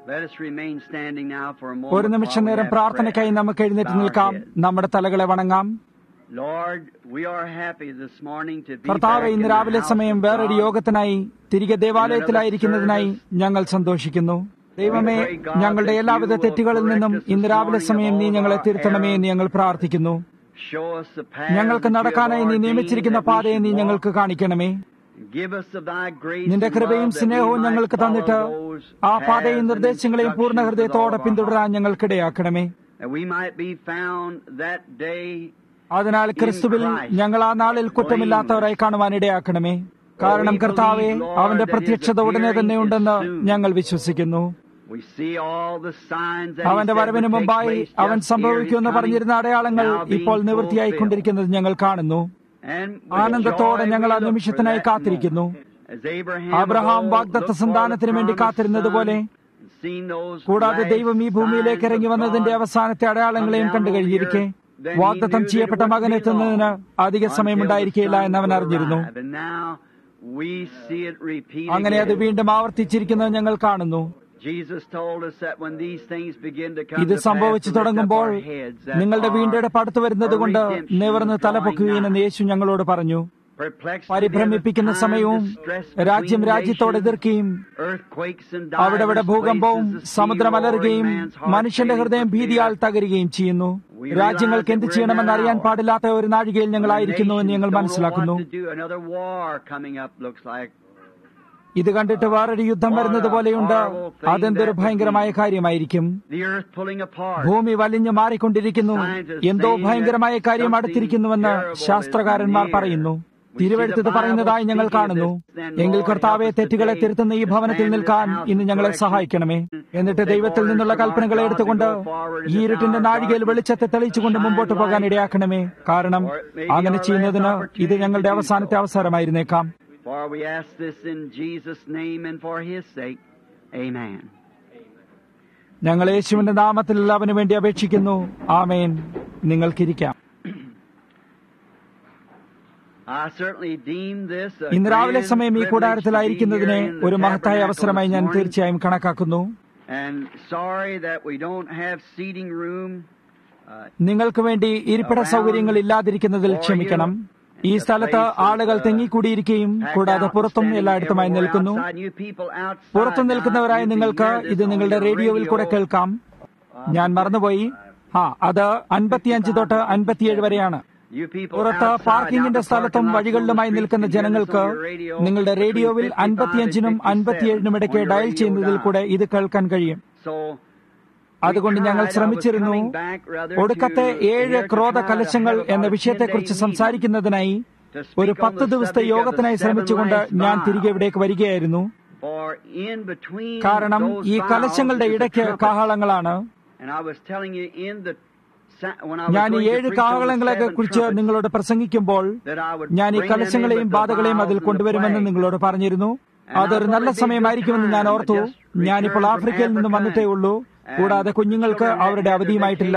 Let us remain standing now for a moment. ഒരു നിമിഷം while we നേരം have പ്രാർത്ഥനയ്ക്കായി prayer. നമുക്ക് എഴുന്നേറ്റ് Bow our നിൽക്കാം heads. നമ്മുടെ തലകളെ വണങ്ങാം Lord, we are happy this morning to be കർത്താവ് back ഇന്ന് in the രാവിലെ house സമയം of വേറൊരു God. യോഗത്തിനായി തിരികെ ദേവാലയത്തിലായിരിക്കുന്നതിനായി ഞങ്ങൾ സന്തോഷിക്കുന്നു ദൈവമേ ഞങ്ങളുടെ എല്ലാവിധ തെറ്റുകളിൽ നിന്നും ഇന്ന് രാവിലെ സമയം നീ ഞങ്ങളെ തിരുത്തണമേ എന്ന് ഞങ്ങൾ പ്രാർത്ഥിക്കുന്നു Show us the path ഞങ്ങൾക്ക് that you have നടക്കാനായി നീ ordained നിയമിച്ചിരിക്കുന്ന that we പാതയെ നീ should ഞങ്ങൾക്ക് walk. കാണിക്കണമേ Give us of thy grace നിന്റെ and കൃപയും love that we സ്നേഹവും might ഞങ്ങൾക്ക് follow തന്നിട്ട് those ആ paths പാതയും and നിർദ്ദേശങ്ങളെയും പൂർണ്ണ instructions with all ഹൃദയത്തോടെ of our പിന്തുടരാൻ heart. ഞങ്ങൾക്കിടയാക്കണമേ That we might be found that day അതിനാൽ ക്രിസ്തുവിൽ ഞങ്ങൾ ആ നാളിൽ കുറ്റമില്ലാത്തവരായി കാണുവാൻ ഇടയാക്കണമേ കാരണം കർത്താവെ അവന്റെ പ്രത്യക്ഷത ഉടനെ തന്നെ ഉണ്ടെന്ന് ഞങ്ങൾ വിശ്വസിക്കുന്നു We see all the signs that he അവന്റെ said വരവിന് would take മുമ്പായി place അവൻ just സംഭവിക്കുമെന്ന് here, his പറഞ്ഞിരുന്ന coming, അടയാളങ്ങൾ now being ഇപ്പോൾ നിവൃത്തിയായിക്കൊണ്ടിരിക്കുന്നത് ഞങ്ങൾ കാണുന്നു fulfilled. And with ആനന്ദത്തോടെ joy ഞങ്ങൾ ആ we look for നിമിഷത്തിനായി that കാത്തിരിക്കുന്നു moment. As Abraham Abraham of old വാഗ്ദത്ത looked for the സന്താനത്തിന് വേണ്ടി promised കാത്തിരുന്നതുപോലെ son and seen those കൂടാതെ last ദൈവം ഈ ഭൂമിയിലേക്ക് signs ഇറങ്ങി of വന്നതിന്റെ God അവസാനത്തെ അടയാളങ്ങളെയും come down കണ്ടു on the കഴിഞ്ഞിരിക്കെ earth, then he വാഗ്ദത്തം knew that ചെയ്യപ്പെട്ട it wouldn't മകൻ be എത്തുന്നതിന് long അധിക until സമയമുണ്ടായിരിക്കില്ല the എന്ന് അവൻ son would അറിഞ്ഞിരുന്നു arrive. And now we see it repeated അങ്ങനെ അത് again. വീണ്ടും ആവർത്തിച്ചിരിക്കുന്നത് ഞങ്ങൾ കാണുന്നു Jesus told us that when these things begin to come ഇത് to pass, സംഭവിച്ചു to lift up തുടങ്ങുമ്പോൾ our heads, that നിങ്ങളുടെ our- വീണ്ടെടുപ്പ് അടുത്തു വരുന്നത് our കൊണ്ട് redemption നിവർന്ന് is തല drawing പൊക്കുകയെന്ന് nigh. യേശു ഞങ്ങളോട് പറഞ്ഞു Perplexity പരിഭ്രമിപ്പിക്കുന്ന of the time, സമയവും distress രാജ്യം between രാജ്യത്തോട് nations, എതിർക്കുകയും earthquakes and അവിടെ ഇവിടെ divers ഭൂകമ്പവും places, the sea സമുദ്രം roaring, അലറുകയും man's heart മനുഷ്യന്റെ failing ഹൃദയം for ഭീതിയാൽ fear. തകരുകയും ചെയ്യുന്നു We realize രാജ്യങ്ങൾക്ക് എന്ത് that we're in ചെയ്യണമെന്ന് that അറിയാൻ hour. പാടില്ലാത്ത ഒരു നാഴികയിൽ ഞങ്ങളായിരിക്കുന്നു എന്ന് ഞങ്ങൾ Nations don't know മനസ്സിലാക്കുന്നു what to do. Another war coming up looks like. ഇത് കണ്ടിട്ട് വേറൊരു യുദ്ധം വരുന്നത് പോലെയുണ്ട് അതെന്തൊരു ഭയങ്കരമായ കാര്യമായിരിക്കും The earth pulling apart. ഭൂമി വലിഞ്ഞു മാറിക്കൊണ്ടിരിക്കുന്നു എന്തോ ഭയങ്കരമായ കാര്യം അടുത്തിരിക്കുന്നുവെന്ന് ശാസ്ത്രകാരന്മാർ പറയുന്നു തിരുവെടുത്തത് പറയുന്നതായി ഞങ്ങൾ കാണുന്നു എങ്കിൽ കർത്താവെ തെറ്റുകളെ തിരുത്തുന്ന ഈ ഭവനത്തിൽ നിൽക്കാൻ ഇന്ന് ഞങ്ങളെ സഹായിക്കണമേ എന്നിട്ട് ദൈവത്തിൽ നിന്നുള്ള കൽപ്പനകളെ എടുത്തുകൊണ്ട് ഈ ഇരുട്ടിന്റെ നാഴികയിൽ വെളിച്ചത്തെ തെളിയിച്ചുകൊണ്ട് മുമ്പോട്ട് പോകാൻ ഇടയാക്കണമേ കാരണം അങ്ങനെ ചെയ്യുന്നതിന് ഇത് ഞങ്ങളുടെ അവസാനത്തെ അവസരമായിരുന്നേക്കാം For we ask this in Jesus' name and for His sake. Amen. ഞങ്ങൾ യേശുവിന്റെ നാമത്തിൽ അവന് വേണ്ടി അപേക്ഷിക്കുന്നു ആമേൻ നിങ്ങൾക്കിരിക്കാം I certainly deem this a ഇന്ന് രാവിലെ grand സമയം ഈ privilege കൂടാരത്തിലായിരിക്കുന്നതിനെ to be here in the ഒരു മഹത്തായ tabernacle അവസരമായി this ഞാൻ morning. തീർച്ചയായും കണക്കാക്കുന്നു And sorry that we don't have seating room. Uh, നിങ്ങൾക്ക് വേണ്ടി ഇരിപ്പിട സൗകര്യങ്ങൾ ഇല്ലാതിരിക്കുന്നതിൽ ക്ഷമിക്കണം ഈ സ്ഥലത്ത് ആളുകൾ തെങ്ങിക്കൂടിയിരിക്കുകയും കൂടാതെ പുറത്തും എല്ലായിടത്തുമായി നിൽക്കുന്നു പുറത്തു നിൽക്കുന്നവരായി നിങ്ങൾക്ക് ഇത് നിങ്ങളുടെ റേഡിയോയിൽ കൂടെ കേൾക്കാം ഞാൻ മറന്നുപോയി ആ അത് അൻപത്തിയഞ്ച് തൊട്ട് അൻപത്തിയേഴ് വരെയാണ് പുറത്ത് പാർക്കിംഗിന്റെ സ്ഥലത്തും വഴികളിലുമായി നിൽക്കുന്ന ജനങ്ങൾക്ക് നിങ്ങളുടെ റേഡിയോയിൽ അൻപത്തിയഞ്ചിനും അൻപത്തിയേഴിനും ഇടയ്ക്ക് ഡയൽ ചെയ്യുന്നതിൽ കൂടെ ഇത് കേൾക്കാൻ കഴിയും അതുകൊണ്ട് ഞങ്ങൾ ശ്രമിച്ചിരുന്നു ഒടുക്കത്തെ ഏഴ് ക്രോധ കലശങ്ങൾ എന്ന വിഷയത്തെക്കുറിച്ച് സംസാരിക്കുന്നതിനായി ഒരു പത്ത് ദിവസത്തെ യോഗത്തിനായി ശ്രമിച്ചുകൊണ്ട് ഞാൻ തിരികെ ഇവിടേക്ക് വരികയായിരുന്നു കാരണം ഈ കലശങ്ങളുടെ ഇടയ്ക്ക് കാഹളങ്ങളാണ് ഞാൻ ഈ ഏഴ് കാഹളങ്ങളെ കുറിച്ച് നിങ്ങളോട് പ്രസംഗിക്കുമ്പോൾ ഞാൻ ഈ കലശങ്ങളെയും ബാധകളെയും അതിൽ കൊണ്ടുവരുമെന്ന് നിങ്ങളോട് പറഞ്ഞിരുന്നു അതൊരു നല്ല സമയമായിരിക്കുമെന്ന് ഞാൻ ഓർത്തു ഞാനിപ്പോൾ ആഫ്രിക്കയിൽ നിന്ന് വന്നിട്ടേ ഉള്ളൂ കൂടാതെ കുഞ്ഞുങ്ങൾക്ക് അവരുടെ അവധിയുമായിട്ടില്ല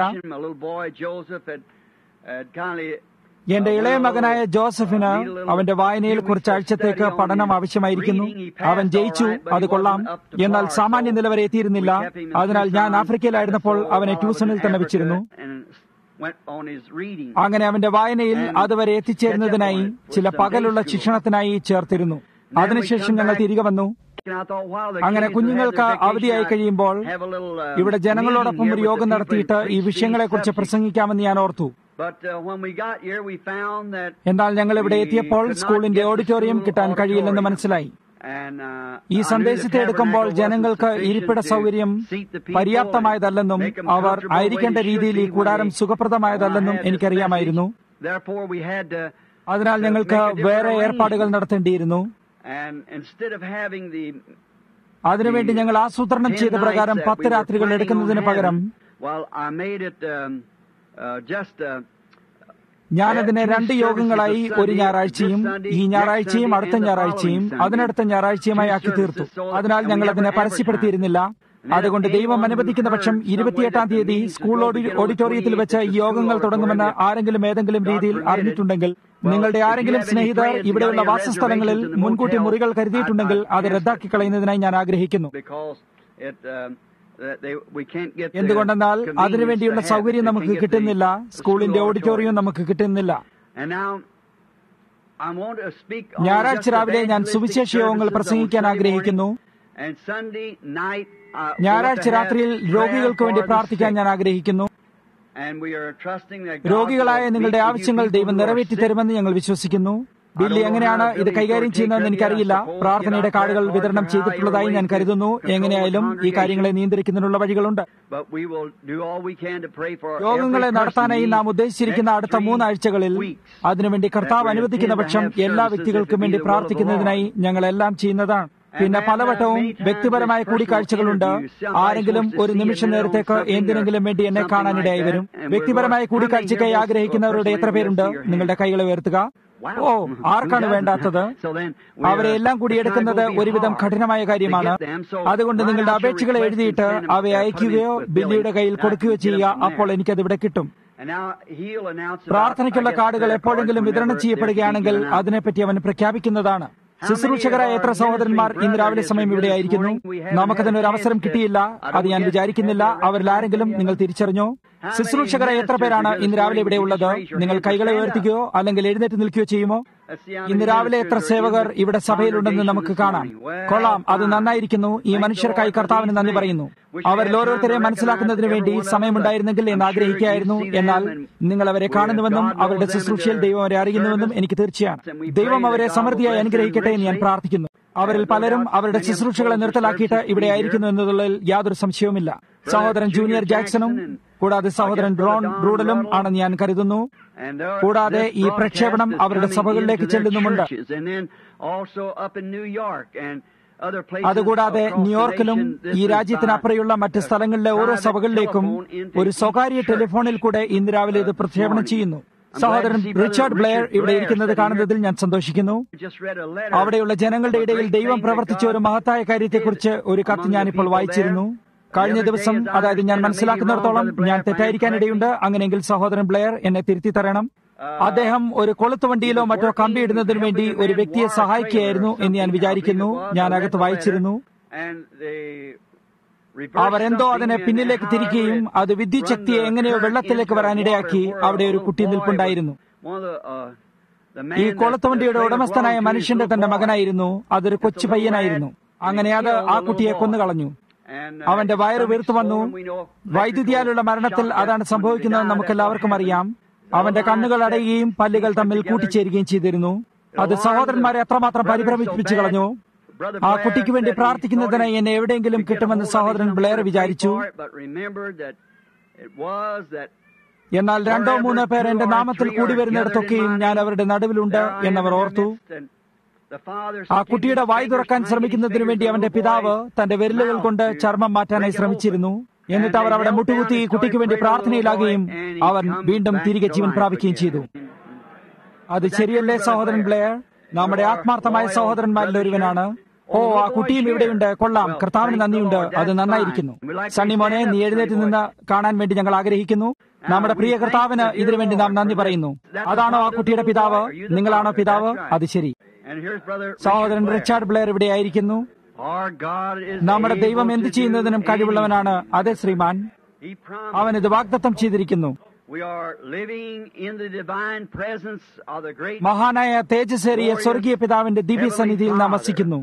എന്റെ ഇളയ മകനായ ജോസഫിന് അവന്റെ വായനയിൽ കുറച്ചാഴ്ചത്തേക്ക് പഠനം ആവശ്യമായിരിക്കുന്നു അവൻ ജയിച്ചു അത് കൊള്ളാം എന്നാൽ സാമാന്യ നില വരെ എത്തിയിരുന്നില്ല അതിനാൽ ഞാൻ ആഫ്രിക്കയിലായിരുന്നപ്പോൾ അവനെ ട്യൂഷനിൽ തന്നെ വെച്ചിരുന്നു അങ്ങനെ അവന്റെ വായനയിൽ അതുവരെ എത്തിച്ചേരുന്നതിനായി ചില പകലുള്ള ശിക്ഷണത്തിനായി ചേർത്തിരുന്നു അതിനുശേഷം ഞങ്ങൾ തിരികെ വന്നു അങ്ങനെ കുഞ്ഞുങ്ങൾക്ക് അവധിയായി കഴിയുമ്പോൾ ഇവിടെ ജനങ്ങളോടൊപ്പം ഒരു യോഗം നടത്തിയിട്ട് ഈ വിഷയങ്ങളെക്കുറിച്ച് പ്രസംഗിക്കാമെന്ന് ഞാൻ ഓർത്തു എന്നാൽ ഞങ്ങൾ ഇവിടെ എത്തിയപ്പോൾ സ്കൂളിന്റെ ഓഡിറ്റോറിയം കിട്ടാൻ കഴിയില്ലെന്ന് മനസ്സിലായി ഈ സന്ദേശത്തെ എടുക്കുമ്പോൾ ജനങ്ങൾക്ക് ഇരിപ്പിട സൗകര്യം പര്യാപ്തമായതല്ലെന്നും അവർ ആയിരിക്കേണ്ട രീതിയിൽ ഈ കൂടാരം സുഖപ്രദമായതല്ലെന്നും എനിക്കറിയാമായിരുന്നു അതിനാൽ ഞങ്ങൾക്ക് വേറെ ഏർപ്പാടുകൾ നടത്തേണ്ടിയിരുന്നു അതിനുവേണ്ടി ഞങ്ങൾ ആസൂത്രണം ചെയ്ത പ്രകാരം പത്ത് രാത്രികൾ എടുക്കുന്നതിന് പകരം ഞാനതിനെ രണ്ട് യോഗങ്ങളായി ഒരു ഞായറാഴ്ചയും ഈ ഞായറാഴ്ചയും അടുത്ത ഞായറാഴ്ചയും അതിനടുത്ത ഞായറാഴ്ചയുമായി ആക്കി തീർത്തു അതിനാൽ ഞങ്ങൾ അതിനെ പരസ്യപ്പെടുത്തിയിരുന്നില്ല അതുകൊണ്ട് ദൈവം അനുവദിക്കുന്ന പക്ഷം ഇരുപത്തിയെട്ടാം തീയതി സ്കൂൾ ഓഡിറ്റോറിയത്തിൽ വെച്ച് ഈ യോഗങ്ങൾ തുടങ്ങുമെന്ന് ആരെങ്കിലും ഏതെങ്കിലും രീതിയിൽ അറിഞ്ഞിട്ടുണ്ടെങ്കിൽ നിങ്ങളുടെ ആരെങ്കിലും സ്നേഹിതർ ഇവിടെയുള്ള വാസസ്ഥലങ്ങളിൽ മുൻകൂട്ടി മുറികൾ കരുതിയിട്ടുണ്ടെങ്കിൽ അത് റദ്ദാക്കി കളയുന്നതിനായി ഞാൻ ആഗ്രഹിക്കുന്നു uh, they, we can't get the എന്തുകൊണ്ടെന്നാൽ convenience അതിനുവേണ്ടിയുള്ള to have it. സൗകര്യം They നമുക്ക് can't get the- കിട്ടുന്നില്ല the സ്കൂളിന്റെ school ഓഡിറ്റോറിയം നമുക്ക് കിട്ടുന്നില്ല And now, I want to speak on ഞായറാഴ്ച just രാവിലെ ഞാൻ evangelistic സുവിശേഷ യോഗങ്ങൾ services on പ്രസംഗിക്കാൻ Sunday ആഗ്രഹിക്കുന്നു morning. And Sunday night, I want ഞായറാഴ്ച to have രാത്രിയിൽ prayer രോഗികൾക്ക് വേണ്ടി for the പ്രാർത്ഥിക്കാൻ sick. ഞാൻ ആഗ്രഹിക്കുന്നു And we are trusting that God രോഗികളായ will നിങ്ങളുടെ meet with you ആവശ്യങ്ങൾ people ദൈവം who are നിറവേറ്റി sick. തരുമെന്ന് ഞങ്ങൾ വിശ്വസിക്കുന്നു ബില്ലി എങ്ങനെയാണ് ഇത് കൈകാര്യം ചെയ്യുന്നതെന്ന് എനിക്കറിയില്ല പ്രാർത്ഥനയുടെ കാർഡുകൾ വിതരണം ചെയ്തിട്ടുള്ളതായി ഞാൻ കരുതുന്നു എങ്ങനെയായാലും ഈ കാര്യങ്ങളെ നിയന്ത്രിക്കുന്നതിനുള്ള വഴികളുണ്ട് But we will do all we can to pray for every യോഗങ്ങളെ person നടത്താനായി നാം needs ഉദ്ദേശിച്ചിരിക്കുന്ന next അടുത്ത three മൂന്നാഴ്ചകളിൽ weeks. അതിനുവേണ്ടി കർത്താവ് അനുവദിക്കുന്ന പക്ഷം എല്ലാ വ്യക്തികൾക്കും വേണ്ടി പ്രാർത്ഥിക്കുന്നതിനായി ഞങ്ങളെല്ലാം ചെയ്യുന്നതാണ് പിന്നെ പലവട്ടവും വ്യക്തിപരമായ കൂടിക്കാഴ്ചകളുണ്ട് ആരെങ്കിലും ഒരു നിമിഷം നേരത്തേക്ക് എന്തിനെങ്കിലും വേണ്ടി എന്നെ കാണാനിടയായി വരും വ്യക്തിപരമായ കൂടിക്കാഴ്ചയ്ക്കായി ആഗ്രഹിക്കുന്നവരുടെ എത്ര പേരുണ്ട് നിങ്ങളുടെ കൈകൾ ഉയർത്തുക ഓ ആർക്കാണ് വേണ്ടാത്തത് അവരെ എല്ലാം കൂടി എടുക്കുന്നത് ഒരുവിധം കഠിനമായ കാര്യമാണ് അതുകൊണ്ട് നിങ്ങളുടെ അപേക്ഷകളെ എഴുതിയിട്ട് അവയെ അയക്കുകയോ ബില്ലിയുടെ കയ്യിൽ കൊടുക്കുകയോ ചെയ്യുക അപ്പോൾ എനിക്കത് ഇവിടെ കിട്ടും പ്രാർത്ഥനയ്ക്കുള്ള കാർഡുകൾ എപ്പോഴെങ്കിലും വിതരണം ചെയ്യപ്പെടുകയാണെങ്കിൽ അതിനെപ്പറ്റി അവൻ പ്രഖ്യാപിക്കുന്നതാണ് ശുശ്രൂഷകരായ എത്ര സഹോദരന്മാർ ഇന്ന് രാവിലെ സമയം ഇവിടെ ആയിരിക്കുന്നു നമുക്കതിന് ഒരു അവസരം കിട്ടിയില്ല അത് ഞാൻ വിചാരിക്കുന്നില്ല അവരിൽ ആരെങ്കിലും നിങ്ങൾ തിരിച്ചറിഞ്ഞോ ശുശ്രൂഷകരായ എത്ര പേരാണ് ഇന്ന് രാവിലെ ഇവിടെ ഉള്ളത് നിങ്ങൾ കൈകളെ ഉയർത്തിക്കുകയോ അല്ലെങ്കിൽ എഴുന്നേറ്റ് നിൽക്കുകയോ ചെയ്യുമോ ഇന്ന് രാവിലെ എത്ര സേവകർ ഇവിടെ സഭയിലുണ്ടെന്ന് നമുക്ക് കാണാം കൊള്ളാം അത് നന്നായിരിക്കുന്നു ഈ മനുഷ്യർക്കായി കർത്താവിന് നന്ദി പറയുന്നു അവരിൽ ഓരോരുത്തരെയും മനസ്സിലാക്കുന്നതിന് വേണ്ടി സമയമുണ്ടായിരുന്നെങ്കിൽ എന്ന് ആഗ്രഹിക്കുകയായിരുന്നു എന്നാൽ നിങ്ങൾ അവരെ കാണുന്നുവെന്നും അവരുടെ ശുശ്രൂഷയിൽ ദൈവം അവരെ അറിയുന്നുവെന്നും എനിക്ക് തീർച്ചയാണ് ദൈവം അവരെ സമൃദ്ധിയായി അനുഗ്രഹിക്കട്ടെ എന്ന് ഞാൻ പ്രാർത്ഥിക്കുന്നു അവരിൽ പലരും അവരുടെ ശുശ്രൂഷകളെ നിർത്തലാക്കിയിട്ട് ഇവിടെ ആയിരിക്കുന്നു എന്നതുള്ളതിൽ യാതൊരു സംശയവുമില്ല സഹോദരൻ ജൂനിയർ ജാക്സണും കൂടാതെ സഹോദരൻ ഡ്രോൺ ബ്രൂഡലും ആണെന്ന് ഞാൻ കരുതുന്നു കൂടാതെ ഈ പ്രക്ഷേപണം അവരുടെ സഭകളിലേക്ക് ചെല്ലുന്നുമുണ്ട് അതുകൂടാതെ ന്യൂയോർക്കിലും ഈ രാജ്യത്തിനപ്പുറയുള്ള മറ്റ് സ്ഥലങ്ങളിലെ ഓരോ സഭകളിലേക്കും ഒരു സ്വകാര്യ ടെലിഫോണിൽ കൂടെ ഇന്ന് രാവിലെ ഇത് പ്രക്ഷേപണം ചെയ്യുന്നു സഹോദരൻ റിച്ചാർഡ് ബ്ലെയർ ഇവിടെ ഇരിക്കുന്നത് കാണുന്നതിൽ ഞാൻ സന്തോഷിക്കുന്നു അവിടെയുള്ള ജനങ്ങളുടെ ഇടയിൽ ദൈവം പ്രവർത്തിച്ച ഒരു മഹത്തായ കാര്യത്തെക്കുറിച്ച് ഒരു കത്ത് ഞാനിപ്പോൾ വായിച്ചിരുന്നു കഴിഞ്ഞ ദിവസം അതായത് ഞാൻ മനസ്സിലാക്കുന്നിടത്തോളം ഞാൻ തെറ്റായിരിക്കാനിടയുണ്ട് അങ്ങനെയെങ്കിൽ സഹോദരൻ ബ്ലെയർ എന്നെ തിരുത്തി തരണം അദ്ദേഹം ഒരു കൊളുത്ത് വണ്ടിയിലോ മറ്റോ കമ്പിയിടുന്നതിന് വേണ്ടി ഒരു വ്യക്തിയെ സഹായിക്കുകയായിരുന്നു എന്ന് ഞാൻ വിചാരിക്കുന്നു ഞാൻ അകത്ത് വായിച്ചിരുന്നു അവരെന്തോ അതിനെ പിന്നിലേക്ക് തിരിക്കുകയും അത് വിദ്യുത് ശക്തിയെ എങ്ങനെയോ വെള്ളത്തിലേക്ക് വരാനിടയാക്കി അവിടെ ഒരു കുട്ടി നിൽപ്പുണ്ടായിരുന്നു ഈ കൊളുത്തുവണ്ടിയുടെ ഉടമസ്ഥനായ മനുഷ്യന്റെ തന്റെ മകനായിരുന്നു അതൊരു കൊച്ചു പയ്യനായിരുന്നു അങ്ങനെ അത് ആ കുട്ടിയെ കൊന്നുകളഞ്ഞു അവന്റെ വയറ് വീർത്തു വന്നു വൈദ്യുതിയാലുള്ള മരണത്തിൽ അതാണ് സംഭവിക്കുന്നത് നമുക്കെല്ലാവർക്കും അറിയാം അവന്റെ കണ്ണുകൾ അടയുകയും പല്ലുകൾ തമ്മിൽ കൂട്ടിച്ചേരുകയും ചെയ്തിരുന്നു അത് സഹോദരന്മാരെ അത്രമാത്രം പരിഭ്രമിപ്പിച്ചു കളഞ്ഞു ആ കുട്ടിക്ക് വേണ്ടി പ്രാർത്ഥിക്കുന്നതിനായി എന്നെ എവിടെയെങ്കിലും കിട്ടുമെന്ന് സഹോദരൻ ബ്ലെയർ വിചാരിച്ചു എന്നാൽ രണ്ടോ മൂന്നോ പേർ എന്റെ നാമത്തിൽ കൂടി വരുന്നിടത്തൊക്കെയും ഞാൻ അവരുടെ നടുവിലുണ്ട് എന്നവർ ഓർത്തു ആ കുട്ടിയുടെ വായി തുറക്കാൻ ശ്രമിക്കുന്നതിനു വേണ്ടി അവന്റെ പിതാവ് തന്റെ വിരലുകൾ കൊണ്ട് ചർമ്മം മാറ്റാനായി ശ്രമിച്ചിരുന്നു എന്നിട്ട് അവർ അവിടെ മുട്ടുകുത്തി ഈ കുട്ടിക്ക് വേണ്ടി പ്രാർത്ഥനയിലാകുകയും അവൻ വീണ്ടും തിരികെ ജീവൻ പ്രാപിക്കുകയും ചെയ്തു അത് ശരിയല്ലേ സഹോദരൻ ബ്ലെയർ നമ്മുടെ ആത്മാർത്ഥമായ സഹോദരന്മാരിൽ ഒരുവനാണ് ഓ ആ കുട്ടിയും ഇവിടെയുണ്ട് കൊള്ളാം കർത്താവിന് നന്ദിയുണ്ട് അത് നന്നായിരിക്കുന്നു സണ്ണി മോനെ നീ എഴുന്നേറ്റ് നിന്ന് കാണാൻ വേണ്ടി ഞങ്ങൾ ആഗ്രഹിക്കുന്നു നമ്മുടെ പ്രിയ കർത്താവിന് ഇതിനു വേണ്ടി നാം നന്ദി പറയുന്നു അതാണോ ആ കുട്ടിയുടെ പിതാവ് നിങ്ങളാണോ പിതാവ് അത് ശരി സഹോദരൻ റിച്ചാർഡ് ബ്ലെയർ ഇവിടെ ആയിരിക്കുന്നു നമ്മുടെ ദൈവം എന്ത് ചെയ്യുന്നതിനും കഴിവുള്ളവനാണ് അതെ ശ്രീമാൻ അവൻ ഇത് വാഗ്ദത്തം ചെയ്തിരിക്കുന്നു മഹാനായ തേജസ്സേറിയ സ്വർഗീയ പിതാവിന്റെ ദിവ്യ സന്നിധിയിൽ നാം വസിക്കുന്നു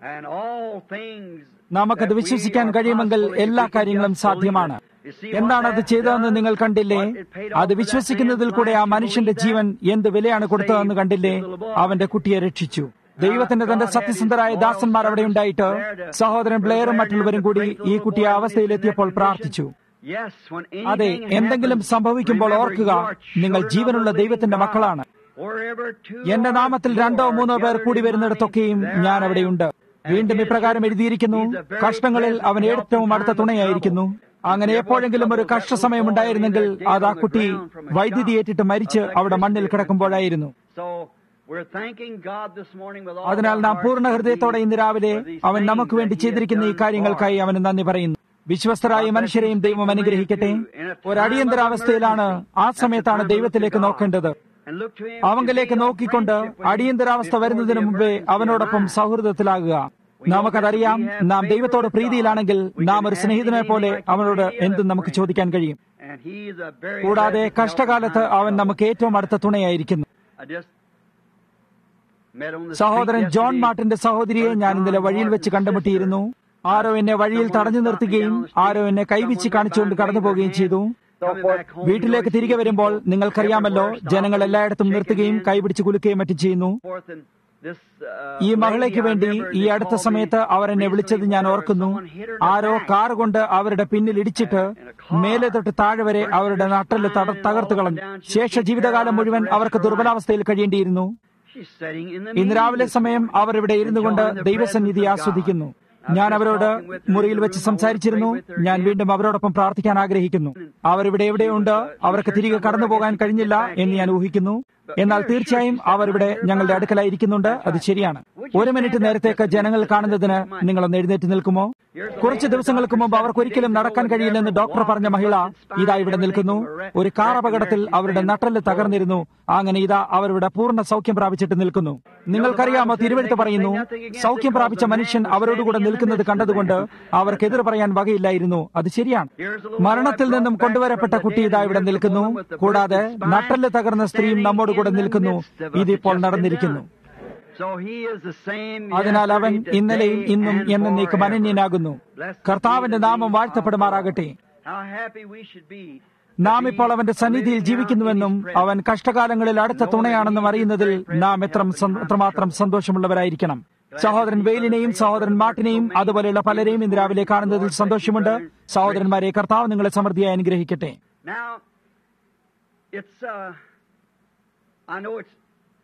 നമുക്കത് വിശ്വസിക്കാൻ കഴിയുമെങ്കിൽ എല്ലാ കാര്യങ്ങളും സാധ്യമാണ് എന്താണ് അത് ചെയ്തതെന്ന് നിങ്ങൾ കണ്ടില്ലേ അത് വിശ്വസിക്കുന്നതിൽ കൂടെ ആ മനുഷ്യന്റെ ജീവൻ എന്ത് വിലയാണ് കൊടുത്തതെന്ന് കണ്ടില്ലേ അവന്റെ കുട്ടിയെ രക്ഷിച്ചു ദൈവത്തിന്റെ തന്റെ സത്യസന്ധരായ ദാസന്മാർ അവിടെ ഉണ്ടായിട്ട് സഹോദരൻ ബ്ലെയറും മറ്റുള്ളവരും കൂടി ഈ കുട്ടിയെ അവസ്ഥയിലെത്തിയപ്പോൾ പ്രാർത്ഥിച്ചു അതെ എന്തെങ്കിലും സംഭവിക്കുമ്പോൾ ഓർക്കുക നിങ്ങൾ ജീവനുള്ള ദൈവത്തിന്റെ മക്കളാണ് എന്റെ നാമത്തിൽ രണ്ടോ മൂന്നോ പേർ കൂടി വരുന്നിടത്തൊക്കെയും ഞാൻ അവിടെയുണ്ട് വീണ്ടും ഇപ്രകാരം എഴുതിയിരിക്കുന്നു കഷ്ടങ്ങളിൽ അവൻ ഏറ്റവും അടുത്ത തുണയായിരിക്കുന്നു അങ്ങനെ എപ്പോഴെങ്കിലും ഒരു കഷ്ടസമയം ഉണ്ടായിരുന്നെങ്കിൽ അത് ആ കുട്ടി വൈദ്യുതി ഏറ്റിട്ട് മരിച്ച് അവിടെ മണ്ണിൽ കിടക്കുമ്പോഴായിരുന്നു അതിനാൽ നാം പൂർണ്ണ ഹൃദയത്തോടെ ഇന്ന് രാവിലെ അവൻ നമുക്ക് വേണ്ടി ചെയ്തിരിക്കുന്ന ഈ കാര്യങ്ങൾക്കായി അവന് നന്ദി പറയുന്നു വിശ്വസ്തരായ മനുഷ്യരെയും ദൈവം അനുഗ്രഹിക്കട്ടെ ഒരു അടിയന്തരാവസ്ഥയിലാണ് ആ സമയത്താണ് ദൈവത്തിലേക്ക് നോക്കേണ്ടത് അവങ്കിലേക്ക് നോക്കിക്കൊണ്ട് അടിയന്തരാവസ്ഥ വരുന്നതിന് മുമ്പേ അവനോടൊപ്പം സൗഹൃദത്തിലാകുക നമുക്കതറിയാം നാം ദൈവത്തോട് പ്രീതിയിലാണെങ്കിൽ നാം ഒരു സ്നേഹിതനെ പോലെ അവനോട് എന്തും നമുക്ക് ചോദിക്കാൻ കഴിയും And he is a very കൂടാതെ blessed help കഷ്ടകാലത്ത് in time of അവൻ നമുക്ക് ഏറ്റവും അടുത്ത തുണയായിരിക്കുന്നു I just met on the സഹോദരൻ street ജോൺ yesterday. മാർട്ടിന്റെ സഹോദരിയെ ഞാൻ ഇന്നലെ വഴിയിൽ വെച്ച് കണ്ടുമുട്ടിയിരുന്നു ആരോ എന്നെ വഴിയിൽ തടഞ്ഞു നിർത്തുകയും ആരോ എന്നെ കൈവിച്ച് കാണിച്ചുകൊണ്ട് കടന്നു പോവുകയും ചെയ്തു വീട്ടിലേക്ക് തിരികെ വരുമ്പോൾ നിങ്ങൾക്കറിയാമല്ലോ ജനങ്ങൾ എല്ലായിടത്തും നിർത്തുകയും കൈപിടിച്ച് കുലുക്കുകയും മറ്റും ചെയ്യുന്നു Forth and this, uh, ഈ മകളേക്ക് lady, I വേണ്ടി remember ഈ they അടുത്ത called me സമയത്ത് അവർ എന്നെ വിളിച്ചത് ഞാൻ recently ഓർക്കുന്നു someone hit her in the ആരോ back. കാർ കൊണ്ട് അവരുടെ പിന്നിൽ ഇടിച്ചിട്ട് മേലെ തൊട്ട് താഴെ വരെ അവരുടെ നട്ടല് തട- തകർത്തു കളഞ്ഞു ശേഷ ജീവിതകാലം മുഴുവൻ അവർക്ക് ദുർബലാവസ്ഥയിൽ കഴിയേണ്ടിയിരുന്നു She's sitting in the ഇന്ന് meeting രാവിലെ this സമയം morning, അവർ ഇവിടെ ഇരുന്നു കൊണ്ട് enjoying the ദൈവസന്നിധി presence of God. ആസ്വദിക്കുന്നു I've ഞാൻ just അവരോട് talking with her in മുറിയിൽ the വെച്ച് room. I want to സംസാരിച്ചിരുന്നു pray with her ഞാൻ again. വീണ്ടും അവരോടൊപ്പം പ്രാർത്ഥിക്കാൻ ആഗ്രഹിക്കുന്നു അവർ ഇവിടെ എവിടെയുണ്ട് അവർക്ക് തിരികെ കടന്നു പോകാൻ കഴിഞ്ഞില്ല എന്ന് ഞാൻ ഊഹിക്കുന്നു എന്നാൽ തീർച്ചയായും അവർ ഇവിടെ ഞങ്ങളുടെ അടുക്കലായി ഇരിക്കുന്നുണ്ട് അത് ശരിയാണ് ഒരു മിനിറ്റ് നേരത്തേക്ക് ജനങ്ങൾ കാണുന്നതിന് നിങ്ങളൊന്ന് എഴുന്നേറ്റ് നിൽക്കുമോ കുറച്ച് ദിവസങ്ങൾക്ക് മുമ്പ് അവർക്ക് ഒരിക്കലും നടക്കാൻ കഴിയില്ലെന്ന് ഡോക്ടർ പറഞ്ഞ മഹിള ഇതാ ഇവിടെ നിൽക്കുന്നു ഒരു കാർ അപകടത്തിൽ അവരുടെ നട്ടല് തകർന്നിരുന്നു അങ്ങനെ ഇതാ അവരുടെ പൂർണ്ണ സൗഖ്യം പ്രാപിച്ചിട്ട് നിൽക്കുന്നു നിങ്ങൾക്കറിയാമോ തിരുവെടുത്ത് പറയുന്നു സൗഖ്യം പ്രാപിച്ച മനുഷ്യൻ അവരോടുകൂടെ നിൽക്കുന്നത് കണ്ടതുകൊണ്ട് അവർക്ക് എതിർ പറയാൻ വകയില്ലായിരുന്നു അത് ശരിയാണ് മരണത്തിൽ നിന്നും കൊണ്ടുവരപ്പെട്ട കുട്ടി ഇതാ ഇവിടെ നിൽക്കുന്നു കൂടാതെ നട്ടല് തകർന്ന സ്ത്രീയും നമ്മോട് കൂടെ നിൽക്കുന്നു ഇതിപ്പോൾ നടന്നിരിക്കുന്നു So he is the same അതിനാൽ അവൻ yesterday, ഇന്നലെയും today, ഇന്നും and എന്നേക്കും forever. അനന്യനാകുന്നു Blessed കർത്താവിന്റെ be the നാമം name of വാഴ്ത്തപ്പെടുമാറാകട്ടെ the Lord. How happy we should be നാം ഇപ്പോൾ അവന്റെ സന്നിധിയിൽ ജീവിക്കുന്നുവെന്നും അവൻ കഷ്ടകാലങ്ങളിൽ അടുത്ത തുണയാണെന്നും അറിയുന്നതിൽ നാം എത്ര സം- എത്രമാത്രം സന്തോഷമുള്ളവരായിരിക്കണം സഹോദരൻ വെയിലിനെയും സഹോദരൻ മാട്ടിനെയും അതുപോലെയുള്ള പലരെയും ഇന്ന് രാവിലെ കാണുന്നതിൽ സന്തോഷമുണ്ട് സഹോദരന്മാരെ കർത്താവ് നിങ്ങളെ സമൃദ്ധിയായി അനുഗ്രഹിക്കട്ടെ Now, it's, uh, I know it's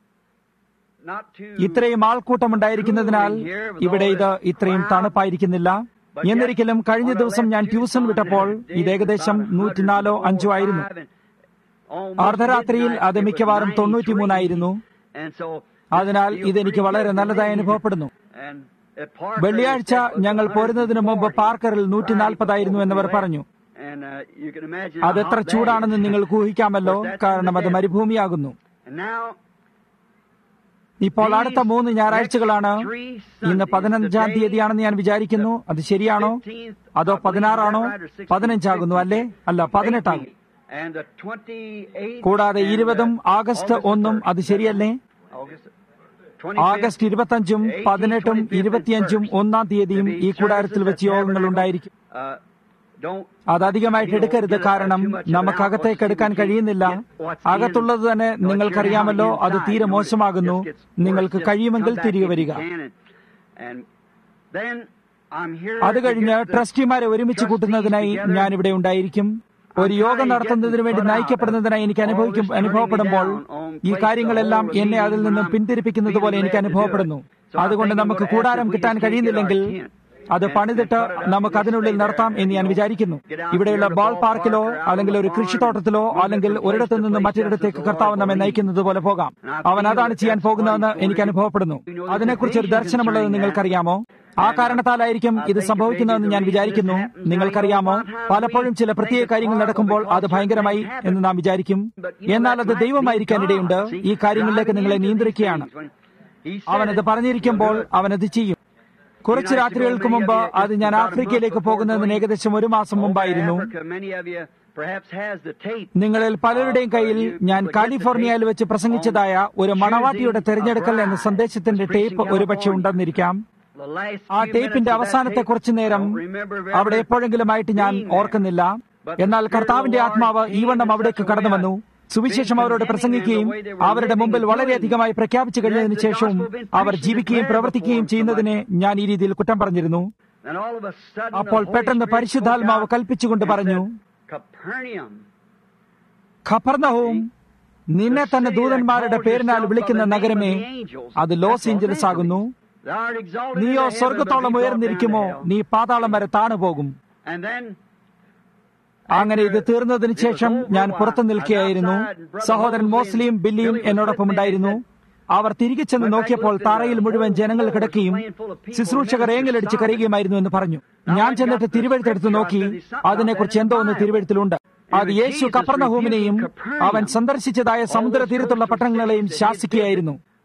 not too. ഇത്രയും ആൾക്കൂട്ടമുണ്ടായിരിക്കുന്നതിനാൽ ഇവിടെ ഇത് ഇത്രയും തണുപ്പായിരിക്കുന്നില്ല എന്നിരിക്കലും കഴിഞ്ഞ ദിവസം ഞാൻ ട്യൂഷൻ വിട്ടപ്പോൾ ഇത് ഏകദേശം നൂറ്റിനാലോ അഞ്ചോ ആയിരുന്നു അർദ്ധരാത്രിയിൽ അത് മിക്കവാറും തൊണ്ണൂറ്റിമൂന്നായിരുന്നു അതിനാൽ ഇതെനിക്ക് വളരെ നല്ലതായി അനുഭവപ്പെടുന്നു വെള്ളിയാഴ്ച ഞങ്ങൾ പോരുന്നതിന് മുമ്പ് പാർക്കറിൽ നൂറ്റി നാൽപ്പതായിരുന്നു എന്നവർ പറഞ്ഞു അതെത്ര ചൂടാണെന്ന് നിങ്ങൾക്ക് ഊഹിക്കാമല്ലോ കാരണം അത് മരുഭൂമിയാകുന്നു ഇപ്പോൾ അടുത്ത മൂന്ന് ഞായറാഴ്ചകളാണ് ഇന്ന് പതിനഞ്ചാം തീയതിയാണെന്ന് ഞാൻ വിചാരിക്കുന്നു അത് ശരിയാണോ അതോ പതിനാറാണോ പതിനഞ്ചാകുന്നു അല്ലേ അല്ല പതിനെട്ടാകും കൂടാതെ ഇരുപതും ആഗസ്റ്റ് ഒന്നും അത് ശരിയല്ലേ ആഗസ്റ്റ് ഇരുപത്തഞ്ചും പതിനെട്ടും ഇരുപത്തിയഞ്ചും ഒന്നാം തീയതിയും ഈ കൂടാരത്തിൽ വെച്ച് യോഗങ്ങൾ ഉണ്ടായിരിക്കും അത് അധികമായിട്ട് എടുക്കരുത് കാരണം നമുക്ക് അകത്തേക്ക് എടുക്കാൻ കഴിയുന്നില്ല അകത്തുള്ളത് തന്നെ നിങ്ങൾക്കറിയാമല്ലോ അത് തീരെ മോശമാകുന്നു നിങ്ങൾക്ക് കഴിയുമെങ്കിൽ തിരികെ വരിക അത് കഴിഞ്ഞ് ട്രസ്റ്റിമാരെ ഒരുമിച്ച് കൂട്ടുന്നതിനായി ഞാൻ ഇവിടെ ഉണ്ടായിരിക്കും ഒരു യോഗം നടത്തുന്നതിന് വേണ്ടി നയിക്കപ്പെടുന്നതിനായി എനിക്ക് അനുഭവിക്കും അനുഭവപ്പെടുമ്പോൾ ഈ കാര്യങ്ങളെല്ലാം എന്നെ അതിൽ നിന്നും പിന്തിരിപ്പിക്കുന്നത് പോലെ എനിക്ക് അനുഭവപ്പെടുന്നു അതുകൊണ്ട് നമുക്ക് കൂടാരം കിട്ടാൻ കഴിയുന്നില്ലെങ്കിൽ അത് പണിതിട്ട് നമുക്ക് അതിനുള്ളിൽ നടത്താം എന്ന് ഞാൻ വിചാരിക്കുന്നു ഇവിടെയുള്ള ബാൾ പാർക്കിലോ അല്ലെങ്കിൽ ഒരു കൃഷിത്തോട്ടത്തിലോ അല്ലെങ്കിൽ ഒരിടത്തു നിന്ന് മറ്റൊരിടത്തേക്ക് കർത്താവ് നമ്മെ നയിക്കുന്നത് പോലെ പോകാം അവൻ അതാണ് ചെയ്യാൻ പോകുന്നതെന്ന് എനിക്ക് അനുഭവപ്പെടുന്നു അതിനെക്കുറിച്ച് ഒരു ദർശനമുള്ളത് നിങ്ങൾക്കറിയാമോ ആ കാരണത്താലായിരിക്കും ഇത് സംഭവിക്കുന്നതെന്ന് ഞാൻ വിചാരിക്കുന്നു നിങ്ങൾക്കറിയാമോ പലപ്പോഴും ചില പ്രത്യേക കാര്യങ്ങൾ നടക്കുമ്പോൾ അത് ഭയങ്കരമായി എന്ന് നാം വിചാരിക്കും എന്നാൽ അത് ദൈവമായിരിക്കാനിടയുണ്ട് ഈ കാര്യങ്ങളിലേക്ക് നിങ്ങളെ നിയന്ത്രിക്കുകയാണ് അവനത് പറഞ്ഞിരിക്കുമ്പോൾ അവനത് ചെയ്യും കുറച്ച് രാത്രികൾക്ക് മുമ്പ് അത് ഞാൻ ആഫ്രിക്കയിലേക്ക് പോകുന്നതിന് ഏകദേശം ഒരു മാസം മുമ്പായിരുന്നു നിങ്ങളിൽ പലരുടെയും കയ്യിൽ ഞാൻ കാലിഫോർണിയയിൽ വെച്ച് പ്രസംഗിച്ചതായ ഒരു മണവാട്ടിയുടെ തെരഞ്ഞെടുക്കൽ എന്ന സന്ദേശത്തിന്റെ ടേപ്പ് ഒരുപക്ഷെ ഉണ്ടെന്നിരിക്കാം ആ ടേപ്പിന്റെ അവസാനത്തെ കുറച്ചു നേരം അവിടെ എപ്പോഴെങ്കിലുമായിട്ട് ഞാൻ ഓർക്കുന്നില്ല എന്നാൽ കർത്താവിന്റെ ആത്മാവ് ഈ വണ്ണം അവിടേക്ക് കടന്നു വന്നു സുവിശേഷം അവരോട് പ്രസംഗിക്കുകയും അവരുടെ മുമ്പിൽ വളരെയധികമായി പ്രഖ്യാപിച്ചു കഴിഞ്ഞതിന് ശേഷവും അവർ ജീവിക്കുകയും പ്രവർത്തിക്കുകയും ചെയ്യുന്നതിനെ ഞാൻ ഈ രീതിയിൽ കുറ്റം പറഞ്ഞിരുന്നു അപ്പോൾ പെട്ടെന്ന് പരിശുദ്ധാത്മാവ് കൽപ്പിച്ചുകൊണ്ട് പറഞ്ഞു ഖപ്പർണവും നിന്നെ തന്നെ ദൂതന്മാരുടെ പേരിനാൽ വിളിക്കുന്ന നഗരമേ അത് ലോസ് ഏഞ്ചലസ് ആകുന്നു നീയോ സ്വർഗത്തോളം ഉയർന്നിരിക്കുമോ നീ പാതാളം വരെ താണുപോകും അങ്ങനെ ഇത് തീർന്നതിന് ശേഷം ഞാൻ പുറത്തു നിൽക്കുകയായിരുന്നു സഹോദരൻ മോസ്ലിയും ബില്ലിയും എന്നോടൊപ്പം ഉണ്ടായിരുന്നു അവർ തിരികെ ചെന്ന് നോക്കിയപ്പോൾ തറയിൽ മുഴുവൻ ജനങ്ങൾ കിടക്കുകയും ശുശ്രൂഷകർ ഏങ്ങലടിച്ച് കരയുകയുമായിരുന്നു എന്ന് പറഞ്ഞു ഞാൻ ചെന്നിട്ട് തിരുവഴുത്തെടുത്ത് നോക്കി അതിനെക്കുറിച്ച് എന്തോ ഒന്ന് തിരുവഴുത്തിലുണ്ട് അത് യേശു കപ്പർണഹൂമിനെയും അവൻ സന്ദർശിച്ചതായ സമുദ്ര തീരത്തുള്ള പട്ടണങ്ങളെയും ശാസിക്കുകയായിരുന്നു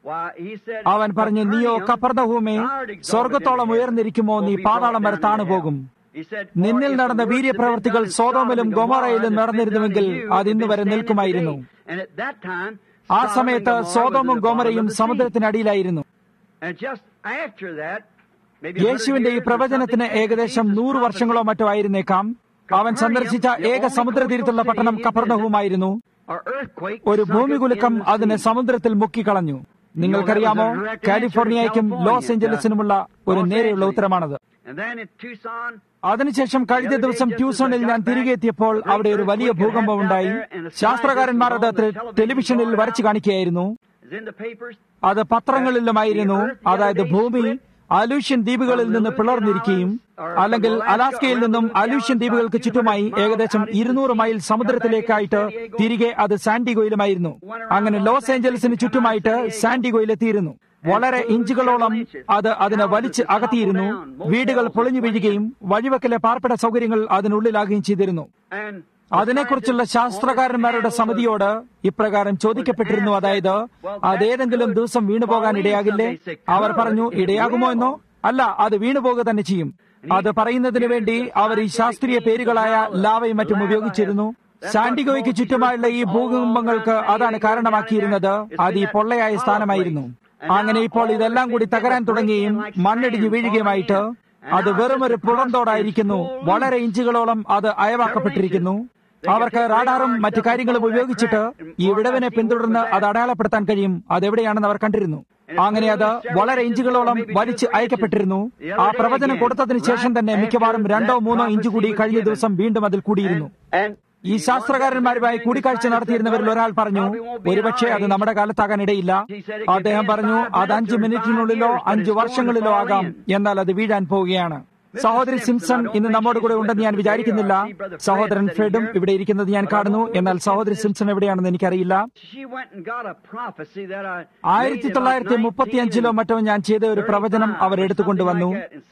Why, he said, അവൻ പറഞ്ഞു നീയോ Capernaum, കപ്പർദഹൂമേ thou art exalted സ്വർഗത്തോളം into heaven, ഉയർന്നിരിക്കുമോ നീ will be പാതാളം brought വരെ down into താണുപോകും hell. He said, നിന്നിൽ "For if നടന്ന the works that വീര്യപ്രവർത്തികൾ been done in സോതോമിലും Sodom and ഗൊമോറയിലും Gomorrah that been നടന്നിരുന്നുവെങ്കിൽ done in you, അത് ഇന്ന് would വരെ be standing നിൽക്കുമായിരുന്നു today." And at that time, ആ Sodom and സമയത്ത് Gomorrah was സോതോമും at the ഗോമറയും bottom of the sea. സമുദ്രത്തിനടിയിലായിരുന്നു And just after that, maybe a hundred യേശുവിന്റെ ഈ years or പ്രവചനത്തിന് something, ഏകദേശം Jesus നൂറ് വർഷങ്ങളോ മറ്റോ ആയിരുന്നേക്കാം അവൻ സന്ദർശിച്ച ഏക സമുദ്രതീരത്തുള്ള പട്ടണം കപ്പർണഹുമായിരുന്നു or earthquake ഒരു sunk it ഭൂമികുലുക്കം in the അതിനെ sea. സമുദ്രത്തിൽ മുക്കിക്കളഞ്ഞു നിങ്ങൾക്കറിയാമോ കാലിഫോർണിയയ്ക്കും ലോസ് ഏഞ്ചലസിനുമുള്ള ഒരു നേരെയുള്ള ഉത്തരമാണത് And then in Tucson, അതിനുശേഷം കഴിഞ്ഞ ദിവസം ട്യൂസണിൽ ഞാൻ തിരികെ എത്തിയപ്പോൾ അവിടെ ഒരു വലിയ ഭൂകമ്പം ഉണ്ടായി ശാസ്ത്രകാരന്മാർ അത് ടെ- ടെലിവിഷനിൽ വരച്ചു കാണിക്കുകയായിരുന്നു is in the papers. അത് പത്രങ്ങളിലുമായിരുന്നു അതായത് ഭൂമി അലൂഷ്യൻ ദ്വീപുകളിൽ നിന്ന് പിളർന്നിരിക്കുകയും അല്ലെങ്കിൽ അലാസ്കയിൽ നിന്നും അലൂഷ്യൻ ദ്വീപുകൾക്ക് ചുറ്റുമായി ഏകദേശം ഇരുന്നൂറ് മൈൽ സമുദ്രത്തിലേക്കായിട്ട് തിരികെ അത് സാൻഡിഗോയിലുമായിരുന്നു അങ്ങനെ ലോസ് ഏഞ്ചൽസിന് ചുറ്റുമായിട്ട് സാൻഡിഗോയിലെത്തിയിരുന്നു വളരെ ഇഞ്ചുകളോളം അത് അതിനെ വലിച്ച് അകത്തിയിരുന്നു വീടുകൾ പൊളിഞ്ഞു വീഴുകയും വഴിവെക്കലെ പാർപ്പിട സൗകര്യങ്ങൾ അതിനുള്ളിലാകുകയും ചെയ്തിരുന്നു And അതിനെക്കുറിച്ചുള്ള ശാസ്ത്രകാരന്മാരുടെ സമിതിയോട് ഇപ്രകാരം ചോദിക്കപ്പെട്ടിരുന്നു അതായത് അതേതെങ്കിലും ദിവസം വീണുപോകാൻ ഇടയാകില്ലേ അവർ പറഞ്ഞു ഇടയാകുമോ എന്നോ അല്ല അത് വീണുപോകുക തന്നെ ചെയ്യും അത് പറയുന്നതിന് വേണ്ടി അവർ ഈ ശാസ്ത്രീയ പേരുകളായ ലാവയും മറ്റും ഉപയോഗിച്ചിരുന്നു സാൻഡിഗോയ്ക്ക് ചുറ്റുമായുള്ള ഈ ഭൂകമ്പങ്ങൾക്ക് അതാണ് കാരണമാക്കിയിരുന്നത് അത് ഈ പൊള്ളയായ സ്ഥാനമായിരുന്നു അങ്ങനെ ഇപ്പോൾ ഇതെല്ലാം കൂടി തകരാൻ തുടങ്ങുകയും മണ്ണിടിഞ്ഞു വീഴുകയുമായിട്ട് അത് വെറും ഒരു പുറന്തോടായിരിക്കുന്നു വളരെ ഇഞ്ചുകളോളം അത് അയവാക്കപ്പെട്ടിരിക്കുന്നു അവർക്ക് റാഡാറും മറ്റു കാര്യങ്ങളും ഉപയോഗിച്ചിട്ട് ഈ വിടവിനെ പിന്തുടർന്ന് അത് അടയാളപ്പെടുത്താൻ കഴിയും അതെവിടെയാണെന്ന് അവർ കണ്ടിരുന്നു അങ്ങനെ അത് വളരെ ഇഞ്ചുകളോളം വലിച്ച് അയക്കപ്പെട്ടിരുന്നു ആ പ്രവചനം കൊടുത്തതിന് ശേഷം തന്നെ മിക്കവാറും രണ്ടോ മൂന്നോ ഇഞ്ച് കൂടി കഴിഞ്ഞ ദിവസം വീണ്ടും അതിൽ കൂടിയിരുന്നു and ഈ ശാസ്ത്രകാരന്മാരുമായി കൂടിക്കാഴ്ച നടത്തിയിരുന്നവരിൽ ഒരാൾ പറഞ്ഞു ഒരുപക്ഷെ അത് നമ്മുടെ കാലത്താകാൻ ഇടയില്ല അദ്ദേഹം പറഞ്ഞു അത് അഞ്ച് മിനിറ്റിനുള്ളിലോ അഞ്ച് വർഷങ്ങളിലോ ആകാം എന്നാൽ അത് വീഴാൻ പോവുകയാണ് സഹോദരി സിംസൺ ഇന്ന് നമ്മോട് കൂടെ ഉണ്ടെന്ന് ഞാൻ വിചാരിക്കുന്നില്ല സഹോദരൻ ഫ്രെഡും ഇവിടെ ഇരിക്കുന്നത് ഞാൻ കാണുന്നു എന്നാൽ സഹോദരി സിംസൺ എവിടെയാണെന്ന് എനിക്കറിയില്ല she went and got a prophecy that I ആയിരത്തി തൊള്ളായിരത്തി മുപ്പത്തിയഞ്ചിലോ മറ്റോ ഞാൻ ചെയ്ത ഒരു പ്രവചനം അവർ എടുത്തുകൊണ്ടുവന്നു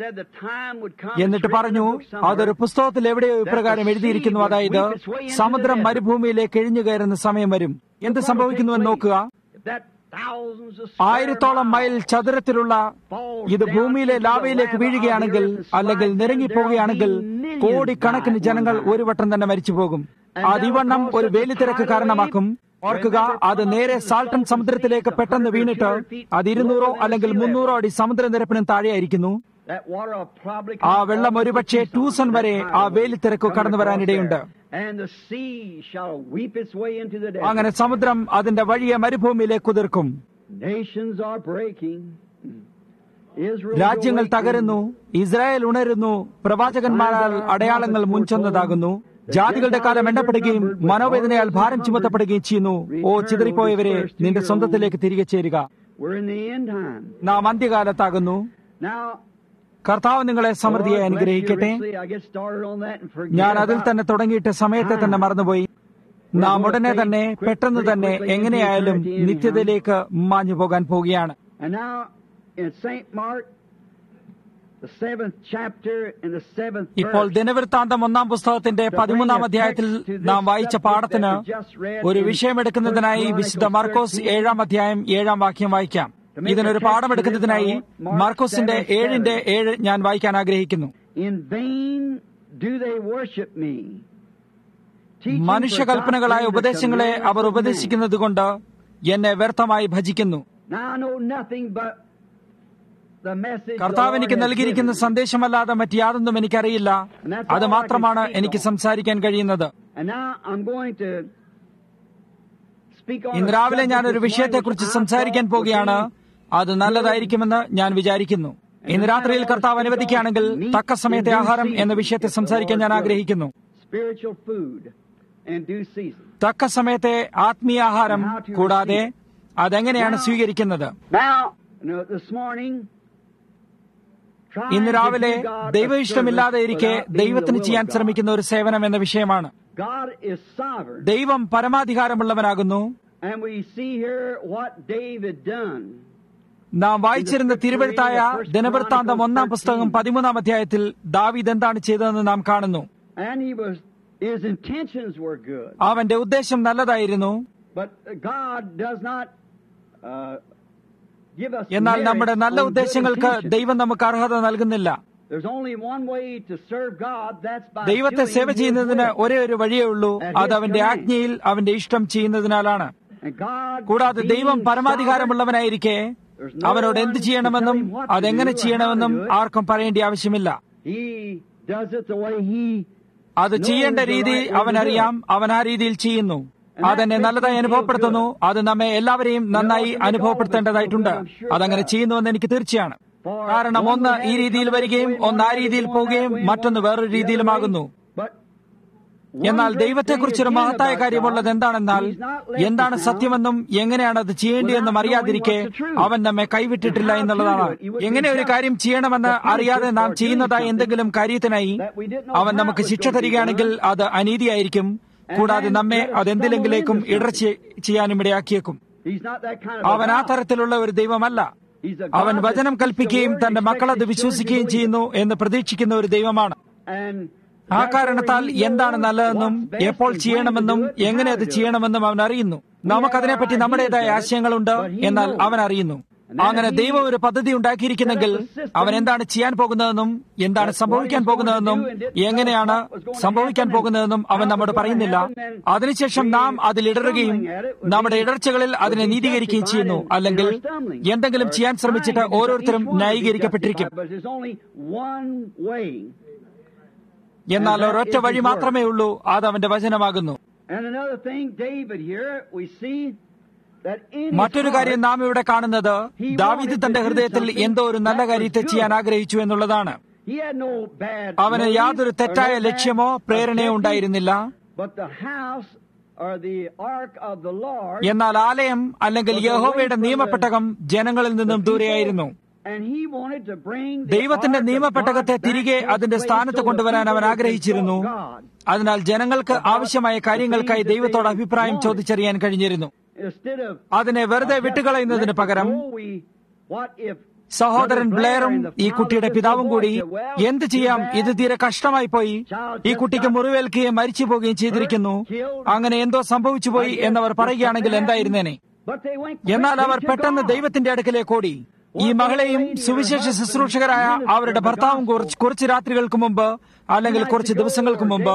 എന്നിട്ട് പറഞ്ഞു അതൊരു പുസ്തകത്തിൽ എവിടെയോ ഇപ്രകാരം എഴുതിയിരിക്കുന്നു അതായത് സമുദ്രം മരുഭൂമിയിലേക്ക് എഴിഞ്ഞു കയറുന്ന സമയം വരും എന്ത് സംഭവിക്കുന്നുവെന്ന് നോക്കുക ആയിരത്തോളം മൈൽ ചതുരത്തിലുള്ള ഇത് ഭൂമിയിലെ ലാവയിലേക്ക് വീഴുകയാണെങ്കിൽ അല്ലെങ്കിൽ നിരങ്ങിപ്പോവുകയാണെങ്കിൽ കോടിക്കണക്കിന് ജനങ്ങൾ ഒരു വട്ടം തന്നെ മരിച്ചു പോകും അതിവണ്ണം ഒരു വേലിത്തിരക്ക് കാരണമാക്കും ഓർക്കുക അത് നേരെ സാൾട്ടൺ സമുദ്രത്തിലേക്ക് പെട്ടെന്ന് വീണിട്ട് അത് ഇരുന്നൂറോ അല്ലെങ്കിൽ മുന്നൂറോ അടി സമുദ്രനിരപ്പിനും താഴെയായിരിക്കുന്നു ആ വെള്ളം ഒരുപക്ഷെ ട്യൂസൺ വരെ ആ വേലിത്തിരക്ക് കടന്നു വരാനിടയുണ്ട് അങ്ങനെ സമുദ്രം അതിന്റെ വഴിയെ മരുഭൂമിയിലേക്ക് കുതിർക്കും രാജ്യങ്ങൾ തകരുന്നു ഇസ്രായേൽ ഉണരുന്നു പ്രവാചകന്മാരാൽ അടയാളങ്ങൾ മുൻചൊന്നതാകുന്നു ജാതികളുടെ കാലം എണ്ണപ്പെടുകയും മനോവേദനയാൽ ഭാരം ചുമത്തപ്പെടുകയും ചെയ്യുന്നു ഓ ചിതറിപ്പോയവരെ നിന്റെ സ്വന്തത്തിലേക്ക് തിരികെ ചേരുക നാം അന്ത്യകാലത്താകുന്നു കർത്താവ് നിങ്ങളെ സമൃദ്ധിയെ അനുഗ്രഹിക്കട്ടെ ഞാൻ അതിൽ തന്നെ തുടങ്ങിയിട്ട് സമയത്തെ തന്നെ മറന്നുപോയി നാം ഉടനെ തന്നെ പെട്ടെന്ന് തന്നെ എങ്ങനെയായാലും നിത്യതയിലേക്ക് മാഞ്ഞു പോകാൻ പോവുകയാണ് ഇപ്പോൾ ദിനവൃത്താന്തം ഒന്നാം പുസ്തകത്തിന്റെ പതിമൂന്നാം അധ്യായത്തിൽ നാം വായിച്ച പാഠത്തിന് ഒരു വിഷയമെടുക്കുന്നതിനായി വിശുദ്ധ മാർക്കോസ് ഏഴാം അധ്യായം ഏഴാം വാക്യം വായിക്കാം ഇതിനൊരു പാഠമെടുക്കുന്നതിനായി മാർക്കോസിന്റെ ഏഴിന്റെ ഏഴ് ഞാൻ വായിക്കാൻ ആഗ്രഹിക്കുന്നു മനുഷ്യകൽപ്പനകളായ ഉപദേശങ്ങളെ അവർ ഉപദേശിക്കുന്നത് കൊണ്ട് എന്നെ വ്യർത്ഥമായി ഭജിക്കുന്നു കർത്താവ് എനിക്ക് നൽകിയിരിക്കുന്ന സന്ദേശമല്ലാതെ മറ്റ് യാതൊന്നും എനിക്കറിയില്ല അത് മാത്രമാണ് എനിക്ക് സംസാരിക്കാൻ കഴിയുന്നത് ഇന്ന് രാവിലെ ഞാൻ ഒരു വിഷയത്തെക്കുറിച്ച് സംസാരിക്കാൻ പോവുകയാണ് അത് നല്ലതായിരിക്കുമെന്ന് ഞാൻ വിചാരിക്കുന്നു ഇന്ന് രാത്രിയിൽ കർത്താവ് അനുവദിക്കുകയാണെങ്കിൽ തക്ക സമയത്തെ ആഹാരം എന്ന വിഷയത്തെ സംസാരിക്കാൻ ഞാൻ ആഗ്രഹിക്കുന്നു തക്ക സമയത്തെ ആത്മീയ ആഹാരം കൂടാതെ അതെങ്ങനെയാണ് സ്വീകരിക്കുന്നത് ഇന്ന് രാവിലെ ദൈവ ഇഷ്ടമില്ലാതെ ഇരിക്കെ ദൈവത്തിന് ചെയ്യാൻ ശ്രമിക്കുന്ന ഒരു സേവനം എന്ന വിഷയമാണ് ദൈവം പരമാധികാരമുള്ളവനാകുന്നു നാം വായിച്ചിരുന്ന തിരുവഴുത്തായ ദിനവൃത്താന്തം ഒന്നാം പുസ്തകം പതിമൂന്നാം അധ്യായത്തിൽ ദാവീദ് എന്താണ് ചെയ്തതെന്ന് നാം കാണുന്നു അവന്റെ ഉദ്ദേശം നല്ലതായിരുന്നു give us എന്നാൽ merit നമ്മുടെ നല്ല on good ഉദ്ദേശങ്ങൾക്ക് intentions. ദൈവം നമുക്ക് അർഹത നൽകുന്നില്ല There's only one way to serve God, that's by ദൈവത്തെ doing സേവ His ചെയ്യുന്നതിന് will. ഒരേ ഒരു വഴിയേ ഉള്ളൂ അത് അവന്റെ ആജ്ഞയിൽ അവന്റെ ഇഷ്ടം ചെയ്യുന്നതിനാലാണ് And God കൂടാതെ being ദൈവം sovereign, പരമാധികാരമുള്ളവനായിരിക്കെ അവനോട് എന്ത് ചെയ്യണമെന്നും അതെങ്ങനെ ചെയ്യണമെന്നും ആർക്കും പറയേണ്ട ആവശ്യമില്ല He does it the way He അത് ചെയ്യേണ്ട രീതി അവനറിയാം അവൻ ആ രീതിയിൽ ചെയ്യുന്നു അതെന്നെ നല്ലതായി അനുഭവപ്പെടുത്തുന്നു അത് നമ്മെ എല്ലാവരെയും നന്നായി അനുഭവപ്പെടുത്തേണ്ടതായിട്ടുണ്ട് അതങ്ങനെ ചെയ്യുന്നുവെന്ന് എനിക്ക് തീർച്ചയാണ് കാരണം ഒന്ന് ഈ രീതിയിൽ വരികയും ഒന്ന് ആ രീതിയിൽ പോവുകയും മറ്റൊന്ന് വേറൊരു രീതിയിലുമാകുന്നു But എന്നാൽ ദൈവത്തെക്കുറിച്ചൊരു മഹത്തായ കാര്യമുള്ളത് എന്താണെന്നാൽ എന്താണ് സത്യമെന്നും എങ്ങനെയാണ് അത് ചെയ്യേണ്ടതെന്നും അറിയാതിരിക്കെ അവൻ നമ്മെ കൈവിട്ടിട്ടില്ല എന്നുള്ളതാണ് എങ്ങനെ ഒരു കാര്യം ചെയ്യണമെന്ന് അറിയാതെ നാം ചെയ്യുന്നതായ എന്തെങ്കിലും കാര്യത്തിനായി അവൻ നമുക്ക് ശിക്ഷ തരികയാണെങ്കിൽ അത് അനീതിയായിരിക്കും കൂടാതെ നമ്മെ അതെന്തിലെങ്കിലേക്കും ഇടർച്ച ചെയ്യാനും ഇടയാക്കിയേക്കും He's not that kind of അവൻ ആ തരത്തിലുള്ള ഒരു ദൈവമല്ല He's a അവൻ God that വചനം speaks the കൽപ്പിക്കുകയും word, തന്റെ expects മക്കളത് his children to വിശ്വസിക്കുകയും believe it. ചെയ്യുന്നു എന്ന് പ്രതീക്ഷിക്കുന്ന ഒരു ദൈവമാണ് And ആ therefore കാരണത്താൽ he knows എന്താണ് നല്ലതെന്നും what's best എപ്പോൾ and when ചെയ്യണമെന്നും to do it and എങ്ങനെ how അത് to do it. ചെയ്യണമെന്നും അവൻ അറിയുന്നു നമുക്കതിനെപ്പറ്റി നമ്മുടേതായ ആശയങ്ങളുണ്ട് എന്നാൽ അവൻ അറിയുന്നു അങ്ങനെ ദൈവം ഒരു പദ്ധതി ഉണ്ടാക്കിയിരിക്കുന്നെങ്കിൽ അവൻ എന്താണ് ചെയ്യാൻ പോകുന്നതെന്നും എന്താണ് സംഭവിക്കാൻ പോകുന്നതെന്നും എങ്ങനെയാണ് സംഭവിക്കാൻ പോകുന്നതെന്നും അവൻ നമ്മോട് പറയുന്നില്ല അതിനുശേഷം നാം അതിലിടറുകയും നമ്മുടെ ഇടർച്ചകളിൽ അതിനെ നീതീകരിക്കുകയും ചെയ്യുന്നു അല്ലെങ്കിൽ എന്തെങ്കിലും ചെയ്യാൻ ശ്രമിച്ചിട്ട് ഓരോരുത്തരും ന്യായീകരിക്കപ്പെട്ടിരിക്കും But there's only one way. എന്നാൽ ഒരൊറ്റ വഴി മാത്രമേ ഉള്ളൂ അത് അവന്റെ വചനമാകുന്നു And another thing, David here, we see that in his മറ്റൊരു കാര്യം heart, നാം ഇവിടെ കാണുന്നത് ദാവീദ് തന്റെ ഹൃദയത്തിൽ എന്തോ ഒരു നല്ല കാര്യത്തെ ചെയ്യാൻ ആഗ്രഹിച്ചു എന്നുള്ളതാണ് he had no bad അവന് motive യാതൊരു or തെറ്റായ no bad ലക്ഷ്യമോ പ്രേരണയോ objective, ഉണ്ടായിരുന്നില്ല But the house or the ark of the Lord എന്നാൽ ആലയം അല്ലെങ്കിൽ യഹോവയുടെ നിയമപ്പെട്ടകം ജനങ്ങളിൽ നിന്നും ദൂരെയായിരുന്നു and he wanted to bring the ദൈവത്തിന്റെ ark of നിയമപ്പെട്ടകത്തെ God back തിരികെ to its അതിന്റെ place സ്ഥാനത്ത് so the കൊണ്ടുവരാൻ അവൻ people could ആഗ്രഹിച്ചിരുന്നു exalt God. അതിനാൽ ജനങ്ങൾക്ക് ആവശ്യമായ കാര്യങ്ങൾക്കായി ദൈവത്തോട് അഭിപ്രായം ചോദിച്ചറിയാൻ കഴിഞ്ഞിരുന്നു Instead of അതിനെ വെറുതെ വിട്ടുകളയുന്നതിന് പകരം Oh, we- what if സഹോദരൻ ബ്ലെയറും ഈ കുട്ടിയുടെ പിതാവും കൂടി എന്ത് ചെയ്യാം ഇത് തീരെ കഷ്ടമായി പോയി ഈ കുട്ടിക്ക് മുറിവേൽക്കുകയും മരിച്ചു പോവുകയും ചെയ്തിരിക്കുന്നു അങ്ങനെ എന്തോ സംഭവിച്ചു പോയി എന്നവർ പറയുകയാണെങ്കിൽ എന്തായിരുന്നേനെ But they went എന്നാൽ അവർ quickly to പെട്ടെന്ന് God. ദൈവത്തിന്റെ അടുക്കലേക്ക് ഓടി ഈ മകളെയും സുവിശേഷ ശുശ്രൂഷകരായ അവരുടെ ഭർത്താവും കുറച്ച് കുറച്ച് രാത്രികൾക്ക് മുമ്പ് അല്ലെങ്കിൽ കുറച്ച് ദിവസങ്ങൾക്ക് മുമ്പ്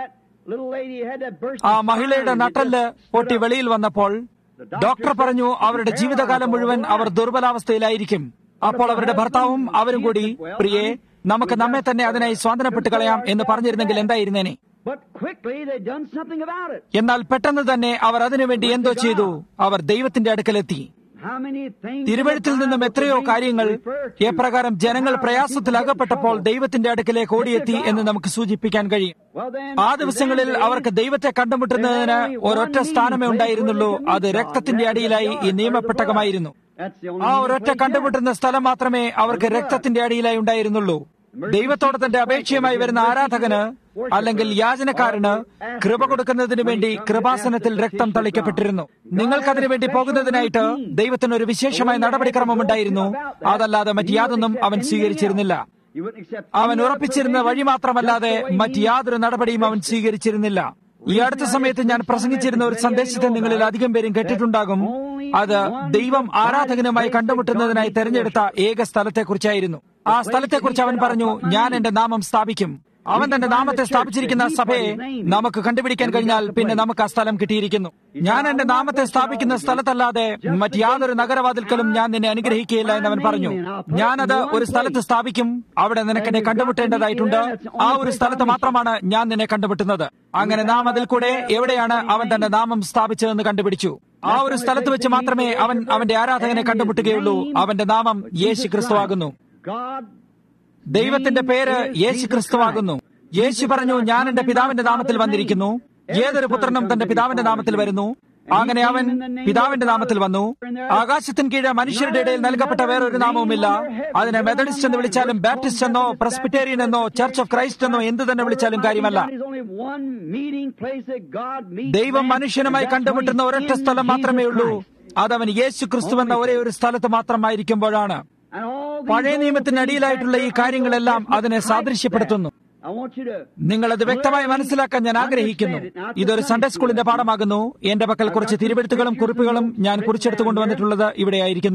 ആ മഹിളയുടെ നട്ടല് പൊട്ടി വെളിയിൽ വന്നപ്പോൾ ഡോക്ടർ പറഞ്ഞു അവരുടെ ജീവിതകാലം മുഴുവൻ അവർ ദുർബലാവസ്ഥയിലായിരിക്കും അപ്പോൾ അവരുടെ ഭർത്താവും അവരും കൂടി പ്രിയെ നമുക്ക് നമ്മെ തന്നെ അതിനായി സ്വാതന്ത്ര്യപ്പെട്ട് കളയാം എന്ന് പറഞ്ഞിരുന്നെങ്കിൽ എന്തായിരുന്നേനെ But quickly they done something about it. എന്നാൽ പെട്ടെന്ന് തന്നെ അവർ അതിനുവേണ്ടി എന്തോ ചെയ്തു അവർ ദൈവത്തിന്റെ അടുക്കലെത്തി How many things തിരുവഴുത്തിൽ നിന്നും എത്രയോ കാര്യങ്ങൾ എപ്രകാരം ജനങ്ങൾ പ്രയാസത്തിൽ അകപ്പെട്ടപ്പോൾ ദൈവത്തിന്റെ അടുക്കലേക്ക് ഓടിയെത്തി എന്ന് നമുക്ക് സൂചിപ്പിക്കാൻ കഴിയും Well then, ആ ദിവസങ്ങളിൽ അവർക്ക് ദൈവത്തെ കണ്ടുമുട്ടുന്നതിന് ഒരൊറ്റ സ്ഥാനമേ ഉണ്ടായിരുന്നുള്ളൂ അത് രക്തത്തിന്റെ അടിയിലായി ഈ നിയമപ്പെട്ടകമായിരുന്നു that's the ആ only ഒരൊറ്റ കണ്ടുമുട്ടുന്ന സ്ഥലം മാത്രമേ അവർക്ക് രക്തത്തിന്റെ അടിയിലായി ഉണ്ടായിരുന്നുള്ളൂ ദൈവത്തോട് തന്റെ അപേക്ഷയുമായി വരുന്ന ആരാധകന് അല്ലെങ്കിൽ യാചനക്കാരന് കൃപ കൊടുക്കുന്നതിന് വേണ്ടി കൃപാസനത്തിൽ രക്തം തളിക്കപ്പെട്ടിരുന്നു നിങ്ങൾക്കതിനു വേണ്ടി പോകുന്നതിനായിട്ട് ദൈവത്തിന് ഒരു വിശേഷമായ നടപടിക്രമമുണ്ടായിരുന്നു അതല്ലാതെ മറ്റ് യാതൊന്നും അവൻ സ്വീകരിച്ചിരുന്നില്ല You wouldn't accept അവൻ any other ഉറപ്പിച്ചിരുന്ന provision, വഴി മാത്രമല്ലാതെ just the way മറ്റ് he- യാതൊരു നടപടിയും അവൻ സ്വീകരിച്ചിരുന്നില്ല ഈ അടുത്ത സമയത്ത് ഞാൻ പ്രസംഗിച്ചിരുന്ന ഒരു സന്ദേശത്തെ നിങ്ങളിൽ അധികം പേരും കേട്ടിട്ടുണ്ടാകും അത് ദൈവം ആരാധകനുമായി കണ്ടുമുട്ടുന്നതിനായി തെരഞ്ഞെടുത്ത ഏക സ്ഥലത്തെക്കുറിച്ചായിരുന്നു ആ സ്ഥലത്തെക്കുറിച്ച് അവൻ പറഞ്ഞു ഞാൻ എന്റെ നാമം സ്ഥാപിക്കും അവൻ തന്റെ നാമത്തെ സ്ഥാപിച്ചിരിക്കുന്ന സഭയെ നമുക്ക് കണ്ടുപിടിക്കാൻ കഴിഞ്ഞാൽ പിന്നെ നമുക്ക് ആ സ്ഥലം കിട്ടിയിരിക്കുന്നു ഞാൻ എന്റെ നാമത്തെ സ്ഥാപിക്കുന്ന സ്ഥലത്തല്ലാതെ മറ്റ് യാതൊരു നഗരവാതിൽക്കലും ഞാൻ നിന്നെ അനുഗ്രഹിക്കുകയില്ല എന്ന് അവൻ പറഞ്ഞു ഞാനത് ഒരു സ്ഥലത്ത് സ്ഥാപിക്കും അവിടെ നിനക്ക് എന്നെ കണ്ടുമുട്ടേണ്ടതായിട്ടുണ്ട് ആ ഒരു സ്ഥലത്ത് മാത്രമാണ് ഞാൻ നിന്നെ കണ്ടുമുട്ടുന്നത് അങ്ങനെ നാം അതിൽ കൂടെ എവിടെയാണ് അവൻ തന്റെ നാമം സ്ഥാപിച്ചതെന്ന് കണ്ടുപിടിച്ചു ആ ഒരു സ്ഥലത്ത് വെച്ച് മാത്രമേ അവൻ അവന്റെ ആരാധകനെ കണ്ടുമുട്ടുകയുള്ളൂ അവന്റെ നാമം യേശു ക്രിസ്തുവാകുന്നു God ദൈവത്തിന്റെ പേര് യേശു ക്രിസ്തുവാകുന്നു യേശു പറഞ്ഞു ഞാൻ എന്റെ പിതാവിന്റെ നാമത്തിൽ വന്നിരിക്കുന്നു ഏതൊരു പുത്രനും തന്റെ പിതാവിന്റെ നാമത്തിൽ വരുന്നു അങ്ങനെ അവൻ പിതാവിന്റെ നാമത്തിൽ വന്നു ആകാശത്തിന് കീഴെ മനുഷ്യരുടെ ഇടയിൽ നൽകപ്പെട്ട വേറൊരു നാമവുമില്ല അതിനെ മെത്തഡിസ്റ്റ് എന്ന് വിളിച്ചാലും ബാപ്റ്റിസ്റ്റ് എന്നോ പ്രസ്പിറ്റേറിയൻ എന്നോ ചർച്ച് ഓഫ് ക്രൈസ്റ്റ് എന്നോ എന്ത് തന്നെ വിളിച്ചാലും കാര്യമല്ല There's only one meeting place that God meets ദൈവം man, മനുഷ്യനുമായി and that's കണ്ടുമുട്ടുന്ന when ഒരൊറ്റ he's സ്ഥലം in മാത്രമേ Jesus ഉള്ളൂ Christ. അതവൻ യേശു ക്രിസ്തു എന്ന ഒരേ ഒരു സ്ഥലത്ത് മാത്രമായിരിക്കുമ്പോഴാണ് And all these പഴയ old നിയമത്തിനടിയിലായിട്ടുള്ള ഈ things കാര്യങ്ങളെല്ലാം that അതിനെ Christ സാദൃശ്യപ്പെടുത്തുന്നു said. I want you to നിങ്ങളത് വ്യക്തമായി മനസ്സിലാക്കാൻ ഞാൻ ആഗ്രഹിക്കുന്നു ഇതൊരു സൺഡേ സ്കൂളിന്റെ പാഠമാകുന്നു എന്റെ പക്കൽ കുറച്ച് തിരുവെഴുത്തുകളും കുറിപ്പുകളും ഞാൻ കുറിച്ചെടുത്തു കൊണ്ടുവന്നിട്ടുള്ളത് ഇവിടെയായിരിക്കുന്നു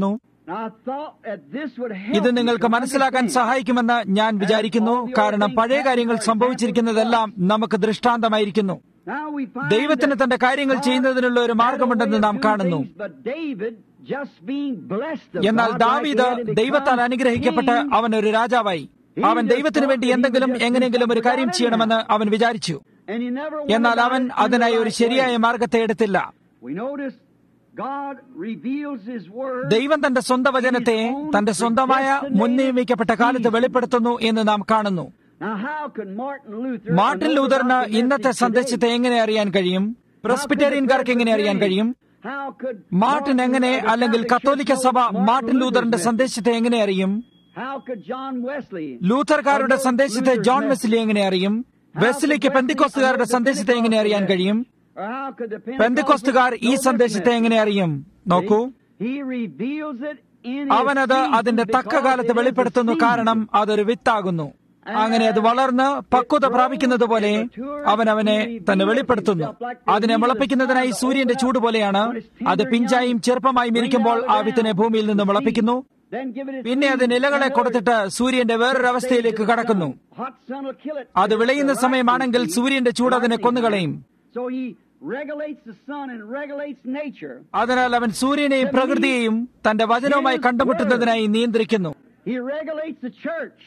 Now, I thought that this would help ഇത് you നിങ്ങൾക്ക് to മനസ്സിലാക്കാൻ understand. സഹായിക്കുമെന്ന് ഞാൻ വിചാരിക്കുന്നു കാരണം പഴയ കാര്യങ്ങൾ സംഭവിച്ചിരിക്കുന്നതെല്ലാം നമുക്ക് ദൃഷ്ടാന്തമായിരിക്കുന്നു Now we find ദൈവത്തിന് that തന്റെ കാര്യങ്ങൾ God ചെയ്യുന്നതിനുള്ള ഒരു had a മാർഗമുണ്ടെന്ന് way of നാം doing കാണുന്നു things, but David, just being blessed of എന്നാൽ God, like ദാവീദ് he had to become ദൈവത്താൽ അനുഗ്രഹിക്കപ്പെട്ട് king, അവൻ ഒരു രാജാവായി അവൻ ദൈവത്തിന് വേണ്ടി എന്തെങ്കിലും എങ്ങനെയെങ്കിലും ഒരു കാര്യം ചെയ്യണമെന്ന് അവൻ വിചാരിച്ചു and he never went എന്നാൽ about അവൻ it in the അതിനായി ഒരു right ശരിയായ way. മാർഗത്തെ എടുത്തില്ല We notice God reveals His word. ദൈവം തന്റെ സ്വന്തം വചനത്തെ തന്റെ സ്വന്തമായ മുൻനിയമിക്കപ്പെട്ട കാലത്ത് വെളിപ്പെടുത്തുന്നു എന്ന് നാം കാണുന്നു Now, how could Martin Luther Martin know ലൂതറിന് about the ഇന്നത്തെ message സന്ദേശത്തെ today? എങ്ങനെ അറിയാൻ കഴിയും How could the പ്രസ്ബിറ്റേറിയൻകാർക്ക് എങ്ങനെ അറിയാൻ കഴിയും How could മാർട്ടിൻ Martin എങ്ങനെ of the അല്ലെങ്കിൽ Catholic കത്തോലിക്ക Church സഭ know Martin മാർട്ടിൻ Luther's ലൂതറിന്റെ message? സന്ദേശത്തെ എങ്ങനെ അറിയും How could John Wesley ലൂഥർക്കാരുടെ സന്ദേശത്തെ ജോൺ വെസ്ലി എങ്ങനെ അറിയും വെസ്ലിക്ക് പെന്തിക്കോസ്തുകാരുടെ സന്ദേശത്തെ എങ്ങനെ അറിയാൻ കഴിയും or how could the പെന്തിക്കോസ്തുകാർ ഈ Pentecostals know സന്ദേശത്തെ this എങ്ങനെ അറിയും നോക്കൂ message? He reveals it in his അവനത് season അതിന്റെ തക്ക because കാലത്ത് it is a വെളിപ്പെടുത്തുന്നു season. കാരണം അതൊരു വിത്താകുന്നു അങ്ങനെ അത് വളർന്ന് പക്വത പ്രാപിക്കുന്നത് പോലെ അവൻ അവനെ തന്നെ വെളിപ്പെടുത്തുന്നു അതിനെ മുളപ്പിക്കുന്നതിനായി സൂര്യന്റെ ചൂട് പോലെയാണ് അത് പിഞ്ചായും ചെറുപ്പമായും ഇരിക്കുമ്പോൾ ആ വിത്തിനെ ഭൂമിയിൽ നിന്ന് മുളപ്പിക്കുന്നു Then give it its പിന്നെ അത് season. നിലകളെ കൊടുത്തിട്ട് സൂര്യന്റെ വേറൊരു അവസ്ഥയിലേക്ക് കടക്കുന്നു Hot sun will kill it. അത് വിളയുന്ന സമയമാണെങ്കിൽ സൂര്യന്റെ ചൂട് അതിനെ കൊന്നുകളയും So he regulates the sun and regulates nature. അതിനാൽ അവൻ സൂര്യനെയും പ്രകൃതിയെയും തന്റെ വചനവുമായി കണ്ടുമുട്ടുന്നതിനായി നിയന്ത്രിക്കുന്നു He regulates the church.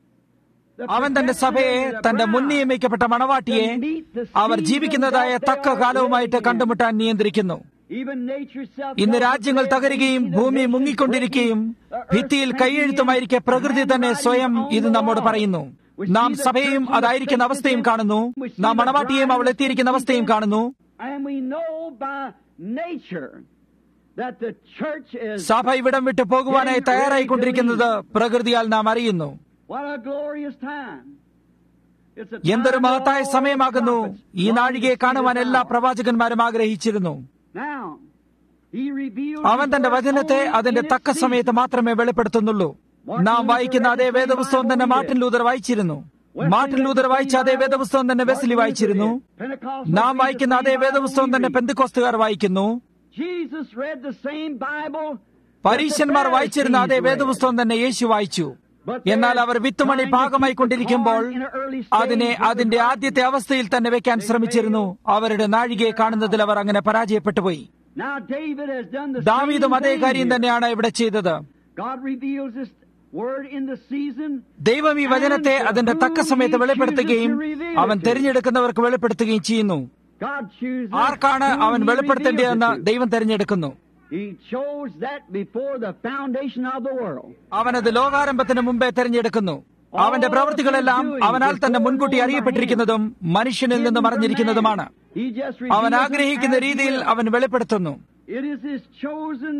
The അവൻ തന്റെ സഭയെ predestined, the തന്റെ bride, മുൻനിയമിക്കപ്പെട്ട മണവാട്ടിയെ to meet the our season ജീവിക്കുന്നതായ that they തക്ക are കാലവുമായിട്ട് living in. കണ്ടുമുട്ടാൻ നിയന്ത്രിക്കുന്നു Even nature itself ഇന്ന് tells us രാജ്യങ്ങൾ today, തകരുകയും we see the ഭൂമി nations മുങ്ങിക്കൊണ്ടിരിക്കുകയും breaking, the earth ഭിത്തിയിൽ sinking കൈയെഴുത്തുമായിരിക്കെ in, പ്രകൃതി തന്നെ handwriting സ്വയം on ഇത് the നമ്മോട് wall. പറയുന്നു We നാം see the സഭയെയും church in the അതായിരിക്കുന്ന face അവസ്ഥയും of കാണുന്നു We see നാം the മണവാട്ടിയെയും bride അവൾ എത്തിയിരിക്കുന്ന in അവസ്ഥയും the- കാണുന്നു And we know by nature that the church is സഭ ഇവിടം വിട്ട് പോകുവാനായി തയ്യാറായിക്കൊണ്ടിരിക്കുന്നത് പ്രകൃതിയാൽ നാം അറിയുന്നു what a glorious time. It's a എന്തൊരു time മഹത്തായ all സമയമാകുന്നു prophets ഈ longed നാഴികയെ to see കാണുവാൻ this എല്ലാ hour. പ്രവാചകന്മാരും ആഗ്രഹിച്ചിരുന്നു Now, he reveals അവൻ his തന്റെ word വചനത്തെ only അതിന്റെ in its തക്ക സമയത്ത് season. മാത്രമേ വെളിപ്പെടുത്തുന്നുള്ളൂ നാം വായിക്കുന്ന അതേ വേദപുസ്തകം തന്നെ മാർട്ടിൻ ലൂതർ വായിച്ചിരുന്നു മാർട്ടിൻ ലൂതർ വായിച്ച അതേ വേദപുസ്തകം തന്നെ വെസ്ലി വായിച്ചിരുന്നു Pentecostals നാം read the വായിക്കുന്ന same അതേ Bible വേദപുസ്തകം we തന്നെ read. പെന്തിക്കോസ്തുകാർ വായിക്കുന്നു Jesus read the same Bible പരീശന്മാർ that the വായിച്ചിരുന്ന അതേ Pharisees read. വേദപുസ്തകം തന്നെ യേശു വായിച്ചു But they എന്നാൽ are അവർ വിത്തുമണി trying to പാകമായി keep the കൊണ്ടിരിക്കുമ്പോൾ corn in an early stage അതിനെ with the അതിന്റെ garden. ആദ്യത്തെ അവസ്ഥയിൽ തന്നെ വെക്കാൻ ശ്രമിച്ചിരുന്നു അവരുടെ നാഴികയെ കാണുന്നതിൽ അവർ അങ്ങനെ പരാജയപ്പെട്ടു പോയി Now David has done the ദാവീദും same അതേ thing കാര്യം here. തന്നെയാണ് ഇവിടെ ചെയ്തത് God reveals this word in the season. ദൈവം ഈ വചനത്തെ അതിന്റെ തക്ക സമയത്ത് വെളിപ്പെടുത്തുകയും അവൻ തിരഞ്ഞെടുക്കുന്നവർക്ക് വെളിപ്പെടുത്തുകയും ചെയ്യുന്നു God chooses ആർക്കാണ് whom അവൻ he വെളിപ്പെടുത്തേണ്ടതെന്ന് reveals it to. ദൈവം തിരഞ്ഞെടുക്കുന്നു He chose that before the foundation of the world. അവനത് ലോകാരംഭത്തിന് മുമ്പേ തിരഞ്ഞെടുക്കുന്നു അവന്റെ പ്രവൃത്തികളെല്ലാം അവനാൽ തന്നെ മുൻകൂട്ടി അറിയപ്പെട്ടിരിക്കുന്നതും മനുഷ്യനിൽ നിന്ന് മറിഞ്ഞിരിക്കുന്നതുമാണ് He just അവൻ reveals it ആഗ്രഹിക്കുന്ന as he രീതിയിൽ will. അവൻ വെളിപ്പെടുത്തുന്നു It is his chosen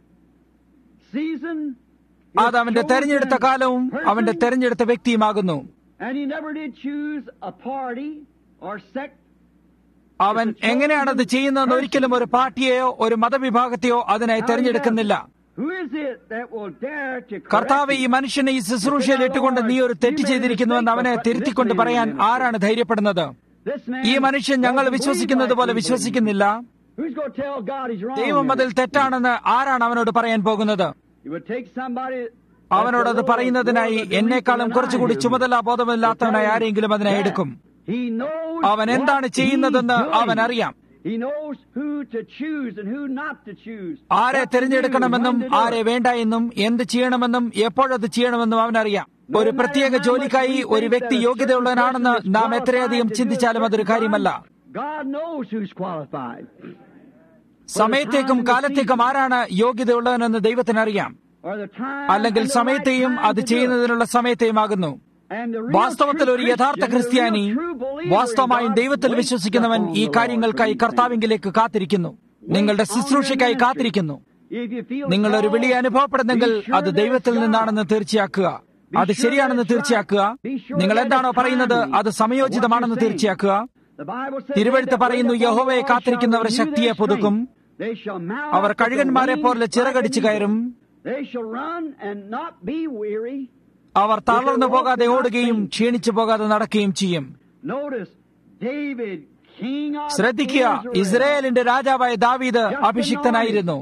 season. അത് അവന്റെ തെരഞ്ഞെടുത്ത കാലവും അവന്റെ തെരഞ്ഞെടുത്ത വ്യക്തിയുമാകുന്നു And he never did choose a party or sect. അവൻ എങ്ങനെയാണത് ചെയ്യുന്നതെന്ന് ഒരിക്കലും ഒരു പാർട്ടിയെയോ ഒരു മതവിഭാഗത്തെയോ അതിനായി തെരഞ്ഞെടുക്കുന്നില്ല Who is it that will dare to കർത്താവ് correct ഈ you? മനുഷ്യനെ ഈ ശുശ്രൂഷയിൽ ഇട്ടുകൊണ്ട് നീ ഒരു തെറ്റ് ചെയ്തിരിക്കുന്നുവെന്ന് അവനെ തിരുത്തിക്കൊണ്ട് പറയാൻ ആരാണ് ധൈര്യപ്പെടുന്നത് This man ഈ മനുഷ്യൻ ഞങ്ങൾ doesn't വിശ്വസിക്കുന്നത് believe പോലെ like we വിശ്വസിക്കുന്നില്ല believe. Who's going to tell God he's wrong? ദൈവം in അതിൽ it? തെറ്റാണെന്ന് ആരാണ് അവനോട് പറയാൻ പോകുന്നത് It would take somebody അവനോട് അത് പറയുന്നതിനായി എന്നെക്കാളും കുറച്ചുകൂടി ചുമതലാ ബോധമില്ലാത്തവനായി ആരെങ്കിലും അതിനായി എടുക്കും He knows അവൻ എന്താണ് what ചെയ്യുന്നതെന്ന് he's doing. അവൻ അറിയാം He knows who to choose and who not to choose. ആരെ What to തിരഞ്ഞെടുക്കണമെന്നും do, when to do ആരെ it. വേണ്ട എന്നും എന്ത് ചെയ്യണമെന്നും എപ്പോഴത് ചെയ്യണമെന്നും അവനറിയാം ഒരു പ്രത്യേക ജോലിക്കായി ഒരു വ്യക്തി യോഗ്യതയുള്ളവനാണെന്ന് നാം എത്രയധികം ചിന്തിച്ചാലും അതൊരു കാര്യമല്ല God knows who's qualified. സമയത്തേക്കും കാലത്തേക്കും ആരാണ് യോഗ്യതയുള്ളവനെന്ന് ദൈവത്തിനറിയാം Or the time അല്ലെങ്കിൽ and the right സമയത്തെയും time അത് to do it. ചെയ്യുന്നതിനുള്ള സമയത്തെയുമാകുന്നു And the real വാസ്തവത്തിൽ ഒരു true യഥാർത്ഥ Christian, the ക്രിസ്ത്യാനി real true believer in വാസ്തവമായും God ദൈവത്തിൽ waits വിശ്വസിക്കുന്നവൻ upon ഈ the Lord കാര്യങ്ങൾക്കായി for these കർത്താവിങ്കിലേക്ക് കാത്തിരിക്കുന്നു നിങ്ങളുടെ ശുശ്രൂഷയ്ക്കായി കാത്തിരിക്കുന്നു things. If you feel നിങ്ങൾ ഒരു വിളി called, അനുഭവപ്പെടുന്നെങ്കിൽ be sure അത് that ദൈവത്തിൽ it's God. നിന്നാണെന്ന് തീർച്ചയാക്കുക അത് ശരിയാണെന്ന് തീർച്ചയാക്കുക നിങ്ങൾ എന്താണോ പറയുന്നത് അത് സമയോചിതമാണെന്ന് തീർച്ചയാക്കുക The Bible says, തിരുവെഴുത്ത് "They that പറയുന്നു wait upon the യഹോവയെ Lord കാത്തിരിക്കുന്നവർ shall renew ശക്തിയെ their പുതുക്കും strength. They shall mount our up with കഴുകന്മാരെ wings പോലെ like ചിറകടിച്ചു an കയറും eagle. They shall run and not be weary. അവർ തളർന്നു പോകാതെ ഓടുകയും ക്ഷീണിച്ചു പോകാതെ നടക്കുകയും ചെയ്യും Notice, David, king of ശ്രദ്ധിക്കുക Israel, ഇസ്രയേലിന്റെ രാജാവായ ദാവീദ് അഭിഷിക്തനായിരുന്നു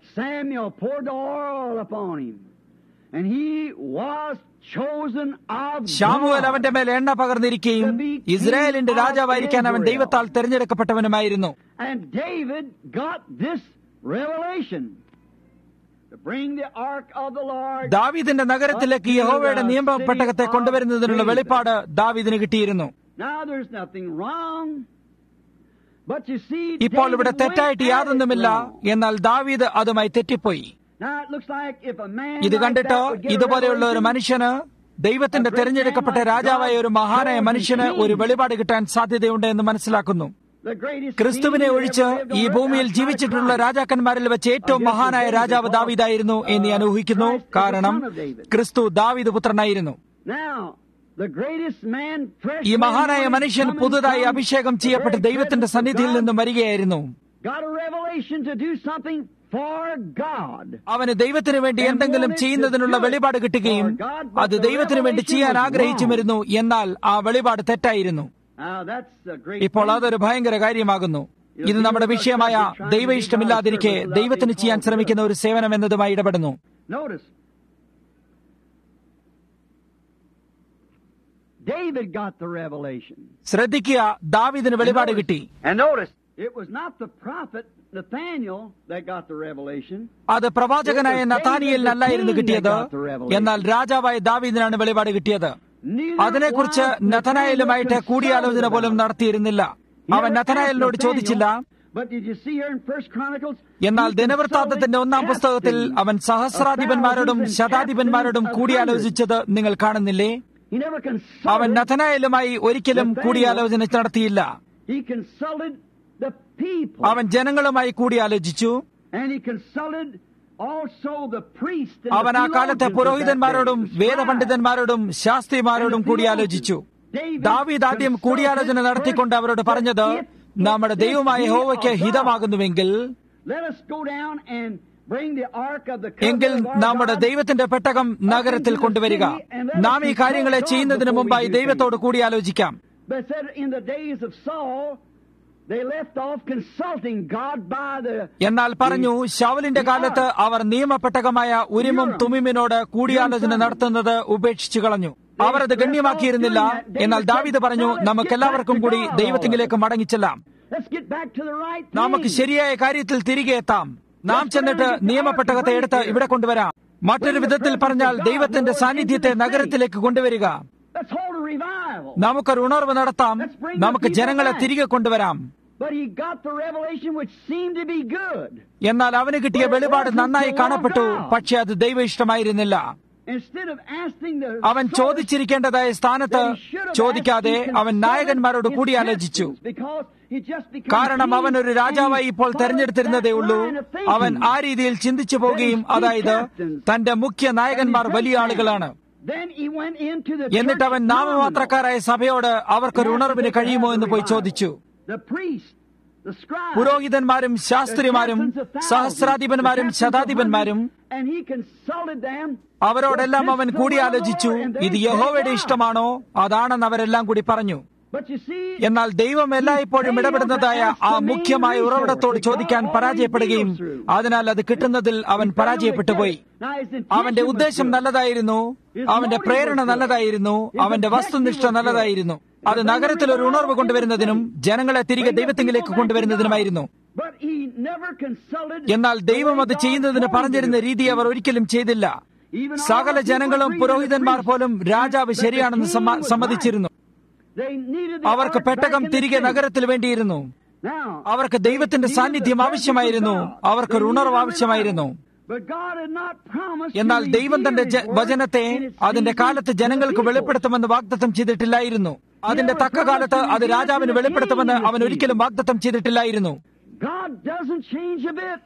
Samuel poured the oil upon him, and he was chosen of Shamuel God. അവന്റെ മേൽ എണ്ണ പകർന്നിരിക്കുകയും ഇസ്രായേലിന്റെ രാജാവായിരിക്കാൻ അവൻ ദൈവത്താൽ തെരഞ്ഞെടുക്കപ്പെട്ടവനുമായിരുന്നു And David got this revelation to bring the ark of the Lord. ദാവീദിന്റെ നഗരത്തിലേക്ക് യഹോവയുടെ നിയമപ്പെട്ടകത്തെ കൊണ്ടുവരുന്നതിനുള്ള വെളിപ്പാട് ദാവീദിന് കിട്ടിയിരുന്നു Now there's nothing wrong. But you see, ഇപ്പോൾ David ഇവിടെ went തെറ്റായിട്ട് at it യാതൊന്നുമില്ല wrong. എന്നാൽ ദാവീദ് അതുമായി തെറ്റിപ്പോയി Now it looks like if a man ഇത് like കണ്ടിട്ട് that would get a ഇതുപോലെയുള്ള ഒരു revelation, മനുഷ്യന് ദൈവത്തിന്റെ തെരഞ്ഞെടുക്കപ്പെട്ട രാജാവായ ഒരു മഹാനായ മനുഷ്യന് ഒരു വെളിപാട് കിട്ടാൻ സാധ്യതയുണ്ട് എന്ന് മനസ്സിലാക്കുന്നു the greatest ക്രിസ്തുവിനെ king that ഒഴിച്ച് ever lived on ഈ earth ഭൂമിയിൽ outside of ജീവിച്ചിട്ടുള്ള Christ. രാജാക്കന്മാരിൽ വെച്ച് ഏറ്റവും മഹാനായ രാജാവ് ദാവീദായിരുന്നു എന്ന് ഞാൻ ഊഹിക്കുന്നു കാരണം ക്രിസ്തു ദാവീദ് പുത്രനായിരുന്നു Now, the greatest man, fresh ഈ man മഹാനായ coming മനുഷ്യൻ from പുതുതായി the അഭിഷേകം very ചെയ്യപ്പെട്ട് ദൈവത്തിന്റെ presence of സന്നിധിയിൽ God, നിന്നും വരികയായിരുന്നു got a revelation to do something for God. അവന് ദൈവത്തിന് വേണ്ടി എന്തെങ്കിലും ചെയ്യുന്നതിനുള്ള വെളിപാട് കിട്ടുകയും അത് ദൈവത്തിന് വേണ്ടി ചെയ്യാൻ ആഗ്രഹിച്ചുമിരുന്നു എന്നാൽ ആ വെളിപാട് തെറ്റായിരുന്നു Now, that's a great ഇപ്പോൾ thing. അതൊരു ഭയങ്കര കാര്യമാകുന്നു ഇത് നമ്മുടെ വിഷയമായ ദൈവ ഇഷ്ടമില്ലാതിരിക്കെ ദൈവത്തിന് ചെയ്യാൻ ശ്രമിക്കുന്ന ഒരു സേവനം എന്നതുമായി ഇടപെടുന്നു Notice. David got the revelation. ശ്രദ്ധിക്കുക ദാവീദിന് വെളിപാട് കിട്ടി And notice, it was not the prophet Nathaniel that got the revelation. അത് പ്രവാചകനായ നഥാനിയലിനല്ലായിരുന്നു കിട്ടിയത് എന്നാൽ രാജാവായ ദാവീദിനാണ് വെളിപാട് കിട്ടിയത് Neither അതിനെക്കുറിച്ച് was നഥനായലുമായിട്ട് Nathaniel കൂടിയാലോചന consulted പോലും about it. നടത്തിയിരുന്നില്ല He അവൻ never നഥനായലിനോട് asked ചോദിച്ചില്ല Nathaniel, But did you see here in First Chronicles? എന്നാൽ he ദിനവൃത്താന്തത്തിന്റെ ഒന്നാം consulted പുസ്തകത്തിൽ captains അവൻ സഹസ്രാധിപന്മാരോടും of thousands and ശതാധിപന്മാരോടും captains of കൂടിയാലോചിച്ചത് നിങ്ങൾ കാണുന്നില്ലേ hundreds. He never അവൻ consulted. നഥനായലുമായി ഒരിക്കലും കൂടിയാലോചന നടത്തിയില്ല He consulted the people. അവൻ ജനങ്ങളുമായി കൂടിയാലോചിച്ചു And he consulted also the priests and അവൻ the ആ കാലത്തെ theologians of that പുരോഹിതന്മാരോടും day, the വേദപണ്ഡിതന്മാരോടും ശാസ്ത്രിമാരോടും കൂടിയാലോചിച്ചു ദാവീദ് ആദ്യം കൂടിയാലോചന നടത്തിക്കൊണ്ട് അവരോട് പറഞ്ഞത് നമ്മുടെ ദൈവമായ ഹോവയ്ക്ക് ഹിതമാകുന്നുവെങ്കിൽ Let us go down and bring the ark of the എങ്കിൽ covenant of our നമ്മുടെ God ദൈവത്തിന്റെ പെട്ടകം നഗരത്തിൽ കൊണ്ടുവരിക നാം ഈ കാര്യങ്ങളെ ചെയ്യുന്നതിന് മുമ്പായി ദൈവത്തോട് കൂടിയാലോചിക്കാം But it said in the days of Saul, they left off consulting God by the എന്നാൽ പറഞ്ഞു ശൗലിന്റെ കാലത്ത് അവർ നിയമപ്പെട്ടകമായ ഉരിമും തുമിമിനോട് കൂടിയാലോചന നടത്തുന്നത് ഉപേക്ഷിച്ചു കളഞ്ഞു അവർ അത് ഗണ്യമാക്കിയിരുന്നില്ല എന്നാൽ ദാവീദ് പറഞ്ഞു നമുക്കെല്ലാവർക്കും കൂടി ദൈവത്തിങ്കിലേക്ക് മടങ്ങിച്ചെല്ലാം Let's get back to the right thing. നമുക്ക് ശരിയായ കാര്യത്തിൽ തിരികെ എത്താം നാം ചെന്നിട്ട് നിയമപ്പെട്ടകത്തെ എടുത്ത് ഇവിടെ കൊണ്ടുവരാം മറ്റൊരു വിധത്തിൽ പറഞ്ഞാൽ ദൈവത്തിന്റെ സാന്നിധ്യത്തെ നഗരത്തിലേക്ക് കൊണ്ടുവരിക Let's hold a revival. നമുക്കൊരു ഉണർവ് നടത്താം നമുക്ക് ജനങ്ങളെ തിരികെ കൊണ്ടുവരാം But he got the revelation which seemed to be good. എന്നാൽ അവന് കിട്ടിയ വെളിപാട് നന്നായി കാണപ്പെട്ടു പക്ഷെ അത് ദൈവ ഇഷ്ടമായിരുന്നില്ല Instead of asking the അവൻ source ചോദിച്ചിരിക്കേണ്ടതായ സ്ഥാനത്ത് that he should have ചോദിക്കാതെ asked, he അവൻ consulted നായകന്മാരോട് his കൂടിയാലോചിച്ചു captains because he just become കാരണം അവൻ ഒരു king രാജാവായി and ഇപ്പോൾ followed തെരഞ്ഞെടുത്തിരുന്നതേ that ഉള്ളൂ line of thinking. അവൻ ആ രീതിയിൽ ചിന്തിച്ചു പോകുകയും അതായത് തന്റെ മുഖ്യ നായകന്മാർ വലിയ ആളുകളാണ് Then he went into the എന്നിട്ട് അവൻ church നാമമാത്രക്കാരായ സഭയോട് അവർക്കൊരു ഉണർവിന് കഴിയുമോ എന്ന് പോയി ചോദിച്ചു The priest, the scribe, പുരോഹിതന്മാരും the ശാസ്ത്രിമാരും captains of thousands, സഹസ്രാധിപന്മാരും the captains of ശതാധിപന്മാരും hundreds, and he consulted them. അവരോടെല്ലാം അവൻ കൂടിയാലോചിച്ചു ഇത് യഹോവയുടെ ഇഷ്ടമാണോ അതാണെന്ന് അവരെല്ലാം കൂടി പറഞ്ഞു But you see, എന്നാൽ ദൈവം എല്ലായ്പ്പോഴും ഇടപെടുന്നതായ ആ മുഖ്യമായ ഉറവിടത്തോട് ചോദിക്കാൻ പരാജയപ്പെടുകയും അതിനാൽ അത് കിട്ടുന്നതിൽ അവൻ പരാജയപ്പെട്ടു പോയി Now, his intention അവന്റെ was ഉദ്ദേശം good. നല്ലതായിരുന്നു അവന്റെ പ്രേരണ നല്ലതായിരുന്നു അവന്റെ വസ്തുനിഷ്ഠ നല്ലതായിരുന്നു അത് നഗരത്തിൽ ഒരു ഉണർവ് കൊണ്ടുവരുന്നതിനും ജനങ്ങളെ തിരികെ ദൈവത്തിങ്കിലേക്ക് കൊണ്ടുവരുന്നതിനുമായിരുന്നു But he never consulted എന്നാൽ ദൈവം അത് ചെയ്യുന്നതിന് പറഞ്ഞിരുന്ന രീതി അവർ ഒരിക്കലും ചെയ്തില്ല സകല ജനങ്ങളും പുരോഹിതന്മാർ പോലും രാജാവ് ശരിയാണെന്ന് സമ്മ- സമ്മതിച്ചിരുന്നു They needed the അവർക്ക് ark പെട്ടകം back in the തിരികെ city. നഗരത്തിൽ വേണ്ടിയിരുന്നു Now, അവർക്ക് ദൈവത്തിന്റെ സാന്നിധ്യം ആവശ്യമായിരുന്നു അവർക്കൊരു ഉണർവ് ആവശ്യമായിരുന്നു but God had not promised to എന്നാൽ ദൈവം തന്റെ reveal ജ- his word വചനത്തെ in its അതിന്റെ season കാലത്ത് to the ജനങ്ങൾക്ക് people. വെളിപ്പെടുത്തുമെന്ന് വാഗ്ദത്തം ചെയ്തിട്ടില്ലായിരുന്നു അതിന്റെ തക്ക കാലത്ത് അത് രാജാവിന് വെളിപ്പെടുത്തുമെന്ന് അവൻ ഒരിക്കലും വാഗ്ദത്തം ചെയ്തിട്ടില്ലായിരുന്നു God doesn't change a bit.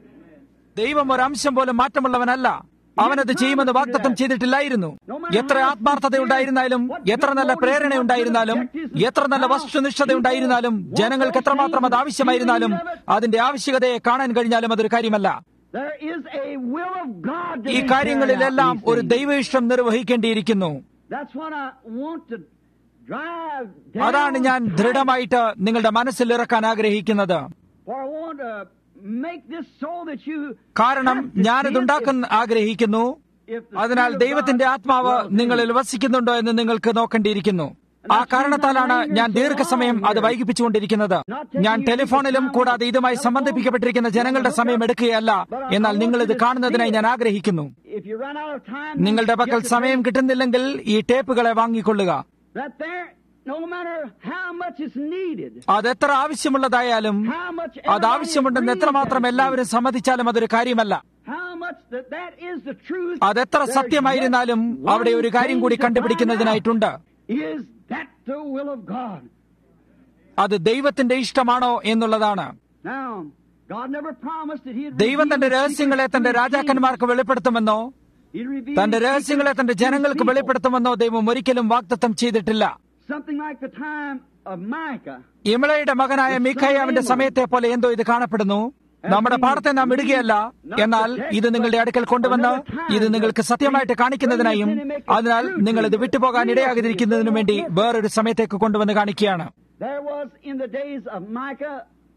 ദൈവം ഒരു അംശം പോലും മാറ്റമുള്ളവനല്ല അവനത് ചെയ്യുമെന്ന് വാഗ്ദത്തം ചെയ്തിട്ടില്ലായിരുന്നു എത്ര ആത്മാർത്ഥതയുണ്ടായിരുന്നാലും എത്ര നല്ല പ്രേരണയുണ്ടായിരുന്നാലും എത്ര നല്ല വസ്തുനിഷ്ഠതയുണ്ടായിരുന്നാലും ജനങ്ങൾക്ക് എത്രമാത്രം അത് ആവശ്യമായിരുന്നാലും അതിന്റെ ആവശ്യകതയെ കാണാൻ കഴിഞ്ഞാലും അതൊരു കാര്യമല്ല There is a will of God to ഈ be കാര്യങ്ങളിലെല്ലാം carried out ഒരു these things. ദൈവ ഇഷ്ടം നിർവഹിക്കേണ്ടിയിരിക്കുന്നു That's what I want to drive down അതാണ് ഞാൻ tight. ദൃഢമായിട്ട് നിങ്ങളുടെ മനസ്സിൽ ഇറക്കാൻ ആഗ്രഹിക്കുന്നത് For I want to make this so that you കാരണം have to ഞാനിതുണ്ടാക്കാൻ ആഗ്രഹിക്കുന്നു see if the അതിനാൽ Spirit of ദൈവത്തിന്റെ God ആത്മാവ് dwells in നിങ്ങളിൽ you. വസിക്കുന്നുണ്ടോ എന്ന് നിങ്ങൾക്ക് നോക്കേണ്ടിയിരിക്കുന്നു ആ കാരണത്താലാണ് ഞാൻ ദീർഘസമയം അത് വൈകിപ്പിച്ചുകൊണ്ടിരിക്കുന്നത് ഞാൻ ടെലിഫോണിലും കൂടാതെ ഇതുമായി സംബന്ധിപ്പിക്കപ്പെട്ടിരിക്കുന്ന ജനങ്ങളുടെ സമയം എടുക്കുകയല്ല എന്നാൽ നിങ്ങൾ ഇത് കാണുന്നതിനായി ഞാൻ ആഗ്രഹിക്കുന്നു If you run out of time, നിങ്ങളുടെ you പക്കൽ have to സമയം pay കിട്ടുന്നില്ലെങ്കിൽ ഈ ടേപ്പുകളെ വാങ്ങിക്കൊള്ളുക that there, no matter how much is needed, അതെത്ര ആവശ്യമുള്ളതായാലും how much അത് everybody ആവശ്യമുണ്ടെന്ന് agrees എത്രമാത്രം that it എല്ലാവരും is, സമ്മതിച്ചാലും അതൊരു കാര്യമല്ല how much that that is the truth, അതെത്ര there's സത്യമായിരുന്നാലും yet അവിടെ ഒരു one കാര്യം thing കൂടി to find കണ്ടുപിടിക്കുന്നതിനായിട്ടുണ്ട് out. Is that the will of God? അത് ദൈവത്തിന്റെ ഇഷ്ടമാണോ എന്നുള്ളതാണ് Now, God never promised that He'd ദൈവം reveal തന്റെ the രഹസ്യങ്ങളെ secrets തന്റെ to His രാജാക്കന്മാർക്ക് വെളിപ്പെടുത്തുമെന്നോ people. He'd reveal തന്റെ His രഹസ്യങ്ങളെ secrets തന്റെ to His ജനങ്ങൾക്ക് people. വെളിപ്പെടുത്തുമെന്നോ ദൈവം ഒരിക്കലും വാഗ്ദത്തം ചെയ്തിട്ടില്ല Something like the time of Micah. ഇമളയുടെ മകനായ മിഖായാവിന്റെ സമയത്തെ പോലെ എന്തോ ഇത് കാണപ്പെടുന്നു നമ്മുടെ പാഠത്തെ നാം ഇടുകയല്ല എന്നാൽ ഇത് നിങ്ങളുടെ അടുക്കൽ കൊണ്ടുവന്ന് ഇത് നിങ്ങൾക്ക് സത്യമായിട്ട് കാണിക്കുന്നതിനായും അതിനാൽ നിങ്ങൾ ഇത് വിട്ടുപോകാൻ ഇടയാകാതിരിക്കുന്നതിനും വേണ്ടി വേറൊരു സമയത്തേക്ക് കൊണ്ടുവന്ന് കാണിക്കുകയാണ് There was in the days of Micah,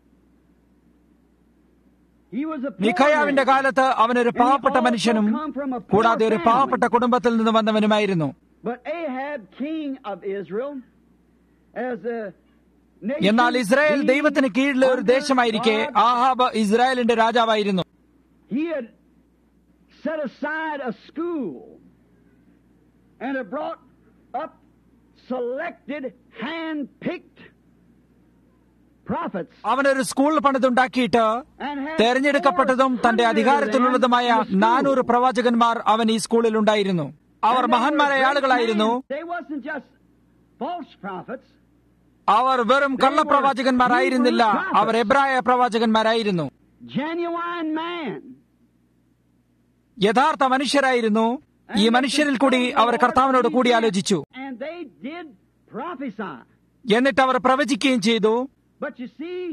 he was a poor മിഖായാവിന്റെ man. കാലത്ത് അവനൊരു പാവപ്പെട്ട മനുഷ്യനും കൂടാതെ ഒരു പാവപ്പെട്ട കുടുംബത്തിൽ നിന്ന് വന്നവനുമായിരുന്നു But Ahab, king of Israel, as a nation, എന്നാൽ ഇസ്രായേൽ being ദൈവത്തിന് കീഴിലെ ഒരു under ദേശമായിരിക്കെ God, ആഹാബ് ഇസ്രായേലിന്റെ രാജാവായിരുന്നു he had set aside a school and had brought up selected, hand-picked prophets അവനൊരു സ്കൂൾ പണിതുണ്ടാക്കിയിട്ട് and had തെരഞ്ഞെടുക്കപ്പെട്ടതും തന്റെ 400 അധികാരത്തിലുള്ളതുമായ of them in the school. നാനൂറ് പ്രവാചകന്മാർ അവൻ ഈ സ്കൂളിൽ ഉണ്ടായിരുന്നു അവർ And they മഹാന്മാരായ were great ആളുകളായിരുന്നു men. They wasn't just false prophets. അവർ വെറും കള്ളപ്രവാചകന്മാരായിരുന്നില്ല അവർ എബ്രായ പ്രവാചകന്മാരായിരുന്നു Genuine man. യഥാർത്ഥ മനുഷ്യരായിരുന്നു ഈ മനുഷ്യരിൽ കൂടി അവർ കർത്താവിനോട് കൂടി ആലോചിച്ചു And they did prophesy. എന്നിട്ട് അവർ പ്രവചിക്കുകയും ചെയ്തു But you see,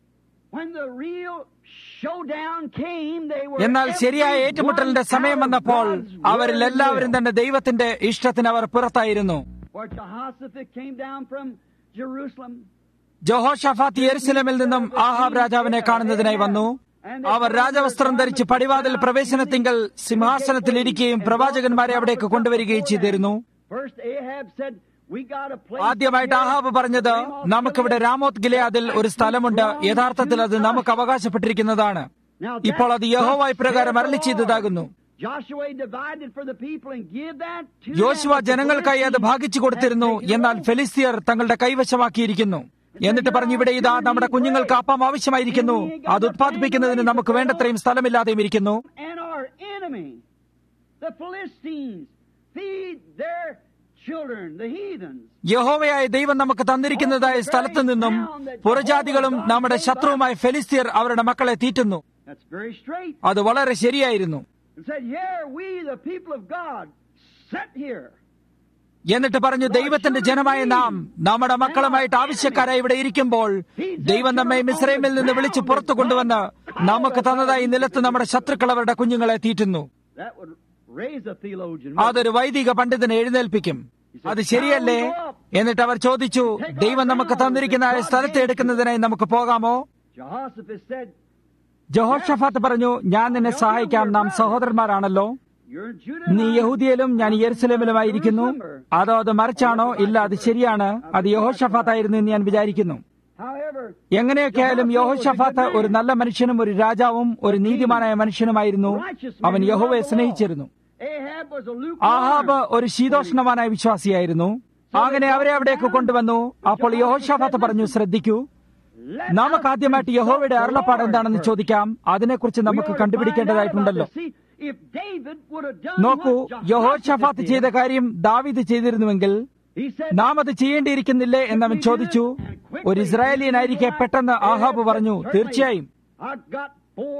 when the real showdown came, they were എന്നാൽ ശരിയായ every ഏറ്റുമുട്ടലിന്റെ one സമയം out of വന്നപ്പോൾ God's അവരിൽ will and എല്ലാവരും will. തന്നെ ദൈവത്തിന്റെ ഇഷ്ടത്തിന് അവർ പുറത്തായിരുന്നു For Jehoshaphat came down from Jerusalem. ജഹോഷഫാത്ത് യെരുസലേമിൽ നിന്നും ആഹാബ് രാജാവിനെ കാണുന്നതിനായി വന്നു അവർ രാജവസ്ത്രം ധരിച്ച് പടിവാതിൽ പ്രവേശനത്തിങ്കൽ സിംഹാസനത്തിൽ ഇരിക്കുകയും പ്രവാചകന്മാരെ അവിടേക്ക് കൊണ്ടുവരികയും ചെയ്തിരുന്നു First Ahab said, "We got a place." ആദ്യമായിട്ട് ആഹാബ് പറഞ്ഞത് നമുക്കിവിടെ രാമോത്ത് ഗിലയാദിൽ ഒരു സ്ഥലമുണ്ട് യഥാർത്ഥത്തിൽ അത് നമുക്ക് അവകാശപ്പെട്ടിരിക്കുന്നതാണ് Now ഇപ്പോൾ അത് യഹോവ ഇപ്രകാരം said the അരളി Lord. ചെയ്തതാകുന്നു Joshua divided for the people and give that to യോശുവ them. The ജനങ്ങൾക്കായി അത് Philistines ഭാഗിച്ചു കൊടുത്തിരുന്നു had taken it എന്നാൽ away. ഫെലിസ്തീയർ തങ്ങളുടെ കൈവശമാക്കിയിരിക്കുന്നു എന്നിട്ട് പറഞ്ഞു ഇവിടെ ഇതാ നമ്മുടെ കുഞ്ഞുങ്ങൾക്ക് അപ്പം ആവശ്യമായിരിക്കുന്നു അത് ഉത്പാദിപ്പിക്കുന്നതിന് നമുക്ക് വേണ്ടത്രയും സ്ഥലമില്ലാതെയും ഇരിക്കുന്നു And our enemy, the Philistines, feed their children, the heathens. യഹോവയായ ദൈവം നമുക്ക് തന്നിരിക്കുന്നതായ സ്ഥലത്തു നിന്നും പുറജാതികളും നമ്മുടെ ശത്രുവുമായ ഫെലിസ്തീയർ അവരുടെ മക്കളെ തീറ്റുന്നു That's very straight. അത് വളരെ ശരിയായിരുന്നു And said, Here we, the people of God, sit here. എന്നിട്ട് പറഞ്ഞു ദൈവത്തിന്റെ ജനമായ നാം നമ്മുടെ മക്കളുമായിട്ട് ആവശ്യക്കാരായി ഇവിടെ ഇരിക്കുമ്പോൾ ദൈവം നമ്മെ മിസ്രൈമിൽ നിന്ന് വിളിച്ച് പുറത്തു കൊണ്ടുവന്ന് നമുക്ക് തന്നതായി നിലത്ത് നമ്മുടെ ശത്രുക്കൾ അവരുടെ കുഞ്ഞുങ്ങളെ തീറ്റുന്നു That would raise a theologian. അതൊരു വൈദിക പണ്ഡിതനെ എഴുന്നേൽപ്പിക്കും അത് ശരിയല്ലേ എന്നിട്ട് അവർ ചോദിച്ചു ദൈവം നമുക്ക് തന്നിരിക്കുന്ന ആ സ്ഥലത്തെ എടുക്കുന്നതിനായി നമുക്ക് പോകാമോ Jehoshaphat said, ജഹോഷഫാത്ത് പറഞ്ഞു ഞാൻ നിന്നെ സഹായിക്കാം നാം സഹോദരന്മാരാണല്ലോ You're in Judah. നീ യഹൂദിയിലും ഞാൻ യെരുസലേമിലുമായിരിക്കുന്നു അതോ അത് മറിച്ചാണോ ഇല്ല അത് ശരിയാണ് അത് യഹോഷഫാത്തായിരുന്നു എന്ന് ഞാൻ വിചാരിക്കുന്നു However, എങ്ങനെയൊക്കെ ആയാലും യഹോഷഫാത്ത് ഒരു നല്ല മനുഷ്യനും ഒരു രാജാവും ഒരു നീതിമാനായ മനുഷ്യനുമായിരുന്നു അവൻ യഹോവയെ സ്നേഹിച്ചിരുന്നു Ahab was a Ahab lukewarm. ഒരു ശീതോഷ്ണവാനായ വിശ്വാസിയായിരുന്നു അങ്ങനെ അവരെ അവിടേക്ക് കൊണ്ടുവന്നു അപ്പോൾ യഹോഷാഫാത്ത് പറഞ്ഞു ശ്രദ്ധിക്കൂ Let നമുക്ക് us ആദ്യമായിട്ട് consult യഹോവയുടെ the അരുളപ്പാട് Lord എന്താണെന്ന് first. ചോദിക്കാം അതിനെക്കുറിച്ച് We നമുക്ക് ought to കണ്ടുപിടിക്കേണ്ടതായിട്ടുണ്ടല്ലോ find out about this. See, if David would have done നോക്കൂ what യഹോഷഫാത്ത് Jehoshaphat ചെയ്ത did, കാര്യം ദാവീദ് ചെയ്തിരുന്നുവെങ്കിൽ he said, നാം അത് ചെയ്യേണ്ടിയിരിക്കുന്നില്ലേ എന്നവൻ ചോദിച്ചു ഒരു ഇസ്രായേലിയനായിരിക്കെ പെട്ടെന്ന് ആഹാബ് പറഞ്ഞു തീർച്ചയായും I've got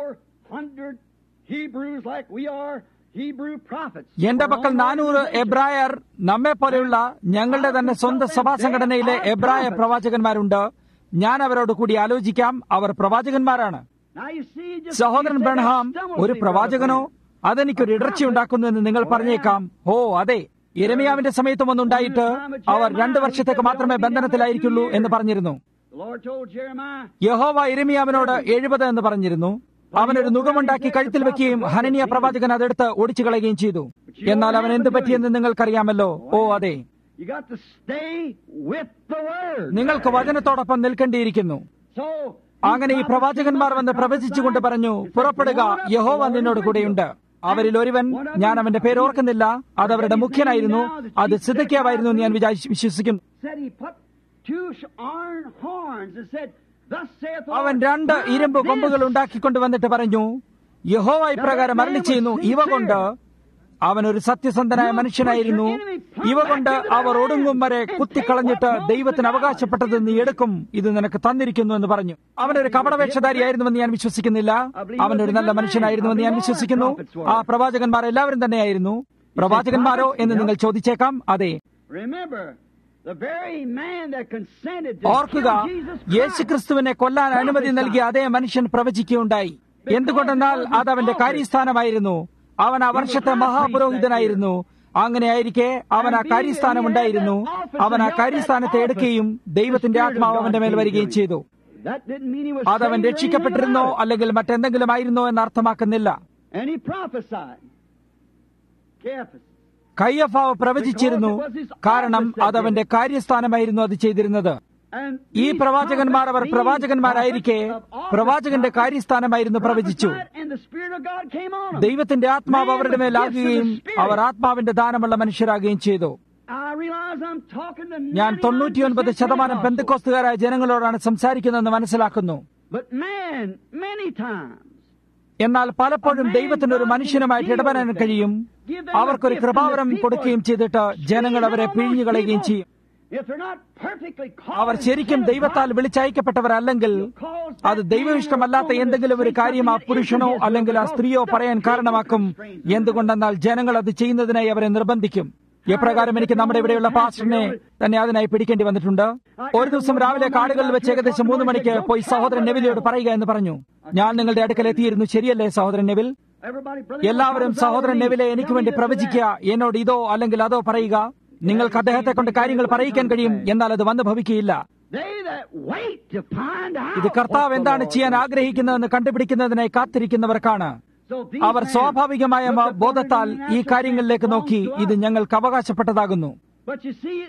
400 Hebrews like we are Hebrew prophets. എന്റെ പക്കൽ നാനൂറ് എബ്രായർ നമ്മെ പോലെയുള്ള ഞങ്ങളുടെ തന്നെ സ്വന്തം സഭാ സംഘടനയിലെ എബ്രായ പ്രവാചകന്മാരുണ്ട് ഞാൻ അവരോട് കൂടി ആലോചിക്കാം അവർ പ്രവാചകന്മാരാണ് Now you see, just സഹോദരൻ you said Branham that stumbles ഒരു me, പ്രവാചകനോ brother അതെനിക്കൊരു ഇടർച്ച ഉണ്ടാക്കുന്നു എന്ന് നിങ്ങൾ പറഞ്ഞേക്കാം ഓ അതെ ഇരമിയാവിന്റെ സമയത്തും ഒന്നുണ്ടായിട്ട് അവർ രണ്ടു വർഷത്തേക്ക് മാത്രമേ ബന്ധനത്തിലായിരിക്കുള്ളൂ എന്ന് പറഞ്ഞിരുന്നു The Lord told Jeremiah, യഹോവ ഇരമിയാവിനോട് എഴുപത് എന്ന് പറഞ്ഞിരുന്നു അവനൊരു നുഖമുണ്ടാക്കി കഴുത്തിൽ വെക്കുകയും ഹനനിയ പ്രവാചകൻ അതെടുത്ത് ഓടിച്ചു കളയുകയും ചെയ്തു എന്നാൽ അവൻ എന്ത് പറ്റിയെന്ന് നിങ്ങൾക്കറിയാമല്ലോ ഓ അതെ you got to stay with the Word. നിങ്ങൾക്ക് വചനത്തോടൊപ്പം നിൽക്കേണ്ടിയിരിക്കുന്നു So, അങ്ങനെ ഈ പ്രവാചകന്മാർ വന്ന് പ്രവചിച്ചുകൊണ്ട് പറഞ്ഞു പുറപ്പെടുക യഹോവ നിന്നോട് കൂടെയുണ്ട് അവരിൽ ഒരുവൻ ഞാൻ അവന്റെ പേര് ഓർക്കുന്നില്ല അത് അവരുടെ മുഖ്യനായിരുന്നു അത് സിദ്ധയ്ക്കാവായിരുന്നു എന്ന് ഞാൻ വിചാരിച്ച് വിശ്വസിക്കുന്നു said he put two sh- iron horns and said, Thus saith the അവൻ Lord, രണ്ട് "By ഇരുമ്പ് this കൊമ്പുകൾ ഉണ്ടാക്കിക്കൊണ്ട് വന്നിട്ട് പറഞ്ഞു യഹോവ ഇപ്രകാരം അരളി ചെയ്യുന്നു ഇവ കൊണ്ട് അവൻ ഒരു സത്യസന്ധനായ മനുഷ്യനായിരുന്നു ഇവ കൊണ്ട് അവർ ഒടുങ്ങും വരെ കുത്തിക്കളഞ്ഞിട്ട് ദൈവത്തിന് അവകാശപ്പെട്ടത് നീ എടുക്കും ഇത് നിനക്ക് തന്നിരിക്കുന്നു എന്ന് പറഞ്ഞു അവനൊരു കപടവേഷധാരിയായിരുന്നുവെന്ന് ഞാൻ വിശ്വസിക്കുന്നില്ല അവനൊരു നല്ല മനുഷ്യനായിരുന്നുവെന്ന് ഞാൻ വിശ്വസിക്കുന്നു ആ പ്രവാചകന്മാർ എല്ലാവരും തന്നെയായിരുന്നു പ്രവാചകന്മാരോ എന്ന് നിങ്ങൾ ചോദിച്ചേക്കാം അതെ Remember, the very man that consented to ഓർക്കുക kill Jesus Christ, യേശുക്രിസ്തുവിനെ കൊല്ലാൻ അനുമതി നൽകിയ അതേ മനുഷ്യൻ പ്രവചിക്കുകയുണ്ടായി എന്തുകൊണ്ടെന്നാൽ അത് അവന്റെ കാര്യസ്ഥാനമായിരുന്നു അവൻ ആ വർഷത്തെ മഹാപുരോഹിതനായിരുന്നു അങ്ങനെയായിരിക്കെ അവൻ ആ കാര്യസ്ഥാനം ഉണ്ടായിരുന്നു അവൻ ആ കാര്യസ്ഥാനത്തെ എടുക്കുകയും ദൈവത്തിന്റെ ആത്മാവ് അവന്റെ മേൽ വരികയും ചെയ്തു that didn't mean he was അതവൻ saved or anything രക്ഷിക്കപ്പെട്ടിരുന്നോ about it. അല്ലെങ്കിൽ മറ്റെന്തെങ്കിലും ആയിരുന്നോ എന്ന് അർത്ഥമാക്കുന്നില്ല And he prophesied. Caiaphas. കയ്യഫാവ് പ്രവചിച്ചിരുന്നു കാരണം അതവന്റെ കാര്യസ്ഥാനമായിരുന്നു അത് ചെയ്തിരുന്നത് And ഈ these പ്രവാചകന്മാർ അവർ prophets, പ്രവാചകന്മാരായിരിക്കെ these prophets of office പ്രവാചകന്റെ കാര്യസ്ഥാനമായിരുന്നു പ്രവചിച്ചു prophesied, and the Spirit of God came on them. ദൈവത്തിന്റെ ആത്മാവ് അവരുടെ മേലാകുകയും അവർ ആത്മാവിന്റെ ദാനമുള്ള മനുഷ്യരാകുകയും ചെയ്തു I realize I'm talking to ഞാൻ 99% തൊണ്ണൂറ്റിയൊൻപത് ശതമാനം Pentecostals. പെന്തക്കോസ്തുകാരായ ജനങ്ങളോടാണ് സംസാരിക്കുന്നതെന്ന് മനസ്സിലാക്കുന്നു But man, many times, എന്നാൽ പലപ്പോഴും ദൈവത്തിന് ഒരു മനുഷ്യനുമായിട്ട് ഇടപെടാൻ കഴിയും അവർക്കൊരു കൃപാവരം കൊടുക്കുകയും ചെയ്തിട്ട് ജനങ്ങൾ അവരെ പിഴിഞ്ഞു കളയുകയും ചെയ്യും if they're not perfectly called our and ശരിക്കും sent of ദൈവത്താൽ God, വിളിച്ചയക്കപ്പെട്ടവരല്ലെങ്കിൽ അത് ദൈവഇഷ്ടമല്ലാത്ത എന്തെങ്കിലും ഒരു കാര്യം ആ പുരുഷനോ അല്ലെങ്കിൽ ആ സ്ത്രീയോ പറയാൻ കാരണമാക്കും എന്തുകൊണ്ടെന്നാൽ ജനങ്ങൾ അത് ചെയ്യുന്നതിനായി അവരെ നിർബന്ധിക്കും എപ്രകാരം എനിക്ക് നമ്മുടെ ഇവിടെയുള്ള പാസ്റ്ററിനെ തന്നെ അതിനായി പിടിക്കേണ്ടി വന്നിട്ടുണ്ട് ഒരു ദിവസം രാവിലെ കാടുകളിൽ വെച്ച് ഏകദേശം മൂന്ന് മണിക്ക് പോയി സഹോദരൻ നെവിലിയോട് പറയുക എന്ന് പറഞ്ഞു ഞാൻ നിങ്ങളുടെ അടുക്കൽ എത്തിയിരുന്നു ശരിയല്ലേ സഹോദരൻ നെവിൽ Everybody, brother, എല്ലാവരും സഹോദരൻ നെവിലെ എനിക്ക് വേണ്ടി പ്രവചിക്കുക എന്നോട് ഇതോ അല്ലെങ്കിൽ അതോ പറയുക നിങ്ങൾക്ക് അദ്ദേഹത്തെ കൊണ്ട് കാര്യങ്ങൾ പറയിക്കാൻ കഴിയും എന്നാൽ അത് വന്നു ഭവിക്കുകയില്ല They that wait to find out ഇത് കർത്താവ് what the എന്താണ് Lord ചെയ്യാൻ will do. ആഗ്രഹിക്കുന്നതെന്ന് കണ്ടുപിടിക്കുന്നതിനായി കാത്തിരിക്കുന്നവർക്കാണ് So these അവർ men സ്വാഭാവികമായ looked മ- upon ബോധത്താൽ it in the ഈ natural കാര്യങ്ങളിലേക്ക് sense, നോക്കി belongs to ഇത് us. ഞങ്ങൾക്ക് അവകാശപ്പെട്ടതാകുന്നു But you see,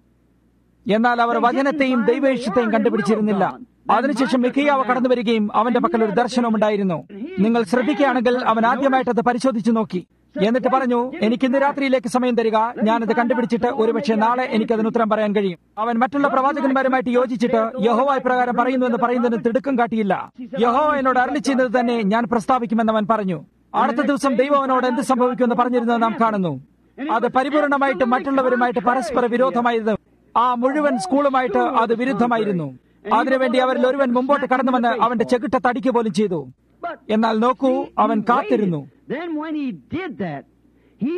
എന്നാൽ അവർ വചനത്തെയും ദൈവേഷ്യത്തെയും കണ്ടുപിടിച്ചിരുന്നില്ല അതിനുശേഷം മിക്കയാവ് കടന്നു വരികയും അവന്റെ പക്കൽ ഒരു ദർശനം ഉണ്ടായിരുന്നു നിങ്ങൾ ശ്രദ്ധിക്കുകയാണെങ്കിൽ അവൻ ആദ്യമായിട്ട് അത് പരിശോധിച്ചു നോക്കി എന്നിട്ട് പറഞ്ഞു എനിക്ക് ഇന്ന് രാത്രിയിലേക്ക് സമയം തരിക ഞാനത് കണ്ടുപിടിച്ചിട്ട് ഒരുപക്ഷെ നാളെ എനിക്ക് അതിന് ഉത്തരം പറയാൻ കഴിയും അവൻ മറ്റുള്ള പ്രവാചകന്മാരുമായിട്ട് യോജിച്ചിട്ട് യഹോവ ഇപ്രകാരം പറയുന്നു എന്ന് പറയുന്നതിന് തിടുക്കം കാട്ടിയില്ല യഹോവ എന്നോട് അരളി ചെയ്യുന്നത് തന്നെ ഞാൻ പ്രസ്താവിക്കുമെന്ന് അവൻ പറഞ്ഞു അടുത്ത ദിവസം ദൈവം അവനോട് എന്ത് സംഭവിക്കുമെന്ന് പറഞ്ഞിരുന്നത് നാം കാണുന്നു അത് പരിപൂർണമായിട്ട് മറ്റുള്ളവരുമായിട്ട് പരസ്പര വിരോധമായിരുന്നു ആ മുഴുവൻ സ്കൂളുമായിട്ട് അത് വിരുദ്ധമായിരുന്നു അതിനുവേണ്ടി അവരിൽ ഒരുവൻ മുമ്പോട്ട് കടന്നു വന്ന് അവന്റെ ചെകിട്ട തടിക്ക് പോലും ചെയ്തു but എന്നാൽ നോക്കൂ see, അവൻ he കാത്തിരുന്നു waited. Then when he did that, he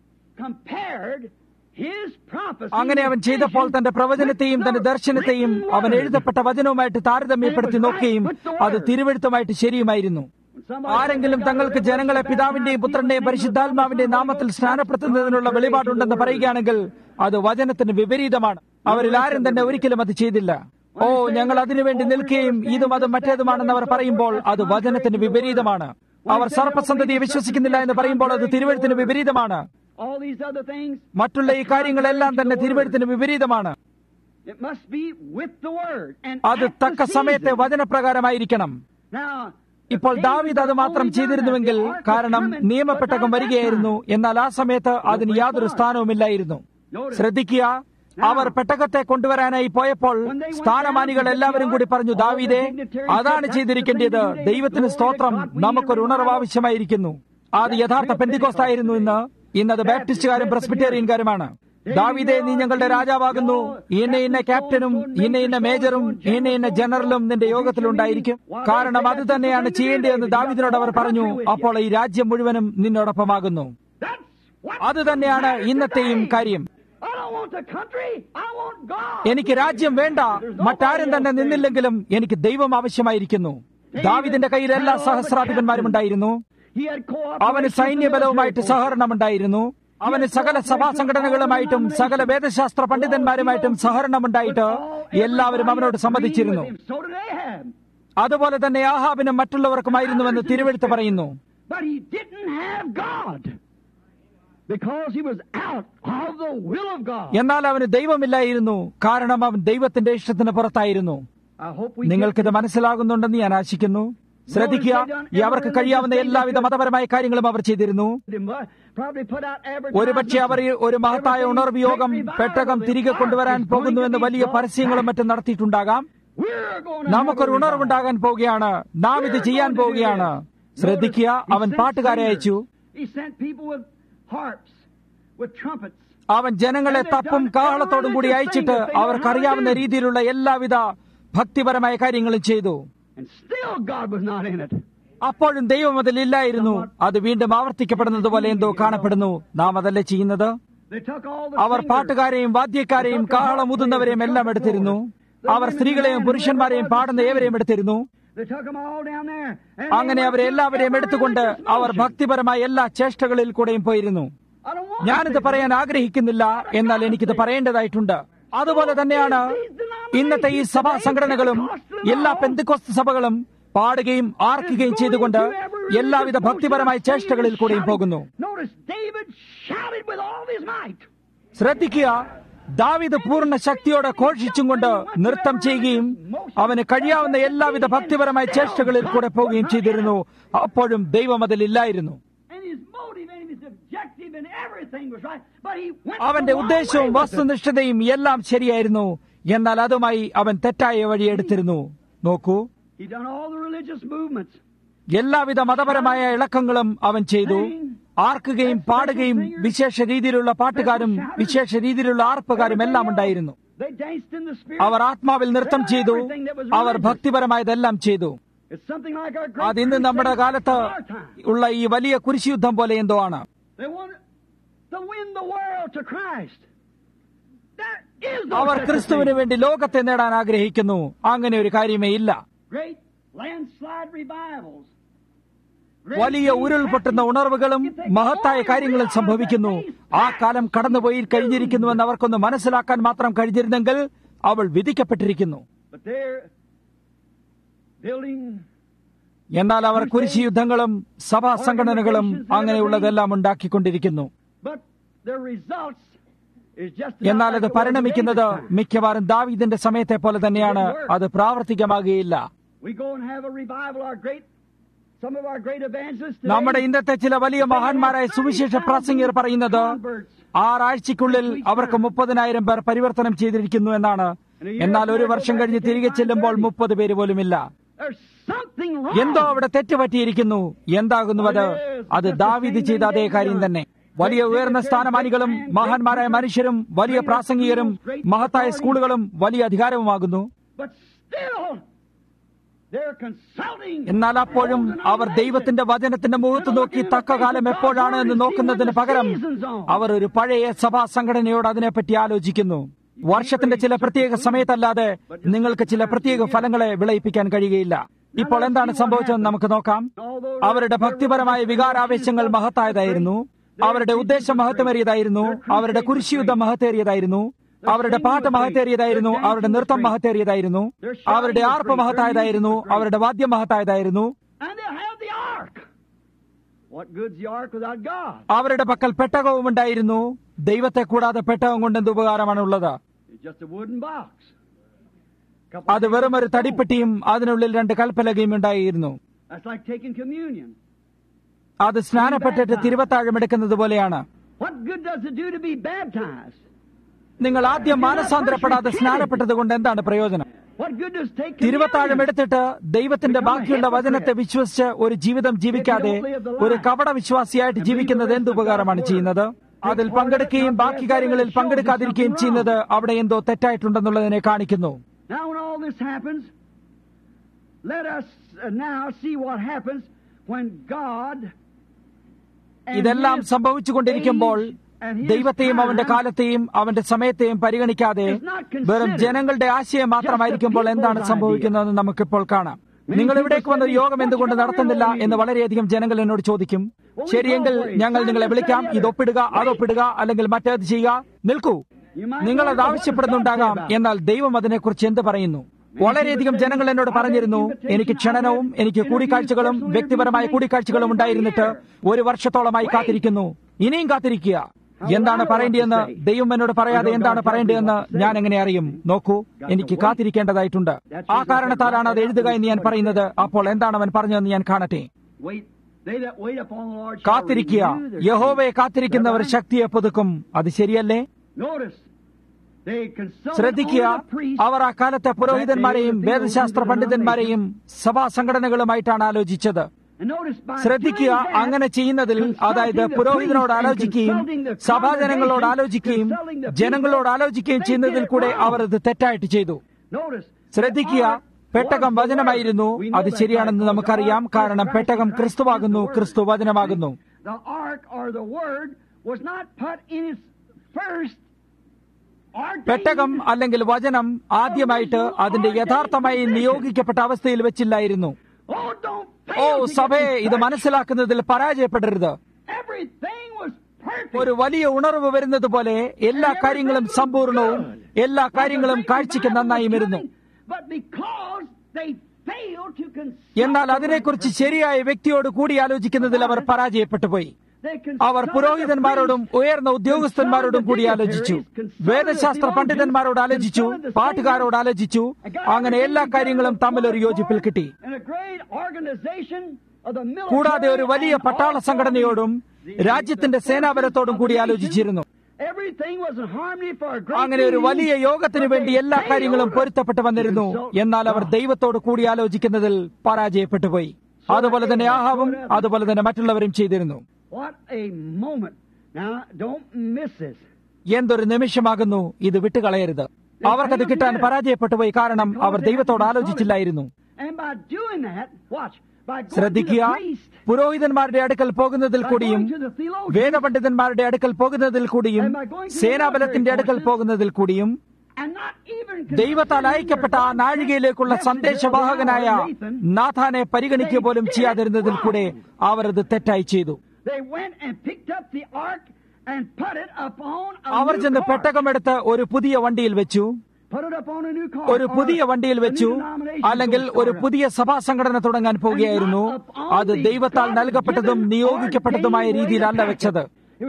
compared his prophecy അങ്ങനെ അവൻ his ചെയ്തപ്പോൾ vision തന്റെ പ്രവചനത്തെയും with തന്റെ the ദർശനത്തെയും written അവൻ word. എഴുതപ്പെട്ട വചനവുമായിട്ട് താരതമ്യപ്പെടുത്തി നോക്കുകയും അത് തിരുവെഴുത്തുമായിട്ട് ശരിയുമായിരുന്നു When somebody ആരെങ്കിലും says, "God, തങ്ങൾക്ക് the ജനങ്ങളെ revelation പിതാവിന്റെയും baptized പുത്രന്റെയും people in the name of the പരിശുദ്ധാത്മാവിന്റെയും Father, നാമത്തിൽ Son, and സ്നാനപ്പെടുത്തുന്നതിനുള്ള Holy Ghost, വെളിപാടുണ്ടെന്ന് contrary to the പറയുകയാണെങ്കിൽ അത് വചനത്തിന് വിപരീതമാണ് അവരിൽ ആരും തന്നെ ഒരിക്കലും അത് ചെയ്തില്ല ഓ ഞങ്ങൾ അതിനുവേണ്ടി നിൽക്കുകയും ഇതും അതും മറ്റേതുമാണെന്ന് അവർ പറയുമ്പോൾ അത് വചനത്തിന് വിപരീതമാണ് അവർ സർപ്പസന്തതിയെ വിശ്വസിക്കുന്നില്ല എന്ന് പറയുമ്പോൾ അത് തിരുവഴുത്തിന് വിപരീതമാണ് all these other things, മറ്റുള്ള ഈ കാര്യങ്ങളെല്ലാം തന്നെ തിരുവഴുത്തിന് വിപരീതമാണ് it must be with the word. And അത് at the തക്ക സമയത്തെ season. വചനപ്രകാരമായിരിക്കണം Now, ഇപ്പോൾ if ദാവീദ് അത് David മാത്രം only done ചെയ്തിരുന്നുവെങ്കിൽ that, the ark was കാരണം coming, നിയമപ്പെട്ടകം but not വരികയായിരുന്നു that time. എന്നാൽ ആ സമയത്ത് അതിന് യാതൊരു സ്ഥാനവുമില്ലായിരുന്നു ശ്രദ്ധിക്കുക അവർ പെട്ടകത്തെ കൊണ്ടുവരാനായി പോയപ്പോൾ സ്ഥാനമാനികൾ എല്ലാവരും കൂടി പറഞ്ഞു ദാവീദേ അതാണ് ചെയ്തിരിക്കേണ്ടത് ദൈവത്തിന് സ്തോത്രം നമുക്കൊരു ഉണർവ് ആവശ്യമായിരിക്കുന്നു അത് യഥാർത്ഥ പെന്തിക്കോസ്തായിരുന്നു ഇന്ന് ഇന്നത് ബാപ്റ്റിസ്റ്റുകാരും പ്രസ്ബിറ്റേറിയൻകാരുമാണ് ദാവീദേ നീ ഞങ്ങളുടെ രാജാവാകുന്നു ഇന്ന ഇന്ന ക്യാപ്റ്റനും ഇന്ന ഇന്ന മേജറും ഇന്ന ഇന്ന ജനറലും നിന്റെ യോഗത്തിലുണ്ടായിരിക്കും കാരണം അത് തന്നെയാണ് ചെയ്യേണ്ടതെന്ന് ദാവീദിനോട് അവർ പറഞ്ഞു അപ്പോൾ ഈ രാജ്യം മുഴുവനും നിന്നോടൊപ്പമാകുന്നു That's what അത് തന്നെയാണ് ഇന്നത്തെയും കാര്യം I don't want the country. I want God. എനിക്ക് രാജ്യം വേണ്ട മറ്റാരും തന്നെ നിന്നില്ലെങ്കിലും എനിക്ക് ദൈവം ആവശ്യമായിരിക്കുന്നു ദാവിദിന്റെ കയ്യിൽ എല്ലാ സഹസ്രാധിപന്മാരും ഉണ്ടായിരുന്നു He had cooperation അവന് സൈന്യബലവുമായിട്ട് with the other സഹകരണമുണ്ടായിരുന്നു അവന് സകല സഭാ സംഘടനകളുമായിട്ടും സകല വേദശാസ്ത്ര പണ്ഡിതന്മാരുമായിട്ടും സഹകരണമുണ്ടായിട്ട് എല്ലാവരും അവനോട് സമ്മതിച്ചിരുന്നു So did Ahab. അതുപോലെ തന്നെ ആഹാബിനും മറ്റുള്ളവർക്കുമായിരുന്നുവെന്ന് തിരുവെഴുത്ത് പറയുന്നു But he didn't have God. Because he was out of the will of God. എന്നാൽ അവന് ദൈവമില്ലായിരുന്നു കാരണം അവൻ ദൈവത്തിന്റെ ഇഷ്ടത്തിന് പുറത്തായിരുന്നു I hope we നിങ്ങൾക്കിത് മനസ്സിലാകുന്നുണ്ടെന്ന് ഞാൻ ആശിക്കുന്നു ശ്രദ്ധിക്കുക ഈ അവർക്ക് കഴിയാവുന്ന എല്ലാവിധ മതപരമായ കാര്യങ്ങളും അവർ ചെയ്തിരുന്നു probably put out ഒരുപക്ഷെ അവർ ഈ ഒരു മഹത്തായ ഉണർവ് യോഗം പെട്ടകം തിരികെ കൊണ്ടുവരാൻ പോകുന്നുവെന്ന് വലിയ പരസ്യങ്ങളും മറ്റും നടത്തിയിട്ടുണ്ടാകാം നമുക്കൊരു ഉണർവുണ്ടാകാൻ പോവുകയാണ് നാം ഇത് ചെയ്യാൻ പോവുകയാണ് ശ്രദ്ധിക്കുക അവൻ പാട്ടുകാരെ അയച്ചു He sent people with harps, with trumpets. അവൻ ജനങ്ങളെ തപ്പും കാഹളത്തോടും കൂടി അയച്ചിട്ട് അവർക്കറിയാവുന്ന രീതിയിലുള്ള എല്ലാവിധ ഭക്തിപരമായ കാര്യങ്ങളും ചെയ്തു And still God was not in it. അപ്പോഴും ദൈവം അതിലില്ലായിരുന്നു അത് വീണ്ടും ആവർത്തിക്കപ്പെടുന്നത് പോലെ എന്തോ കാണപ്പെടുന്നു നാം അതല്ലേ ചെയ്യുന്നത് They took all the our singers. പാട്ടുകാരെയും വാദ്യക്കാരെയും കാഹളമുതുന്നവരെയും എല്ലാം എടുത്തിരുന്നു അവർ സ്ത്രീകളെയും പുരുഷന്മാരെയും പാടുന്ന ഏവരെയും എടുത്തിരുന്നു They took them all down there. And അങ്ങനെ they അവരെ went എല്ലാവരെയും through എടുത്തുകൊണ്ട് every religious അവർ motion. ഭക്തിപരമായ എല്ലാ ചേഷ്ടകളിൽ കൂടെയും പോയിരുന്നു I don't want ഞാനിത് to say പറയാൻ ആഗ്രഹിക്കുന്നില്ല എന്നാൽ എനിക്കിത് പറയേണ്ടതായിട്ടുണ്ട് അതുപോലെ തന്നെയാണ് ഇന്നത്തെ ഈ സഭാ സംഘടനകളും എല്ലാ പെന്തിക്കോസ്ത് സഭകളും പാടുകയും ആർക്കുകയും ചെയ്തുകൊണ്ട് എല്ലാവിധ ഭക്തിപരമായ ചേഷ്ടകളിൽ കൂടെയും പോകുന്നു Notice David shouted with all his might. ശ്രദ്ധിക്കുക ദാവിദ് പൂർണ്ണ ശക്തിയോടെ ഘോഷിച്ചും കൊണ്ട് നൃത്തം ചെയ്യുകയും അവന് കഴിയാവുന്ന എല്ലാവിധ ഭക്തിപരമായ ചേഷ്ടകളിൽ കൂടെ പോവുകയും ചെയ്തിരുന്നു അപ്പോഴും ദൈവം അതിലില്ലായിരുന്നു And his motive and his objective and everything was right. But he went അവന്റെ the wrong ഉദ്ദേശവും way with it. വസ്തുനിഷ്ഠതയും എല്ലാം ശരിയായിരുന്നു എന്നാൽ അതുമായി അവൻ തെറ്റായ വഴി എടുത്തിരുന്നു നോക്കൂ He done all the religious movements. എല്ലാവിധ മതപരമായ ഇളക്കങ്ങളും അവൻ ചെയ്തു ആർക്കുകയും പാടുകയും വിശേഷ രീതിയിലുള്ള പാട്ടുകാരും വിശേഷ രീതിയിലുള്ള ആർപ്പുകാരും എല്ലാം ഉണ്ടായിരുന്നു They danced in the spirit. അവർ ആത്മാവിൽ നൃത്തം ചെയ്തു അവർ ഭക്തിപരമായതെല്ലാം ചെയ്തു It's something like our great അതിന്ന് നമ്മുടെ crusade കാലത്ത് of our time. ഉള്ള ഈ വലിയ കുരിശുയുദ്ധം പോലെ എന്തോ ആണ് They want to win the world to Christ. There is no our such a ക്രിസ്തുവിന് thing. വേണ്ടി ലോകത്തെ നേടാൻ ആഗ്രഹിക്കുന്നു അങ്ങനെ ഒരു കാര്യമേ ഇല്ല Great landslide revivals. Great വലിയ things ഉരുൾപൊട്ടുന്ന happening. ഉണർവുകളും If they മഹത്തായ only കാര്യങ്ങളും realize സംഭവിക്കുന്നു that these ആ കാലം കടന്നുപോയി കഴിഞ്ഞിരിക്കുന്നുവെന്ന് അവർക്കൊന്ന് മനസ്സിലാക്കാൻ മാത്രം കഴിഞ്ഞിരുന്നെങ്കിൽ അവൾ വിധിക്കപ്പെട്ടിരിക്കുന്നു But they're building എന്നാൽ അവർ കുരിശി യുദ്ധങ്ങളും സഭാ സംഘടനകളും അങ്ങനെയുള്ളതെല്ലാം ഉണ്ടാക്കിക്കൊണ്ടിരിക്കുന്നു But the results is just എന്നാൽ about അത് like it was in പരിണമിക്കുന്നത് David's time. മിക്കവാറും ദാവീദിന്റെ സമയത്തെ പോലെ തന്നെയാണ് അത് പ്രാവർത്തികമാകുകയില്ല We go and have a revival. Our great, some of our great evangelists today, നമ്മുടെ ഇന്നത്തെ ചില വലിയ മഹാന്മാരായ സുവിശേഷ പ്രാസംഗികർ പറയുന്നത് ആറാഴ്ചക്കുള്ളിൽ അവർക്ക് മുപ്പതിനായിരം പേർ പരിവർത്തനം ചെയ്തിരിക്കുന്നു എന്നാണ് എന്നാൽ ഒരു വർഷം കഴിഞ്ഞ് തിരികെ ചെല്ലുമ്പോൾ മുപ്പത് പേര് പോലുമില്ല there's something wrong. എന്തോ അവിടെ തെറ്റുപറ്റിയിരിക്കുന്നു എന്താകുന്നു അത് അത് ദാവീദ് ചെയ്ത അതേ കാര്യം തന്നെ വലിയ ഉയർന്ന സ്ഥാനമാനികളും മഹാന്മാരായ മനുഷ്യരും വലിയ പ്രാസംഗികരും മഹത്തായ സ്കൂളുകളും വലിയ അധികാരവുമാകുന്നു But still, they're consulting. എന്നാൽ അപ്പോഴും അവർ ദൈവത്തിന്റെ വചനത്തിന്റെ മുഖത്ത് നോക്കി തക്ക കാലം എപ്പോഴാണ് എന്ന് നോക്കുന്നതിന് പകരം അവർ ഒരു പഴയ സഭാ സംഘടനയോട് അതിനെപ്പറ്റി ആലോചിക്കുന്നു വർഷത്തിന്റെ ചില പ്രത്യേക സമയത്തല്ലാതെ നിങ്ങൾക്ക് ചില പ്രത്യേക ഫലങ്ങളെ വിളയിപ്പിക്കാൻ കഴിയുകയില്ല ഇപ്പോൾ എന്താണ് സംഭവിച്ചതെന്ന് നമുക്ക് നോക്കാം അവരുടെ ഭക്തിപരമായ വികാരാവേശങ്ങൾ മഹത്തായതായിരുന്നു അവരുടെ ഉദ്ദേശം മഹത്വമേറിയതായിരുന്നു അവരുടെ കുരിശിയുദ്ധം മഹത്തേറിയതായിരുന്നു അവരുടെ പാട്ട് മഹത്തേറിയതായിരുന്നു അവരുടെ നൃത്തം മഹത്തേറിയതായിരുന്നു അവരുടെ ആർപ്പ് മഹത്തായതായിരുന്നു അവരുടെ വാദ്യം മഹത്തായതായിരുന്നു And they have the ark. What good's the ark without God? അവരുടെ പക്കൽ പെട്ടകവും ഉണ്ടായിരുന്നു ദൈവത്തെ കൂടാതെ പെട്ടകം കൊണ്ട് എന്ത് ഉപകാരമാണുള്ളത് It's just a wooden box. Couple അത് of വെറും ഒരു things. തടിപ്പെട്ടിയും അതിനുള്ളിൽ രണ്ട് കൽപ്പലകയും ഉണ്ടായിരുന്നു That's like taking communion. അത് സ്നാനപ്പെട്ടിട്ട് തിരുവത്താഴം എടുക്കുന്നത് പോലെയാണ് What good does it do to be baptized? നിങ്ങൾ ആദ്യം മാനസാന്തരപ്പെടാതെ സ്നാനപ്പെട്ടത് കൊണ്ട് എന്താണ് പ്രയോജനം What good does take തിരുവത്താഴം communion? എടുത്തിട്ട് ദൈവത്തിന്റെ ബാക്കിയുള്ള വചനത്തെ വിശ്വസിച്ച് ഒരു ജീവിതം ജീവിക്കാതെ ഒരു കപട വിശ്വാസിയായിട്ട് ജീവിക്കുന്നത് എന്ത് ഉപകാരമാണ് ചെയ്യുന്നത് അതിൽ പങ്കെടുക്കുകയും ബാക്കി കാര്യങ്ങളിൽ പങ്കെടുക്കാതിരിക്കുകയും ചെയ്യുന്നത് അവിടെ എന്തോ തെറ്റായിട്ടുണ്ടെന്നുള്ളതിനെ കാണിക്കുന്നു Now, when all this happens, let us uh, now see what happens when God and ഇതെല്ലാം His സംഭവിച്ചുകൊണ്ടിരിക്കുമ്പോൾ age and His ദൈവത്തെയും അവന്റെ time കാലത്തെയും അവന്റെ സമയത്തെയും പരിഗണിക്കാതെ വെറും ജനങ്ങളുടെ ആശയം മാത്രമായിരിക്കുമ്പോൾ എന്താണ് സംഭവിക്കുന്നതെന്ന് നമുക്കിപ്പോൾ കാണാം നിങ്ങൾ ഇവിടേക്ക് വന്ന ഒരു യോഗം എന്തുകൊണ്ട് നടത്തുന്നില്ല എന്ന് വളരെയധികം ജനങ്ങൾ എന്നോട് ചോദിക്കും ശരിയെങ്കിൽ ഞങ്ങൾ നിങ്ങളെ വിളിക്കാം ഇത് ഒപ്പിടുക അത് ഒപ്പിടുക അല്ലെങ്കിൽ മറ്റേത് ചെയ്യുക നിൽക്കൂ നിങ്ങൾ അത് ആവശ്യപ്പെടുന്നുണ്ടാകാം എന്നാൽ ദൈവം അതിനെക്കുറിച്ച് എന്ത് പറയുന്നു വളരെയധികം ജനങ്ങൾ എന്നോട് പറഞ്ഞിരുന്നു എനിക്ക് ക്ഷണനവും എനിക്ക് കൂടിക്കാഴ്ചകളും വ്യക്തിപരമായ കൂടിക്കാഴ്ചകളും ഉണ്ടായിരുന്നിട്ട് ഒരു വർഷത്തോളമായി കാത്തിരിക്കുന്നു ഇനിയും കാത്തിരിക്കുക എന്താണ് പറയേണ്ടതെന്ന് ദൈവം എന്നോട് പറയാതെ എന്താണ് പറയേണ്ടതെന്ന് ഞാൻ എങ്ങനെ അറിയും നോക്കൂ എനിക്ക് കാത്തിരിക്കേണ്ടതായിട്ടുണ്ട് ആ കാരണത്താലാണ് അത് എഴുതുക എന്ന് ഞാൻ പറയുന്നത് അപ്പോൾ എന്താണ് അവൻ പറഞ്ഞതെന്ന് ഞാൻ കാണട്ടെ കാത്തിരിക്കുക യഹോവയെ കാത്തിരിക്കുന്നവർ ശക്തിയെ പുതുക്കും അത് ശരിയല്ലേ ശ്രദ്ധിക്കുക അവർ ആ കാലത്തെ പുരോഹിതന്മാരെയും വേദശാസ്ത്ര പണ്ഡിതന്മാരെയും സഭാ സംഘടനകളുമായിട്ടാണ് ആലോചിച്ചത് ശ്രദ്ധിക്കുക അങ്ങനെ ചെയ്യുന്നതിൽ അതായത് പുരോഹിതനോട് ആലോചിക്കുകയും സഭാജനങ്ങളോട് ആലോചിക്കുകയും ജനങ്ങളോട് ആലോചിക്കുകയും ചെയ്യുന്നതിൽ കൂടെ അവർ ഇത് തെറ്റായിട്ട് ചെയ്തു ശ്രദ്ധിക്കുക പെട്ടകം വചനമായിരുന്നു അത് ശരിയാണെന്ന് നമുക്കറിയാം കാരണം പെട്ടകം ക്രിസ്തുവാകുന്നു ക്രിസ്തു വചനമാകുന്നു പെട്ടകം അല്ലെങ്കിൽ വചനം ആദ്യമായിട്ട് അതിന്റെ യഥാർത്ഥമായി നിയോഗിക്കപ്പെട്ട അവസ്ഥയിൽ വെച്ചില്ലായിരുന്നു ഓ സഭയെ ഇത് മനസ്സിലാക്കുന്നതിൽ പരാജയപ്പെടരുത് ഒരു വലിയ ഉണർവ് വരുന്നത് പോലെ എല്ലാ കാര്യങ്ങളും സമ്പൂർണവും എല്ലാ കാര്യങ്ങളും കാഴ്ചയ്ക്ക് നന്നായി വരുന്നു എന്നാൽ അതിനെക്കുറിച്ച് ശരിയായ വ്യക്തിയോട് കൂടി ആലോചിക്കുന്നതിൽ അവർ പരാജയപ്പെട്ടു പോയി അവർ പുരോഹിതന്മാരോടും ഉയർന്ന ഉദ്യോഗസ്ഥന്മാരോടും കൂടി ആലോചിച്ചു വേദശാസ്ത്ര പണ്ഡിതന്മാരോട് ആലോചിച്ചു പാട്ടുകാരോട് ആലോചിച്ചു അങ്ങനെ എല്ലാ കാര്യങ്ങളും തമ്മിൽ ഒരു യോജിപ്പിൽ കിട്ടി കൂടാതെ ഒരു വലിയ പട്ടാള സംഘടനയോടും രാജ്യത്തിന്റെ സേനാബലത്തോടും കൂടി ആലോചിച്ചിരുന്നു അങ്ങനെ ഒരു വലിയ യോഗത്തിന് വേണ്ടി എല്ലാ കാര്യങ്ങളും പൊരുത്തപ്പെട്ടു വന്നിരുന്നു എന്നാൽ അവർ ദൈവത്തോട് കൂടി ആലോചിക്കുന്നതിൽ പരാജയപ്പെട്ടു പോയി അതുപോലെ തന്നെ ആഹാവും അതുപോലെ തന്നെ മറ്റുള്ളവരും ചെയ്തിരുന്നു എന്തൊരു നിമിഷമാകുന്നു ഇത് വിട്ടുകളയരുത് അവർക്കത് കിട്ടാൻ പരാജയപ്പെട്ടു പോയി കാരണം അവർ ദൈവത്തോട് ആലോചിച്ചില്ലായിരുന്നു ശ്രദ്ധിക്കുക പുരോഹിതന്മാരുടെ അടുക്കൽ പോകുന്നതിൽ കൂടിയും വേദപണ്ഡിതന്മാരുടെ അടുക്കൽ പോകുന്നതിൽ കൂടിയും സേനാബലത്തിന്റെ അടുക്കൽ പോകുന്നതിൽ കൂടിയും ദൈവത്താൽ അയക്കപ്പെട്ട ആ നാഴികയിലേക്കുള്ള സന്ദേശവാഹകനായ നാഥാനെ പരിഗണിക്കുക പോലും ചെയ്യാതിരുന്നതിൽ കൂടെ അവർ അത് തെറ്റായി ചെയ്തു അവർ ചെന്ന് പെട്ടകമെടുത്ത് ഒരു പുതിയ വണ്ടിയിൽ വെച്ചു ഒരു പുതിയ വണ്ടിയിൽ വെച്ചു അല്ലെങ്കിൽ ഒരു പുതിയ സഭാ സംഘടന തുടങ്ങാൻ പോകുകയായിരുന്നു അത് ദൈവത്താൽ നൽകപ്പെട്ടതും നിയോഗിക്കപ്പെട്ടതുമായ രീതിയിലല്ല വെച്ചത്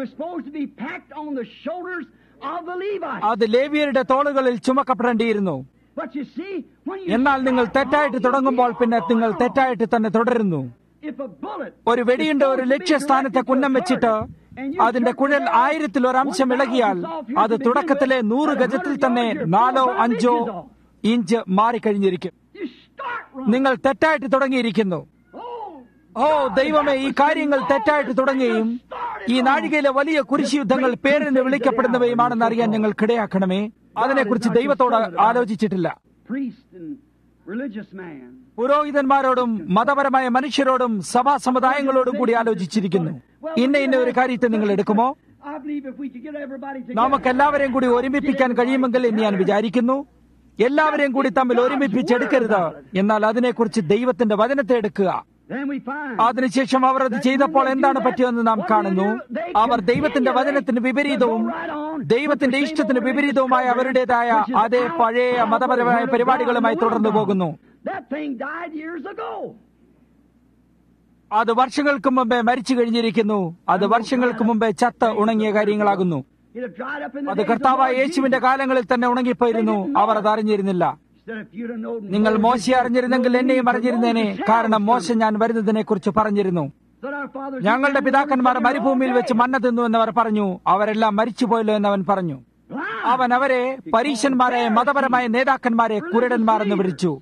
അത് ലേവിയരുടെ തോളുകളിൽ ചുമക്കപ്പെടേണ്ടിയിരുന്നു എന്നാൽ നിങ്ങൾ തെറ്റായിട്ട് തുടങ്ങുമ്പോൾ പിന്നെ നിങ്ങൾ തെറ്റായിട്ട് തന്നെ തുടരുന്നു ഒരു വെടിയുണ്ട ഒരു ലക്ഷ്യസ്ഥാനത്തെ കുന്നം വെച്ചിട്ട് അതിന്റെ കുഴൽ ആയിരത്തിൽ ഒരംശം ഇളകിയാൽ അത് തുടക്കത്തിലെ നൂറ് ഗജത്തിൽ തന്നെ നാലോ അഞ്ചോ ഇഞ്ച് മാറിക്കഴിഞ്ഞിരിക്കും നിങ്ങൾ തെറ്റായിട്ട് തുടങ്ങിയിരിക്കുന്നു ഓ ദൈവമേ ഈ കാര്യങ്ങൾ തെറ്റായിട്ട് തുടങ്ങുകയും ഈ നാഴികയിലെ വലിയ കുരിശുയുദ്ധങ്ങൾ പേരിന് വിളിക്കപ്പെടുന്നവയുമാണെന്ന് അറിയാൻ ഞങ്ങൾ കിടയാക്കണമേ അതിനെക്കുറിച്ച് ദൈവത്തോട് ആലോചിച്ചിട്ടില്ല പുരോഹിതന്മാരോടും മതപരമായ മനുഷ്യരോടും സഭാ സമുദായങ്ങളോടും കൂടി ആലോചിച്ചിരിക്കുന്നു ഇന്ന ഇന്ന ഒരു കാര്യത്തെ നിങ്ങൾ എടുക്കുമോ നമുക്കെല്ലാവരെയും കൂടി ഒരുമിപ്പിക്കാൻ കഴിയുമെങ്കിൽ എന്ന് ഞാൻ വിചാരിക്കുന്നു എല്ലാവരെയും കൂടി തമ്മിൽ ഒരുമിപ്പിച്ചെടുക്കരുത് എന്നാൽ അതിനെക്കുറിച്ച് ദൈവത്തിന്റെ വചനത്തെ എടുക്കുക അതിനുശേഷം അവർ അത് ചെയ്തപ്പോൾ എന്താണ് പറ്റിയതെന്ന് നാം കാണുന്നു അവർ ദൈവത്തിന്റെ വചനത്തിന് വിപരീതവും ദൈവത്തിന്റെ ഇഷ്ടത്തിന് വിപരീതവുമായ അവരുടേതായ അതേ പഴയ മതപരമായ പരിപാടികളുമായി തുടർന്നു പോകുന്നു അത് വർഷങ്ങൾക്ക് മുമ്പേ മരിച്ചു കഴിഞ്ഞിരിക്കുന്നു അത് വർഷങ്ങൾക്ക് മുമ്പേ ചത്ത് ഉണങ്ങിയ കാര്യങ്ങളാകുന്നു അത് കർത്താവായ യേശുവിന്റെ കാലങ്ങളിൽ തന്നെ ഉണങ്ങിപ്പോയിരുന്നു അവർ അത് അറിഞ്ഞിരുന്നില്ല നിങ്ങൾ മോശയെ അറിഞ്ഞിരുന്നെങ്കിൽ എന്നെയും അറിഞ്ഞിരുന്നേനെ കാരണം മോശ ഞാൻ വരുന്നതിനെ കുറിച്ച് പറഞ്ഞിരുന്നു ഞങ്ങളുടെ പിതാക്കന്മാർ മരുഭൂമിയിൽ വെച്ച് മണ്ണ തിന്നു എന്നവർ പറഞ്ഞു അവരെല്ലാം മരിച്ചുപോയല്ലോ എന്നവൻ പറഞ്ഞു അവൻ അവരെ പരീശന്മാരെ മതപരമായ നേതാക്കന്മാരെ കുരുടന്മാർ എന്ന് വിളിച്ചു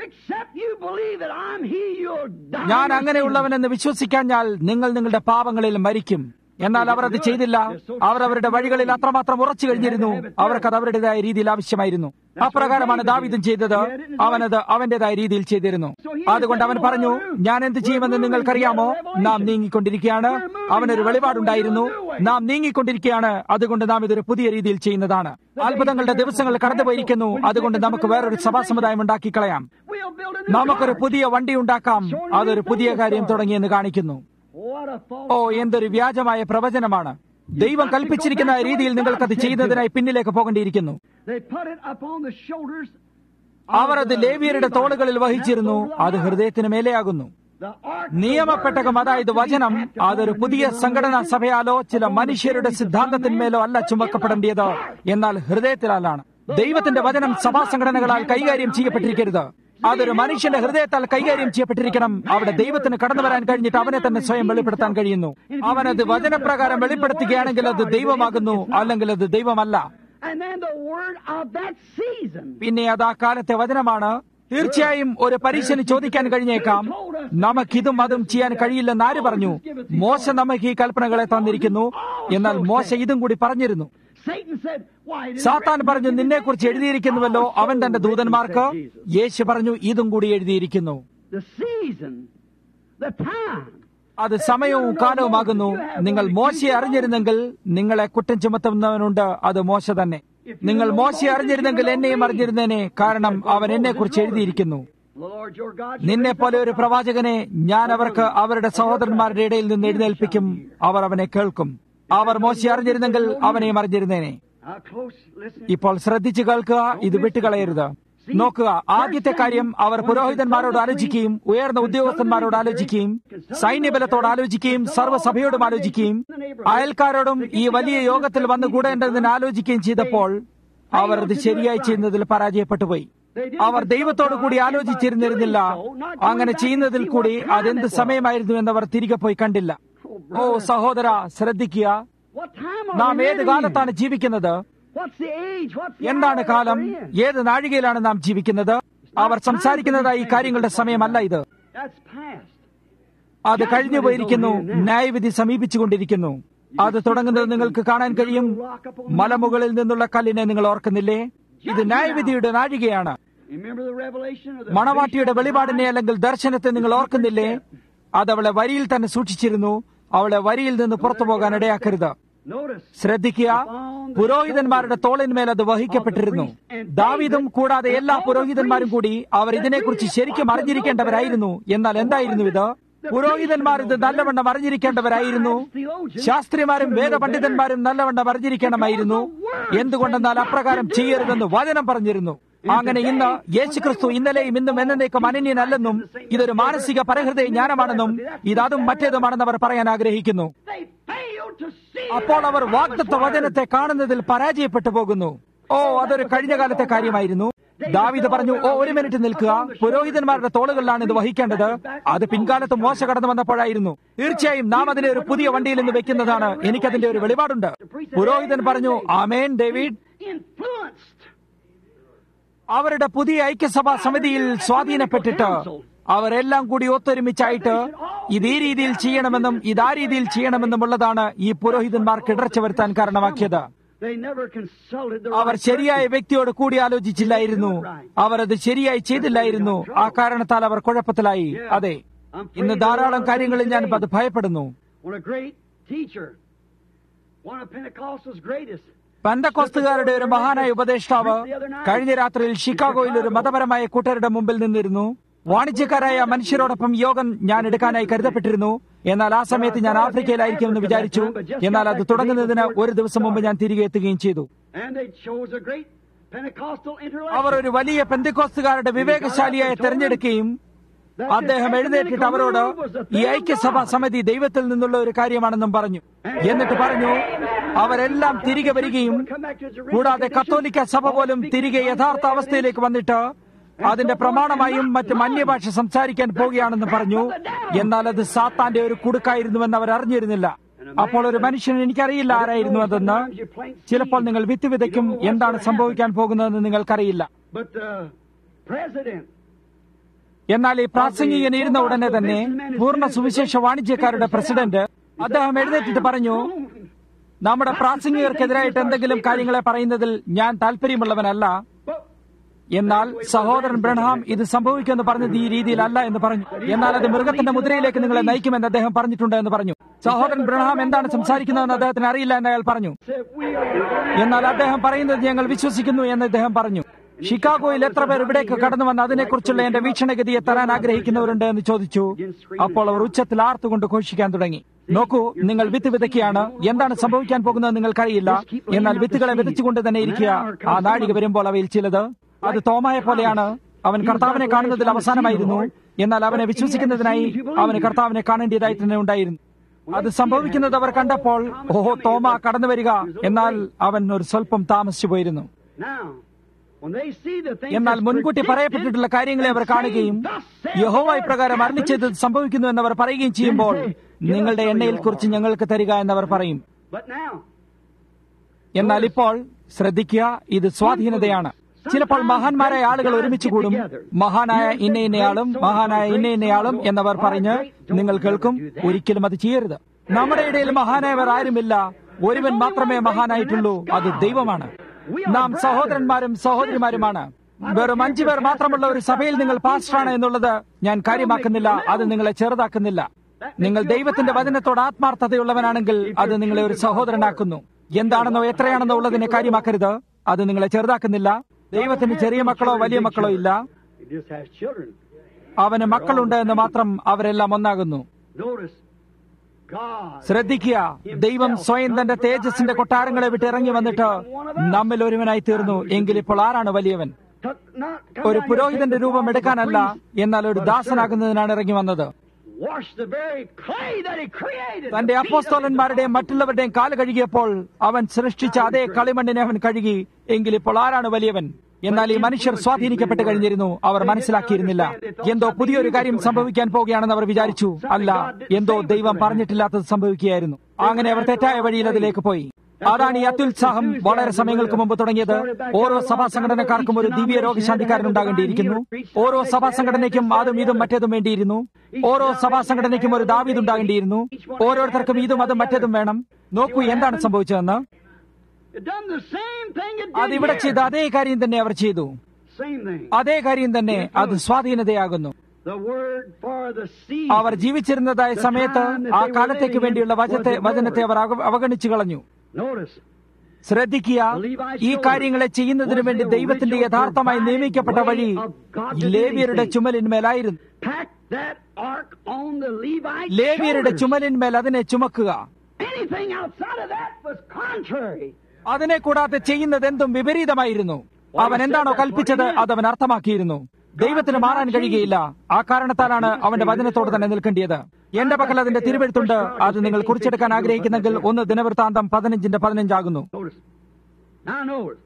ഞാൻ അങ്ങനെയുള്ളവനെന്ന് വിശ്വസിക്കാഞ്ഞാൽ നിങ്ങൾ നിങ്ങളുടെ പാപങ്ങളിൽ മരിക്കും എന്നാൽ അവർ അത് ചെയ്തില്ല അവർ അവരുടെ വഴികളിൽ അത്രമാത്രം ഉറച്ചു കഴിഞ്ഞിരുന്നു അവർക്കത് അവരുടേതായ രീതിയിൽ ആവശ്യമായിരുന്നു അപ്രകാരമാണ് ദാവിദും ചെയ്തത് അവനത് അവന്റേതായ രീതിയിൽ ചെയ്തിരുന്നു അതുകൊണ്ട് അവൻ പറഞ്ഞു ഞാൻ എന്ത് ചെയ്യുമെന്ന് നിങ്ങൾക്കറിയാമോ നാം നീങ്ങിക്കൊണ്ടിരിക്കുകയാണ് അവനൊരു വെളിപാടുണ്ടായിരുന്നു നാം നീങ്ങിക്കൊണ്ടിരിക്കുകയാണ് അതുകൊണ്ട് നാം ഇതൊരു പുതിയ രീതിയിൽ ചെയ്യുന്നതാണ് അത്ഭുതങ്ങളുടെ ദിവസങ്ങൾ കടന്നുപോയിരിക്കുന്നു അതുകൊണ്ട് നമുക്ക് വേറൊരു സഭാ സമുദായം ഉണ്ടാക്കി കളയാം നമുക്കൊരു പുതിയ വണ്ടി ഉണ്ടാക്കാം അതൊരു പുതിയ കാര്യം തുടങ്ങിയെന്ന് കാണിക്കുന്നു what a false ഓ എന്തൊരു വ്യാജമായ പ്രവചനമാണ് ദൈവം കൽപ്പിച്ചിരിക്കുന്ന രീതിയിൽ നിങ്ങൾക്കത് ചെയ്യുന്നതിനായി പിന്നിലേക്ക് പോകേണ്ടിയിരിക്കുന്നു They put it upon the shoulders അവർ അത് ലേവിയരുടെ തോളുകളിൽ വഹിച്ചിരുന്നു അത് ഹൃദയത്തിന് മേലെയാകുന്നു the ark നിയമപ്പെട്ടകം അതായത് വചനം അതൊരു പുതിയ സംഘടനാ സഭയാലോ ചില മനുഷ്യരുടെ സിദ്ധാന്തത്തിന്മേലോ അല്ല ചുമക്കപ്പെടേണ്ടത് എന്നാൽ ഹൃദയത്തിലാലാണ് ദൈവത്തിന്റെ വചനം സഭാ സംഘടനകളാൽ കൈകാര്യം ചെയ്യപ്പെട്ടിരിക്കരുത് അതൊരു മനുഷ്യന്റെ ഹൃദയത്താൽ കൈകാര്യം ചെയ്യപ്പെട്ടിരിക്കണം അവിടെ ദൈവത്തിന് കടന്നു വരാൻ കഴിഞ്ഞിട്ട് അവനെ തന്നെ സ്വയം വെളിപ്പെടുത്താൻ കഴിയുന്നു അവനത് വചനപ്രകാരം വെളിപ്പെടുത്തുകയാണെങ്കിൽ അത് ദൈവമാകുന്നു അല്ലെങ്കിൽ അത് ദൈവമല്ല and then the word of that season. പിന്നെ അത് ആ കാലത്തെ വചനമാണ് തീർച്ചയായും ഒരു പരീക്ഷന് ചോദിക്കാൻ കഴിഞ്ഞേക്കാം നമുക്കിതും അതും ചെയ്യാൻ കഴിയില്ലെന്ന് ആര് പറഞ്ഞു മോശ നമുക്ക് ഈ കൽപ്പനകളെ തന്നിരിക്കുന്നു എന്നാൽ മോശ ഇതും കൂടി പറഞ്ഞിരുന്നു Satan said, Why did സാത്താൻ പറഞ്ഞു നിന്നെക്കുറിച്ച് എഴുതിയിരിക്കുന്നുവല്ലോ അവൻ തന്റെ ദൂതന്മാർക്ക് യേശു പറഞ്ഞു ഇതും കൂടി എഴുതിയിരിക്കുന്നു the season, the time? അത് സമയവും കാലവുമാകുന്നു നിങ്ങൾ മോശയെ അറിഞ്ഞിരുന്നെങ്കിൽ നിങ്ങളെ കുറ്റം ചുമത്തുന്നവനുണ്ട് അത് മോശ തന്നെ നിങ്ങൾ മോശയെ അറിഞ്ഞിരുന്നെങ്കിൽ എന്നെയും അറിഞ്ഞിരുന്നേനെ കാരണം അവൻ എന്നെക്കുറിച്ച് എഴുതിയിരിക്കുന്നു The Lord your God. നിന്നെ പോലെ ഒരു പ്രവാചകനെ ഞാൻ അവർക്ക് അവരുടെ സഹോദരന്മാരുടെ ഇടയിൽ നിന്ന് എഴുന്നേൽപ്പിക്കും അവർ അവനെ കേൾക്കും അവർ മോശം അറിഞ്ഞിരുന്നെങ്കിൽ അവനെയും അറിഞ്ഞിരുന്നേനെ Now close, listen. ഇപ്പോൾ ശ്രദ്ധിച്ചു കേൾക്കുക ഇത് വിട്ടുകളയരുത് നോക്കുക ആദ്യത്തെ കാര്യം അവർ പുരോഹിതന്മാരോട് ആലോചിക്കുകയും ഉയർന്ന ഉദ്യോഗസ്ഥന്മാരോട് ആലോചിക്കുകയും സൈന്യബലത്തോട് ആലോചിക്കുകയും സർവ്വസഭയോടും ആലോചിക്കുകയും അയൽക്കാരോടും ഈ വലിയ യോഗത്തിൽ വന്നു കൂടേണ്ടതിന് ആലോചിക്കുകയും ചെയ്തപ്പോൾ അവർ അത് ശരിയായി ചെയ്യുന്നതിൽ പരാജയപ്പെട്ടു പോയി അവർ ദൈവത്തോടു കൂടി ആലോചിച്ചിരുന്നിരുന്നില്ല അങ്ങനെ ചെയ്യുന്നതിൽ കൂടി അതെന്ത് സമയമായിരുന്നു എന്നവർ തിരികെ പോയി കണ്ടില്ല ഓ സഹോദര ശ്രദ്ധിക്കുക What time are നാം we ഏത് living കാലത്താണ് in? ജീവിക്കുന്നത് What's the age? What's the എന്താണ് hour കാലം that we're in? ഏത് നാഴികയിലാണ് നാം ജീവിക്കുന്നത് അവർ സംസാരിക്കുന്നതായി ഈ കാര്യങ്ങളുടെ സമയമല്ല ഇത് That's past. അത് കഴിഞ്ഞു പോയിരിക്കുന്നു ന്യായവിധി സമീപിച്ചുകൊണ്ടിരിക്കുന്നു അത് തുടങ്ങുന്നത് നിങ്ങൾക്ക് കാണാൻ കഴിയും മലമുകളിൽ നിന്നുള്ള കല്ലിനെ നിങ്ങൾ ഓർക്കുന്നില്ലേ ഇത് ന്യായവിധിയുടെ നാഴികയാണ് Remember the revelation of the മണവാട്ടിയുടെ വെളിപാടിനെ അല്ലെങ്കിൽ ദർശനത്തെ നിങ്ങൾ ഓർക്കുന്നില്ലേ അത് അവളെ വരിയിൽ തന്നെ സൂക്ഷിച്ചിരുന്നു അവളെ വരിയിൽ നിന്ന് പുറത്തു പോകാൻ ഇടയാക്കരുത് Notice. ശ്രദ്ധിക്കുക പുരോഹിതന്മാരുടെ തോളിന്മേൽ അത് വഹിക്കപ്പെട്ടിരുന്നു ദാവീദും കൂടാതെ എല്ലാ പുരോഹിതന്മാരും കൂടി അവർ ഇതിനെക്കുറിച്ച് ശരിക്കും അറിഞ്ഞിരിക്കേണ്ടവരായിരുന്നു എന്നാൽ എന്തായിരുന്നു ഇത് പുരോഹിതന്മാർ ഇത് നല്ലവണ്ണം അറിഞ്ഞിരിക്കേണ്ടവരായിരുന്നു ശാസ്ത്രിമാരും വേദപണ്ഡിതന്മാരും നല്ലവണ്ണം അറിഞ്ഞിരിക്കണമായിരുന്നു എന്തുകൊണ്ടെന്നാൽ അപ്രകാരം ചെയ്യരുതെന്ന് വചനം പറഞ്ഞിരുന്നു അങ്ങനെ ഇന്ന് യേശുക്രിസ്തു ഇന്നലെയും ഇന്നും എന്നേക്കും അനന്യനല്ലെന്നും ഇതൊരു മാനസിക പരഹൃദയ ജ്ഞാനമാണെന്നും ഇതതും മറ്റേതുമാണെന്ന് അവർ പറയാൻ ആഗ്രഹിക്കുന്നു They failed to see അപ്പോൾ അവർ വാഗ്ദത്ത വചനത്തെ കാണുന്നതിൽ പരാജയപ്പെട്ടു പോകുന്നു ഓ അതൊരു കഴിഞ്ഞ കാലത്തെ കാര്യമായിരുന്നു ദാവീദ് പറഞ്ഞു ഓ ഒരു മിനിറ്റ് നിൽക്കുക പുരോഹിതന്മാരുടെ തോളുകളിലാണ് ഇത് വഹിക്കേണ്ടത് അത് പിൻകാലത്ത് മോശ കടന്നു വന്നപ്പോഴായിരുന്നു തീർച്ചയായും നാം അതിനെ ഒരു പുതിയ വണ്ടിയിൽ നിന്ന് വെക്കുന്നതാണ് എനിക്കതിന്റെ ഒരു വെളിപാടുണ്ട് പുരോഹിതൻ പറഞ്ഞു ആമേൻ ഡേവിഡ് influenced. അവരുടെ പുതിയ ഐക്യസഭാ സമിതിയിൽ സ്വാധീനപ്പെട്ടിട്ട് അവരെല്ലാം കൂടി ഒത്തൊരുമിച്ചായിട്ട് ഇത് ഈ രീതിയിൽ ചെയ്യണമെന്നും ഇത് ആ രീതിയിൽ ചെയ്യണമെന്നുമുള്ളതാണ് ഈ പുരോഹിതന്മാർക്ക് ഇടർച്ച വരുത്താൻ കാരണമാക്കിയത് They never consulted the our right ശരിയായ person. വ്യക്തിയോട് കൂടി ആലോചിച്ചില്ലായിരുന്നു അവർ അത് ശരിയായി ചെയ്തില്ലായിരുന്നു ആ കാരണത്താൽ അവർ കുഴപ്പത്തിലായി അതെ ഇന്ന് ധാരാളം കാര്യങ്ങളിൽ ഞാൻ അത് ഭയപ്പെടുന്നു When a great teacher, one of Pentecostal's greatest, പന്തക്കോസ്തുകാരുടെ ഒരു മഹാനായ ഉപദേഷ്ടാവ് കഴിഞ്ഞ രാത്രിയിൽ ഷിക്കാഗോയിൽ ഒരു മതപരമായ കൂട്ടരുടെ മുമ്പിൽ നിന്നിരുന്നു വാണിജ്യക്കാരായ മനുഷ്യരോടൊപ്പം യോഗം ഞാൻ എടുക്കാനായി കരുതപ്പെട്ടിരുന്നു എന്നാൽ ആ സമയത്ത് ഞാൻ ആഫ്രിക്കയിലായിരിക്കുമെന്ന് വിചാരിച്ചു എന്നാൽ അത് തുടങ്ങുന്നതിന് ഒരു ദിവസം മുമ്പ് ഞാൻ തിരികെ എത്തുകയും ചെയ്തു and they chose a great Pentecostal our intellectual. ഒരു വലിയ പെന്തിക്കോസ്തുകാരുടെ വിവേകശാലിയായി തെരഞ്ഞെടുക്കുകയും അദ്ദേഹം എഴുന്നേറ്റിട്ട് അവരോട് ഈ ഐക്യസഭാ സമിതി ദൈവത്തിൽ നിന്നുള്ള ഒരു കാര്യമാണെന്നും പറഞ്ഞു എന്നിട്ട് പറഞ്ഞു അവരെല്ലാം തിരികെ വരികയും കൂടാതെ കത്തോലിക്ക സഭ പോലും തിരികെ യഥാർത്ഥ അവസ്ഥയിലേക്ക് വന്നിട്ട് അതിന്റെ പ്രമാണമായും മറ്റും അന്യഭാഷ സംസാരിക്കാൻ പോകുകയാണെന്ന് പറഞ്ഞു എന്നാൽ അത് സാത്താന്റെ ഒരു കുടുക്കായിരുന്നുവെന്ന് അവർ അറിഞ്ഞിരുന്നില്ല അപ്പോൾ ഒരു മനുഷ്യൻ എനിക്കറിയില്ല ആരായിരുന്നു അതെന്ന് ചിലപ്പോൾ നിങ്ങൾ വിത്ത് വിതയ്ക്കും എന്താണ് സംഭവിക്കാൻ പോകുന്നതെന്ന് നിങ്ങൾക്കറിയില്ല But the president, എന്നാൽ ഈ പ്രാസംഗികൻ ഇരുന്ന ഉടനെ തന്നെ പൂർണ്ണ സുവിശേഷ വാണിജ്യക്കാരുടെ പ്രസിഡന്റ് അദ്ദേഹം എഴുന്നേറ്റിട്ട് പറഞ്ഞു നമ്മുടെ പ്രാസംഗികർക്കെതിരായിട്ട് എന്തെങ്കിലും കാര്യങ്ങളെ പറയുന്നതിൽ ഞാൻ താല്പര്യമുള്ളവനല്ല but എന്നാൽ സഹോദരൻ ബ്രഹാം ഇത് സംഭവിക്കുമെന്ന് പറഞ്ഞത് ഈ രീതിയിലല്ല എന്ന് പറഞ്ഞു എന്നാൽ അത് മൃഗത്തിന്റെ മുദ്രയിലേക്ക് നിങ്ങളെ നയിക്കുമെന്ന് അദ്ദേഹം പറഞ്ഞിട്ടുണ്ട് എന്ന് പറഞ്ഞു സഹോദരൻ ബ്രഹാം എന്താണ് സംസാരിക്കുന്നതെന്ന് അദ്ദേഹത്തിന് അറിയില്ല എന്ന് അയാൾ പറഞ്ഞു said, We are എന്നാൽ അദ്ദേഹം പറയുന്നത് ഞങ്ങൾ വിശ്വസിക്കുന്നു എന്ന് അദ്ദേഹം പറഞ്ഞു ഷിക്കാഗോയിൽ എത്ര പേർ ഇവിടേക്ക് കടന്നു വന്ന് അതിനെക്കുറിച്ചുള്ള എന്റെ വീക്ഷണഗതിയെ തരാൻ ആഗ്രഹിക്കുന്നവരുണ്ട് എന്ന് ചോദിച്ചു അപ്പോൾ അവർ ഉച്ചത്തിൽ ആർത്തുകൊണ്ട് ഘോഷിക്കാൻ തുടങ്ങി നോക്കൂ നിങ്ങൾ വിത്ത് വിതയ്ക്കുകയാണ് എന്താണ് സംഭവിക്കാൻ പോകുന്നത് നിങ്ങൾക്കറിയില്ല എന്നാൽ വിത്തുകളെ വിതച്ചുകൊണ്ട് തന്നെ ഇരിക്കുക ആ നാഴിക വരുമ്പോൾ അവയിൽ ചിലത് അത് തോമായ പോലെയാണ് അവൻ കർത്താവിനെ കാണുന്നതിൽ അവസാനമായിരുന്നു എന്നാൽ അവനെ വിശ്വസിക്കുന്നതിനായി അവന് കർത്താവിനെ കാണേണ്ടതായി തന്നെ ഉണ്ടായിരുന്നു അത് സംഭവിക്കുന്നത് അവർ കണ്ടപ്പോൾ ഓഹോ തോമ കടന്നു വരിക എന്നാൽ അവൻ ഒരു സ്വല്പം താമസിച്ചു പോയിരുന്നു Now, when they see the things എന്നാൽ that's മുൻകൂട്ടി predicted പറയപ്പെട്ടിട്ടുള്ള കാര്യങ്ങളെ അവർ and കാണുകയും saying, "Thus saith യഹോവ the Lord ഇപ്രകാരം happens," അരളിച്ചത് സംഭവിക്കുന്നു എന്നവർ പറയുകയും ചെയ്യുമ്പോൾ നിങ്ങളുടെ എണ്ണയിൽ കുറിച്ച് ഞങ്ങൾക്ക് തരിക എന്നവർ പറയും But now, എന്നാൽ ഇപ്പോൾ ശ്രദ്ധിക്കുക ഇത് സ്വാധീനതയാണ് ചിലപ്പോൾ മഹാന്മാരായ ആളുകൾ ഒരുമിച്ച് കൂടും മഹാനായ ഇന്ന ഇന്നയാളും മഹാനായ ഇന്ന ഇന്നയാളും എന്നവർ പറഞ്ഞ് നിങ്ങൾ കേൾക്കും ഒരിക്കലും അത് ചെയ്യരുത് നമ്മുടെ ഇടയിൽ മഹാനായവർ ആരുമില്ല ഒരുവൻ മാത്രമേ മഹാനായിട്ടുള്ളൂ അത് ദൈവമാണ് നാം സഹോദരന്മാരും സഹോദരിമാരുമാണ് വെറും അഞ്ചു പേർ മാത്രമുള്ള ഒരു സഭയിൽ നിങ്ങൾ പാസ്റ്ററാണ് എന്നുള്ളത് ഞാൻ കാര്യമാക്കുന്നില്ല അത് നിങ്ങളെ ചെറുതാക്കുന്നില്ല നിങ്ങൾ ദൈവത്തിന്റെ വചനത്തോട് ആത്മാർത്ഥതയുള്ളവനാണെങ്കിൽ അത് നിങ്ങളെ ഒരു സഹോദരനാക്കുന്നു എന്താണെന്നോ എത്രയാണെന്നോ ഉള്ളതിനെ കാര്യമാക്കരുത് അത് നിങ്ങളെ ചെറുതാക്കുന്നില്ല ദൈവത്തിന് ചെറിയ മക്കളോ വലിയ മക്കളോ ഇല്ല he just has children. അവന് മക്കളുണ്ട് എന്ന് മാത്രം അവരെല്ലാം ഒന്നാകുന്നു Notice, God ശ്രദ്ധിക്കുക ദൈവം സ്വയം തന്റെ തേജസ്സിന്റെ കൊട്ടാരങ്ങളെ വിട്ട് ഇറങ്ങി വന്നിട്ട് നമ്മിൽ ഒരുവനായി തീർന്നു എങ്കിൽ ഇപ്പോൾ ആരാണ് വലിയവൻ took not ഒരു come down പുരോഹിതന്റെ here, take the രൂപം form of a എടുക്കാനല്ല priest, എന്നാൽ ഒരു ദാസനാകുന്നതിനാണ് ഇറങ്ങി വന്നത് wash the very clay that he created. തന്റെ the feet of his അപ്പോസ്തോലന്മാരുടെയും മറ്റുള്ളവരുടെയും കാല് കഴുകിയപ്പോൾ അവൻ സൃഷ്ടിച്ച അതേ കളിമണ്ണിനെ അവൻ കഴുകി എങ്കിൽ ഇപ്പോൾ ആരാണ് വലിയവൻ എന്നാൽ ഈ മനുഷ്യർ സ്വാധീനിക്കപ്പെട്ട് കഴിഞ്ഞിരുന്നു അവർ മനസ്സിലാക്കിയിരുന്നില്ല എന്തോ പുതിയൊരു കാര്യം സംഭവിക്കാൻ പോവുകയാണെന്ന് അവർ വിചാരിച്ചു അല്ല എന്തോ ദൈവം പറഞ്ഞിട്ടില്ലാത്തത് സംഭവിക്കുകയായിരുന്നു അങ്ങനെ അവർ തെറ്റായ വഴിയിൽ അതിലേക്ക് പോയി അതാണ് ഈ അത്യുത്സാഹം വളരെ സമയങ്ങൾക്ക് മുമ്പ് തുടങ്ങിയത് ഓരോ സഭാ സംഘടനക്കാർക്കും ഒരു ദിവ്യ രോഗശാന്തിക്കാരൻ ഉണ്ടാകേണ്ടിയിരിക്കുന്നു ഓരോ സഭാ സംഘടനയ്ക്കും അതും ഇതും മറ്റേതും വേണ്ടിയിരുന്നു ഓരോ സഭാ സംഘടനയ്ക്കും ഒരു ദാവീദ് ഉണ്ടാകേണ്ടിയിരുന്നു ഓരോരുത്തർക്കും ഇതും അതും മറ്റേതും വേണം നോക്കൂ എന്താണ് സംഭവിച്ചതെന്ന് It done the same thing it did അത് ഇവിടെ here. ചെയ്ത അതേ കാര്യം തന്നെ അവർ ചെയ്തു Same thing. അതേ കാര്യം തന്നെ അത് സ്വാധീനതയാകുന്നു The word for the seed. അവർ ജീവിച്ചിരുന്നതായ സമയത്ത് ആ കാലത്തേക്ക് വേണ്ടിയുള്ള വചത്തെ വചനത്തെ അവർ അവ- അവഗണിച്ചു കളഞ്ഞു Notice, ശ്രദ്ധിക്കുക ഈ കാര്യങ്ങളെ ചെയ്യുന്നതിനു വേണ്ടി ദൈവത്തിന്റെ യഥാർത്ഥമായി നിയമിക്കപ്പെട്ട വഴി ലേവിയരുടെ ചുമലിന്മേലായിരുന്നു pack that ark on the Levite ലേവിയരുടെ shoulders. ചുമലിന്മേൽ അതിനെ ചുമക്കുക Anything outside of that was contrary. അതിനെ കൂടാതെ ചെയ്യുന്നത് എന്തും വിപരീതമായിരുന്നു അവൻ എന്താണോ കൽപ്പിച്ചത് അത് അവൻ അർത്ഥമാക്കിയിരുന്നു ദൈവത്തിന് മാറാൻ കഴിയുകയില്ല ആ കാരണത്താലാണ് അവന്റെ വചനത്തോട് തന്നെ നിൽക്കേണ്ടത് എന്റെ പക്കൽ അതിന്റെ തിരുവെഴുത്തുണ്ട് അത് നിങ്ങൾ കുറിച്ചെടുക്കാൻ ആഗ്രഹിക്കുന്നെങ്കിൽ ഒന്ന് ദിനവൃത്താന്തം പതിനഞ്ചിന്റെ പതിനഞ്ചാകുന്നു Notice. Now notice.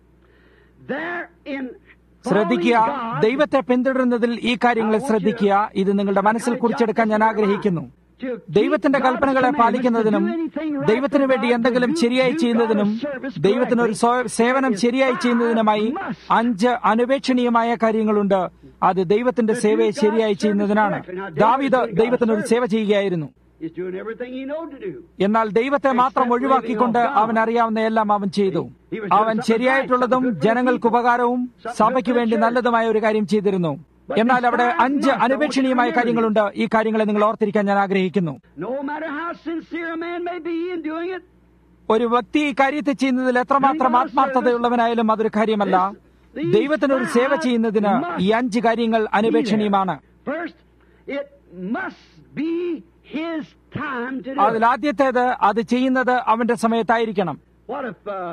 There in ശ്രദ്ധിക്കുക following God, ദൈവത്തെ പിന്തുടരുന്നതിൽ ഈ കാര്യങ്ങളെ ശ്രദ്ധിക്കുക ഇത് നിങ്ങളുടെ മനസ്സിൽ കുറിച്ചെടുക്കാൻ ഞാൻ ആഗ്രഹിക്കുന്നു to keep ദൈവത്തിന്റെ God's കൽപ്പനകളെ commandments, പാലിക്കുന്നതിനും to do anything right ദൈവത്തിന് for വേണ്ടി God, എന്തെങ്കിലും to do- ശരിയായി do ചെയ്യുന്നതിനും God's service ദൈവത്തിന് ഒരു സ്വ- correctly, സേവനം there is ശരിയായി five ചെയ്യുന്നതിനുമായി must. അഞ്ച് അനുപേക്ഷണീയമായ കാര്യങ്ങളുണ്ട് അത് ദൈവത്തിന്റെ സേവയെ ശരിയായി ചെയ്യുന്നതിനാണ് ദാവീദ് ദൈവത്തിന് ഒരു സേവ ചെയ്യുകയായിരുന്നു He's doing everything he know to do. എന്നാൽ ദൈവത്തെ മാത്രം ഒഴിവാക്കിക്കൊണ്ട് അവൻ അറിയാവുന്ന എല്ലാം അവൻ ചെയ്തു അവൻ ശരിയായിട്ടുള്ളതും ജനങ്ങൾക്ക് ഉപകാരവും സഭയ്ക്ക് വേണ്ടി നല്ലതുമായ ഒരു കാര്യം ചെയ്തിരുന്നു എന്നാൽ അവിടെ അഞ്ച് അനുപേക്ഷണീയമായ കാര്യങ്ങളുണ്ട് ഈ കാര്യങ്ങളെ നിങ്ങൾ ഓർത്തിരിക്കാൻ ഞാൻ ആഗ്രഹിക്കുന്നു No matter how sincere a man may be in doing it, ഒരു വ്യക്തി ഈ കാര്യത്തെ ചെയ്യുന്നതിൽ എത്രമാത്രം ആത്മാർത്ഥതയുള്ളവനായാലും അതൊരു കാര്യമല്ല ദൈവത്തിന് ഒരു സേവ ചെയ്യുന്നതിന് ഈ അഞ്ച് കാര്യങ്ങൾ അനുപേക്ഷണീയമാണ് first, it must be his time to do അതിൽ it. ആദ്യത്തേത് അത് ചെയ്യുന്നത് അവന്റെ സമയത്തായിരിക്കണം What if, uh,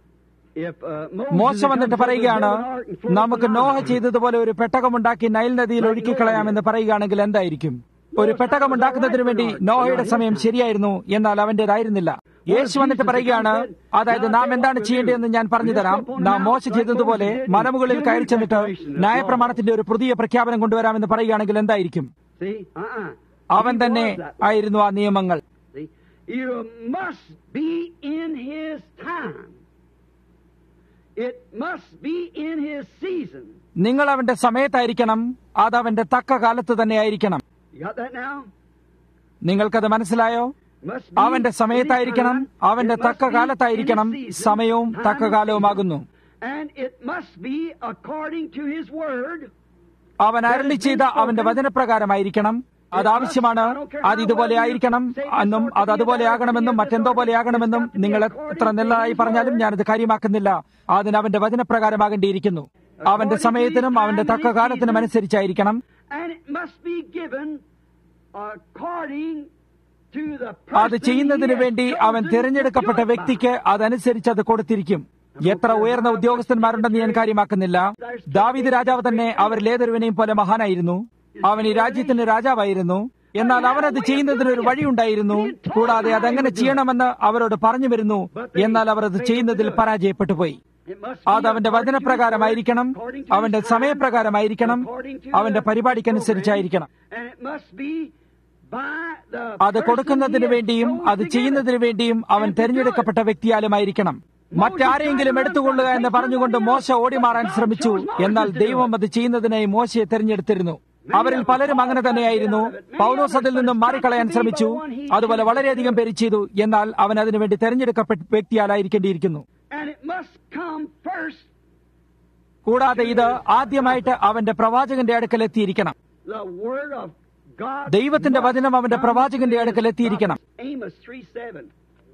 if uh, മോശ Moses വന്നിട്ട് പറയുകയാണ് നമുക്ക് നോഹ ചെയ്തതുപോലെ ഒരു പെട്ടകമുണ്ടാക്കി നൈൽ നദിയിൽ ഒഴുക്കിക്കളയാമെന്ന് പറയുകയാണെങ്കിൽ എന്തായിരിക്കും ഒരു പെട്ടകമുണ്ടാക്കുന്നതിന് വേണ്ടി നോഹയുടെ സമയം ശരിയായിരുന്നു എന്നാൽ അവന്റേതായിരുന്നില്ല യേശു വന്നിട്ട് പറയുകയാണ് അതായത് നാം എന്താണ് ചെയ്യേണ്ടതെന്ന് ഞാൻ പറഞ്ഞു തരാം നാം മോശ ചെയ്തതുപോലെ മലമുകളിൽ കയറി ചെന്നിട്ട് ന്യായപ്രമാണത്തിന്റെ ഒരു പുതിയ പ്രഖ്യാപനം കൊണ്ടുവരാമെന്ന് പറയുകയാണെങ്കിൽ എന്തായിരിക്കും See? Uh-uh. അവൻ He തന്നെ was that way. ആയിരുന്നു ആ നിയമങ്ങൾ See? You must be in his time. It must be in his season. നിങ്ങൾ അവന്റെ സമയത്തായിരിക്കണം അത് അവന്റെ തക്ക കാലത്ത് തന്നെ ആയിരിക്കണം You got that now? നിങ്ങൾക്കത് മനസ്സിലായോ Must be അവന്റെ in സമയത്തായിരിക്കണം his time. അവന്റെ It must തക്ക be കാലത്തായിരിക്കണം in his season, സമയവും time തക്ക and കാലവുമാകുന്നു season. And it must be according to his word. അവൻ അരളി ചെയ്ത അവന്റെ വചനപ്രകാരമായിരിക്കണം അത് ആവശ്യമാണ് അത് ഇതുപോലെ ആയിരിക്കണം എന്നും അത് അതുപോലെ ആകണമെന്നും മറ്റെന്തോ പോലെ ആകണമെന്നും നിങ്ങൾ എത്ര നല്ലതായി പറഞ്ഞാലും ഞാനത് കാര്യമാക്കുന്നില്ല അതിന് അവന്റെ വചനപ്രകാരമാകേണ്ടിയിരിക്കുന്നു അവന്റെ സമയത്തിനും അവന്റെ തക്ക കാലത്തിനും അനുസരിച്ചായിരിക്കണം And it must be given according to the അത് person ചെയ്യുന്നതിന് he has വേണ്ടി അവൻ chosen തിരഞ്ഞെടുക്കപ്പെട്ട to do it by. വ്യക്തിക്ക് അതനുസരിച്ച് അത് കൊടുത്തിരിക്കും എത്ര ഉയർന്ന ഉദ്യോഗസ്ഥന്മാരുണ്ടെന്ന് ഞാൻ കാര്യമാക്കുന്നില്ല ദാവീദ് രാജാവ് തന്നെ അവരിൽ ഏതൊരുവനെയും പോലെ മഹാനായിരുന്നു അവൻ ഈ രാജ്യത്തിന് രാജാവായിരുന്നു എന്നാൽ അവനത് ചെയ്യുന്നതിന് ഒരു വഴിയുണ്ടായിരുന്നു കൂടാതെ അതെങ്ങനെ ചെയ്യണമെന്ന് അവരോട് പറഞ്ഞു വരുന്നു എന്നാൽ അവർ അത് ചെയ്യുന്നതിൽ പരാജയപ്പെട്ടു പോയി It must be അത് അവന്റെ according to his വചനപ്രകാരമായിരിക്കണം word, according to അവന്റെ his time, സമയപ്രകാരമായിരിക്കണം according to അവന്റെ the പരിപാടിക്കനുസരിച്ചായിരിക്കണം program, and it must be by the അത് person കൊടുക്കുന്നതിന് he has വേണ്ടിയും chosen അത് to give it. ചെയ്യുന്നതിന് വേണ്ടിയും അവൻ തെരഞ്ഞെടുക്കപ്പെട്ട വ്യക്തിയാലുമായിരിക്കണം മറ്റാരെങ്കിലും എടുത്തുകൊള്ളുക എന്ന് പറഞ്ഞുകൊണ്ട് മോശ ഓടിമാറാൻ ശ്രമിച്ചു എന്നാൽ ദൈവം അത് ചെയ്യുന്നതിനായി മോശയെ തെരഞ്ഞെടുത്തിരുന്നു അവരിൽ പലരും അങ്ങനെ തന്നെയായിരുന്നു പൗലോസ് അതിൽ നിന്നും മാറിക്കളയാൻ ശ്രമിച്ചു അതുപോലെ വളരെയധികം പേര് ചെയ്തു എന്നാൽ അവൻ അതിനുവേണ്ടി തെരഞ്ഞെടുക്കപ്പെട്ട വ്യക്തിയാലായിരിക്കേണ്ടിയിരിക്കുന്നു And it must come first കൂടാതെ ഇത് ആദ്യമായിട്ട് അവന്റെ പ്രവാചകന്റെ അടുക്കൽ എത്തിയിരിക്കണം the word of God. ദൈവത്തിന്റെ must വചനം അവന്റെ come പ്രവാചകന്റെ to his അടുക്കൽ എത്തിയിരിക്കണം prophets. Amos 3:7.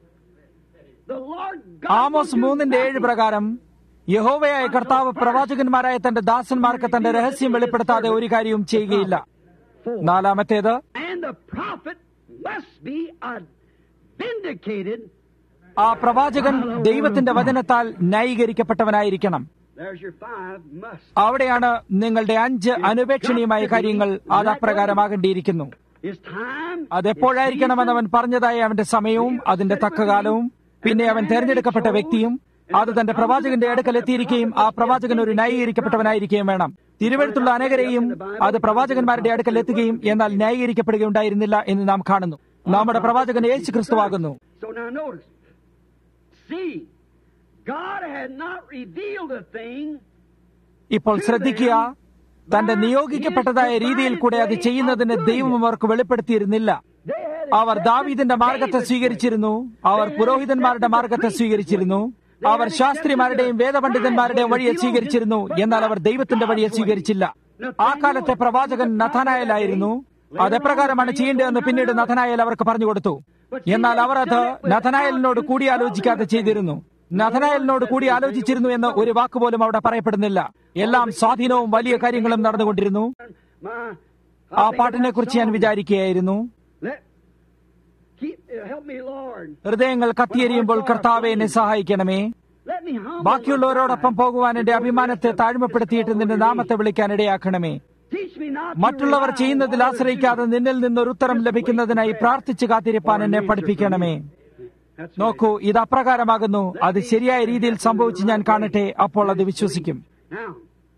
The Lord God Amos will do മൂന്നിന്റെ ഏഴ് nothing പ്രകാരം യഹോവയായ കർത്താവ് പ്രവാചകന്മാരായ തന്റെ ദാസന്മാർക്ക് തന്റെ രഹസ്യം വെളിപ്പെടുത്താതെ ഒരു കാര്യവും ചെയ്യുകയില്ല നാലാമത്തേത് And the prophet must be uh, vindicated. ആ പ്രവാചകൻ ദൈവത്തിന്റെ വചനത്താൽ ന്യായീകരിക്കപ്പെട്ടവനായിരിക്കണം There's your five must. അവിടെയാണ് നിങ്ങളുടെ അഞ്ച് അനുപേക്ഷണീയമായ കാര്യങ്ങൾ അത് അപ്രകാരമാകേണ്ടിയിരിക്കുന്നു His time. അതെപ്പോഴായിരിക്കണമെന്ന് അവൻ പറഞ്ഞതായ അവന്റെ സമയവും അതിന്റെ തക്കകാലവും പിന്നെ അവൻ തെരഞ്ഞെടുക്കപ്പെട്ട വ്യക്തിയും അത് തന്റെ പ്രവാചകന്റെ അടുക്കൽ എത്തിയിരിക്കുകയും ആ പ്രവാചകൻ ഒരു ന്യായീകരിക്കപ്പെട്ടവനായിരിക്കുകയും വേണം തിരുവഴുത്തുള്ള അനേകരെയും അത് പ്രവാചകന്മാരുടെ അടുക്കൽ എത്തുകയും എന്നാൽ ന്യായീകരിക്കപ്പെടുകയുണ്ടായിരുന്നില്ല എന്ന് നാം കാണുന്നു നമ്മുടെ പ്രവാചകൻ യേശു ക്രിസ്തുവാകുന്നു So now notice. See, God had not revealed a thing. ഇപ്പോൾ ശ്രദ്ധിക്കുക തന്റെ നിയോഗിക്കപ്പെട്ടതായ രീതിയിൽ കൂടെ അത് ചെയ്യുന്നതിന് ദൈവം അവർക്ക് വെളിപ്പെടുത്തിയിരുന്നില്ല They had അവർ ദാവീദിന്റെ മാർഗത്തെ സ്വീകരിച്ചിരുന്നു അവർ പുരോഹിതന്മാരുടെ മാർഗത്തെ സ്വീകരിച്ചിരുന്നു അവർ ശാസ്ത്രിമാരുടെയും വേദപണ്ഡിതന്മാരുടെയും വഴിയെ സ്വീകരിച്ചിരുന്നു എന്നാൽ അവർ ദൈവത്തിന്റെ വഴിയെ സ്വീകരിച്ചില്ല ആ കാലത്തെ പ്രവാചകൻ നഥനായലായിരുന്നു അതെപ്രകാരമാണ് ചെയ്യേണ്ടതെന്ന് പിന്നീട് നഥനായൽ അവർക്ക് പറഞ്ഞു കൊടുത്തു എന്നാൽ അവർ അത് നഥനായലിനോട് കൂടിയാലോചിക്കാതെ ചെയ്തിരുന്നു നഥനായലിനോട് കൂടി ആലോചിച്ചിരുന്നു എന്ന് ഒരു വാക്കുപോലും അവിടെ പറയപ്പെടുന്നില്ല എല്ലാം സ്വാധീനവും വലിയ കാര്യങ്ങളും നടന്നുകൊണ്ടിരുന്നു my. ആ പാട്ടിനെ കുറിച്ച് ഞാൻ വിചാരിക്കുകയായിരുന്നു Let, keep, uh, help me, Lord. ഹൃദയങ്ങൾ കത്തിയെരിയുമ്പോൾ കർത്താവെ എന്നെ സഹായിക്കണമേ Let me humble ബാക്കിയുള്ളവരോടൊപ്പം my പോകുവാൻ എന്റെ അഭിമാനത്തെ താഴ്മപ്പെടുത്തിയിട്ട് നിന്റെ നാമത്തെ വിളിക്കാൻ ഇടയാക്കണമേ Teach me not to മറ്റുള്ളവർ rely on ചെയ്യുന്നതിൽ others ആശ്രയിക്കാതെ നിന്നിൽ നിന്നൊരു ഉത്തരം ലഭിക്കുന്നതിനായി പ്രാർത്ഥിച്ചു കാത്തിരിപ്പാൻ എന്നെ പഠിപ്പിക്കണമേ That's നോക്കൂ ഇത് അപ്രകാരമാകുന്നു അത് ശരിയായ രീതിയിൽ സംഭവിച്ച് ഞാൻ കാണട്ടെ അപ്പോൾ അത് വിശ്വസിക്കും Now,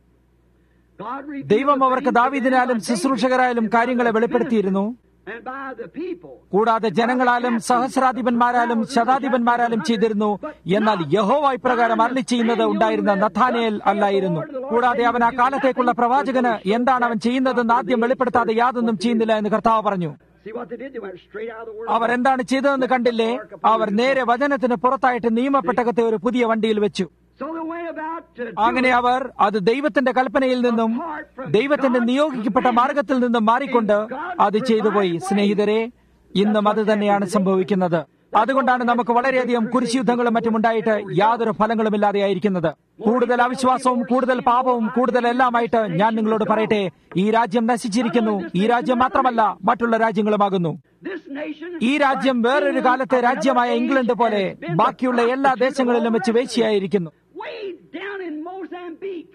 God revealed ദൈവം the അവർക്ക് things that ദാവീദിനാലും by ശുശ്രൂഷകരായാലും David കാര്യങ്ങളെ and by the വെളിപ്പെടുത്തിയിരുന്നു and by the people. കൂടാതെ ജനങ്ങളാലും സഹസ്രാധിപന്മാരാലും ശതാധിപന്മാരാലും ചെയ്തിരുന്നു എന്നാൽ യഹോവ ഇപ്രകാരം അരളി ചെയ്യുന്നത് ഉണ്ടായിരുന്ന നഥാനേൽ അല്ലായിരുന്നു കൂടാതെ അവൻ ആ കാലത്തേക്കുള്ള പ്രവാചകന് എന്താണ് അവൻ ചെയ്യുന്നതെന്ന് ആദ്യം വെളിപ്പെടുത്താതെ യാതൊന്നും ചെയ്യുന്നില്ല എന്ന് കർത്താവ് പറഞ്ഞു See what they did? They went straight out of the word. അവർ എന്താണ് ചെയ്തതെന്ന് കണ്ടില്ലേ അവർ നേരെ വചനത്തിന് പുറത്തായിട്ട് നിയമപ്പെട്ടകത്തെ ഒരു പുതിയ വണ്ടിയിൽ വെച്ചു So they went about to do അങ്ങനെ അവർ അത് ദൈവത്തിന്റെ കൽപ്പനയിൽ നിന്നും ദൈവത്തിന്റെ നിയോഗിക്കപ്പെട്ട മാർഗത്തിൽ നിന്നും മാറിക്കൊണ്ട് അത് ചെയ്തുപോയി സ്നേഹിതരെ ഇന്നും അത് തന്നെയാണ് സംഭവിക്കുന്നത് അതുകൊണ്ടാണ് നമുക്ക് വളരെയധികം കുരിശുയുദ്ധങ്ങളും മറ്റും ഉണ്ടായിട്ട് യാതൊരു ഫലങ്ങളുമില്ലാതെയായിരിക്കുന്നത് കൂടുതൽ അവിശ്വാസവും കൂടുതൽ പാപവും കൂടുതൽ എല്ലാമായിട്ട് ഞാൻ നിങ്ങളോട് പറയട്ടെ ഈ രാജ്യം നശിച്ചിരിക്കുന്നു ഈ രാജ്യം മാത്രമല്ല മറ്റുള്ള രാജ്യങ്ങളുമാകുന്നു This nation ഈ രാജ്യം വേറൊരു കാലത്തെ രാജ്യമായ ഇംഗ്ലണ്ട് പോലെ ബാക്കിയുള്ള എല്ലാ ദേശങ്ങളിലും വെച്ച് വേശ്യയായിരിക്കുന്നു way down in Mozambique.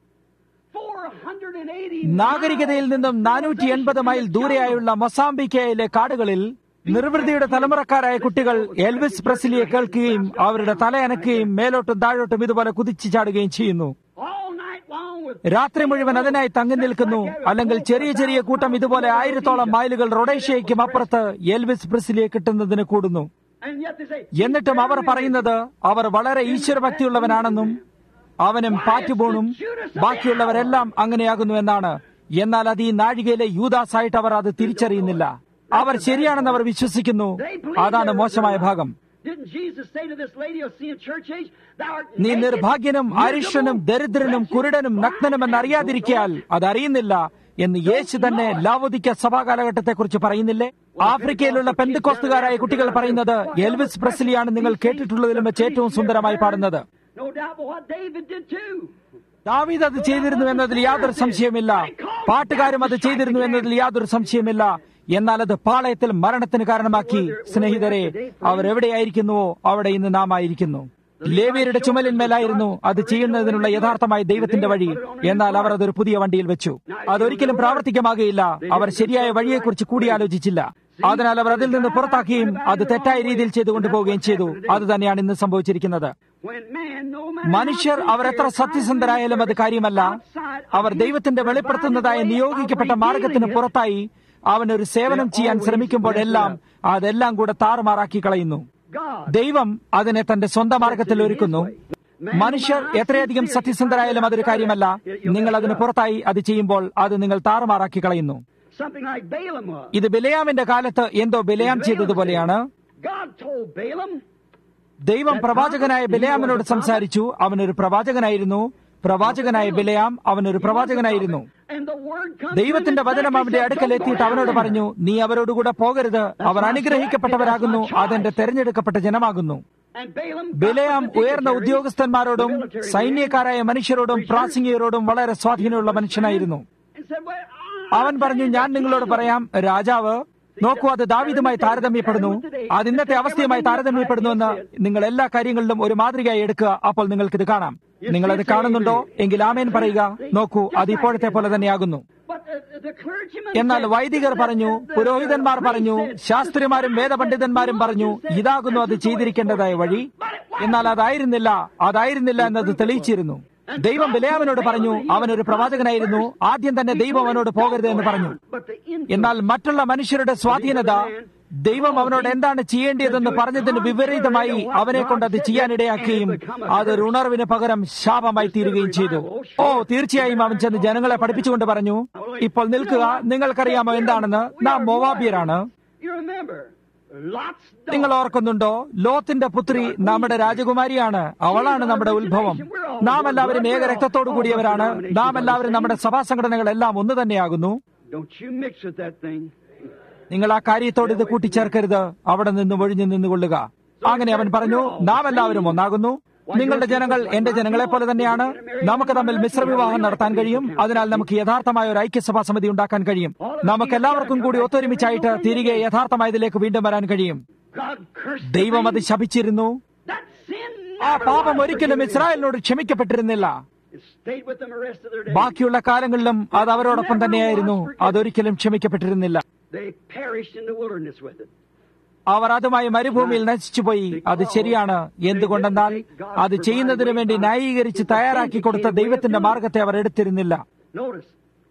480 നാഗരികതയിൽ നിന്നും നാനൂറ്റി എൺപത് മൈൽ ദൂരെയായുള്ള മൊസാംബിക്കയിലെ കാടുകളിൽ നിർവൃതിയുടെ തലമുറക്കാരായ കുട്ടികൾ എൽവിസ് പ്രസിലിയെ കേൾക്കുകയും അവരുടെ തലയനക്കുകയും മേലോട്ടും താഴോട്ടും ഇതുപോലെ കുതിച്ചു ചാടുകയും ചെയ്യുന്നു all night long with രാത്രി മുഴുവൻ അതിനായി തങ്ങി നിൽക്കുന്നു അല്ലെങ്കിൽ ചെറിയ ചെറിയ കൂട്ടം ഇതുപോലെ ആയിരത്തോളം മൈലുകൾ റൊഡേഷ്യയ്ക്കും അപ്പുറത്ത് എൽവിസ് പ്രസിലിയെ കിട്ടുന്നതിന് കൂടുന്നു and yet they say എന്നിട്ടും അവർ പറയുന്നത് അവർ വളരെ ഈശ്വരഭക്തിയുള്ളവനാണെന്നും അവനും പാറ്റുപോണും ബാക്കിയുള്ളവരെല്ലാം അങ്ങനെയാകുന്നു എന്നാണ് എന്നാൽ അത് ഈ നാഴികയിലെ യൂദാസായിട്ട് അവർ അത് തിരിച്ചറിയുന്നില്ല അവർ ശരിയാണെന്ന് അവർ വിശ്വസിക്കുന്നു അതാണ് മോശമായ ഭാഗം Didn't Jesus say to this lady of seeing church age, Thou art നീ naked, നിർഭാഗ്യനും അരിഷ്ടനും ദരിദ്രനും കുരുടനും നഗ്നനുമെന്ന് അറിയാതിരിക്കയാൽ അതറിയുന്നില്ല എന്ന് യേശു തന്നെ ലാവോദിക്ക സഭാ കാലഘട്ടത്തെക്കുറിച്ച് പറയുന്നില്ലേ ആഫ്രിക്കയിലുള്ള പെന്തുകോസ്തുകാരായ കുട്ടികൾ പറയുന്നത് എൽവിസ് പ്രസ്ലിയാണ് നിങ്ങൾ കേട്ടിട്ടുള്ളതിലും വെച്ച് ഏറ്റവും സുന്ദരമായി പാടുന്നത് No doubt but what David did too. ദാവീദ് അത് ചെയ്തിരുന്നു എന്നതിൽ യാതൊരു സംശയമില്ല പാട്ടുകാരും അത് ചെയ്തിരുന്നു എന്നതിൽ യാതൊരു സംശയമില്ല എന്നാൽ അത് പാളയത്തിൽ മരണത്തിന് കാരണമാക്കി സ്നേഹിതരെ അവർ എവിടെയായിരിക്കുന്നുവോ അവിടെ ഇന്ന് നാം ആയിരിക്കുന്നു ലേവിയരുടെ ചുമലിന്മേലായിരുന്നു അത് ചെയ്യുന്നതിനുള്ള യഥാർത്ഥമായ ദൈവത്തിന്റെ വഴി എന്നാൽ അവർ അതൊരു പുതിയ വണ്ടിയിൽ വെച്ചു അതൊരിക്കലും പ്രാവർത്തികമാകുകയില്ല അവർ ശരിയായ വഴിയെക്കുറിച്ച് കൂടിയാലോചിച്ചില്ല അതിനാൽ അവർ അതിൽ നിന്ന് പുറത്താക്കുകയും അത് തെറ്റായ രീതിയിൽ ചെയ്തു കൊണ്ടുപോവുകയും ചെയ്തു അത് തന്നെയാണ് ഇന്ന് സംഭവിച്ചിരിക്കുന്നത് When man, no matter മനുഷ്യർ how അവർ എത്ര സത്യസന്ധരായാലും അത് കാര്യമല്ല അവർ ദൈവത്തിന്റെ വെളിപ്പെടുത്തുന്നതായ നിയോഗിക്കപ്പെട്ട മാർഗത്തിന് പുറത്തായി അവനൊരു സേവനം ചെയ്യാൻ ശ്രമിക്കുമ്പോഴെല്ലാം അതെല്ലാം കൂടെ താറുമാറാക്കി കളയുന്നു God, ദൈവം അതിനെ തന്റെ സ്വന്തം മാർഗത്തിൽ ഒരുക്കുന്നു മനുഷ്യർ എത്രയധികം സത്യസന്ധരായാലും അതൊരു കാര്യമല്ല നിങ്ങൾ അതിന് പുറത്തായി അത് ചെയ്യുമ്പോൾ അത് നിങ്ങൾ താറുമാറാക്കി കളയുന്നു something like Balaam was. ഇത് ബിലയാമിന്റെ കാലത്ത് എന്തോ ബിലയാം ചെയ്തതുപോലെയാണ് God told Balaam, ദൈവം പ്രവാചകനായ ബിലയാമിനോട് സംസാരിച്ചു അവനൊരു പ്രവാചകനായിരുന്നു പ്രവാചകനായ ബിലയാം അവനൊരു പ്രവാചകനായിരുന്നു and the word comes ദൈവത്തിന്റെ to him വചനം exactly അവന്റെ said, അടുക്കൽ "Don't എത്തിയിട്ട് go അവനോട് down പറഞ്ഞു നീ അവരോടുകൂടെ പോകരുത് അവർ അനുഗ്രഹിക്കപ്പെട്ടവരാകുന്നു അതെന്റെ തെരഞ്ഞെടുക്കപ്പെട്ട ജനമാകുന്നു there." And Balaam got ബിലയാം with the ഉയർന്ന dignitaries, ഉദ്യോഗസ്ഥന്മാരോടും the military men, സൈന്യക്കാരായ മനുഷ്യരോടും പ്രാസംഗികരോടും വളരെ സ്വാധീനമുള്ള മനുഷ്യനായിരുന്നു and said, "Well, അവൻ പറഞ്ഞു ഞാൻ നിങ്ങളോട് പറയാം രാജാവ് നോക്കൂ അത് ദാവീദുമായി താരതമ്യപ്പെടുന്നു അത് ഇന്നത്തെ അവസ്ഥയുമായി താരതമ്യപ്പെടുന്നുവെന്ന് നിങ്ങൾ എല്ലാ കാര്യങ്ങളിലും ഒരു മാതൃകയായി എടുക്കുക അപ്പോൾ നിങ്ങൾക്കിത് കാണാം നിങ്ങളത് കാണുന്നുണ്ടോ എങ്കിൽ ആമേൻ പറയുക നോക്കൂ അത് ഇപ്പോഴത്തെ പോലെ തന്നെയാകുന്നു But the, the clergyman എന്നാൽ said, വൈദികർ പറഞ്ഞു പുരോഹിതന്മാർ പറഞ്ഞു ശാസ്ത്രിമാരും വേദപണ്ഡിതന്മാരും പറഞ്ഞു ഇതാകുന്നു അത് ചെയ്തിരിക്കേണ്ടതായ വഴി എന്നാൽ അതായിരുന്നില്ല അതായിരുന്നില്ല എന്നത് തെളിയിച്ചിരുന്നു ദൈവം ബിലയാമിനോട് പറഞ്ഞു അവനൊരു പ്രവാചകനായിരുന്നു ആദ്യം തന്നെ ദൈവം അവനോട് പോകരുത് എന്ന് പറഞ്ഞു but the influence എന്നാൽ മറ്റുള്ള മനുഷ്യരുടെ സ്വാധീനത ദൈവം അവനോട് എന്താണ് ചെയ്യേണ്ടതെന്ന് പറഞ്ഞതിന് വിപരീതമായി അവനെ കൊണ്ട് അത് ചെയ്യാനിടയാക്കുകയും അതൊരു ഉണർവിന് പകരം ശാപമായി തീരുകയും ചെയ്തു ഓ തീർച്ചയായും അവൻ ചെന്ന് ജനങ്ങളെ പഠിപ്പിച്ചുകൊണ്ട് പറഞ്ഞു ഇപ്പോൾ നിൽക്കുക നിങ്ങൾക്കറിയാമോ എന്താണെന്ന് നാം മോവാബിയരാണ് You remember, Lot's daughter. നിങ്ങൾ ഓർക്കുന്നുണ്ടോ ലോത്തിന്റെ പുത്രി നമ്മുടെ രാജകുമാരിയാണ് അവളാണ് നമ്മുടെ ഉത്ഭവം നാം എല്ലാവരും ഏക രക്തത്തോടു കൂടിയവരാണ് നാം എല്ലാവരും നമ്മുടെ സഭാ സംഘടനകളെല്ലാം ഒന്ന് തന്നെയാകുന്നു Don't you mix with that thing. നിങ്ങൾ ആ കാര്യത്തോട് ഇത് കൂട്ടിച്ചേർക്കരുത് അവിടെ നിന്ന് ഒഴിഞ്ഞു നിന്നുകൊള്ളുക അങ്ങനെ അവൻ പറഞ്ഞു നാം എല്ലാവരും ഒന്നാകുന്നു നിങ്ങളുടെ ജനങ്ങൾ എന്റെ ജനങ്ങളെ പോലെ തന്നെയാണ് നമുക്ക് തമ്മിൽ മിശ്രവിവാഹം നടത്താൻ കഴിയും അതിനാൽ നമുക്ക് യഥാർത്ഥമായ ഒരു ഐക്യസഭാ സമിതി ഉണ്ടാക്കാൻ കഴിയും നമുക്ക് എല്ലാവർക്കും കൂടി ഒത്തൊരുമിച്ചായിട്ട് തിരികെ യഥാർത്ഥമായതിലേക്ക് വീണ്ടും വരാൻ കഴിയും God cursed the ദൈവം അത് thing. ശപിച്ചിരുന്നു That sin ആ never പാപം was ഒരിക്കലും forgiven. ഇസ്രായേലിനോട് ക്ഷമിക്കപ്പെട്ടിരുന്നില്ല It stayed with them the rest of their days. ബാക്കിയുള്ള കാലങ്ങളിലും അത് അവരോടൊപ്പം തന്നെയായിരുന്നു അതൊരിക്കലും ക്ഷമിക്കപ്പെട്ടിരുന്നില്ല They perished in the wilderness with it. അവർ അതുമായി മരുഭൂമിയിൽ നശിച്ചുപോയി അത് ശരിയാണ് എന്തുകൊണ്ടെന്നാൽ അത് ചെയ്യുന്നതിനു വേണ്ടി ന്യായീകരിച്ച് തയ്യാറാക്കി കൊടുത്ത ദൈവത്തിന്റെ മാർഗത്തെ അവർ എടുത്തിരുന്നില്ല Notice,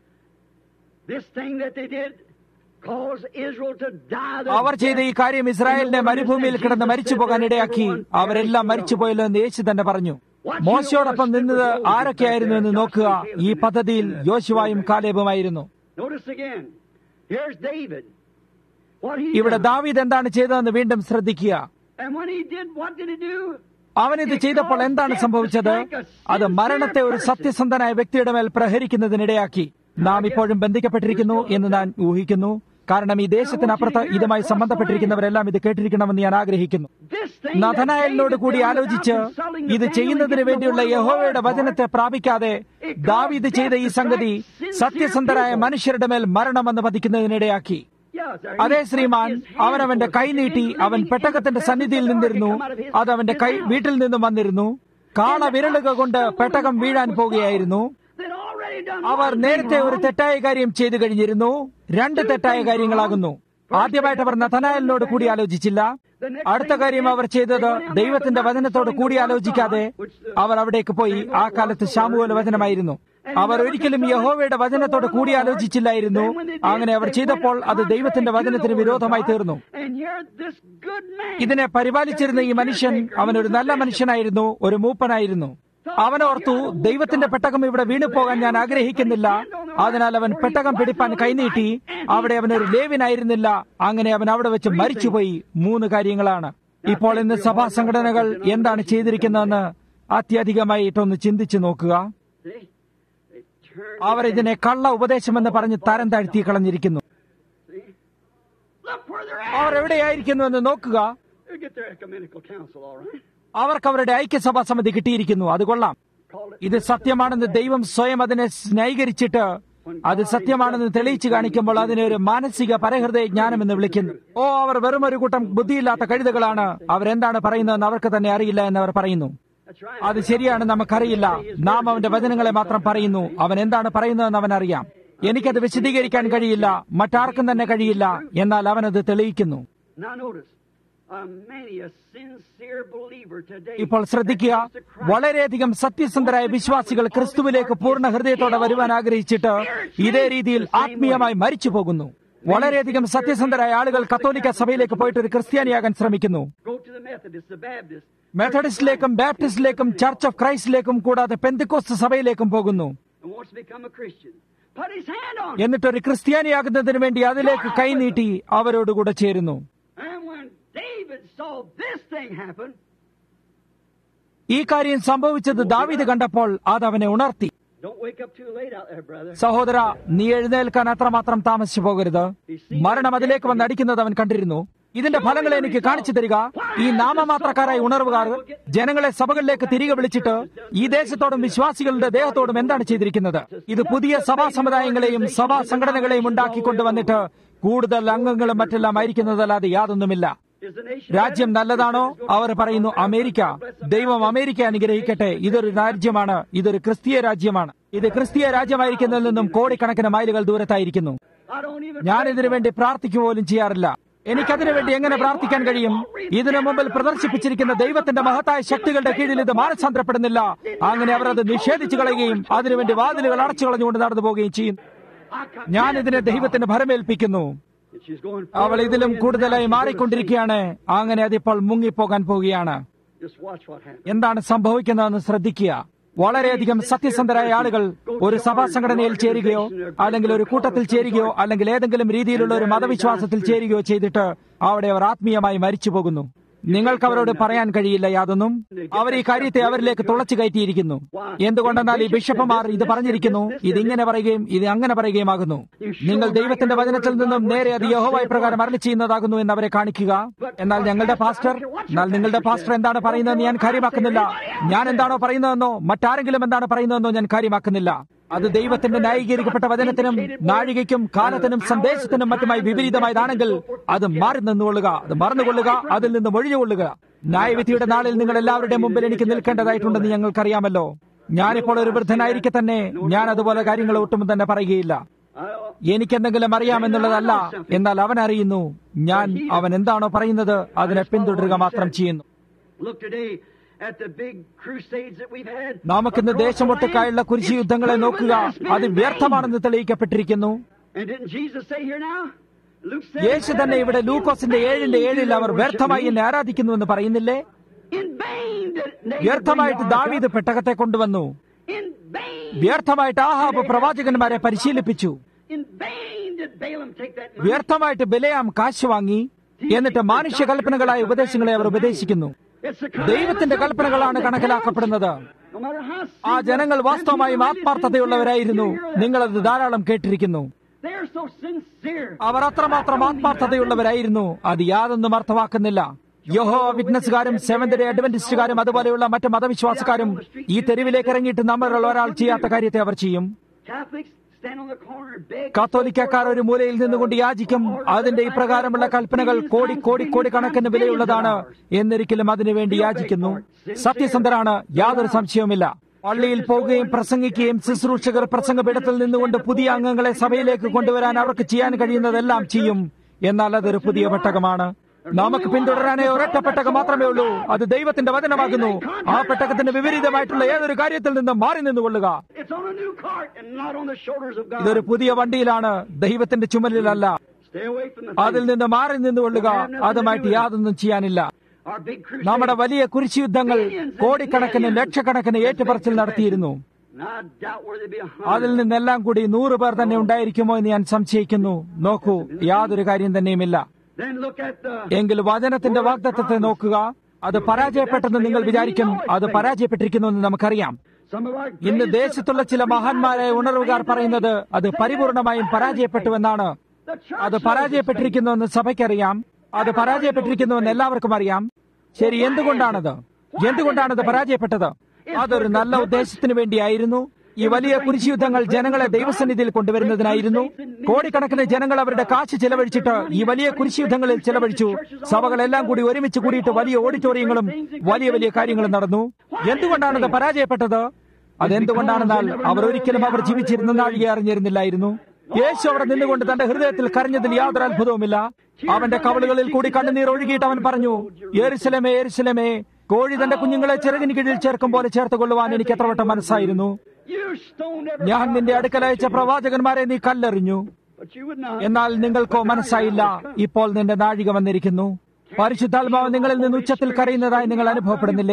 this thing that they did caused Israel to die. the അവർ ചെയ്ത ഈ death കാര്യം ഇസ്രായേലിനെ മരുഭൂമിയിൽ കിടന്ന് മരിച്ചു പോകാൻ ഇടയാക്കി അവരെല്ലാം മരിച്ചുപോയല്ലോ എന്ന് യേശു തന്നെ പറഞ്ഞു മോശയോടൊപ്പം നിന്നത് ആരൊക്കെയായിരുന്നു എന്ന് നോക്കുക ഈ പദ്ധതിയിൽ യോശുവായും കാലേബുമായിരുന്നു Notice again. Here's David. What he ഇവിടെ done. ദാവീദ് എന്താണ് ചെയ്തതെന്ന് വീണ്ടും ശ്രദ്ധിക്കുക And when he did, what did he do? അവൻ ഇത് ചെയ്തപ്പോൾ എന്താണ് സംഭവിച്ചത് അത് മരണത്തെ ഒരു സത്യസന്ധനായ വ്യക്തിയുടെ മേൽ പ്രഹരിക്കുന്നതിനിടയാക്കി നാം ഇപ്പോഴും ബന്ധിക്കപ്പെട്ടിരിക്കുന്നു എന്ന് ഞാൻ ഊഹിക്കുന്നു കാരണം ഈ ദേശത്തിനപ്പുറത്ത് ഇതുമായി സംബന്ധപ്പെട്ടിരിക്കുന്നവരെല്ലാം ഇത് കേട്ടിരിക്കണമെന്ന് ഞാൻ ആഗ്രഹിക്കുന്നു This thing that നഥനായലിനോട് David കൂടി done ആലോചിച്ച് without consulting the ഇത് family, ചെയ്യുന്നതിന് getting the വേണ്ടിയുള്ള word of യഹോവയുടെ God വചനത്തെ പ്രാപിക്കാതെ ദാവീദ് ചെയ്ത ഈ സംഗതി സത്യസന്ധരായ മനുഷ്യരുടെ മേൽ മരണമെന്ന് പതിക്കുന്നതിനിടയാക്കി Yes, sir. അതേ He Shriman put his hand അവൻ അവന്റെ forth. കൈ നീട്ടി His അവൻ living പെട്ടകത്തിന്റെ in the സന്നിധിയിൽ presence of the നിന്നിരുന്നു Lord come out of his- അത് അവന്റെ കൈ his house. വീട്ടിൽ നിന്നും വന്നിരുന്നു കാണ വിരലുക കൊണ്ട് പെട്ടകം വീഴാൻ പോകുകയായിരുന്നു They'd already done അവർ one thing നേരത്തെ ഒരു wrong. തെറ്റായ കാര്യം ചെയ്തു കഴിഞ്ഞിരുന്നു രണ്ട് തെറ്റായ കാര്യങ്ങളാകുന്നു ആദ്യമായിട്ട് അവർ നഥനായലിനോട് കൂടി ആലോചിച്ചില്ല അടുത്ത കാര്യം അവർ ചെയ്തത് ദൈവത്തിന്റെ വചനത്തോട് കൂടി ആലോചിക്കാതെ അവർ അവിടേക്ക് പോയി ആ കാലത്ത് ശാമുവല വചനമായിരുന്നു അവർ ഒരിക്കലും യഹോവയുടെ വചനത്തോട് കൂടി ആലോചിച്ചില്ലായിരുന്നു അങ്ങനെ അവർ ചെയ്തപ്പോൾ അത് ദൈവത്തിന്റെ വചനത്തിന് വിരോധമായി തീർന്നു And here this good man. ഇതിനെ പരിപാലിച്ചിരുന്ന ഈ മനുഷ്യൻ അവനൊരു നല്ല മനുഷ്യനായിരുന്നു ഒരു മൂപ്പനായിരുന്നു അവനോർത്തു ദൈവത്തിന്റെ പെട്ടകം ഇവിടെ വീണുപോകാൻ ഞാൻ ആഗ്രഹിക്കുന്നില്ല അതിനാൽ അവൻ പെട്ടകം പിടിപ്പാൻ കൈനീട്ടി അവിടെ അവനൊരു ലേവിനായിരുന്നില്ല അങ്ങനെ അവൻ അവിടെ വെച്ച് മരിച്ചുപോയി മൂന്ന് കാര്യങ്ങളാണ് ഇപ്പോൾ ഇന്ന് സഭാ സംഘടനകൾ എന്താണ് ചെയ്തിരിക്കുന്നതെന്ന് അത്യധികമായിട്ടൊന്ന് ചിന്തിച്ചു നോക്കുക See? They turned അവർ ഇതിനെ കള്ള ഉപദേശമെന്ന് പറഞ്ഞ് തരം താഴ്ത്തി കളഞ്ഞിരിക്കുന്നു See? Look where they're at. അവർ എവിടെയായിരിക്കുന്നുവെന്ന് നോക്കുക They'll get their ecumenical council, all right. അവർക്ക് അവരുടെ ഐക്യസഭാ സമിതി കിട്ടിയിരിക്കുന്നു അത് കൊള്ളാം Call it. ഇത് സത്യമാണെന്ന് ദൈവം സ്വയം അതിനെ ന്യായീകരിച്ചിട്ട് അത് സത്യമാണെന്ന് തെളിയിച്ചു കാണിക്കുമ്പോൾ അതിനെ ഒരു മാനസിക പരഹൃദയ ജ്ഞാനം എന്ന് വിളിക്കുന്നു ഓ അവർ വെറും ഒരു കൂട്ടം ബുദ്ധിയില്ലാത്ത കഴുതകളാണ് അവരെന്താണ് പറയുന്നതെന്ന് അവർക്ക് തന്നെ അറിയില്ല എന്ന് അവർ പറയുന്നു That's right. അത് ശരിയാണ് നമുക്കറിയില്ല നാം അവന്റെ വചനങ്ങളെ മാത്രം പറയുന്നു അവൻ എന്താണ് പറയുന്നതെന്ന് അവൻ അറിയാം എനിക്കത് വിശദീകരിക്കാൻ കഴിയില്ല മറ്റാർക്കും തന്നെ കഴിയില്ല എന്നാൽ അവനത് തെളിയിക്കുന്നു Now notice, uh, many a sincere believer today. ഇപ്പോൾ ശ്രദ്ധിക്കുക that comes to Christ വളരെയധികം സത്യസന്ധരായ വിശ്വാസികൾ ക്രിസ്തുവിലേക്ക് പൂർണ്ണ ഹൃദയത്തോടെ വരുവാൻ ആഗ്രഹിച്ചിട്ട് ഇതേ രീതിയിൽ ആത്മീയമായി മരിച്ചു പോകുന്നു വളരെയധികം സത്യസന്ധരായ ആളുകൾ കത്തോലിക്ക സഭയിലേക്ക് പോയിട്ട് ഒരു ക്രിസ്ത്യാനിയാകാൻ ശ്രമിക്കുന്നു Go to the Methodist, the Baptist, മെത്തഡിസ്റ്റിലേക്കും ബാപ്റ്റിസ്റ്റിലേക്കും ചർച്ച് ഓഫ് ക്രൈസ്റ്റിലേക്കും കൂടാതെ പെന്തിക്കോസ്റ്റ് സഭയിലേക്കും പോകുന്നു and wants to become a Christian. Put his hand on it. എന്നിട്ട് ഒരു ക്രിസ്ത്യാനിയാകുന്നതിന് വേണ്ടി അതിലേക്ക് കൈനീട്ടി അവരോടുകൂടെ ചേരുന്നു And when David saw this thing happen, ഈ കാര്യം സംഭവിച്ചത് ദാവീദ് കണ്ടപ്പോൾ അത് അവനെ ഉണർത്തി don't wake up too late out there, brother. സഹോദര നീ എഴുന്നേൽക്കാൻ അത്രമാത്രം താമസിച്ചു പോകരുത് മരണം അതിലേക്ക് വന്ന് അടിക്കുന്നത് അവൻ കണ്ടിരുന്നു ഇതിന്റെ ഫലങ്ങൾ എനിക്ക് കാണിച്ചു തരിക ഈ നാമമാത്രക്കാരായ ഉണർവുകാർ ജനങ്ങളെ സഭകളിലേക്ക് തിരികെ വിളിച്ചിട്ട് ഈ ദേശത്തോടും വിശ്വാസികളുടെ ദേഹത്തോടും എന്താണ് ചെയ്തിരിക്കുന്നത് ഇത് പുതിയ സഭാ സമുദായങ്ങളെയും സഭാ സംഘടനകളെയും ഉണ്ടാക്കിക്കൊണ്ടുവന്നിട്ട് കൂടുതൽ അംഗങ്ങളും മറ്റെല്ലാം ആയിരിക്കുന്നതല്ലാതെ യാതൊന്നുമില്ല Is the nation രാജ്യം നല്ലതാണോ അവർ പറയുന്നു അമേരിക്ക ദൈവം അമേരിക്ക അനുഗ്രഹിക്കട്ടെ ഇതൊരു രാജ്യമാണ് ഇതൊരു ക്രിസ്തീയ രാജ്യമാണ് ഇത് ക്രിസ്തീയ രാജ്യമായിരിക്കുന്നതിൽ നിന്നും കോടിക്കണക്കിന് മൈലുകൾ ദൂരത്തായിരിക്കുന്നു I don't even ഞാൻ ഇതിനു വേണ്ടി പ്രാർത്ഥിക്കുക പോലും ചെയ്യാറില്ല എനിക്കതിനു വേണ്ടി എങ്ങനെ പ്രാർത്ഥിക്കാൻ കഴിയും ഇതിനു മുമ്പിൽ പ്രദർശിപ്പിച്ചിരിക്കുന്ന ദൈവത്തിന്റെ മഹത്തായ ശക്തികളുടെ കീഴിൽ ഇത് മാനസാന്തരപ്പെടുന്നില്ല അങ്ങനെ അവർ അത് നിഷേധിച്ചു കളയുകയും അതിനുവേണ്ടി വാതിലുകൾ അടച്ചു കളഞ്ഞുകൊണ്ട് നടന്നു പോവുകയും ചെയ്യും I come. ഞാൻ ഇതിനെ ദൈവത്തിന് ഭരമേൽപ്പിക്കുന്നു And she's going അവൾ further ഇതിലും in കൂടുതലായി the മാറിക്കൊണ്ടിരിക്കുകയാണ് അങ്ങനെ അതിപ്പോൾ മുങ്ങിപ്പോകാൻ പോവുകയാണ് Just watch what happens. എന്താണ് സംഭവിക്കുന്നതെന്ന് ശ്രദ്ധിക്കുക വളരെയധികം സത്യസന്ധരായ ആളുകൾ ഒരു സഭാ സംഘടനയിൽ ചേരുകയോ അല്ലെങ്കിൽ ഒരു കൂട്ടത്തിൽ ചേരുകയോ അല്ലെങ്കിൽ ഏതെങ്കിലും രീതിയിലുള്ള ഒരു മതവിശ്വാസത്തിൽ ചേരുകയോ ചെയ്തിട്ട് അവിടെ അവർ ആത്മീയമായി മരിച്ചു പോകുന്നു നിങ്ങൾക്ക് അവരോട് പറയാൻ കഴിയില്ല യാതൊന്നും അവർ ഈ കാര്യത്തെ അവരിലേക്ക് തുളച്ചു കയറ്റിയിരിക്കുന്നു എന്തുകൊണ്ടെന്നാൽ ഈ ബിഷപ്പുമാർ ഇത് പറഞ്ഞിരിക്കുന്നു ഇത് ഇങ്ങനെ പറയുകയും ഇത് അങ്ങനെ പറയുകയുമാകുന്നു നിങ്ങൾ ദൈവത്തിന്റെ വചനത്തിൽ നിന്നും നേരെ അത് യഹോവായി പ്രകാരം അരളി ചെയ്യുന്നതാകുന്നു എന്ന് അവരെ കാണിക്കുക എന്നാൽ ഞങ്ങളുടെ പാസ്റ്റർ എന്നാൽ നിങ്ങളുടെ പാസ്റ്റർ എന്താണ് പറയുന്നതെന്ന് ഞാൻ കാര്യമാക്കുന്നില്ല ഞാൻ എന്താണോ പറയുന്നതെന്നോ മറ്റാരെങ്കിലും എന്താണ് പറയുന്നതെന്നോ ഞാൻ കാര്യമാക്കുന്നില്ല അത് ദൈവത്തിന്റെ ന്യായീകരിക്കപ്പെട്ട വചനത്തിനും നാഴികയ്ക്കും കാലത്തിനും സന്ദേശത്തിനും മറ്റുമായി വിപരീതമായതാണെങ്കിൽ അത് മാറി നിന്നുകൊള്ളുക അത് മറന്നുകൊള്ളുക അതിൽ നിന്ന് ഒഴിഞ്ഞുകൊള്ളുക ന്യായവിധിയുടെ നാളിൽ നിങ്ങൾ എല്ലാവരുടെയും മുമ്പിൽ എനിക്ക് നിൽക്കേണ്ടതായിട്ടുണ്ടെന്ന് ഞങ്ങൾക്കറിയാമല്ലോ ഞാനിപ്പോൾ ഒരു വൃദ്ധനായിരിക്കെ തന്നെ ഞാൻ അതുപോലെ കാര്യങ്ങൾ ഒട്ടും തന്നെ പറയുകയില്ല I, എനിക്കെന്തെങ്കിലും അറിയാമെന്നുള്ളതല്ല എന്നാൽ അവൻ അറിയുന്നു ഞാൻ അവൻ എന്താണോ പറയുന്നത് അതിനെ പിന്തുടരുക മാത്രം ചെയ്യുന്നു look today at the big crusades that we've had. നമുക്കിന്ന് across the ദേശമൊട്ടുക്കായുള്ള land. കുരിശി It's യുദ്ധങ്ങളെ proven നോക്കുക that it's been അത് in vain. വ്യർത്ഥമാണെന്ന് തെളിയിക്കപ്പെട്ടിരിക്കുന്നു And didn't Jesus say here now? Luke said, യേശു തന്നെ ഇവിടെ ലൂക്കോസിന്റെ ഏഴിന്റെ ഏഴിൽ അവർ വ്യർത്ഥമായി എന്നെ ആരാധിക്കുന്നുവെന്ന് പറയുന്നില്ലേ In vain did David വ്യർത്ഥമായിട്ട് bring the ark ദാവീദ് up. പെട്ടകത്തെ കൊണ്ടുവന്നു In vain. വ്യർത്ഥമായിട്ട് ആഹാബ് പ്രവാചകന്മാരെ പരിശീലിപ്പിച്ചു In vain did Balaam take that money. വ്യർത്ഥമായിട്ട് ബിലയാം കാശ് വാങ്ങി എന്നിട്ട് മാനുഷ്യ കൽപ്പനകളായ ഉപദേശങ്ങളെ അവർ ഉപദേശിക്കുന്നു It's the ദൈവത്തിന്റെ commandments of കൽപ്പനകളാണ് God that കണക്കിലാക്കപ്പെടുന്നത് counts. No matter how ആ sincere- ജനങ്ങൾ വാസ്തവമായും Them people really ആത്മാർത്ഥതയുള്ളവരായിരുന്നു sincere. You hear that? നിങ്ങളത് ധാരാളം കേട്ടിരിക്കുന്നു They are so sincere. അവർ അത്രമാത്രം ആത്മാർത്ഥതയുള്ളവരായിരുന്നു അത് യാതൊന്നും അർത്ഥമാക്കുന്നില്ല യഹോ വിറ്റ്നസ്സുകാരും സെവന്ത് ഡേ അഡ്വന്റിസ്റ്റുകാരും അതുപോലെയുള്ള മറ്റ് മതവിശ്വാസക്കാരും ഈ തെരുവിലേക്ക് ഇറങ്ങിയിട്ട് നമ്മളുള്ള ഒരാൾ ചെയ്യാത്ത കാര്യത്തെ അവർ ചെയ്യും Catholics stand on the corner and beg. കത്തോലിക്കക്കാർ ഒരു മൂലയിൽ നിന്നുകൊണ്ട് യാചിക്കും അതിന്റെ ഇപ്രകാരമുള്ള കൽപ്പനകൾ കോടി കോടി കോടി കണക്കിന് വിലയുള്ളതാണ് എന്നിരിക്കലും അതിനുവേണ്ടി യാചിക്കുന്നു സത്യസന്ധരാണ് യാതൊരു സംശയവുമില്ല പള്ളിയിൽ പോകുകയും പ്രസംഗിക്കുകയും ശുശ്രൂഷകർ പ്രസംഗപീഠത്തിൽ നിന്നുകൊണ്ട് പുതിയ അംഗങ്ങളെ സഭയിലേക്ക് കൊണ്ടുവരാൻ അവർക്ക് ചെയ്യാൻ കഴിയുന്നതെല്ലാം ചെയ്യും എന്നാൽ അതൊരു പുതിയ പെട്ടകമാണ് നമുക്ക് പിന്തുടരാനേ ഒരൊറ്റ പെട്ടകം മാത്രമേ ഉള്ളൂ അത് ദൈവത്തിന്റെ വചനമാകുന്നു ആ പെട്ടകത്തിന് വിപരീതമായിട്ടുള്ള ഏതൊരു കാര്യത്തിൽ നിന്നും മാറി നിന്നുകൊള്ളുക It's on a new cart and not on the shoulders of God. ഇതൊരു പുതിയ വണ്ടിയിലാണ് ദൈവത്തിന്റെ ചുമലിലല്ല Stay away from the അതിൽ things. നിന്ന് മാറി നിന്നുകൊള്ളുക അതുമായിട്ട് യാതൊന്നും ചെയ്യാനില്ല Our big crusade. നമ്മുടെ വലിയ കുരിശുയുദ്ധങ്ങൾ കോടിക്കണക്കിന് ലക്ഷക്കണക്കിന് ഏറ്റുപറച്ചിൽ നടത്തിയിരുന്നു And I doubt where they be a അതിൽ hundred. നിന്നെല്ലാം കൂടി നൂറ് പേർ തന്നെ ഉണ്ടായിരിക്കുമോ എന്ന് ഞാൻ സംശയിക്കുന്നു നോക്കൂ യാതൊരു കാര്യം തന്നെയുമില്ല Then look at the എങ്കിൽ വചനത്തിന്റെ വാഗ്ദത്തത്തെ നോക്കുക അത് പരാജയപ്പെട്ടെന്ന് നിങ്ങൾ വിചാരിക്കും അത് പരാജയപ്പെട്ടിരിക്കുന്നു എന്ന് നമുക്കറിയാം some of our ഇന്ന് greatest ദേശത്തുള്ള ചില മഹാന്മാരായ ഉണർവുകാർ പറയുന്നത് അത് പരിപൂർണമായും പരാജയപ്പെട്ടുവെന്നാണ് the church അത് പരാജയപ്പെട്ടിരിക്കുന്നുവെന്ന് സഭയ്ക്കറിയാം അത് പരാജയപ്പെട്ടിരിക്കുന്നുവെന്ന് എല്ലാവർക്കും അറിയാം ശരി എന്തുകൊണ്ടാണത് എന്തുകൊണ്ടാണത് പരാജയപ്പെട്ടത് അതൊരു നല്ല ഉദ്ദേശത്തിന് വേണ്ടിയായിരുന്നു ഈ വലിയ കുരിശുയുദ്ധങ്ങൾ ജനങ്ങളെ ദൈവസന്നിധിയിൽ കൊണ്ടുവരുന്നതിനായിരുന്നു കോടിക്കണക്കിന് ജനങ്ങൾ അവരുടെ കാശ് ചെലവഴിച്ചിട്ട് ഈ വലിയ കുരിശുയുദ്ധങ്ങളിൽ ചെലവഴിച്ചു സഭകളെല്ലാം കൂടി ഒരുമിച്ച് കൂടിയിട്ട് വലിയ ഓഡിറ്റോറിയങ്ങളും വലിയ വലിയ കാര്യങ്ങളും നടന്നു എന്തുകൊണ്ടാണത് പരാജയപ്പെട്ടത് അതെന്തുകൊണ്ടാണെന്നാൽ അവർ ഒരിക്കലും അവർ ജീവിച്ചിരുന്ന നാഴിക അറിഞ്ഞിരുന്നില്ലായിരുന്നു യേശു അവിടെ നിന്നുകൊണ്ട് തന്റെ ഹൃദയത്തിൽ കരഞ്ഞതിൽ യാതൊരു അത്ഭുതവുമില്ല അവന്റെ കവളുകളിൽ കൂടി കണ്ണുനീർ ഒഴുകിയിട്ട് അവൻ പറഞ്ഞു ഏരുസലമേ ഏരുസലമേ കോഴി തന്റെ കുഞ്ഞുങ്ങളെ ചിറകിന് കീഴിൽ ചേർക്കും പോലെ ചേർത്ത് കൊള്ളുവാൻ എനിക്ക് എത്ര വട്ടം മനസ്സായിരുന്നു You stoned every ഞാൻ നിന്റെ അടുക്കൽ അയച്ച പ്രവാചകന്മാരെ നീ കല്ലെറിഞ്ഞു but you would not. എന്നാൽ നിങ്ങൾക്കോ മനസ്സായില്ല ഇപ്പോൾ നിന്റെ നാഴിക വന്നിരിക്കുന്നു പരിശുദ്ധാത്മാവ് നിങ്ങളിൽ നിന്ന് ഉച്ചത്തിൽ കരയുന്നതായി നിങ്ങൾ അനുഭവപ്പെടുന്നില്ലേ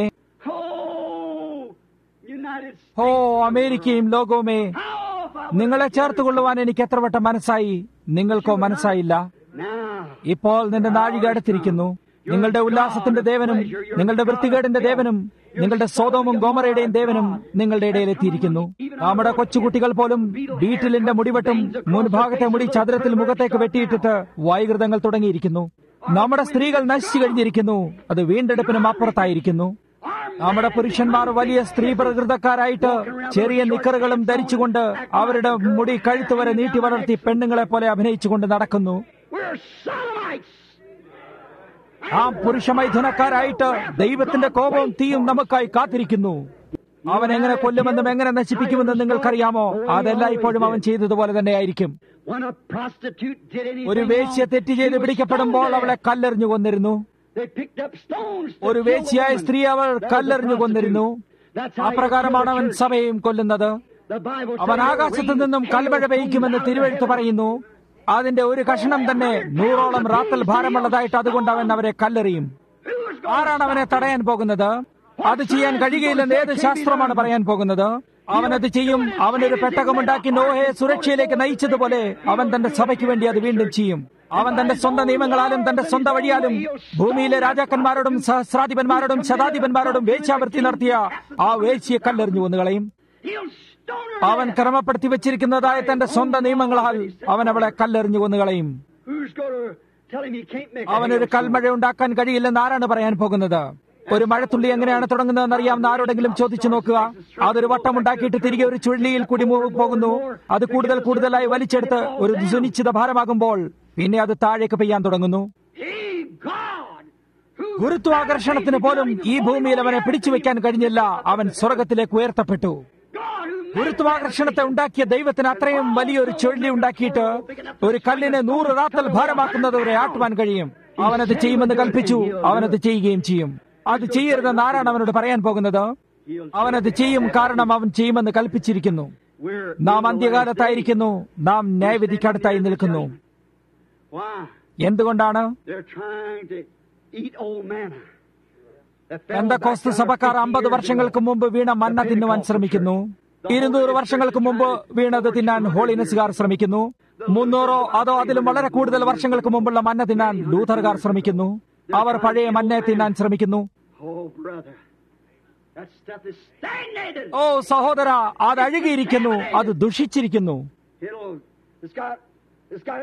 Oh, United States. ഓ അമേരിക്കയും ലോകവുമേ How if I നിങ്ങളെ ചേർത്തുകൊള്ളുവാൻ എനിക്ക് എത്ര വട്ടം മനസ്സായി നിങ്ങൾക്കോ മനസ്സായില്ല now ഇപ്പോൾ നിന്റെ നാഴിക അടുത്തിരിക്കുന്നു നിങ്ങളുടെ ഉല്ലാസത്തിന്റെ ദേവനും നിങ്ങളുടെ വൃത്തികേടിന്റെ ദേവനും നിങ്ങളുടെ സ്വതവും ഗോമറയുടെയും ദേവനും നിങ്ങളുടെ ഇടയിൽ എത്തിയിരിക്കുന്നു നമ്മുടെ കൊച്ചുകുട്ടികൾ പോലും ബീറ്റിലിന്റെ മുടിവെട്ടും മുൻഭാഗത്തെ മുടി ചതുരത്തിൽ മുഖത്തേക്ക് വെട്ടിയിട്ടിട്ട് വൈകൃതങ്ങൾ തുടങ്ങിയിരിക്കുന്നു നമ്മുടെ സ്ത്രീകൾ നശിച്ചു കഴിഞ്ഞിരിക്കുന്നു അത് വീണ്ടെടുപ്പിനും അപ്പുറത്തായിരിക്കുന്നു നമ്മുടെ പുരുഷന്മാർ വലിയ സ്ത്രീ പ്രകൃതക്കാരായിട്ട് ചെറിയ നിക്കറുകളും ധരിച്ചുകൊണ്ട് അവരുടെ മുടി കഴുത്ത് വരെ നീട്ടി വളർത്തി പെണ്ണുങ്ങളെ പോലെ അഭിനയിച്ചുകൊണ്ട് നടക്കുന്നു we're sodomites. ആ പുരുഷമൈഥുനക്കാരായിട്ട് ദൈവത്തിന്റെ കോപവും തീയും നമുക്കായി കാത്തിരിക്കുന്നു അവൻ എങ്ങനെ കൊല്ലുമെന്നും എങ്ങനെ നശിപ്പിക്കുമെന്നും നിങ്ങൾക്കറിയാമോ അതെല്ലാം ഇപ്പോഴും അവൻ ചെയ്തതുപോലെ തന്നെയായിരിക്കും When a prostitute did anything ഒരു വേശ്യ wrong, തെറ്റ് ചെയ്ത് she was പിടിക്കപ്പെടുമ്പോൾ stoned to അവളെ death. കല്ലെറിഞ്ഞു കൊന്നിരുന്നു They picked up stones to ഒരു kill the വേശ്യയായ woman. സ്ത്രീ അവൾ That was a കല്ലെറിഞ്ഞു കൊന്നിരുന്നു prostitute. That's how he അപ്രകാരമാണ് killed അവൻ the church. സഭയെയും കൊല്ലുന്നത് The Bible അവൻ says ആകാശത്തു rain, നിന്നും hail, കൽമഴ പെയ്യ്ക്കുമെന്ന് comes out of തിരുവെഴുത്ത് heaven. പറയുന്നു അതിന്റെ ഒരു കഷണം തന്നെ നൂറോളം റാത്തൽ ഭാരമുള്ളതായിട്ട് അതുകൊണ്ട് അവൻ അവരെ കല്ലെറിയും Who's gonna ആരാണ് അവനെ തടയാൻ പോകുന്നത് അത് ചെയ്യാൻ കഴിയുകയില്ലെന്ന് ഏത് ശാസ്ത്രമാണ് പറയാൻ പോകുന്നത് അവനത് ചെയ്യും അവനൊരു പെട്ടകമുണ്ടാക്കി നോഹയെ സുരക്ഷയിലേക്ക് നയിച്ചതുപോലെ അവൻ തന്റെ സഭയ്ക്ക് വേണ്ടി അത് വീണ്ടും ചെയ്യും അവൻ തന്റെ സ്വന്തം നിയമങ്ങളാലും തന്റെ സ്വന്തം വഴിയാലും ഭൂമിയിലെ രാജാക്കന്മാരോടും സഹസ്രാധിപന്മാരോടും ശതാധിപന്മാരോടും വേശ്യാവൃത്തി നടത്തിയ ആ വേശ്യയെ കല്ലെറിഞ്ഞു കൊന്നുകളയും He'll stone her അവൻ to death. ക്രമപ്പെടുത്തി വെച്ചിരിക്കുന്നതായ തന്റെ സ്വന്തം നിയമങ്ങളാൽ അവൻ അവളെ കല്ലെറിഞ്ഞു കൊന്നുകളയും Who's going to tell him he can't make a അവനൊരു hailstone? കൽമഴ ഉണ്ടാക്കാൻ കഴിയില്ലെന്ന് ആരാണ് പറയാൻ പോകുന്നത് ഒരു മഴത്തുള്ളി എങ്ങനെയാണ് തുടങ്ങുന്നതെന്ന് അറിയാവുന്ന ആരോടെങ്കിലും ചോദിച്ചു നോക്കുക അതൊരു വട്ടം ഉണ്ടാക്കിയിട്ട് തിരികെ ഒരു ചുഴലിയിൽ കൂടി മു- പോകുന്നു അത് കൂടുതൽ കൂടുതലായി വലിച്ചെടുത്ത് ഒരു സുനിശ്ചിത ഭാരമാകുമ്പോൾ പിന്നെ അത് താഴേക്ക് പെയ്യാൻ തുടങ്ങുന്നു He, God, who ഗുരുത്വാകർഷണത്തിന് പോലും ഈ ഭൂമിയിൽ അവനെ പിടിച്ചു വെക്കാൻ കഴിഞ്ഞില്ല അവൻ സ്വർഗത്തിലേക്ക് ഉയർത്തപ്പെട്ടു God who made ഗുരുത്വാകർഷണത്തെ ഉണ്ടാക്കിയ ദൈവത്തിന് അത്രയും വലിയൊരു ചുഴലി ഉണ്ടാക്കിയിട്ട് ഒരു കല്ലിനെ നൂറ് റാത്തൽ ഭാരമാക്കുന്നത് വരെ ആട്ടുവാൻ കഴിയും അവനത് ചെയ്യുമെന്ന് കൽപ്പിച്ചു അവനത് ചെയ്യുകയും ചെയ്യും അത് ചെയ്യരുതെന്ന് ആരാണ് അവനോട് പറയാൻ പോകുന്നത് അവനത് ചെയ്യും കാരണം അവൻ ചെയ്യുമെന്ന് കൽപ്പിച്ചിരിക്കുന്നു we're നാം അന്ത്യകാലത്തായിരിക്കുന്നു നാം ന്യായവിധിക്കടുത്തായി നിൽക്കുന്നു Why? എന്തുകൊണ്ടാണ് They're trying to eat old manna. that fell Pentecost back down സഭക്കാർ 50 അമ്പത് years വർഷങ്ങൾക്ക് ago. മുമ്പ് വീണ മന്ന തിന്നുവാൻ ശ്രമിക്കുന്നു ഇരുന്നൂറ് വർഷങ്ങൾക്ക് മുമ്പ് വീണത് തിന്നാൻ ഹോളിനസുകാർ ശ്രമിക്കുന്നു മുന്നൂറോ അതോ അതിലും വളരെ കൂടുതൽ വർഷങ്ങൾക്ക് മുമ്പുള്ള മന്ന തിന്നാൻ ലൂഥർകാർ ശ്രമിക്കുന്നു അവർ പഴയ മന്നെ തിന്നാൻ ശ്രമിക്കുന്നു Oh, brother. That stuff is stagnated. ഓ സഹോദര അത് അഴുകിയിരിക്കുന്നു അത് ദുഷിച്ചിരിക്കുന്നു It'll, it's got, it's got,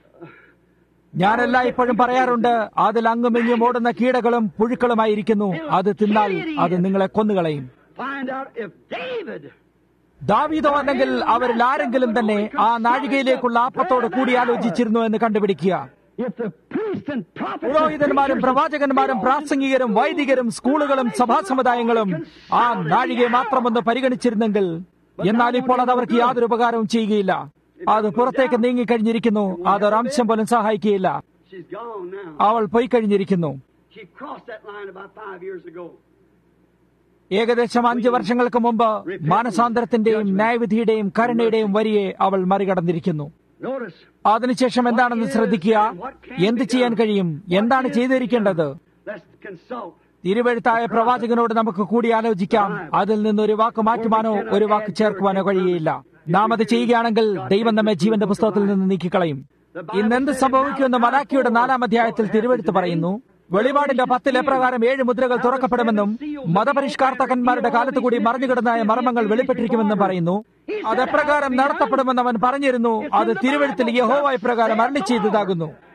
ഞാനെല്ലാം ഇപ്പോഴും പറയാറുണ്ട് അതിൽ അങ്ങും ഇങ്ങും ഓടുന്ന കീടകളും പുഴുക്കളുമായിരിക്കുന്നു അത് തിന്നാൽ അത് നിങ്ങളെ കൊന്നുകളയും find out if David ദാവീദോ അല്ലെങ്കിൽ അവരിൽ ആരെങ്കിലും തന്നെ ആ നാഴികയിലേക്കുള്ള ആപ്പത്തോട് കൂടിയാലോചിച്ചിരുന്നു എന്ന് കണ്ടുപിടിക്കുക if the priests and prophets and പുരോഹിതന്മാരും preachers പ്രവാചകന്മാരും and പ്രാസംഗികരും വൈദികരും സ്കൂളുകളും സഭാ സമുദായങ്ങളും ആ നാഴികയെ മാത്രമൊന്ന് പരിഗണിച്ചിരുന്നെങ്കിൽ എന്നാൽ ഇപ്പോൾ അത് അവർക്ക് യാതൊരു ഉപകാരവും ചെയ്യുകയില്ല അത് പുറത്തേക്ക് നീങ്ങിക്കഴിഞ്ഞിരിക്കുന്നു അതൊരു അംശം പോലും സഹായിക്കുകയില്ല she's gone now. അവൾ പോയി കഴിഞ്ഞിരിക്കുന്നു She crossed that line about five years ago. ഏകദേശം അഞ്ചു വർഷങ്ങൾക്ക് മുമ്പ് മാനസാന്തരത്തിന്റെയും ന്യായവിധിയുടെയും കരുണയുടെയും വരിയെ അവൾ മറികടന്നിരിക്കുന്നു Notice, അതിനുശേഷം എന്താണെന്ന് ശ്രദ്ധിക്കുക എന്ത് ചെയ്യാൻ കഴിയും എന്താണ് ചെയ്തിരിക്കേണ്ടത് let's consult. തിരുവഴുത്തായ പ്രവാചകനോട് നമുക്ക് കൂടി ആലോചിക്കാം അതിൽ നിന്ന് ഒരു വാക്ക് മാറ്റുവാനോ ഒരു വാക്ക് ചേർക്കുവാനോ കഴിയുകയില്ല നാം അത് ചെയ്യുകയാണെങ്കിൽ ദൈവം നമ്മെ ജീവന്റെ പുസ്തകത്തിൽ നിന്ന് നീക്കിക്കളയും ഇന്ന് എന്ത് സംഭവിക്കുമെന്ന് മലാക്കിയുടെ നാലാം അധ്യായത്തിൽ തിരുവഴുത്ത് പറയുന്നു വെളിപാടിന്റെ പത്തിൽ എപ്രകാരം ഏഴ് മുദ്രകൾ തുറക്കപ്പെടുമെന്നും മതപരിഷ്കാർത്തകന്മാരുടെ കാലത്ത് കൂടി മറിഞ്ഞുകിടന്നായ മർമ്മങ്ങൾ വെളിപ്പെട്ടിരിക്കുമെന്നും പറയുന്നു അതെപ്രകാരം നടത്തപ്പെടുമെന്ന് അവൻ പറഞ്ഞിരുന്നു അത് തിരുവഴുത്തിൽ യഹോവായ പ്രകാരം അരളി ചെയ്തതാകുന്നു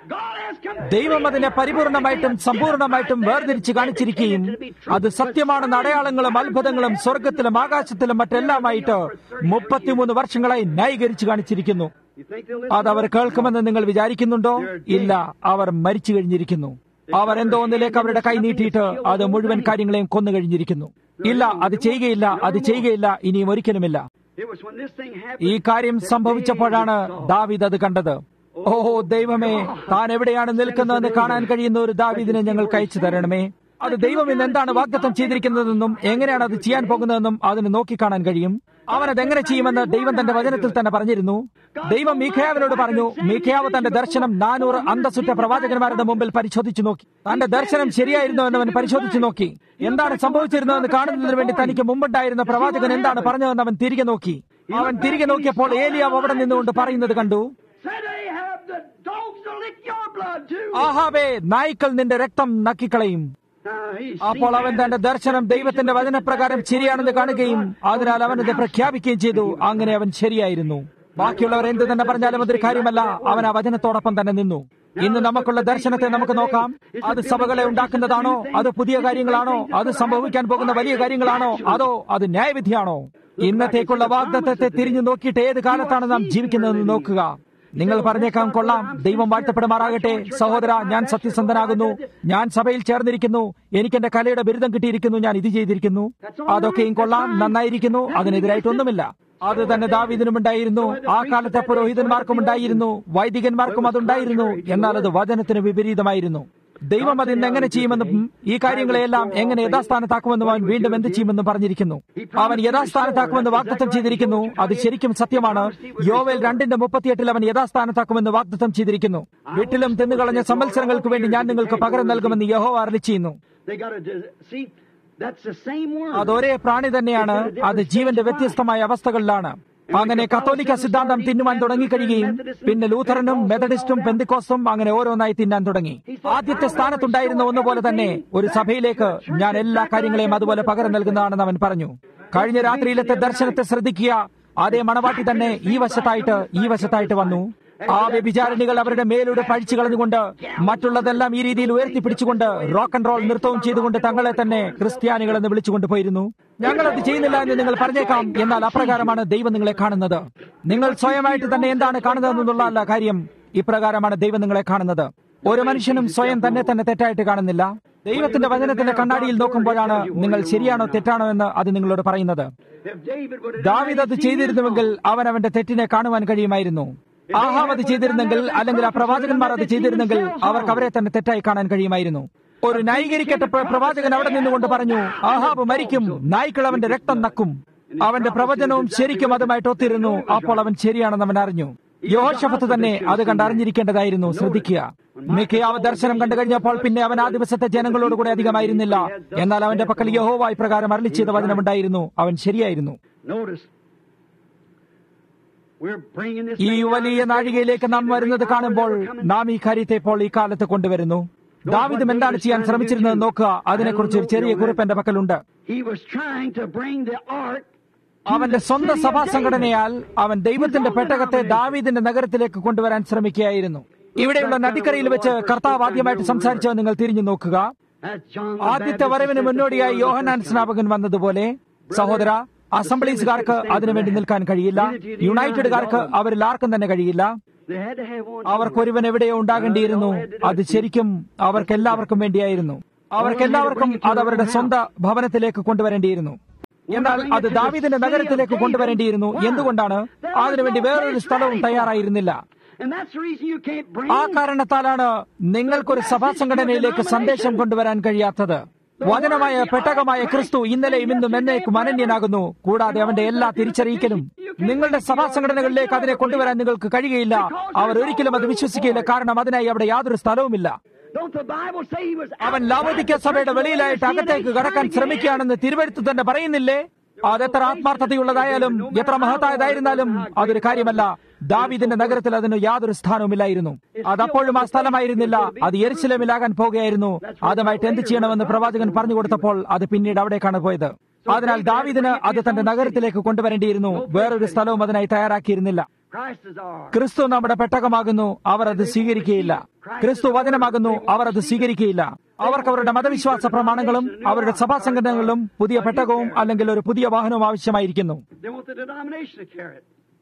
God has come. ദൈവം അതിനെ പരിപൂർണമായിട്ടും സമ്പൂർണമായിട്ടും വേർതിരിച്ച് കാണിച്ചിരിക്കുകയും അത് സത്യമാണെന്ന അടയാളങ്ങളും അത്ഭുതങ്ങളും സ്വർഗത്തിലും ആകാശത്തിലും മറ്റെല്ലാമായിട്ട് മുപ്പത്തിമൂന്ന് വർഷങ്ങളായി ന്യായീകരിച്ച് കാണിച്ചിരിക്കുന്നു You think they'll listen? അത് അവർ കേൾക്കുമെന്ന് നിങ്ങൾ വിചാരിക്കുന്നുണ്ടോ ഇല്ല അവർ മരിച്ചു കഴിഞ്ഞിരിക്കുന്നു അവർ എന്തോ ഒന്നിലേക്ക് അവരുടെ കൈ നീട്ടിയിട്ട് അത് മുഴുവൻ കാര്യങ്ങളെയും കൊന്നു കഴിഞ്ഞിരിക്കുന്നു ഇല്ല അത് ചെയ്യുകയില്ല അത് ചെയ്യുകയില്ല ഇനിയും ഒരിക്കലുമില്ല It was when this thing ഈ happened. കാര്യം സംഭവിച്ചപ്പോഴാണ് ദാവീദ് അത് കണ്ടത് ഓ ദൈവമേ താൻ എവിടെയാണ് നിൽക്കുന്നതെന്ന് കാണാൻ കഴിയുന്ന ഒരു ദാവീദിനെ ഞങ്ങൾക്ക് അയച്ചു തരണമേ അത് ദൈവം ഇന്ന് എന്താണ് വാഗ്ദത്തം ചെയ്തിരിക്കുന്നതെന്നും എങ്ങനെയാണ് അത് ചെയ്യാൻ പോകുന്നതെന്നും അതിന് നോക്കിക്കാണാൻ കഴിയും അവൻ അതെങ്ങനെ ചെയ്യുമെന്ന് ദൈവം തന്റെ വചനത്തിൽ തന്നെ പറഞ്ഞിരുന്നു ദൈവം മീഖയാവിനോട് പറഞ്ഞു മീഖയാവ് തന്റെ ദർശനം നാനൂറ് അന്തസുറ്റ പ്രവാചകന്മാരുടെ മുമ്പിൽ പരിശോധിച്ചു നോക്കി തന്റെ ദർശനം ശരിയായിരുന്നു എന്ന് അവൻ പരിശോധിച്ചു നോക്കി എന്താണ് സംഭവിച്ചിരുന്നതെന്ന് കാണുന്നതിന് വേണ്ടി തനിക്ക് മുമ്പുണ്ടായിരുന്ന പ്രവാചകൻ എന്താണ് പറഞ്ഞതെന്ന് അവൻ തിരികെ നോക്കി അവൻ തിരികെ നോക്കിയപ്പോൾ ഏലിയാവ് അവിടെ നിന്നുകൊണ്ട് പറയുന്നത് കണ്ടു Said Ahab, the dogs will lick your blood too. ആഹാബേ നായ്ക്കൾ നിന്റെ രക്തം നക്കിക്കളയും Now, he അപ്പോൾ seen അവൻ that. തന്റെ ദർശനം ദൈവത്തിന്റെ വചനപ്രകാരം ശരിയാണെന്ന് കാണുകയും അതിനാൽ അവൻ ഇത് പ്രഖ്യാപിക്കുകയും ചെയ്തു അങ്ങനെ അവൻ ശരിയായിരുന്നു ബാക്കിയുള്ളവർ എന്ത് തന്നെ പറഞ്ഞാലും അതൊരു കാര്യമല്ല അവൻ ആ വചനത്തോടൊപ്പം തന്നെ നിന്നു ഇന്ന് നമുക്കുള്ള ദർശനത്തെ നമുക്ക് നോക്കാം അത് സഭകളെ ഉണ്ടാക്കുന്നതാണോ അത് പുതിയ കാര്യങ്ങളാണോ അത് സംഭവിക്കാൻ പോകുന്ന വലിയ കാര്യങ്ങളാണോ അതോ അത് ന്യായവിധിയാണോ ഇന്നത്തേക്കുള്ള വാഗ്ദത്തത്തെ തിരിഞ്ഞു നോക്കിയിട്ട് ഏത് കാലത്താണ് നാം ജീവിക്കുന്നതെന്ന് നോക്കുക നിങ്ങൾ പറഞ്ഞേക്കാം കൊള്ളാം ദൈവം വാഴ്ത്തപ്പെടുമാറാകട്ടെ സഹോദര ഞാൻ സത്യസന്ധനാകുന്നു ഞാൻ സഭയിൽ ചേർന്നിരിക്കുന്നു എനിക്ക് എന്റെ കലയുടെ ബിരുദം കിട്ടിയിരിക്കുന്നു ഞാൻ ഇത് ചെയ്തിരിക്കുന്നു അതൊക്കെയും കൊള്ളാം നന്നായിരിക്കുന്നു അതിനെതിരായിട്ടൊന്നുമില്ല അത് തന്നെ ദാവീദിനും ഉണ്ടായിരുന്നു ആ കാലത്തെ പുരോഹിതന്മാർക്കും ഉണ്ടായിരുന്നു വൈദികന്മാർക്കും അതുണ്ടായിരുന്നു എന്നാൽ അത് വചനത്തിന് വിപരീതമായിരുന്നു ദൈവം അത് ഇന്ന് എങ്ങനെ ചെയ്യുമെന്നും ഈ കാര്യങ്ങളെല്ലാം എങ്ങനെ യഥാസ്ഥാനത്താക്കുമെന്നും അവൻ വീണ്ടും എന്ത് ചെയ്യുമെന്നും പറഞ്ഞിരിക്കുന്നു അവൻ യഥാസ്ഥാനത്താക്കുമെന്ന് വാഗ്ദത്തം ചെയ്തിരിക്കുന്നു അത് ശരിക്കും സത്യമാണ് യോവേൽ രണ്ടിന്റെ മുപ്പത്തിയെട്ടിൽ അവൻ യഥാസ്ഥാനത്താക്കുമെന്ന് വാഗ്ദത്തം ചെയ്തിരിക്കുന്നു വീട്ടിലും തിന്നുകളഞ്ഞ സംവത്സരങ്ങൾക്ക് വേണ്ടി ഞാൻ നിങ്ങൾക്ക് പകരം നൽകുമെന്ന് യഹോ അരളി ചെയ്യുന്നു They got to see. That's the same word. അത് ഒരേ പ്രാണി തന്നെയാണ് അത് ജീവന്റെ വ്യത്യസ്തമായ അവസ്ഥകളിലാണ് അങ്ങനെ കത്തോലിക്ക സിദ്ധാന്തം തിന്നുവാൻ തുടങ്ങിക്കഴിയുകയും പിന്നെ ലൂഥറനും മെത്തഡിസ്റ്റും പെന്തിക്കോസ്റ്റും അങ്ങനെ ഓരോന്നായി തിന്നാൻ തുടങ്ങി ആദ്യത്തെ സ്ഥാനത്തുണ്ടായിരുന്ന ഒന്നുപോലെ തന്നെ ഒരു സഭയിലേക്ക് ഞാൻ എല്ലാ കാര്യങ്ങളെയും അതുപോലെ പകരം നൽകുന്നതാണെന്ന് അവൻ പറഞ്ഞു കഴിഞ്ഞ രാത്രിയിലത്തെ ദർശനത്തെ ശ്രദ്ധിക്കുക അതേ മണവാട്ടി തന്നെ ഈ വശത്തായിട്ട് ഈ വശത്തായിട്ട് വന്നു ആ വ്യഭിചാരണികൾ അവരുടെ മേലൂടെ പഴിച്ചു കളഞ്ഞുകൊണ്ട് മറ്റുള്ളതെല്ലാം ഈ രീതിയിൽ ഉയർത്തിപ്പിടിച്ചുകൊണ്ട് റോക്ക് ആൻഡ് റോൾ നൃത്തവും ചെയ്തുകൊണ്ട് തങ്ങളെ തന്നെ ക്രിസ്ത്യാനികൾ എന്ന് വിളിച്ചുകൊണ്ട് പോയിരുന്നു ഞങ്ങൾ അത് ചെയ്യുന്നില്ല എന്ന് നിങ്ങൾ പറഞ്ഞേക്കാം എന്നാൽ അപ്രകാരമാണ് ദൈവം നിങ്ങളെ കാണുന്നത് നിങ്ങൾ സ്വയമായിട്ട് തന്നെ എന്താണ് കാണുന്നതെന്നുള്ള കാര്യം ഇപ്രകാരമാണ് ദൈവം നിങ്ങളെ കാണുന്നത് ഒരു മനുഷ്യനും സ്വയം തന്നെ തന്നെ തെറ്റായിട്ട് കാണുന്നില്ല ദൈവത്തിന്റെ വചനത്തിന്റെ കണ്ണാടിയിൽ നോക്കുമ്പോഴാണ് നിങ്ങൾ ശരിയാണോ തെറ്റാണോ എന്ന് അത് നിങ്ങളോട് പറയുന്നത് If David would have David അത് ചെയ്തിരുന്നുവെങ്കിൽ അവൻ അവന്റെ തെറ്റിനെ കാണുവാൻ കഴിയുമായിരുന്നു ആഹാം അത് ചെയ്തിരുന്നെങ്കിൽ അല്ലെങ്കിൽ ആ പ്രവാചകന്മാർ അത് ചെയ്തിരുന്നെങ്കിൽ അവർക്ക് അവരെ തന്നെ തെറ്റായി കാണാൻ കഴിയുമായിരുന്നു ഒരു ന്യായീകരിക്കപ്പെട്ട പ്രവാചകൻ അവിടെ നിന്നുകൊണ്ട് പറഞ്ഞു ആഹാബ് മരിക്കും നായ്ക്കൾ അവന്റെ രക്തം നക്കും അവന്റെ പ്രവചനവും ശരിക്കും അതുമായിട്ട് ഒത്തിരുന്നു അപ്പോൾ അവൻ ശരിയാണെന്ന് അവൻ അറിഞ്ഞു യോഷഫത്ത് തന്നെ അത് കണ്ടറിഞ്ഞിരിക്കേണ്ടതായിരുന്നു ശ്രദ്ധിക്കുക മിക്കയാവ് ദർശനം കണ്ടു കഴിഞ്ഞപ്പോൾ പിന്നെ അവൻ ആ ദിവസത്തെ ജനങ്ങളോട് കൂടെ അധികമായിരുന്നില്ല എന്നാൽ അവന്റെ പക്കൽ യഹോവായി പ്രകാരം അരളി ചെയ്ത വചനമുണ്ടായിരുന്നു അവൻ ശരിയായിരുന്നു Notice. We're bringing this ഈ thing down വലിയ to the നാഴികയിലേക്ക് നാം വരുന്നത് കാണുമ്പോൾ നാം ഈ കാര്യത്തെ ഇപ്പോൾ ഈ കാലത്ത് കൊണ്ടുവരുന്നു ദാവിദും എന്താണ് ചെയ്യാൻ ശ്രമിച്ചിരുന്നത് നോക്കുക അതിനെക്കുറിച്ച് ഒരു ചെറിയ കുറിപ്പ് എന്റെ പക്കലുണ്ട് He was trying to bring the ark അവന്റെ സ്വന്തം സഭാ സംഘടനയാൽ അവൻ ദൈവത്തിന്റെ പെട്ടകത്തെ ദാവീദിന്റെ നഗരത്തിലേക്ക് കൊണ്ടുവരാൻ ശ്രമിക്കുകയായിരുന്നു ഇവിടെയുള്ള നദിക്കരയിൽ വെച്ച് കർത്താവ് ആദ്യമായിട്ട് സംസാരിച്ചത് നിങ്ങൾ തിരിഞ്ഞു നോക്കുക as John the ആദ്യത്തെ Baptist വരവിന് said മുന്നോടിയായി before the യോഹനാൻ സ്നാപകൻ വന്നതുപോലെ സഹോദര അസംബ്ലീസുകാർക്ക് അതിനുവേണ്ടി നിൽക്കാൻ കഴിയില്ല യുണൈറ്റഡുകാർക്ക് അവരിൽ ആർക്കും തന്നെ കഴിയില്ല They had to have one. അവർക്കൊരുവൻ എവിടെയോ ഉണ്ടാകേണ്ടിയിരുന്നു അത് ശരിക്കും അവർക്കെല്ലാവർക്കും വേണ്ടിയായിരുന്നു അവർക്കെല്ലാവർക്കും അത് അവരുടെ സ്വന്തം ഭവനത്തിലേക്ക് കൊണ്ടുവരേണ്ടിയിരുന്നു എന്നാൽ അത് ദാവീദിന്റെ നഗരത്തിലേക്ക് കൊണ്ടുവരേണ്ടിയിരുന്നു എന്തുകൊണ്ടാണ് അതിനുവേണ്ടി വേറൊരു സ്ഥലവും തയ്യാറായിരുന്നില്ല And that's the reason you can't bring ആ കാരണത്താലാണ് നിങ്ങൾക്കൊരു സഭാ സംഘടനയിലേക്ക് സന്ദേശം കൊണ്ടുവരാൻ കഴിയാത്തത് വചനമായ പെട്ടകമായ ക്രിസ്തു ഇന്നലെയും ഇന്നും എന്നേക്കും അനന്യനാകുന്നു കൂടാതെ അവന്റെ എല്ലാ തിരിച്ചറിയിക്കലും നിങ്ങളുടെ സഭാ സംഘടനകളിലേക്ക് അതിനെ കൊണ്ടുവരാൻ നിങ്ങൾക്ക് കഴിയുകയില്ല അവർ ഒരിക്കലും അത് വിശ്വസിക്കുകയില്ല കാരണം അതിനായി അവിടെ യാതൊരു സ്ഥലവുമില്ല Don't the Bible say he was അവൻ ലാവോദിക്ക സഭയുടെ വെളിയിലായിട്ട് അകത്തേക്ക് കടക്കാൻ ശ്രമിക്കുകയാണെന്ന് തിരുവഴുത്തു തന്നെ പറയുന്നില്ലേ അതെത്ര ആത്മാർത്ഥതയുള്ളതായാലും എത്ര മഹത്തായതായിരുന്നാലും അതൊരു കാര്യമല്ല ദാവീദിന്റെ നഗരത്തിൽ അതിന് യാതൊരു സ്ഥാനവുമില്ലായിരുന്നു അതപ്പോഴും ആ സ്ഥലമായിരുന്നില്ല അത് എരിശിലമിലാകാൻ പോകുകയായിരുന്നു അതുമായിട്ട് എന്ത് ചെയ്യണമെന്ന് പ്രവാചകൻ പറഞ്ഞു കൊടുത്തപ്പോൾ അത് പിന്നീട് അവിടേക്കാണ് പോയത് അതിനാൽ ദാവീദിന് അത് തന്റെ നഗരത്തിലേക്ക് കൊണ്ടുവരേണ്ടിയിരുന്നു വേറൊരു സ്ഥലവും അതിനായി തയ്യാറാക്കിയിരുന്നില്ല Christ is our ക്രിസ്തു നമ്മുടെ പെട്ടകമാകുന്നു അവർ അത് സ്വീകരിക്കുകയില്ല ക്രിസ്തു വചനമാകുന്നു അവർ അത് സ്വീകരിക്കുകയില്ല അവർക്ക് അവരുടെ മതവിശ്വാസ പ്രമാണങ്ങളും അവരുടെ സഭാ സംഘടനകളും പുതിയ പെട്ടകവും അല്ലെങ്കിൽ ഒരു പുതിയ വാഹനവും ആവശ്യമായിരിക്കുന്നു They want the denomination to carry it.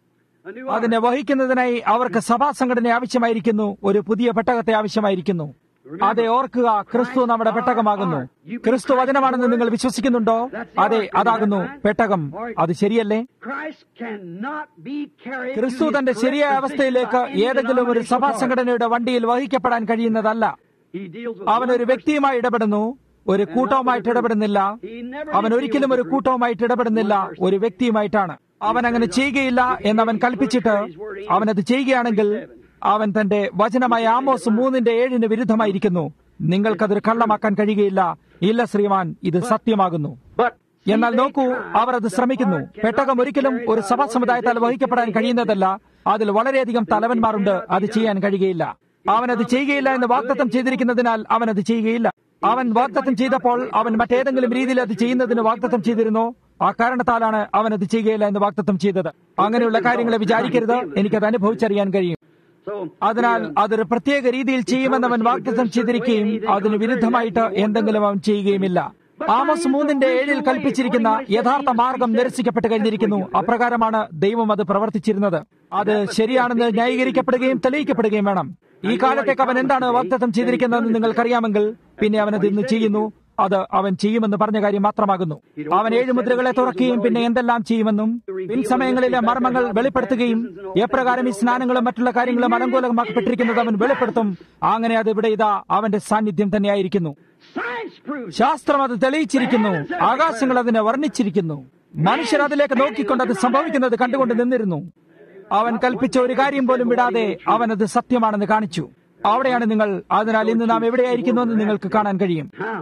A new അതിനെ വഹിക്കുന്നതിനായി അവർക്ക് സഭാ സംഘടന ആവശ്യമായിരിക്കുന്നു ഒരു പുതിയ പെട്ടകത്തെ ആവശ്യമായിരിക്കുന്നു അതെ ഓർക്കുക ക്രിസ്തു നമ്മുടെ പെട്ടകമാകുന്നു ക്രിസ്തു വചനമാണെന്ന് നിങ്ങൾ വിശ്വസിക്കുന്നുണ്ടോ അതെ അതാകുന്നു പെട്ടകം അത് ശരിയല്ലേ Christ cannot be carried to ക്രിസ്തു his തന്റെ ശരിയായ correct അവസ്ഥയിലേക്ക് position by any ഏതെങ്കിലും ഒരു സഭാ denominational സംഘടനയുടെ വണ്ടിയിൽ വഹിക്കപ്പെടാൻ കഴിയുന്നതല്ല authority. He deals with അവൻ one ഒരു person. വ്യക്തിയുമായി ഇടപെടുന്നു ഒരു കൂട്ടവുമായിട്ട് ഇടപെടുന്നില്ല അവൻ ഒരിക്കലും ഒരു കൂട്ടവുമായിട്ട് ഇടപെടുന്നില്ല ഒരു വ്യക്തിയുമായിട്ടാണ് അവൻ അങ്ങനെ ചെയ്യുകയില്ല എന്നവൻ കൽപ്പിച്ചിട്ട് അവനത് ചെയ്യുകയാണെങ്കിൽ അവൻ തന്റെ വചനമായ ആമോസ് മൂന്നിന്റെ ഏഴിന് വിരുദ്ധമായിരിക്കുന്നു നിങ്ങൾക്കതൊരു കള്ളമാക്കാൻ കഴിയുകയില്ല ഇല്ല ശ്രീമാൻ ഇത് സത്യമാകുന്നു But എന്നാൽ നോക്കൂ അവർ അത് ശ്രമിക്കുന്നു പെട്ടകം ഒരിക്കലും ഒരു സഭാ സമുദായത്താൽ വഹിക്കപ്പെടാൻ കഴിയുന്നതല്ല അതിൽ വളരെയധികം തലവന്മാരുണ്ട് അത് ചെയ്യാൻ കഴിയുകയില്ല അവൻ അത് ചെയ്യുകയില്ല എന്ന് വാഗ്ദത്തം ചെയ്തിരിക്കുന്നതിനാൽ അവൻ അത് ചെയ്യുകയില്ല അവൻ വാഗ്ദത്തം ചെയ്തപ്പോൾ അവൻ മറ്റേതെങ്കിലും രീതിയിൽ അത് ചെയ്യുന്നതിന് വാഗ്ദത്തം ചെയ്തിരുന്നോ ആ കാരണത്താലാണ് അവൻ അത് ചെയ്യുകയില്ല എന്ന് വാഗ്ദത്തം ചെയ്തത് അങ്ങനെയുള്ള കാര്യങ്ങളെ വിചാരിക്കരുത് എനിക്കത് അനുഭവിച്ചറിയാൻ കഴിയും so അതിനാൽ അതൊരു പ്രത്യേക രീതിയിൽ ചെയ്യുമെന്ന് അവൻ വാഗ്ദത്തം ചെയ്തിരിക്കുകയും അതിന് വിരുദ്ധമായിട്ട് എന്തെങ്കിലും അവൻ ചെയ്യുകയുമില്ല ആമസ് മൂന്നിന്റെ ഏഴിൽ കൽപ്പിച്ചിരിക്കുന്ന യഥാർത്ഥ മാർഗം നിരസിക്കപ്പെട്ട് കഴിഞ്ഞിരിക്കുന്നു അപ്രകാരമാണ് ദൈവം അത് പ്രവർത്തിച്ചിരുന്നത് അത് ശരിയാണെന്ന് ന്യായീകരിക്കപ്പെടുകയും തെളിയിക്കപ്പെടുകയും വേണം ഈ കാലത്തേക്ക് അവൻ എന്താണ് വാഗ്ദത്തം ചെയ്തിരിക്കുന്നതെന്ന് നിങ്ങൾക്കറിയാമെങ്കിൽ പിന്നെ അവൻ അത് ഇന്ന് ചെയ്യുന്നു അത് അവൻ ചെയ്യുമെന്ന് പറഞ്ഞ കാര്യം മാത്രമാകുന്നു അവൻ ഏഴ് മുദ്രകളെ തുറക്കുകയും പിന്നെ എന്തെല്ലാം ചെയ്യുമെന്നും പിൻസമയങ്ങളിലെ മർമ്മങ്ങൾ വെളിപ്പെടുത്തുകയും എപ്രകാരം ഈ സ്നാനങ്ങളും മറ്റുള്ള കാര്യങ്ങളും അലങ്കോലമാക്കപ്പെട്ടിരിക്കുന്നത് അവൻ വെളിപ്പെടുത്തും അങ്ങനെ അത് ഇവിടെ ഇതാ അവന്റെ സാന്നിധ്യം തന്നെയായിരിക്കുന്നു science proves ശാസ്ത്രം അത് തെളിയിച്ചിരിക്കുന്നു ആകാശങ്ങൾ അതിനെ വർണ്ണിച്ചിരിക്കുന്നു മനുഷ്യർ അതിലേക്ക് നോക്കിക്കൊണ്ട് അത് സംഭവിക്കുന്നത് കണ്ടുകൊണ്ട് നിന്നിരുന്നു അവൻ കൽപ്പിച്ച ഒരു കാര്യം പോലും വിടാതെ അവൻ അത് സത്യമാണെന്ന് കാണിച്ചു അവിടെയാണ് നിങ്ങൾ അതിനാൽ ഇന്ന് നാം എവിടെയായിരിക്കുന്നു എന്ന് നിങ്ങൾക്ക് കാണാൻ കഴിയും how.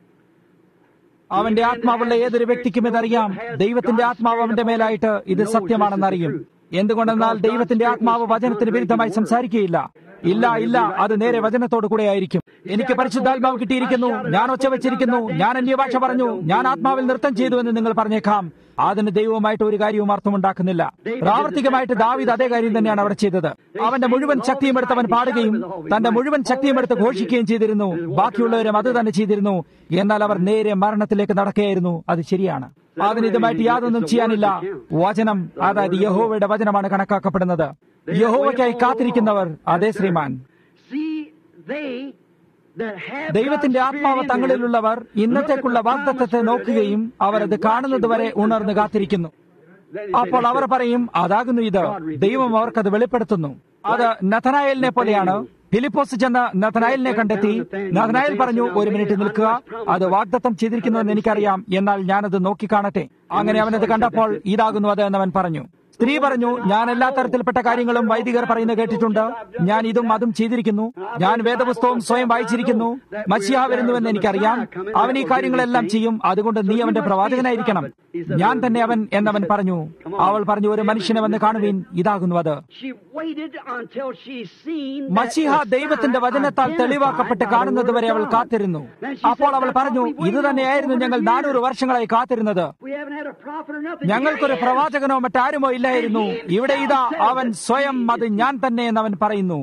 അവന്റെ ആത്മാവുള്ള ഏതൊരു വ്യക്തിക്കും ഇതറിയാം ദൈവത്തിന്റെ ആത്മാവ് അവന്റെ മേലായിട്ട് ഇത് സത്യമാണെന്നറിയും എന്തുകൊണ്ടെന്നാൽ ദൈവത്തിന്റെ ആത്മാവ് വചനത്തിന് വിരുദ്ധമായി സംസാരിക്കുകയില്ല ഇല്ല ഇല്ല അത് നേരെ വചനത്തോടു കൂടെ ആയിരിക്കും എനിക്ക് പരിശുദ്ധാത്മാവ് കിട്ടിയിരിക്കുന്നു ഞാൻ ഒച്ച വെച്ചിരിക്കുന്നു ഞാൻ അന്യഭാഷ പറഞ്ഞു ഞാൻ ആത്മാവിൽ നൃത്തം ചെയ്തു എന്ന് നിങ്ങൾ പറഞ്ഞേക്കാം അതിന് ദൈവവുമായിട്ട് ഒരു കാര്യവും അർത്ഥമുണ്ടാക്കുന്നില്ല പ്രാവർത്തികമായിട്ട് ദാവിദ് അതേ കാര്യം തന്നെയാണ് അവിടെ ചെയ്തത് അവന്റെ മുഴുവൻ ശക്തിയും എടുത്ത് അവൻ പാടുകയും തന്റെ മുഴുവൻ ശക്തിയും എടുത്ത് ഘോഷിക്കുകയും ചെയ്തിരുന്നു ബാക്കിയുള്ളവരും അത് തന്നെ ചെയ്തിരുന്നു എന്നാൽ അവർ നേരെ മരണത്തിലേക്ക് നടക്കുകയായിരുന്നു അത് ശരിയാണ് അതിന് ഇതുമായിട്ട് യാതൊന്നും ചെയ്യാനില്ല വചനം അതായത് യഹോവയുടെ വചനമാണ് കണക്കാക്കപ്പെടുന്നത് യഹോവയ്ക്കായി കാത്തിരിക്കുന്നവർ അതേ ശ്രീമാൻ See, they that have ദൈവത്തിന്റെ God's ആത്മാവ് Spirit in them തങ്ങളിലുള്ളവർ ഇന്നത്തേക്കുള്ള look at the വാഗ്ദത്തത്തെ promise നോക്കുകയും for the അവർ അത് day and കാണുന്നത് വരെ watch and ഉണർന്ന് wait കാത്തിരിക്കുന്നു Then they അപ്പോൾ say, അവർ പറയും അതാകുന്നു ഇത് ദൈവം അവർക്കത് വെളിപ്പെടുത്തുന്നു അത് നഥനായലിനെ പോലെയാണ് ഫിലിപ്പോസ് ചെന്ന് നഥനായലിനെ കണ്ടെത്തി നഥനായൽ പറഞ്ഞു ഒരു മിനിറ്റ് നിൽക്കുക അത് വാഗ്ദത്തം ചെയ്തിരിക്കുന്നുവെന്ന് എനിക്കറിയാം എന്നാൽ ഞാനത് നോക്കിക്കാണട്ടെ അങ്ങനെ അവനത് കണ്ടപ്പോൾ ഇതാകുന്നു അത് എന്നവൻ പറഞ്ഞു സ്ത്രീ പറഞ്ഞു ഞാൻ എല്ലാ തരത്തിൽപ്പെട്ട കാര്യങ്ങളും വൈദികർ പറയുന്നത് കേട്ടിട്ടുണ്ട് ഞാൻ ഇതും അതും ചെയ്തിരിക്കുന്നു ഞാൻ വേദപുസ്തകവും സ്വയം വായിച്ചിരിക്കുന്നു മസിഹ വരുന്നുവെന്ന് എനിക്കറിയാം അവൻ ഈ കാര്യങ്ങളെല്ലാം ചെയ്യും അതുകൊണ്ട് നീ അവന്റെ പ്രവാചകനായിരിക്കണം ഞാൻ തന്നെ അവൻ എന്നവൻ പറഞ്ഞു അവൾ പറഞ്ഞു ഒരു മനുഷ്യനെ വന്ന് കാണുവീൻ ഇതാകുന്നു അത് She waited until she seen that മസിഹ the ദൈവത്തിന്റെ sign വചനത്താൽ identified തെളിവാക്കപ്പെട്ട് by the കാണുന്നത് word വരെ of അവൾ God. കാത്തിരുന്നു Then she അപ്പോൾ said, അവൾ "That's പറഞ്ഞു what we ഇത് waited തന്നെയായിരുന്നു on ഞങ്ങൾ 400 നാനൂറ് years. വർഷങ്ങളായി കാത്തിരുന്നത് We haven't had a prophet or nothing. ഞങ്ങൾക്കൊരു Here he is. പ്രവാചകനോ മറ്റാരുമോ ഇല്ലായിരുന്നു ഇവിടെ ഇതാ അവൻ സ്വയം അത് ഞാൻ തന്നെ എന്ന് അവൻ പറയുന്നു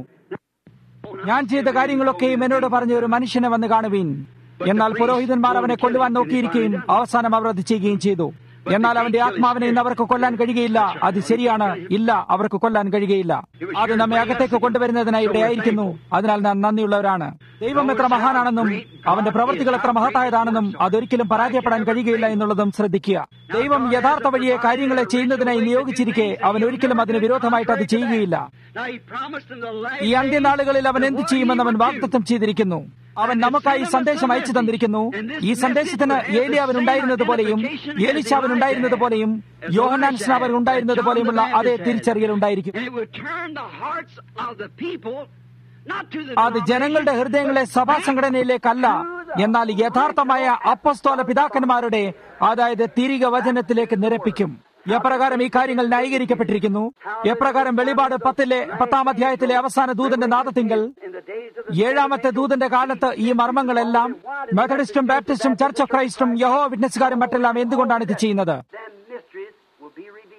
ഞാൻ ചെയ്ത കാര്യങ്ങളൊക്കെയും എന്നോട് പറഞ്ഞ ഒരു മനുഷ്യനെ വന്ന് കാണുവീൻ എന്നാൽ പുരോഹിതന്മാർ അവനെ കൊല്ലുവാൻ നോക്കിയിരിക്കുകയും അവസാനം അവർ അത് ചെയ്യുകയും ചെയ്തു എന്നാൽ അവന്റെ ആത്മാവിനെ ഇന്ന് അവർക്ക് കൊല്ലാൻ കഴിയുകയില്ല അത് ശരിയാണ് ഇല്ല അവർക്ക് കൊല്ലാൻ കഴിയുകയില്ല അത് നമ്മെ അകത്തേക്ക് കൊണ്ടുവരുന്നതിനായി ഇവിടെ ആയിരിക്കുന്നു അതിനാൽ നാം നന്ദിയുള്ളവരാണ് ദൈവം എത്ര മഹാനാണെന്നും അവന്റെ പ്രവൃത്തികൾ എത്ര മഹത്തായതാണെന്നും അതൊരിക്കലും പരാജയപ്പെടാൻ കഴിയുകയില്ല എന്നുള്ളതും ശ്രദ്ധിക്കുക ദൈവം യഥാർത്ഥ വഴിയെ കാര്യങ്ങളെ ചെയ്യുന്നതിനായി നിയോഗിച്ചിരിക്കെ അവൻ ഒരിക്കലും അതിന് വിരോധമായിട്ട് അത് ചെയ്യുകയില്ല Now he promised in the last ഈ അന്ത്യനാളുകളിൽ അവൻ എന്ത് ചെയ്യുമെന്ന് അവൻ days, വാഗ്ദത്തം ചെയ്തിരിക്കുന്നു അവൻ നമുക്കായി സന്ദേശം അയച്ചു തന്നിരിക്കുന്നു ഈ സന്ദേശത്തിന് ഏലിയാവൻ ഉണ്ടായിരുന്നത് പോലെയും ഏലിശാവൻ ഉണ്ടായിരുന്നത് പോലെയും യോഹനാൻ സ്നാവൻ ഉണ്ടായിരുന്നത് പോലെയുമുള്ള അതേ തിരിച്ചറിയൽ ഉണ്ടായിരിക്കും And it would turn the hearts of the people not to the അത് ജനങ്ങളുടെ ഹൃദയങ്ങളെ സഭാ സംഘടനയിലേക്കല്ല എന്നാൽ യഥാർത്ഥമായ അപ്പസ്തോല പിതാക്കന്മാരുടെ അതായത് തിരികെ വചനത്തിലേക്ക് നിരപ്പിക്കും എപ്രകാരം ഈ കാര്യങ്ങൾ ന്യായീകരിക്കപ്പെട്ടിരിക്കുന്നു എപ്രകാരം വെളിപാട് പത്തിലെ പത്താം അധ്യായത്തിലെ അവസാന ദൂതന്റെ നാദത്തിങ്കൽ in the days of the ഏഴാമത്തെ ദൂതന്റെ കാലത്ത് ഈ മർമ്മങ്ങളെല്ലാം മെത്തഡിസ്റ്റും ബാപ്റ്റിസ്റ്റും ചർച്ച് ഓഫ് ക്രൈസ്റ്റും യഹോ വിറ്റ്നസ്സുകാരും മറ്റെല്ലാം എന്തുകൊണ്ടാണ് ഇത് ചെയ്യുന്നത് then mysteries will be revealed.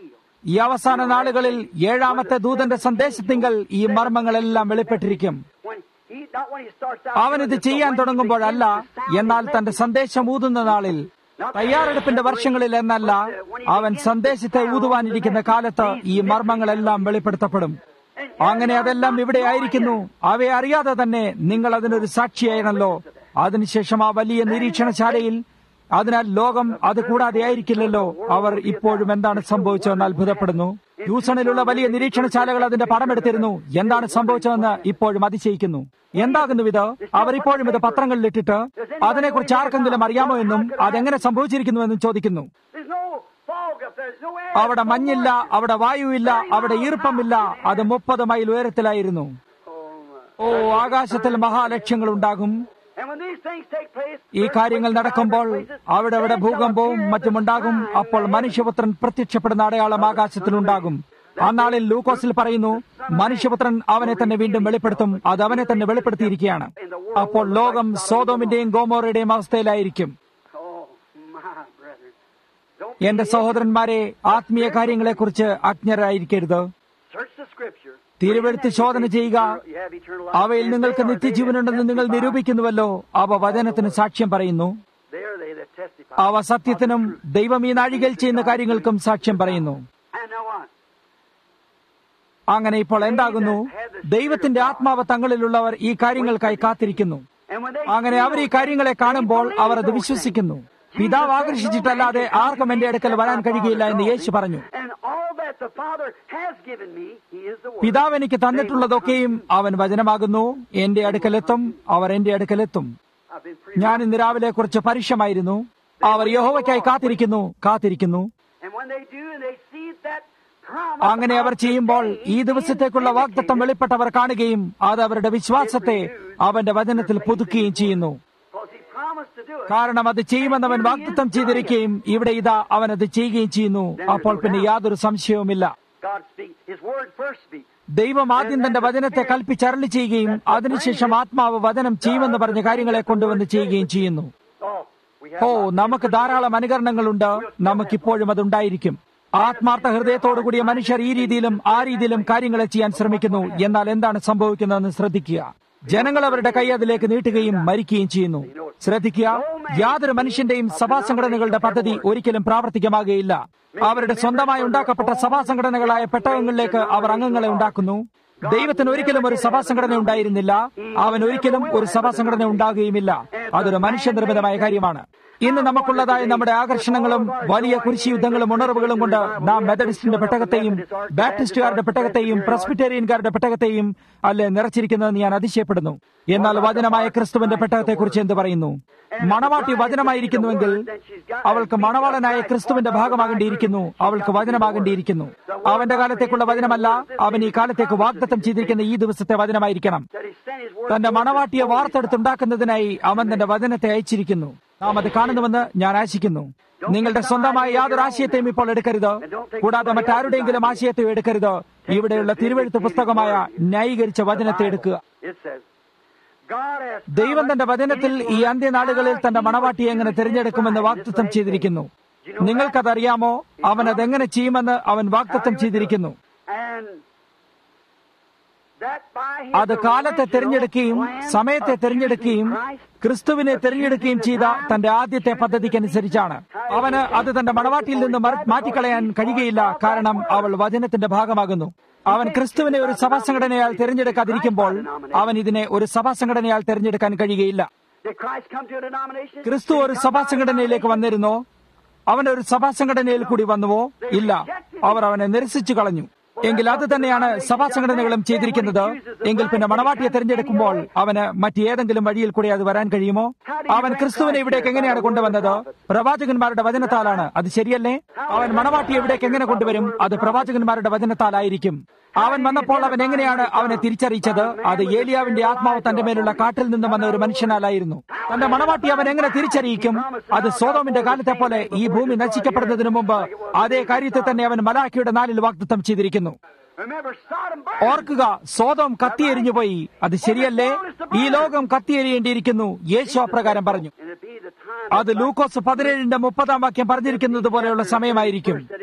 ഈ അവസാന നാളുകളിൽ ഏഴാമത്തെ ദൂതന്റെ സന്ദേശത്തിങ്കൽ ഈ മർമ്മങ്ങളെല്ലാം വെളിപ്പെട്ടിരിക്കും When he, not when he starts out അവൻ ഇത് doing this, ചെയ്യാൻ but when he തുടങ്ങുമ്പോഴല്ല begins to sound എന്നാൽ the തന്റെ message. സന്ദേശം ഊതുന്ന നാളിൽ തയ്യാറെടുപ്പിന്റെ വർഷങ്ങളിൽ എന്നല്ല അവൻ സന്ദേശത്തെ ഊതുവാനിരിക്കുന്ന കാലത്ത് ഈ മർമ്മങ്ങളെല്ലാം വെളിപ്പെടുത്തപ്പെടും അങ്ങനെ അതെല്ലാം ഇവിടെ ആയിരിക്കുന്നു അവയെ അറിയാതെ തന്നെ നിങ്ങൾ അതിനൊരു സാക്ഷിയായിരുന്നല്ലോ അതിനുശേഷം ആ വലിയ നിരീക്ഷണശാലയിൽ അതിനാൽ ലോകം അത് കൂടാതെ ആയിരിക്കില്ലല്ലോ അവർ ഇപ്പോഴും എന്താണ് സംഭവിച്ചതെന്ന് അത്ഭുതപ്പെടുന്നു ഹ്യൂസണിലുള്ള വലിയ നിരീക്ഷണശാലകൾ അതിന്റെ പടമെടുത്തിരുന്നു എന്താണ് സംഭവിച്ചതെന്ന് ഇപ്പോഴും അതിശയിക്കുന്നു എന്താകുന്നു ഇത് അവർ ഇപ്പോഴും ഇത് പത്രങ്ങളിലിട്ടിട്ട് അതിനെക്കുറിച്ച് ആർക്കെങ്കിലും അറിയാമോ എന്നും അതെങ്ങനെ സംഭവിച്ചിരിക്കുന്നുവെന്നും ചോദിക്കുന്നു There's no fog up there. There's no air. അവിടെ മഞ്ഞില്ല അവിടെ വായുവില്ല അവിടെ ഈർപ്പമില്ല അത് മുപ്പത് മൈൽ ഉയരത്തിലായിരുന്നു Oh, my. ഓ ആകാശത്തിൽ മഹാലക്ഷ്യങ്ങൾ ഉണ്ടാകും And when these things take place, ഈ കാര്യങ്ങൾ നടക്കുമ്പോൾ അവിടെ അവിടെ ഭൂകമ്പവും മറ്റുമുണ്ടാകും അപ്പോൾ മനുഷ്യപുത്രൻ പ്രത്യക്ഷപ്പെടുന്ന അടയാളം ആകാശത്തിലുണ്ടാകും ആ നാളിൽ ലൂക്കോസിൽ പറയുന്നു മനുഷ്യപുത്രൻ അവനെ തന്നെ വീണ്ടും വെളിപ്പെടുത്തും അത് അവനെ തന്നെ വെളിപ്പെടുത്തിയിരിക്കുകയാണ് അപ്പോൾ ലോകം സോതോമിന്റെയും ഗോമോറയുടെയും അവസ്ഥയിലായിരിക്കും Oh, my brethren. Don't എന്റെ സഹോദരന്മാരെ ആത്മീയ കാര്യങ്ങളെക്കുറിച്ച് അജ്ഞരായിരിക്കരുത് search the scripture. തിരുവെടുത്ത് ശോധന ചെയ്യുക You have eternal life. അവയിൽ And നിങ്ങൾക്ക് they are they that നിത്യജീവനുണ്ടെന്ന് നിങ്ങൾ testify. നിരൂപിക്കുന്നുവല്ലോ അവ വചനത്തിന് സാക്ഷ്യം പറയുന്നു They are they that testify. അവ സത്യത്തിനും ദൈവം ഈ നാഴികയിൽ ചെയ്യുന്ന കാര്യങ്ങൾക്കും സാക്ഷ്യം പറയുന്നു And now what? അങ്ങനെ ഇപ്പോൾ എന്താകുന്നു ദൈവത്തിന്റെ ആത്മാവ് തങ്ങളിലുള്ളവർ ഈ കാര്യങ്ങൾക്കായി കാത്തിരിക്കുന്നു And when they അങ്ങനെ അവർ ഈ കാര്യങ്ങളെ കാണുമ്പോൾ അവർ അത് വിശ്വസിക്കുന്നു പിതാവ് ആകർഷിച്ചിട്ടല്ലാതെ ആർക്കും എന്റെ അടുക്കൽ വരാൻ കഴിയുകയില്ല എന്ന് യേശു പറഞ്ഞു And all that the Father has given me, He is the Word. പിതാവ് എനിക്ക് തന്നിട്ടുള്ളതൊക്കെയും അവൻ വചനമാകുന്നു എന്റെ അടുക്കലെത്തും അവർ എന്റെ അടുക്കലെത്തും I've been pre- ഞാൻ ഇന്ന് രാവിലെ കുറച്ച് പരുഷമായിരുന്നു അവർ യഹോവയ്ക്കായി കാത്തിരിക്കുന്നു കാത്തിരിക്കുന്നു And when they do, and they see that promise അങ്ങനെ അവർ of ചെയ്യുമ്പോൾ today ഈ ദിവസത്തേക്കുള്ള is വാഗ്ദത്തം vindicated, വെളിപ്പെട്ടവർ കാണുകയും അത് അവരുടെ വിശ്വാസത്തെ അവന്റെ വചനത്തിൽ പുതുക്കുകയും ചെയ്യുന്നു because He promised to do it. കാരണം അത് ചെയ്യുമെന്ന് അവൻ വാഗ്ദത്തം ചെയ്തിരിക്കുകയും ഇവിടെ ഇതാ അവൻ അത് ചെയ്യുകയും ചെയ്യുന്നു അപ്പോൾ പിന്നെ യാതൊരു സംശയവുമില്ല God speaks. His Word first speaks. ദൈവം ആദ്യം തന്റെ വചനത്തെ കൽപ്പിച്ചരളി ചെയ്യുകയും അതിനുശേഷം ആത്മാവ് വചനം ചെയ്യുമെന്ന് പറഞ്ഞ കാര്യങ്ങളെ കൊണ്ടുവന്ന് ചെയ്യുകയും ചെയ്യുന്നു Oh, we ഓ have നമുക്ക് ധാരാളം അനുകരണങ്ങളുണ്ട് നമുക്കിപ്പോഴും അതുണ്ടായിരിക്കും ആത്മാർത്ഥ ഹൃദയത്തോടുകൂടിയ മനുഷ്യർ ഈ രീതിയിലും ആ രീതിയിലും കാര്യങ്ങളെ ചെയ്യാൻ ശ്രമിക്കുന്നു എന്നാൽ എന്താണ് സംഭവിക്കുന്നതെന്ന് ശ്രദ്ധിക്കുക ജനങ്ങൾ അവരുടെ കൈ അതിലേക്ക് നീട്ടുകയും മരിക്കുകയും ചെയ്യുന്നു ശ്രദ്ധിക്കുക യാതൊരു മനുഷ്യന്റെയും സഭാ സംഘടനകളുടെ പദ്ധതി ഒരിക്കലും പ്രാവർത്തികമാകുകയില്ല അവരുടെ സ്വന്തമായി ഉണ്ടാക്കപ്പെട്ട സഭാ സംഘടനകളായ പെട്ടകങ്ങളിലേക്ക് അവർ അംഗങ്ങളെ ഉണ്ടാക്കുന്നു ദൈവത്തിന് ഒരിക്കലും ഒരു സഭാ സംഘടന ഉണ്ടായിരുന്നില്ല അവൻ ഒരിക്കലും ഒരു സഭാ സംഘടന ഉണ്ടാകുകയുമില്ല അതൊരു മനുഷ്യനിർമ്മിതമായ കാര്യമാണ് ഇന്ന് നമുക്കുള്ളതായ നമ്മുടെ ആകർഷണങ്ങളും വലിയ കുരിശി യുദ്ധങ്ങളും ഉണർവുകളും കൊണ്ട് നാം മെത്തഡിസ്റ്റിന്റെ പെട്ടകത്തെയും ബാപ്റ്റിസ്റ്റുകാരുടെ പെട്ടകത്തെയും പ്രസ്ബിറ്റേറിയൻകാരുടെ പെട്ടകത്തെയും അല്ലെ നിറച്ചിരിക്കുന്നതെന്ന് ഞാൻ അതിശയപ്പെടുന്നു എന്നാൽ വചനമായ ക്രിസ്തുവിന്റെ പെട്ടകത്തെക്കുറിച്ച് എന്ത് പറയുന്നു മണവാട്ടി വചനമായിരിക്കുന്നുവെങ്കിൽ അവൾക്ക് മണവാളനായ ക്രിസ്തുവിന്റെ ഭാഗമാകേണ്ടിയിരിക്കുന്നു അവൾക്ക് വചനമാകേണ്ടിയിരിക്കുന്നു അവന്റെ കാലത്തേക്കുള്ള വചനമല്ല അവൻ ഈ കാലത്തേക്ക് വാഗ്ദത്തം ചെയ്തിരിക്കുന്ന ഈ ദിവസത്തെ വചനമായിരിക്കണം that He sent His Word. തന്റെ മണവാട്ടിയെ വാർത്തെടുത്തുണ്ടാക്കുന്നതിനായി അവൻ തന്റെ വചനത്തെ അയച്ചിരിക്കുന്നു നാം അത് കാണുന്നുവെന്ന് ഞാൻ ആശിക്കുന്നു നിങ്ങളുടെ സ്വന്തമായ യാതൊരു ആശയത്തെയും ഇപ്പോൾ എടുക്കരുത് കൂടാതെ മറ്റാരുടെയെങ്കിലും ആശയത്തെയും എടുക്കരുത് ഇവിടെയുള്ള തിരുവെഴുത്ത് പുസ്തകമായ ന്യായീകരിച്ച വചനത്തെ എടുക്കുക It says, God has ദൈവം തന്റെ വചനത്തിൽ ഈ അന്ത്യനാളുകളിൽ തന്റെ മണവാട്ടിയെ എങ്ങനെ തിരഞ്ഞെടുക്കുമെന്ന് വാഗ്ദത്തം ചെയ്തിരിക്കുന്നു നിങ്ങൾക്കതറിയാമോ അവൻ അതെങ്ങനെ ചെയ്യുമെന്ന് അവൻ വാഗ്ദത്തം ചെയ്തിരിക്കുന്നു and that by His അത് കാലത്തെ തിരഞ്ഞെടുക്കുകയും സമയത്തെ തിരഞ്ഞെടുക്കുകയും ക്രിസ്തുവിനെ തിരഞ്ഞെടുക്കുകയും ചെയ്ത തന്റെ ആദ്യത്തെ പദ്ധതിക്കനുസരിച്ചാണ് അവന് അത് തന്റെ മണവാട്ടിയിൽ നിന്ന് മറ- മാറ്റിക്കളയാൻ കഴിയുകയില്ല കാരണം അവൾ വചനത്തിന്റെ ഭാഗമാകുന്നു അവൻ ക്രിസ്തുവിനെ ഒരു സഭാ സംഘടനയാൽ തിരഞ്ഞെടുക്കാതിരിക്കുമ്പോൾ അവൻ ഇതിനെ ഒരു സഭാ സംഘടനയാൽ തിരഞ്ഞെടുക്കാൻ കഴിയുകയില്ല Did Christ come to a denomination? ക്രിസ്തു ഒരു സഭാ സംഘടനയിലേക്ക് വന്നിരുന്നോ അവൻ ഒരു സഭാ സംഘടനയിൽ കൂടി വന്നുവോ ഇല്ല അവർ അവനെ നിരസിച്ചു കളഞ്ഞു എങ്കിൽ അത് തന്നെയാണ് സഭാ സംഘടനകളും ചെയ്തിരിക്കുന്നത് എങ്കിൽ പിന്നെ മണവാട്ടിയെ തിരഞ്ഞെടുക്കുമ്പോൾ അവന് മറ്റേതെങ്കിലും വഴിയിൽ കൂടി അത് വരാൻ കഴിയുമോ അവൻ ക്രിസ്തുവിനെ ഇവിടേക്ക് എങ്ങനെയാണ് കൊണ്ടുവന്നത് പ്രവാചകന്മാരുടെ വചനത്താലാണ് അത് ശരിയല്ലേ അവൻ മണവാട്ടിയെ ഇവിടേക്ക് എങ്ങനെ കൊണ്ടുവരും അത് പ്രവാചകന്മാരുടെ വചനത്താലായിരിക്കും അവൻ വന്നപ്പോൾ അവൻ എങ്ങനെയാണ് അവനെ തിരിച്ചറിയിച്ചത് അത് ഏലിയാവിന്റെ ആത്മാവ് തന്റെ മേലുള്ള കാട്ടിൽ നിന്ന് വന്ന ഒരു മനുഷ്യനാലായിരുന്നു തന്റെ മണവാട്ടി അവൻ എങ്ങനെ തിരിച്ചറിയിക്കും അത് സോതോമിന്റെ കാലത്തെ പോലെ ഈ ഭൂമി നശിക്കപ്പെടുന്നതിന് മുമ്പ് അതേ കാര്യത്തെ തന്നെ അവൻ മലാഖിയുടെ നാലിൽ വാഗ്ദത്തം ചെയ്തിരിക്കുന്നു Remember, Sodom burned. ഓർക്കുക സോതോം കത്തിയെരിഞ്ഞുപോയി അത് ശരിയല്ലേ ഈ ലോകം കത്തിയെരിയേണ്ടിയിരിക്കുന്നു യേശു അപ്രകാരം പറഞ്ഞു And it be the time അത് ലൂക്കോസ് പതിനേഴിന്റെ മുപ്പതാം വാക്യം പറഞ്ഞിരിക്കുന്നത് പോലെയുള്ള സമയമായിരിക്കും that in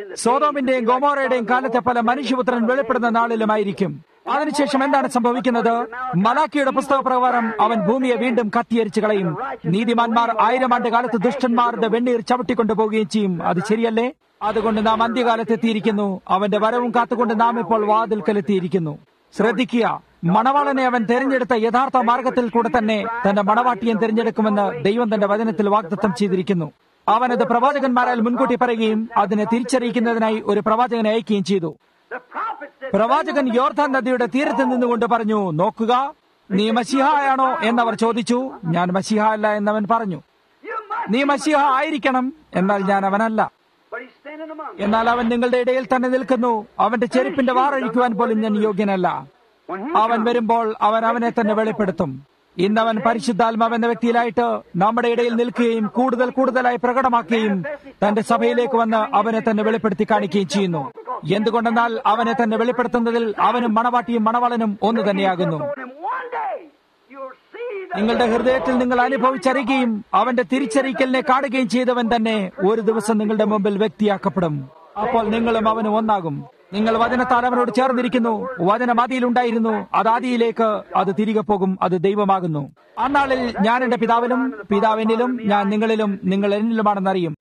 സോതോമിന്റെയും ഗോമോറയുടെയും കാലത്തെ പല മനുഷ്യപുത്രൻ വെളിപ്പെടുന്ന നാളിലുമായിരിക്കും അതിനുശേഷം എന്താണ് സംഭവിക്കുന്നത് മലാക്കിയുടെ പുസ്തക പ്രകാരം അവൻ ഭൂമിയെ വീണ്ടും കത്തിയരിച്ചു കളയും നീതിമാന്മാർ ആയിരം ആണ്ട് കാലത്ത് ദുഷ്ടന്മാരുടെ വെണ്ണീർ ചവിട്ടിക്കൊണ്ടുപോവുകയും ചെയ്യും അത് ശരിയല്ലേ അതുകൊണ്ട് നാം അന്ത്യകാലത്തെത്തിയിരിക്കുന്നു അവന്റെ വരവും കാത്തുകൊണ്ട് നാം ഇപ്പോൾ വാതിൽക്കലെത്തിയിരിക്കുന്നു ശ്രദ്ധിക്കുക മണവാളനെ അവൻ തെരഞ്ഞെടുത്ത യഥാർത്ഥ മാർഗത്തിൽ കൂടെ തന്നെ തന്റെ മണവാട്ടിയെ തിരഞ്ഞെടുക്കുമെന്ന് ദൈവം തന്റെ വചനത്തിൽ വാഗ്ദത്തം ചെയ്തിരിക്കുന്നു അവനത് പ്രവാചകന്മാരാൽ മുൻകൂട്ടി പറയുകയും അതിനെ തിരിച്ചറിയിക്കുന്നതിനായി ഒരു പ്രവാചകനെ അയക്കുകയും ചെയ്തു The prophet said, പ്രവാചകൻ യോർധാൻ നദിയുടെ തീരത്ത് നിന്നുകൊണ്ട് പറഞ്ഞു നോക്കുക നീ മസിഹായാണോ എന്നവർ ചോദിച്ചു ഞാൻ മസിഹ അല്ല എന്നവൻ പറഞ്ഞു You must. നീ മസിഹ ആയിരിക്കണം എന്നാൽ ഞാൻ അവനല്ല But he's standing among them. എന്നാൽ അവൻ നിങ്ങളുടെ ഇടയിൽ തന്നെ നിൽക്കുന്നു അവന്റെ ചെരുപ്പിന്റെ വാറഴിക്കുവാൻ പോലും ഞാൻ യോഗ്യനല്ല When he അവൻ വരുമ്പോൾ അവൻ അവനെ തന്നെ വെളിപ്പെടുത്തും ഇന്നവൻ പരിശുദ്ധാത്മാവ് എന്ന വ്യക്തിയിലായിട്ട് നമ്മുടെ ഇടയിൽ നിൽക്കുകയും കൂടുതൽ കൂടുതലായി പ്രകടമാക്കുകയും തന്റെ സഭയിലേക്ക് വന്ന് അവനെ തന്നെ വെളിപ്പെടുത്തി കാണിക്കുകയും ചെയ്യുന്നു എന്തുകൊണ്ടെന്നാൽ അവനെ തന്നെ വെളിപ്പെടുത്തുന്നതിൽ അവനും മണവാട്ടിയും മണവാളനും ഒന്ന് തന്നെയാകുന്നു And one day you'll see the നിങ്ങളുടെ ഹൃദയത്തിൽ നിങ്ങൾ അനുഭവിച്ചറിയുകയും അവന്റെ തിരിച്ചറിയിക്കലിനെ കാണുകയും ചെയ്തവൻ തന്നെ ഒരു ദിവസം നിങ്ങളുടെ മുമ്പിൽ വ്യക്തിയാക്കപ്പെടും അപ്പോൾ നിങ്ങളും അവനും ഒന്നാകും നിങ്ങൾ വചനത്താൽ അവനോട് ചേർന്നിരിക്കുന്നു വചനം ആദിയിലുണ്ടായിരുന്നു അത് ആദിയിലേക്ക് അത് തിരികെ പോകും അത് ദൈവമാകുന്നു അന്നാളിൽ ഞാൻ എന്റെ പിതാവിലും പിതാവ് എന്നിലും ഞാൻ നിങ്ങളിലും നിങ്ങൾ എന്നിലുമാണെന്നറിയും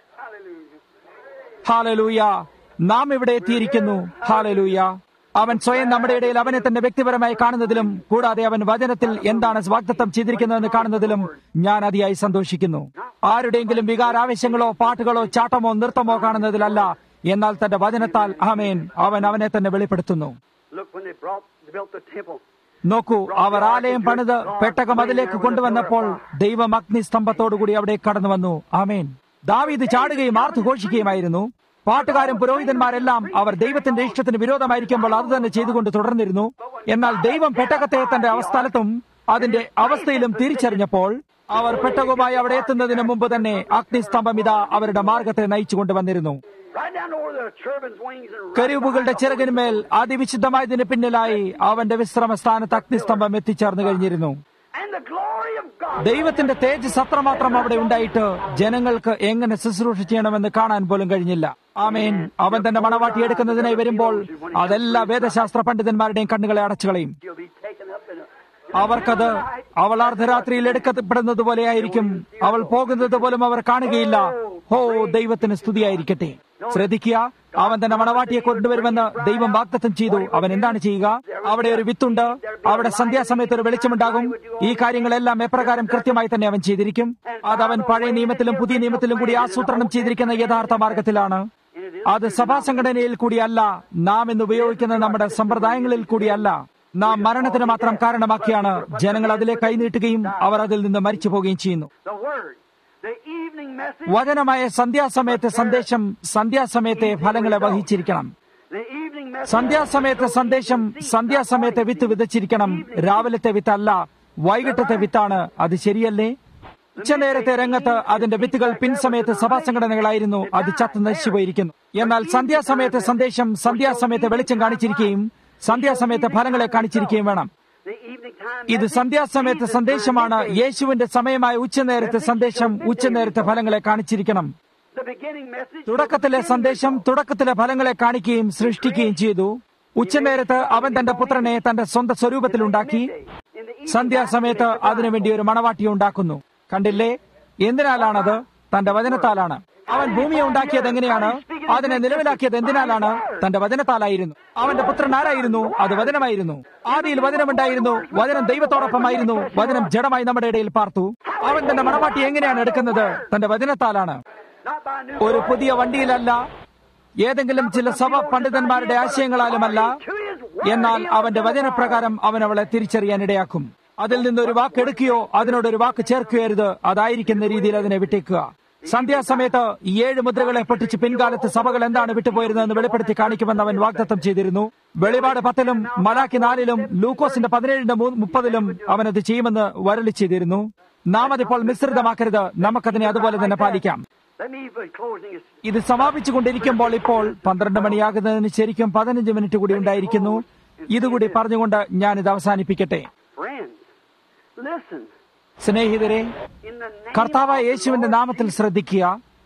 ഹാലലൂയ നാം ഇവിടെ എത്തിയിരിക്കുന്നു ഹാലലൂയ അവൻ സ്വയം നമ്മുടെ ഇടയിൽ അവനെ തന്നെ വ്യക്തിപരമായി കാണുന്നതിലും കൂടാതെ അവൻ വചനത്തിൽ എന്താണ് വാഗ്ദത്തം ചെയ്തിരിക്കുന്നതെന്ന് കാണുന്നതിലും ഞാൻ അതിയായി സന്തോഷിക്കുന്നു ആരുടെയെങ്കിലും വികാരാവേശങ്ങളോ പാട്ടുകളോ ചാട്ടമോ നൃത്തമോ കാണുന്നതിലല്ല എന്നാൽ തന്റെ വചനത്താൽ ആമേൻ അവൻ അവനെ തന്നെ വെളിപ്പെടുത്തുന്നു Look, when they brought, they built the temple. നോക്കൂ അവർ ആലയം പണിത് പെട്ടകം അതിലേക്ക് കൊണ്ടുവന്നപ്പോൾ ദൈവം അഗ്നിസ്തംഭത്തോടുകൂടി അവിടെ കടന്നു വന്നു ആമേൻ ദാവീദ് ചാടുകയും ആർത്തു ഘോഷിക്കുകയുമായിരുന്നു പാട്ടുകാരും പുരോഹിതന്മാരെല്ലാം അവർ ദൈവത്തിന്റെ ഇഷ്ടത്തിന് വിരോധമായിരിക്കുമ്പോൾ അത് തന്നെ ചെയ്തുകൊണ്ട് തുടർന്നിരുന്നു എന്നാൽ ദൈവം പെട്ടകത്തെ തന്റെ അവസ്ഥലത്തും അതിന്റെ അവസ്ഥയിലും തിരിച്ചറിഞ്ഞപ്പോൾ അവർ പെട്ടകവുമായി അവിടെ എത്തുന്നതിന് മുമ്പ് തന്നെ അഗ്നിസ്തംഭം ഇതാ അവരുടെ മാർഗത്തെ നയിച്ചു കൊണ്ടുവന്നിരുന്നു Right down over the cherubim's wings and right കരുവുകളുടെ ചിറകിന്മേൽ അതിവിശുദ്ധമായതിന് പിന്നിലായി അവന്റെ വിശ്രമ സ്ഥാനത്ത് അഗ്നിസ്തംഭം എത്തിച്ചേർന്നു കഴിഞ്ഞിരുന്നു And the glory of God. ദൈവത്തിന്റെ തേജസ് അത്രമാത്രം അവിടെ ഉണ്ടായിട്ട് ജനങ്ങൾക്ക് എങ്ങനെ ശുശ്രൂഷ ചെയ്യണമെന്ന് കാണാൻ പോലും കഴിഞ്ഞില്ല ആമേൻ അവൻ തന്റെ മണവാട്ടി എടുക്കുന്നതിനായി വരുമ്പോൾ അതെല്ലാ വേദശാസ്ത്ര പണ്ഡിതന്മാരുടെയും കണ്ണുകളെ അടച്ചു കളയും You'll be taken up in a. അവർക്കത് അവൾ അർദ്ധരാത്രിയിൽ എടുക്കപ്പെടുന്നത് പോലെയായിരിക്കും അവൾ പോകുന്നത് പോലും അവർ കാണുകയില്ല ഹോ ദൈവത്തിന് സ്തുതിയായിരിക്കട്ടെ ശ്രദ്ധിക്കുക അവൻ തന്നെ മണവാട്ടിയെ കൊണ്ടുവരുമെന്ന് ദൈവം വാഗ്ദത്തം ചെയ്തു അവൻ എന്താണ് ചെയ്യുക അവിടെ ഒരു വിത്തുണ്ട് അവിടെ സന്ധ്യാസമയത്ത് ഒരു വെളിച്ചമുണ്ടാകും ഈ കാര്യങ്ങളെല്ലാം എപ്രകാരം കൃത്യമായി തന്നെ അവൻ ചെയ്തിരിക്കും അത് അവൻ പഴയ നിയമത്തിലും പുതിയ നിയമത്തിലും കൂടി ആസൂത്രണം ചെയ്തിരിക്കുന്ന യഥാർത്ഥ മാർഗത്തിലാണ് അത് സഭാ സംഘടനയിൽ കൂടിയല്ല നാം ഇന്ന് ഉപയോഗിക്കുന്ന നമ്മുടെ സമ്പ്രദായങ്ങളിൽ കൂടിയല്ല നാം മരണത്തിന് മാത്രം കാരണമാക്കിയാണ് ജനങ്ങൾ അതിലെ കൈനീട്ടുകയും അവർ അതിൽ നിന്ന് മരിച്ചു പോവുകയും ചെയ്യുന്നു The word. The evening message. വചനമായ സന്ധ്യാസമയത്തെ സന്ദേശം സന്ധ്യാസമയത്തെ ഫലങ്ങളെ വഹിച്ചിരിക്കണം The evening message. സന്ധ്യാസമയത്തെ സന്ദേശം സന്ധ്യാസമയത്തെ വിത്ത് വിതച്ചിരിക്കണം രാവിലത്തെ വിത്തല്ല വൈകിട്ടത്തെ വിത്താണ് അത് ശരിയല്ലേ ഉച്ചനേരത്തെ രംഗത്ത് അതിന്റെ വിത്തുകൾ പിൻസമയത്ത് സഭാ സംഘടനകളായിരുന്നു അത് ചത്ത് നശിച്ചുപോയിരിക്കുന്നു എന്നാൽ സന്ധ്യാസമയത്തെ സന്ദേശം സന്ധ്യാസമയത്തെ വെളിച്ചം കാണിച്ചിരിക്കുകയും സന്ധ്യാസമയത്തെ ഫലങ്ങളെ കാണിച്ചിരിക്കുകയും വേണം The evening time. ഇത് message. സന്ധ്യാസമയത്തെ Jesus സന്ദേശമാണ് birthday. യേശുവിന്റെ സമയമായ ഉച്ചനേരത്തെ സന്ദേശം ഉച്ചനേരത്തെ ഫലങ്ങളെ കാണിച്ചിരിക്കണം The beginning message. തുടക്കത്തിലെ സന്ദേശം തുടക്കത്തിലെ ഫലങ്ങളെ കാണിക്കുകയും സൃഷ്ടിക്കുകയും ചെയ്തു ഉച്ചനേരത്ത് അവൻ തന്റെ പുത്രനെ തന്റെ സ്വന്തം സ്വരൂപത്തിലുണ്ടാക്കി In the evening സന്ധ്യാസമയത്ത് അതിനുവേണ്ടി ഒരു മണവാട്ടിയെ ഉണ്ടാക്കുന്നു കണ്ടില്ലേ എന്തിനാലാണത് തന്റെ വചനത്താലാണ് അവൻ ഭൂമിയെ ഉണ്ടാക്കിയത് എങ്ങനെയാണ് അതിനെ നിലവിലാക്കിയത് എന്തിനാലാണ് തന്റെ വചനത്താലായിരുന്നു അവന്റെ പുത്രൻ ആരായിരുന്നു അത് വചനമായിരുന്നു ആദിയിൽ വചനമുണ്ടായിരുന്നു വചനം ദൈവത്തോടൊപ്പമായിരുന്നു വചനം ജഡമായി നമ്മുടെ ഇടയിൽ പാർത്തു അവൻ തന്റെ മണവാട്ടി എങ്ങനെയാണ് എടുക്കുന്നത് തന്റെ വചനത്താലാണ് Not by new ഒരു പുതിയ വണ്ടിയിലല്ല ഏതെങ്കിലും ചില സഭ പണ്ഡിതന്മാരുടെ ആശയങ്ങളാലുമല്ല എന്നാൽ അവന്റെ വചനപ്രകാരം അവൻ അവളെ തിരിച്ചറിയാൻ ഇടയാക്കും അതിൽ നിന്നൊരു വാക്ക് എടുക്കുകയോ അതിനോടൊരു വാക്ക് ചേർക്കുകയരുത് അതായിരിക്കുന്ന രീതിയിൽ അതിനെ വിട്ടേക്കുക സന്ധ്യാസമയത്ത് ഈ ഏഴ് മുദ്രകളെ പൊട്ടിച്ച് പിൻകാലത്ത് സഭകൾ എന്താണ് വിട്ടുപോയിരുന്നതെന്ന് വെളിപ്പെടുത്തി കാണിക്കുമെന്ന് അവൻ വാഗ്ദത്തം ചെയ്തിരുന്നു വെളിപാട് പത്തിലും മലാക്കി നാലിലും ലൂക്കോസിന്റെ പതിനേഴിന്റെ മൂ- മുപ്പതിലും അവനത് ചെയ്യുമെന്ന് വരളി ചെയ്തിരുന്നു നാം അതിപ്പോൾ മിശ്രിതമാക്കരുത് നമുക്കതിനെ അതുപോലെ തന്നെ പാലിക്കാം Let me be closing this. ഇത് സമാപിച്ചുകൊണ്ടിരിക്കുമ്പോൾ ഇപ്പോൾ പന്ത്രണ്ട് മണിയാകുന്നതിന് ശരിക്കും പതിനഞ്ച് മിനിറ്റ് കൂടി ഉണ്ടായിരിക്കുന്നു ഇതുകൂടി പറഞ്ഞുകൊണ്ട് ഞാൻ ഇത് അവസാനിപ്പിക്കട്ടെ Friends, listen. സ്നേഹിതരെ In the name കർത്താവായ of the യേശുവിന്റെ Lord നാമത്തിൽ ശ്രദ്ധിക്കുക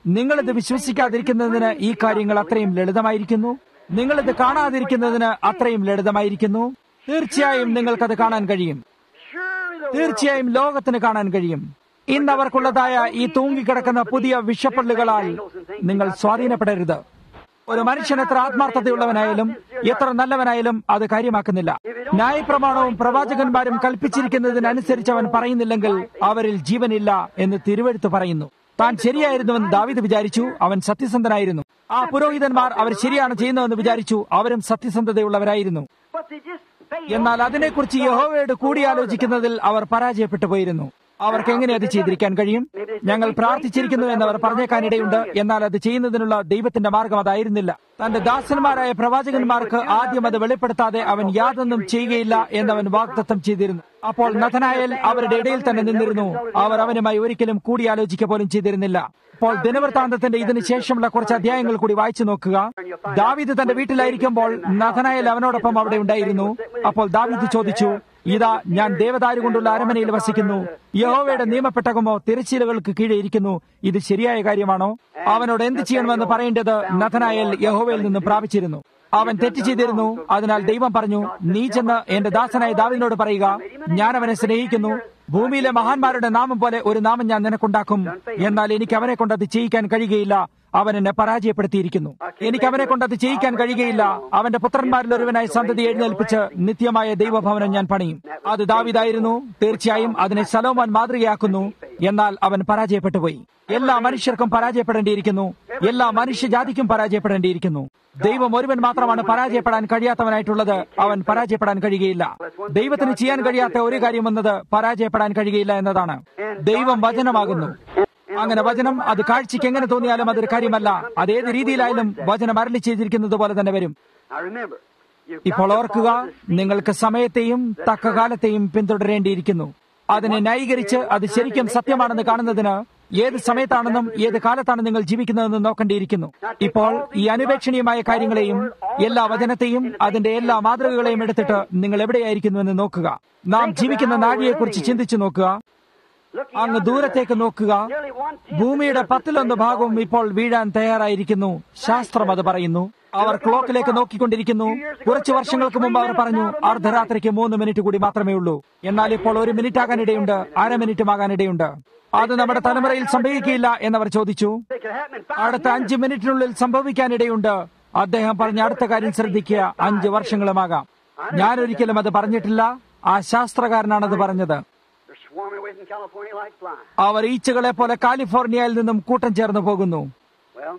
നിങ്ങളിത് വിശ്വസിക്കാതിരിക്കുന്നതിന് ഈ കാര്യങ്ങൾ അത്രയും ലളിതമായിരിക്കുന്നു നിങ്ങളിത് കാണാതിരിക്കുന്നതിന് അത്രയും ലളിതമായിരിക്കുന്നു തീർച്ചയായും നിങ്ങൾക്കത് കാണാൻ കഴിയും Surely the തീർച്ചയായും ലോകത്തിന് കാണാൻ കഴിയും ഇന്ന് അവർക്കുള്ളതായ ഈ തൂങ്ങിക്കിടക്കുന്ന പുതിയ വിഷപ്പള്ളുകളാൽ നിങ്ങൾ സ്വാധീനപ്പെടരുത് ഒരു മനുഷ്യൻ എത്ര ആത്മാർത്ഥതയുള്ളവനായാലും എത്ര നല്ലവനായാലും അത് കാര്യമാക്കുന്നില്ല ന്യായപ്രമാണവും പ്രവാചകന്മാരും കൽപ്പിച്ചിരിക്കുന്നതിനനുസരിച്ച് അവൻ പറയുന്നില്ലെങ്കിൽ അവരിൽ ജീവനില്ല എന്ന് തിരുവെഴുത്ത് പറയുന്നു താൻ ശരിയായിരുന്നുവെന്ന് ദാവിദ് വിചാരിച്ചു അവൻ സത്യസന്ധനായിരുന്നു ആ പുരോഹിതന്മാർ അവർ ശരിയാണ് ചെയ്യുന്നതെന്ന് വിചാരിച്ചു അവരും സത്യസന്ധതയുള്ളവരായിരുന്നു But they just failed. എന്നാൽ അതിനെക്കുറിച്ച് യഹോവയോട് കൂടിയാലോചിക്കുന്നതിൽ അവർ പരാജയപ്പെട്ടു പോയിരുന്നു അവർക്ക് എങ്ങനെ അത് ചെയ്തിരിക്കാൻ കഴിയും ഞങ്ങൾ പ്രാർത്ഥിച്ചിരിക്കുന്നു എന്നവർ പറഞ്ഞേക്കാനിടയുണ്ട് എന്നാൽ അത് ചെയ്യുന്നതിനുള്ള ദൈവത്തിന്റെ മാർഗം അതായിരുന്നില്ല തന്റെ ദാസന്മാരായ പ്രവാചകന്മാർക്ക് ആദ്യം അത് വെളിപ്പെടുത്താതെ അവൻ യാതൊന്നും ചെയ്യുകയില്ല എന്നവൻ വാഗ്ദത്തം ചെയ്തിരുന്നു അപ്പോൾ നഥനായൽ അവരുടെ ഇടയിൽ തന്നെ നിന്നിരുന്നു അവർ അവനുമായി ഒരിക്കലും കൂടിയാലോചിക്ക പോലും ചെയ്തിരുന്നില്ല അപ്പോൾ ദിനവൃത്താന്തത്തിന്റെ ഇതിന് ശേഷമുള്ള കുറച്ച് അധ്യായങ്ങൾ കൂടി വായിച്ചു നോക്കുക ദാവീദ് തന്റെ വീട്ടിലായിരിക്കുമ്പോൾ നഥനായൽ അവനോടൊപ്പം അവിടെ ഉണ്ടായിരുന്നു അപ്പോൾ ദാവീദ് ചോദിച്ചു ഇതാ ഞാൻ ദേവദാരു കൊണ്ടുള്ള അരമനയിൽ വസിക്കുന്നു യഹോവയുടെ നിയമപ്പെട്ടകമോ തിരശ്ശീലകൾക്ക് കീഴെ ഇരിക്കുന്നു ഇത് ശരിയായ കാര്യമാണോ അവനോട് എന്ത് ചെയ്യണമെന്ന് പറയേണ്ടത് നഥനായൽ യഹോവയിൽ നിന്ന് പ്രാപിച്ചിരുന്നു അവൻ തെറ്റ് ചെയ്തിരുന്നു അതിനാൽ ദൈവം പറഞ്ഞു നീ ചെന്ന് എന്റെ ദാസനായ ദാവിദിനോട് പറയുക ഞാൻ അവനെ സ്നേഹിക്കുന്നു ഭൂമിയിലെ മഹാന്മാരുടെ നാമം പോലെ ഒരു നാമം ഞാൻ നിനക്കുണ്ടാക്കും എന്നാൽ എനിക്ക് അവനെ കൊണ്ട് അത് ചെയ്യിക്കാൻ കഴിയുകയില്ല അവൻ എന്നെ പരാജയപ്പെടുത്തിയിരിക്കുന്നു എനിക്ക് അവനെ കൊണ്ട് അത് ചെയ്യിക്കാൻ കഴിയുകയില്ല അവന്റെ പുത്രന്മാരിൽ ഒരുവനായി സന്തതി എഴുന്നേൽപ്പിച്ച് നിത്യമായ ദൈവഭവനം ഞാൻ പണിയും അത് ദാവിദായിരുന്നു തീർച്ചയായും അതിനെ സലോമാൻ മാതൃകയാക്കുന്നു എന്നാൽ അവൻ പരാജയപ്പെട്ടുപോയി എല്ലാ മനുഷ്യർക്കും പരാജയപ്പെടേണ്ടിയിരിക്കുന്നു എല്ലാ മനുഷ്യജാതിക്കും പരാജയപ്പെടേണ്ടിയിരിക്കുന്നു ദൈവം ഒരുവൻ മാത്രമാണ് പരാജയപ്പെടാൻ കഴിയാത്തവനായിട്ടുള്ളത് അവൻ പരാജയപ്പെടാൻ കഴിയുകയില്ല ദൈവത്തിന് ചെയ്യാൻ കഴിയാത്ത ഒരു കാര്യം എന്നത് പരാജയപ്പെടാൻ കഴിയുകയില്ല എന്നതാണ് ദൈവം വചനമാകുന്നു അങ്ങനെ വചനം അത് കാഴ്ചയ്ക്ക് എങ്ങനെ തോന്നിയാലും അതൊരു കാര്യമല്ല അത് ഏത് രീതിയിലായാലും വചനം അരളി ചെയ്തിരിക്കുന്നത് പോലെ തന്നെ വരും Now remember, you've ഇപ്പോൾ got to ഓർക്കുക follow the seed. നിങ്ങൾക്ക് സമയത്തെയും തക്ക കാലത്തെയും പിന്തുടരേണ്ടിയിരിക്കുന്നു അതിനെ ന്യായീകരിച്ച് അത് ശരിക്കും സത്യമാണെന്ന് കാണുന്നതിന് ഏത് സമയത്താണെന്നും ഏത് കാലത്താണ് നിങ്ങൾ ജീവിക്കുന്നതെന്ന് നോക്കേണ്ടിയിരിക്കുന്നു ഇപ്പോൾ ഈ അനുപേക്ഷണീയമായ കാര്യങ്ങളെയും എല്ലാ വചനത്തെയും അതിന്റെ എല്ലാ മാതൃകകളെയും എടുത്തിട്ട് നിങ്ങൾ എവിടെയായിരിക്കുന്നുവെന്ന് നോക്കുക നാം ജീവിക്കുന്ന നാഴിയെക്കുറിച്ച് ചിന്തിച്ചു നോക്കുക Look അങ്ങ് yonder, ദൂരത്തേക്ക് നോക്കുക nearly one-tenth ഭൂമിയുടെ of the പത്തിലൊന്ന് surface of the ഭാഗവും world. ഇപ്പോൾ വീഴാൻ തയ്യാറായിരിക്കുന്നു ശാസ്ത്രം അത് പറയുന്നു അവർ ക്ലോക്കിലേക്ക് നോക്കിക്കൊണ്ടിരിക്കുന്നു കുറച്ചു വർഷങ്ങൾക്ക് മുമ്പ് അവർ പറഞ്ഞു അർദ്ധരാത്രിക്ക് മൂന്ന് മിനിറ്റ് കൂടി മാത്രമേ ഉള്ളൂ എന്നാൽ ഇപ്പോൾ ഒരു മിനിറ്റ് ആകാനിടയുണ്ട് അര മിനിറ്റും ആകാനിടയുണ്ട് അത് നമ്മുടെ തലമുറയിൽ സംഭവിക്കില്ല എന്നവർ ചോദിച്ചു It could happen in five അടുത്ത minutes. അഞ്ച് മിനിറ്റിനുള്ളിൽ സംഭവിക്കാനിടയുണ്ട് അദ്ദേഹം പറഞ്ഞ അടുത്ത കാര്യം ശ്രദ്ധിക്കുക അഞ്ച് വർഷങ്ങളുമാകാം ഞാൻ ഒരിക്കലും അത് പറഞ്ഞിട്ടില്ല ആ ശാസ്ത്രകാരനാണത് പറഞ്ഞത് They're swarming away from California like flies. അവർ ഈച്ചകളെ പോലെ കാലിഫോർണിയയിൽ നിന്നും കൂട്ടം ചേർന്ന് പോകുന്നു Well,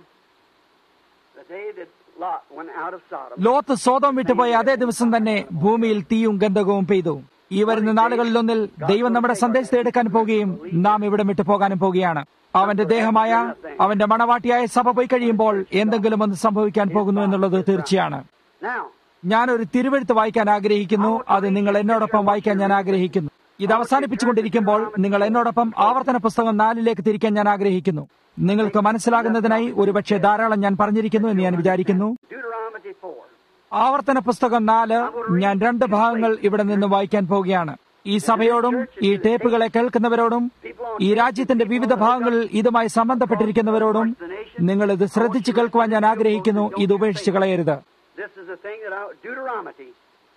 the day that Lot went out of Sodom, Lot സ്വതം വിട്ടുപോയ അതേ ദിവസം തന്നെ ഭൂമിയിൽ തീയും ഗന്ധകവും പെയ്തു ഈ വരുന്ന നാളുകളിലൊന്നിൽ ദൈവം നമ്മുടെ സന്ദേശത്തെ എടുക്കാൻ പോവുകയും നാം ഇവിടെ വിട്ടു പോകാനും പോവുകയാണ് അവന്റെ ദേഹമായ അവന്റെ മണവാട്ടിയായ സഭ പോയി കഴിയുമ്പോൾ എന്തെങ്കിലും ഒന്ന് സംഭവിക്കാൻ പോകുന്നു എന്നുള്ളത് തീർച്ചയാണ് now, ഞാൻ ഒരു തിരുവെഴുത്ത് വായിക്കാൻ ആഗ്രഹിക്കുന്നു അത് നിങ്ങൾ എന്നോടൊപ്പം വായിക്കാൻ ഞാൻ ആഗ്രഹിക്കുന്നു ഇത് അവസാനിപ്പിച്ചുകൊണ്ടിരിക്കുമ്പോൾ നിങ്ങൾ എന്നോടൊപ്പം ആവർത്തന പുസ്തകം നാലിലേക്ക് തിരിക്കാൻ ഞാൻ ആഗ്രഹിക്കുന്നു നിങ്ങൾക്ക് മനസ്സിലാകുന്നതിനായി ഒരുപക്ഷെ ധാരാളം ഞാൻ പറഞ്ഞിരിക്കുന്നു എന്ന് ഞാൻ വിചാരിക്കുന്നു Deuteronomy 4. ആവർത്തന പുസ്തകം നാല് ഞാൻ രണ്ട് ഭാഗങ്ങൾ ഇവിടെ നിന്ന് വായിക്കാൻ പോവുകയാണ് ഈ സഭയോടും ഈ ടേപ്പുകളെ കേൾക്കുന്നവരോടും ഈ രാജ്യത്തിന്റെ വിവിധ ഭാഗങ്ങളിൽ ഇതുമായി സംബന്ധപ്പെട്ടിരിക്കുന്നവരോടും നിങ്ങൾ ഇത് ശ്രദ്ധിച്ചു കേൾക്കുവാൻ ഞാൻ ആഗ്രഹിക്കുന്നു ഇത് ഉപേക്ഷിച്ച് കളയരുത് This is the thing that I, Deuteronomy.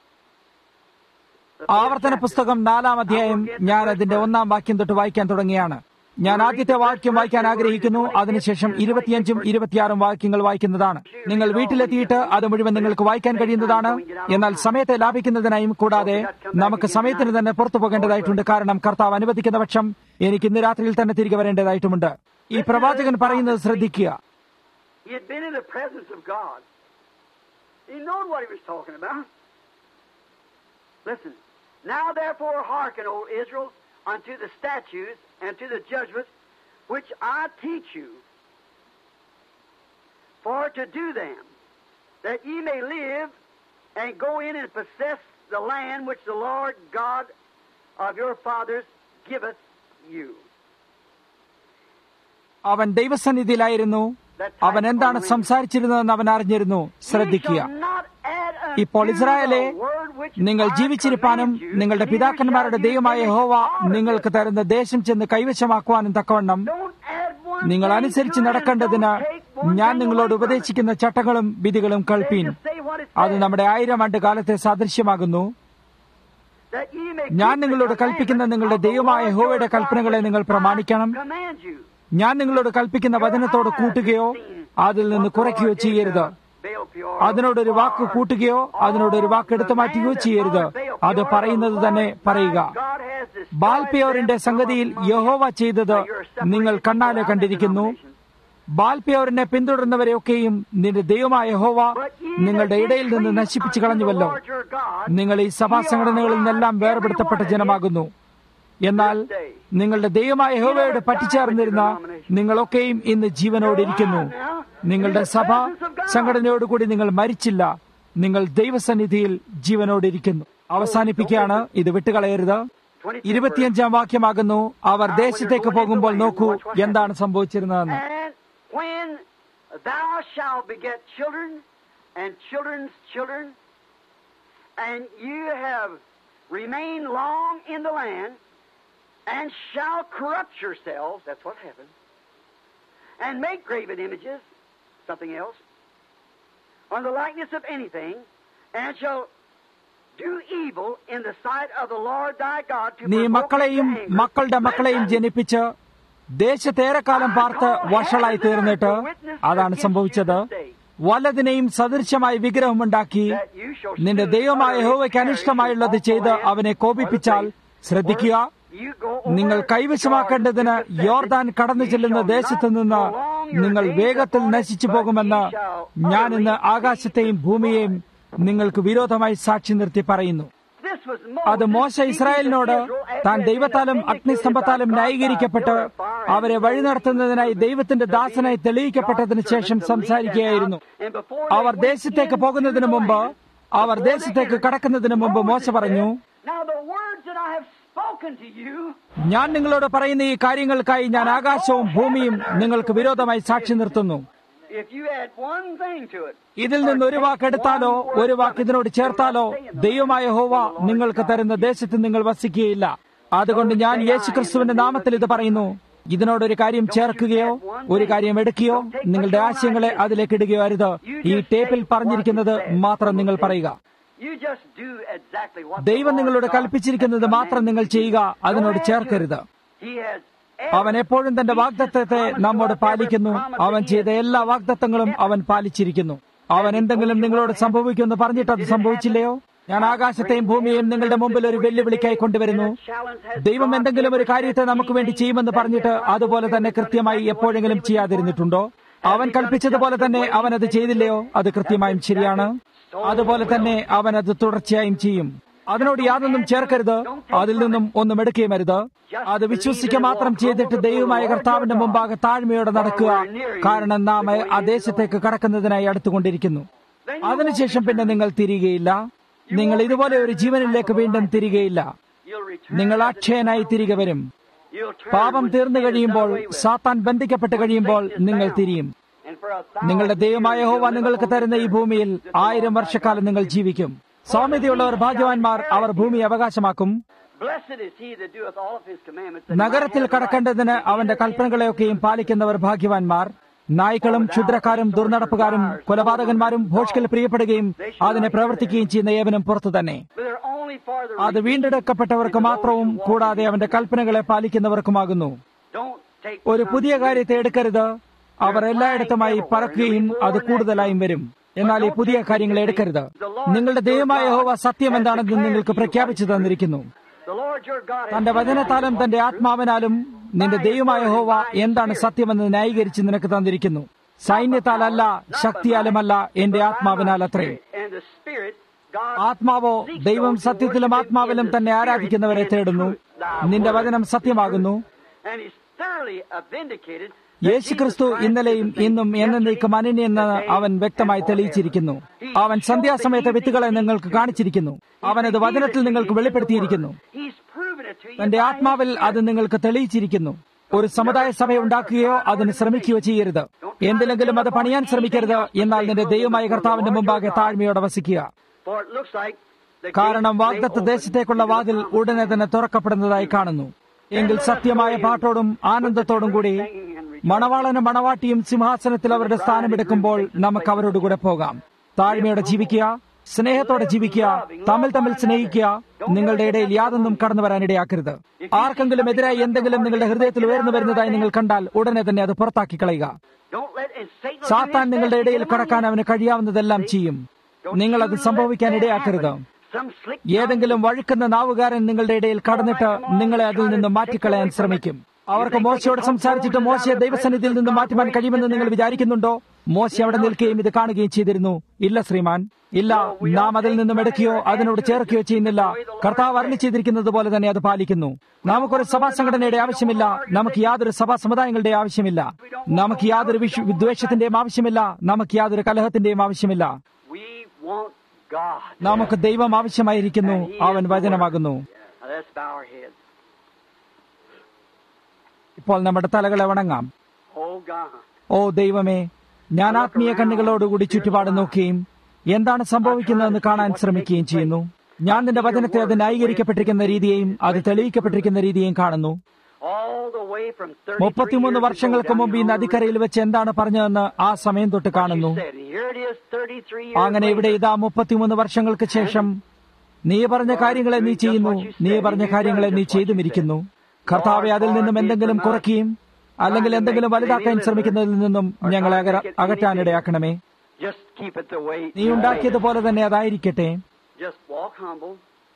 The ആവർത്തന പുസ്തകം നാലാം അധ്യായം ഞാൻ അതിന്റെ ഒന്നാം വാക്യം തൊട്ട് വായിക്കാൻ തുടങ്ങിയാണ് ഞാൻ ആദ്യത്തെ വാക്യം വായിക്കാൻ ആഗ്രഹിക്കുന്നു അതിനുശേഷം ഇരുപത്തിയഞ്ചും ഇരുപത്തിയാറും വാക്യങ്ങൾ വായിക്കുന്നതാണ് നിങ്ങൾ വീട്ടിലെത്തിയിട്ട് അത് മുഴുവൻ നിങ്ങൾക്ക് വായിക്കാൻ കഴിയുന്നതാണ് എന്നാൽ സമയത്തെ ലാഭിക്കുന്നതിനായും കൂടാതെ നമുക്ക് സമയത്തിന് തന്നെ പുറത്തു പോകേണ്ടതായിട്ടുണ്ട് കാരണം കർത്താവ് അനുവദിക്കുന്ന പക്ഷം എനിക്ക് ഇന്ന് രാത്രിയിൽ തന്നെ തിരികെ വരേണ്ടതായിട്ടുമുണ്ട് ഈ പ്രവാചകൻ പറയുന്നത് ശ്രദ്ധിക്കുക He had been in the presence of God. He knew what he was talking about. Listen. Now therefore hearken, O Israel, unto the statutes and to the judgments which I teach you, for to do them, that ye may live and go in and possess the land which the Lord God of your fathers giveth you. അവൻ ദൈവസന്നിധിയിലായിരുന്നു അവൻ എന്താണ് സംസാരിച്ചിരുന്നതെന്ന് അവൻ അറിഞ്ഞിരുന്നു ശ്രദ്ധിക്കുക ഇപ്പോൾ ഇസ്രായേലെ നിങ്ങൾ ജീവിച്ചിരിപ്പാനും നിങ്ങളുടെ പിതാക്കന്മാരുടെ ദൈവമായ ഹോവ നിങ്ങൾക്ക് തരുന്ന ദേശം ചെന്ന് കൈവശമാക്കുവാനും തക്കവണ്ണം നിങ്ങൾ അനുസരിച്ച് നടക്കേണ്ടതിന് ഞാൻ നിങ്ങളോട് ഉപദേശിക്കുന്ന ചട്ടങ്ങളും വിധികളും കേൾപ്പീൻ അത് നമ്മുടെ ആയിരം ആണ്ട് കാലത്തെ സാദൃശ്യമാകുന്നു ഞാൻ നിങ്ങളോട് കൽപ്പിക്കുന്ന നിങ്ങളുടെ ദൈവമായ ഹോവയുടെ കൽപ്പനകളെ നിങ്ങൾ പ്രമാണിക്കണം ഞാൻ നിങ്ങളോട് കൽപ്പിക്കുന്ന വചനത്തോട് കൂട്ടുകയോ അതിൽ നിന്ന് കുറയ്ക്കുകയോ ചെയ്യരുത് അതിനോടൊരു വാക്ക് കൂട്ടുകയോ അതിനോടൊരു വാക്ക് എടുത്തു മാറ്റുകയോ ചെയ്യരുത് അത് പറയുന്നത് തന്നെ പറയുക ബാൽപയോറിന്റെ സംഗതിയിൽ യഹോവ ചെയ്തത് നിങ്ങൾ കണ്ണാലെ കണ്ടിരിക്കുന്നു ബാൽപയോറിനെ പിന്തുടർന്നവരെയൊക്കെയും നിന്റെ ദൈവമായ യഹോവ നിങ്ങളുടെ ഇടയിൽ നിന്ന് നശിപ്പിച്ചു കളഞ്ഞുവല്ലോ നിങ്ങൾ ഈ സഭാ സംഘടനകളിൽ നിന്നെല്ലാം വേർപെടുത്തപ്പെട്ട ജനമാകുന്നു എന്നാൽ നിങ്ങളുടെ ദൈവമായ യഹോവയോട് പറ്റിച്ചേർന്നിരുന്ന നിങ്ങളൊക്കെയും ഇന്ന് ജീവനോടിരിക്കുന്നു നിങ്ങളുടെ സഭ സംഘടനയോടുകൂടി നിങ്ങൾ മരിച്ചില്ല നിങ്ങൾ ദൈവസന്നിധിയിൽ ജീവനോടിരിക്കുന്നു അവസാനിപ്പിക്കുകയാണ് ഇത് വിട്ടുകളയരുത് ഇരുപത്തിയഞ്ചാം വാക്യമാകുന്നു അവർ ദേശത്തേക്ക് പോകുമ്പോൾ നോക്കൂ എന്താണ് സംഭവിച്ചിരുന്നതെന്ന് when thou shalt beget children and children's children, and you have remained long in the land, and shall corrupt yourselves, that's what happened, and make graven images, something else, on the likeness of anything, and shall do evil in the sight of the Lord thy God to നീ provoke മക്കളെയും his anger. മക്കളുടെ മക്കളെയും ജനിപ്പിച്ച് ദേശത്തേറെക്കാലം പാർത്ത് വഷളായി തീർന്നിട്ട് അതാണ് സംഭവിച്ചത് വലതിനെയും സദൃശമായി വിഗ്രഹമുണ്ടാക്കി നിന്റെ ദൈവമായ യഹോവയ്ക്ക് അനിഷ്ടമായുള്ളത് ചെയ്ത് അവനെ കോപിപ്പിച്ചാൽ ശ്രദ്ധിക്കുക നിങ്ങൾ കൈവശമാക്കേണ്ടതിന് യോർദാൻ കടന്നു ചെല്ലുന്ന ദേശത്തു നിന്ന് നിങ്ങൾ വേഗത്തിൽ നശിച്ചു പോകുമെന്ന് ഞാൻ ഇന്ന് ആകാശത്തെയും ഭൂമിയെയും നിങ്ങൾക്ക് വിരോധമായി സാക്ഷി നിർത്തി പറയുന്നു അത് മോശ ഇസ്രായേലിനോട് താൻ ദൈവത്താലും അഗ്നിസ്തംഭത്താലും ന്യായീകരിക്കപ്പെട്ട് അവരെ വഴി നടത്തുന്നതിനായി ദൈവത്തിന്റെ ദാസനായി തെളിയിക്കപ്പെട്ടതിന് ശേഷം സംസാരിക്കുകയായിരുന്നു അവർ ദേശത്തേക്ക് പോകുന്നതിന് മുമ്പ് അവർ ദേശത്തേക്ക് കടക്കുന്നതിന് മുമ്പ് മോശ പറഞ്ഞു Now the words that I have spoken to you ഞാൻ നിങ്ങളോട് പറയുന്ന ഈ കാര്യങ്ങൾക്കായി ഞാൻ ആകാശവും ഭൂമിയും നിങ്ങൾക്ക് വിരോധമായി സാക്ഷി നിർത്തുന്നു If you add one thing to it, ഇതിൽ നിന്ന് ഒരു വാക്ക് എടുത്താലോ ഒരു വാക്ക് ഇതിനോട് ചേർത്താലോ ദൈവമായ ഹോവ നിങ്ങൾക്ക് തരുന്ന ദേശത്ത് നിങ്ങൾ വസിക്കുകയില്ല അതുകൊണ്ട് ഞാൻ യേശുക്രിസ്തുവിന്റെ നാമത്തിൽ ഇത് പറയുന്നു ഇതിനോടൊരു കാര്യം ചേർക്കുകയോ ഒരു കാര്യം എടുക്കുകയോ നിങ്ങളുടെ ആശയങ്ങളെ അതിലേക്ക് ഇടുകയോ അരുത് ഈ ടേപ്പിൽ പറഞ്ഞിരിക്കുന്നത് മാത്രം നിങ്ങൾ പറയുക you just do exactly what the ദൈവം Lord നിങ്ങളോട് God കൽപ്പിച്ചിരിക്കുന്നത് has മാത്രം നിങ്ങൾ ചെയ്യുക അതിനോട് ചേർക്കരുത് He has അവൻ എപ്പോഴും തന്റെ വാഗ്ദത്തത്തെ നമ്മോട് പാലിക്കുന്നു അവൻ ചെയ്ത എല്ലാ വാഗ്ദത്തങ്ങളും അവൻ പാലിച്ചിരിക്കുന്നു അവൻ എന്തെങ്കിലും നിങ്ങളോട് സംഭവിക്കുമെന്ന് പറഞ്ഞിട്ട് അത് സംഭവിച്ചില്ലയോ ഞാൻ ആകാശത്തെയും ഭൂമിയെയും നിങ്ങളുടെ മുമ്പിൽ ഒരു വെല്ലുവിളിക്കായി കൊണ്ടുവരുന്നു ദൈവം എന്തെങ്കിലും ഒരു കാര്യത്തെ നമുക്ക് വേണ്ടി ചെയ്യുമെന്ന് പറഞ്ഞിട്ട് അതുപോലെ തന്നെ കൃത്യമായി എപ്പോഴെങ്കിലും ചെയ്യാതിരുന്നിട്ടുണ്ടോ അവൻ കൽപ്പിച്ചതുപോലെ തന്നെ അവൻ അത് ചെയ്തില്ലയോ അത് കൃത്യമായും ശരിയാണ് അതുപോലെ തന്നെ അവൻ അത് തുടർച്ചയായും ചെയ്യും അതിനോട് യാതൊന്നും ചേർക്കരുത് അതിൽ നിന്നും ഒന്നും എടുക്കുകയും അരുത് അത് വിശ്വസിക്കുക മാത്രം ചെയ്തിട്ട് ദൈവമായ കർത്താവിന്റെ മുമ്പാകെ താഴ്മയോടെ നടക്കുക കാരണം നാം ആ ദേശത്തേക്ക് കടക്കുന്നതിനായി അടുത്തുകൊണ്ടിരിക്കുന്നു അതിനുശേഷം പിന്നെ നിങ്ങൾ തിരികെയില്ല നിങ്ങൾ ഇതുപോലെ ഒരു ജീവനിലേക്ക് വീണ്ടും തിരികെയില്ല You'll return. നിങ്ങൾ അക്ഷയനായി തിരികെ വരും You'll turn പാപം when തീർന്നു sin is കഴിയുമ്പോൾ done away with. സാത്താൻ ബന്ധിക്കപ്പെട്ട് കഴിയുമ്പോൾ നിങ്ങൾ തിരിയും And for a thousand നിങ്ങളുടെ ദൈവമായ years ഹോവ you'll live നിങ്ങൾക്ക് upon തരുന്ന ഈ this earth. ഭൂമിയിൽ This is the ആയിരം Lord വർഷക്കാലം thy നിങ്ങൾ God. ജീവിക്കും സൗമ്യതയുള്ളവർ ഭാഗ്യവാന്മാർ അവർ ഭൂമി അവകാശമാക്കും Blessed is he that doeth all of his commandments. that നഗരത്തിൽ might have the right കടക്കേണ്ടതിന് to അവന്റെ enter in കൽപ്പനകളെയൊക്കെയും പാലിക്കുന്നവർ ഭാഗ്യവാന്മാർ നായ്ക്കളും ക്ഷുദ്രക്കാരും ദുർനടപ്പുകാരും കൊലപാതകന്മാരും ഭോഷ്കിൽ പ്രിയപ്പെടുകയും അതിനെ പ്രവർത്തിക്കുകയും ചെയ്യുന്ന ഏവനും പുറത്തു തന്നെ But they're only for the അത് വീണ്ടെടുക്കപ്പെട്ടവർക്ക് മാത്രവും കൂടാതെ അവന്റെ കൽപ്പനകളെ പാലിക്കുന്നവർക്കുമാകുന്നു Don't take ഒരു പുതിയ കാര്യത്തെ എടുക്കരുത് അവർ എല്ലായിടത്തുമായി പറക്കുകയും അത് കൂടുതലായും വരും എന്നാൽ ഈ പുതിയ കാര്യങ്ങൾ എടുക്കരുത് നിങ്ങളുടെ ദൈവമായ ഹോവ സത്യം എന്താണെന്ന് നിങ്ങൾക്ക് പ്രഖ്യാപിച്ചു തന്നിരിക്കുന്നു the Lord your God has തന്റെ വചനത്താലും തന്റെ ആത്മാവിനാലും നിന്റെ ദൈവമായ ഹോവ എന്താണ് സത്യമെന്ന് ന്യായീകരിച്ച് നിനക്ക് തന്നിരിക്കുന്നു സൈന്യത്താലല്ല ശക്തിയാലുമല്ല എന്റെ ആത്മാവിനാൽ അത്രേ and the Spirit God ആത്മാവോ ദൈവം സത്യത്തിലും ആത്മാവിലും തന്നെ ആരാധിക്കുന്നവരെ തേടുന്നു നിന്റെ വചനം സത്യമാകുന്നു and is thoroughly vindicated. യേശുക്രിസ്തു ഇന്നലെയും ഇന്നും എന്നേക്കും അനന്യെന്ന് അവൻ വ്യക്തമായി തെളിയിച്ചിരിക്കുന്നു അവൻ സന്ധ്യാസമയത്തെ വിത്തുകളെ നിങ്ങൾക്ക് കാണിച്ചിരിക്കുന്നു അവൻ അത് വചനത്തിൽ നിങ്ങൾക്ക് വെളിപ്പെടുത്തിയിരിക്കുന്നു He's proven it to you. തന്റെ ആത്മാവിൽ അത് നിങ്ങൾക്ക് തെളിയിച്ചിരിക്കുന്നു ഒരു സമുദായ സഭ ഉണ്ടാക്കുകയോ അതിന് ശ്രമിക്കുകയോ ചെയ്യരുത് എന്തിലെങ്കിലും അത് പണിയാൻ ശ്രമിക്കരുത് എന്നാൽ നിന്റെ ദൈവമായ കർത്താവിന്റെ മുമ്പാകെ താഴ്മയോടെ വസിക്കുക For it looks like the കാരണം gates may വാഗ്ദത്ത open ദേശത്തേക്കുള്ള into the വാതിൽ promised ഉടനെ തന്നെ തുറക്കപ്പെടുന്നതായി കാണുന്നു എങ്കിൽ സത്യമായ പാട്ടോടും ആനന്ദത്തോടും കൂടി മണവാളനും മണവാട്ടിയും സിംഹാസനത്തിൽ അവരുടെ സ്ഥാനമെടുക്കുമ്പോൾ നമുക്ക് അവരോട് കൂടെ പോകാം താഴ്മയോടെ ജീവിക്കുക സ്നേഹത്തോടെ ജീവിക്കുക തമ്മിൽ തമ്മിൽ സ്നേഹിക്കുക നിങ്ങളുടെ ഇടയിൽ യാതൊന്നും കടന്നു വരാൻ ഇടയാക്കരുത് ആർക്കെങ്കിലും എതിരായി എന്തെങ്കിലും നിങ്ങളുടെ ഹൃദയത്തിൽ ഉയർന്നു വരുന്നതായി നിങ്ങൾ കണ്ടാൽ ഉടനെ തന്നെ അത് പുറത്താക്കി കളയുക Don't let and Satan will സാത്താൻ do നിങ്ങളുടെ anything ഇടയിൽ in the കടക്കാൻ mind. അവന് കഴിയാവുന്നതെല്ലാം ചെയ്യും നിങ്ങൾ അത് സംഭവിക്കാൻ ഇടയാക്കരുത് Some slick ഏതെങ്കിലും വഴുക്കുന്ന നാവുകാരൻ നിങ്ങളുടെ ഇടയിൽ കടന്നിട്ട് നിങ്ങളെ അതിൽ നിന്ന് മാറ്റിക്കളയാൻ ശ്രമിക്കും അവർക്ക് മോശയോട് സംസാരിച്ചിട്ട് മോശയെ ദൈവസന്നിധിയിൽ നിന്ന് മാറ്റുവാൻ കഴിയുമെന്ന് നിങ്ങൾ വിചാരിക്കുന്നുണ്ടോ മോശ അവിടെ നിൽക്കുകയും ഇത് കാണുകയും ചെയ്തിരുന്നു ഇല്ല ശ്രീമാൻ ഇല്ല നാം അതിൽ നിന്നും എടുക്കുകയോ അതിനോട് ചേർക്കുകയോ ചെയ്യുന്നില്ല കർത്താവ് അരളി ചെയ്തിരിക്കുന്നത് പോലെ തന്നെ അത് പാലിക്കുന്നു നമുക്കൊരു സഭാ സംഘടനയുടെ ആവശ്യമില്ല നമുക്ക് യാതൊരു സഭാ സമുദായങ്ങളുടെ ആവശ്യമില്ല നമുക്ക് യാതൊരു വിശ്വ വിദ്വേഷത്തിന്റെയും ആവശ്യമില്ല നമുക്ക് യാതൊരു കലഹത്തിന്റെയും ആവശ്യമില്ല We want God. നമുക്ക് ദൈവം ആവശ്യമായിരിക്കുന്നു അവൻ വചനമാകുന്നു Now let's bow our heads. ഇപ്പോൾ നമ്മുടെ തലകളെ വണങ്ങാം Oh God. ഓ ദൈവമേ ഞാൻ ആത്മീയ കണ്ണുകളോടുകൂടി ചുറ്റുപാട് നോക്കുകയും എന്താണ് സംഭവിക്കുന്നതെന്ന് കാണാൻ ശ്രമിക്കുകയും ചെയ്യുന്നു ഞാൻ നിന്റെ വചനത്തെ അത് ന്യായീകരിക്കപ്പെട്ടിരിക്കുന്ന രീതിയെയും അത് തെളിയിക്കപ്പെട്ടിരിക്കുന്ന രീതിയെയും കാണുന്നു All the way from 33 മുപ്പത്തിമൂന്ന് years ago വർഷങ്ങൾക്ക് down മുമ്പ് ഈ the road, നദിക്കരയിൽ വെച്ച് എന്താണ് പറഞ്ഞതെന്ന് ആ സമയം തൊട്ട് കാണുന്നു you said, here it is 33 years അങ്ങനെ ഇവിടെ later. ഇതാ മുപ്പത്തിമൂന്ന് വർഷങ്ങൾക്ക് ശേഷം നീ പറഞ്ഞ കാര്യങ്ങളെ നീ ചെയ്യുന്നു നീ പറഞ്ഞ കാര്യങ്ങളെ നീ ചെയ്തുമിരിക്കുന്നു കർത്താവെ അതിൽ നിന്നും എന്തെങ്കിലും കുറയ്ക്കുകയും അല്ലെങ്കിൽ എന്തെങ്കിലും വലുതാക്കാൻ ശ്രമിക്കുന്നതിൽ നിന്നും ഞങ്ങളെ അകര- അകറ്റാനിടയാക്കണമേ Just keep it the way നീ ഉണ്ടാക്കിയതുപോലെ തന്നെ അതായിരിക്കട്ടെ Just walk humble.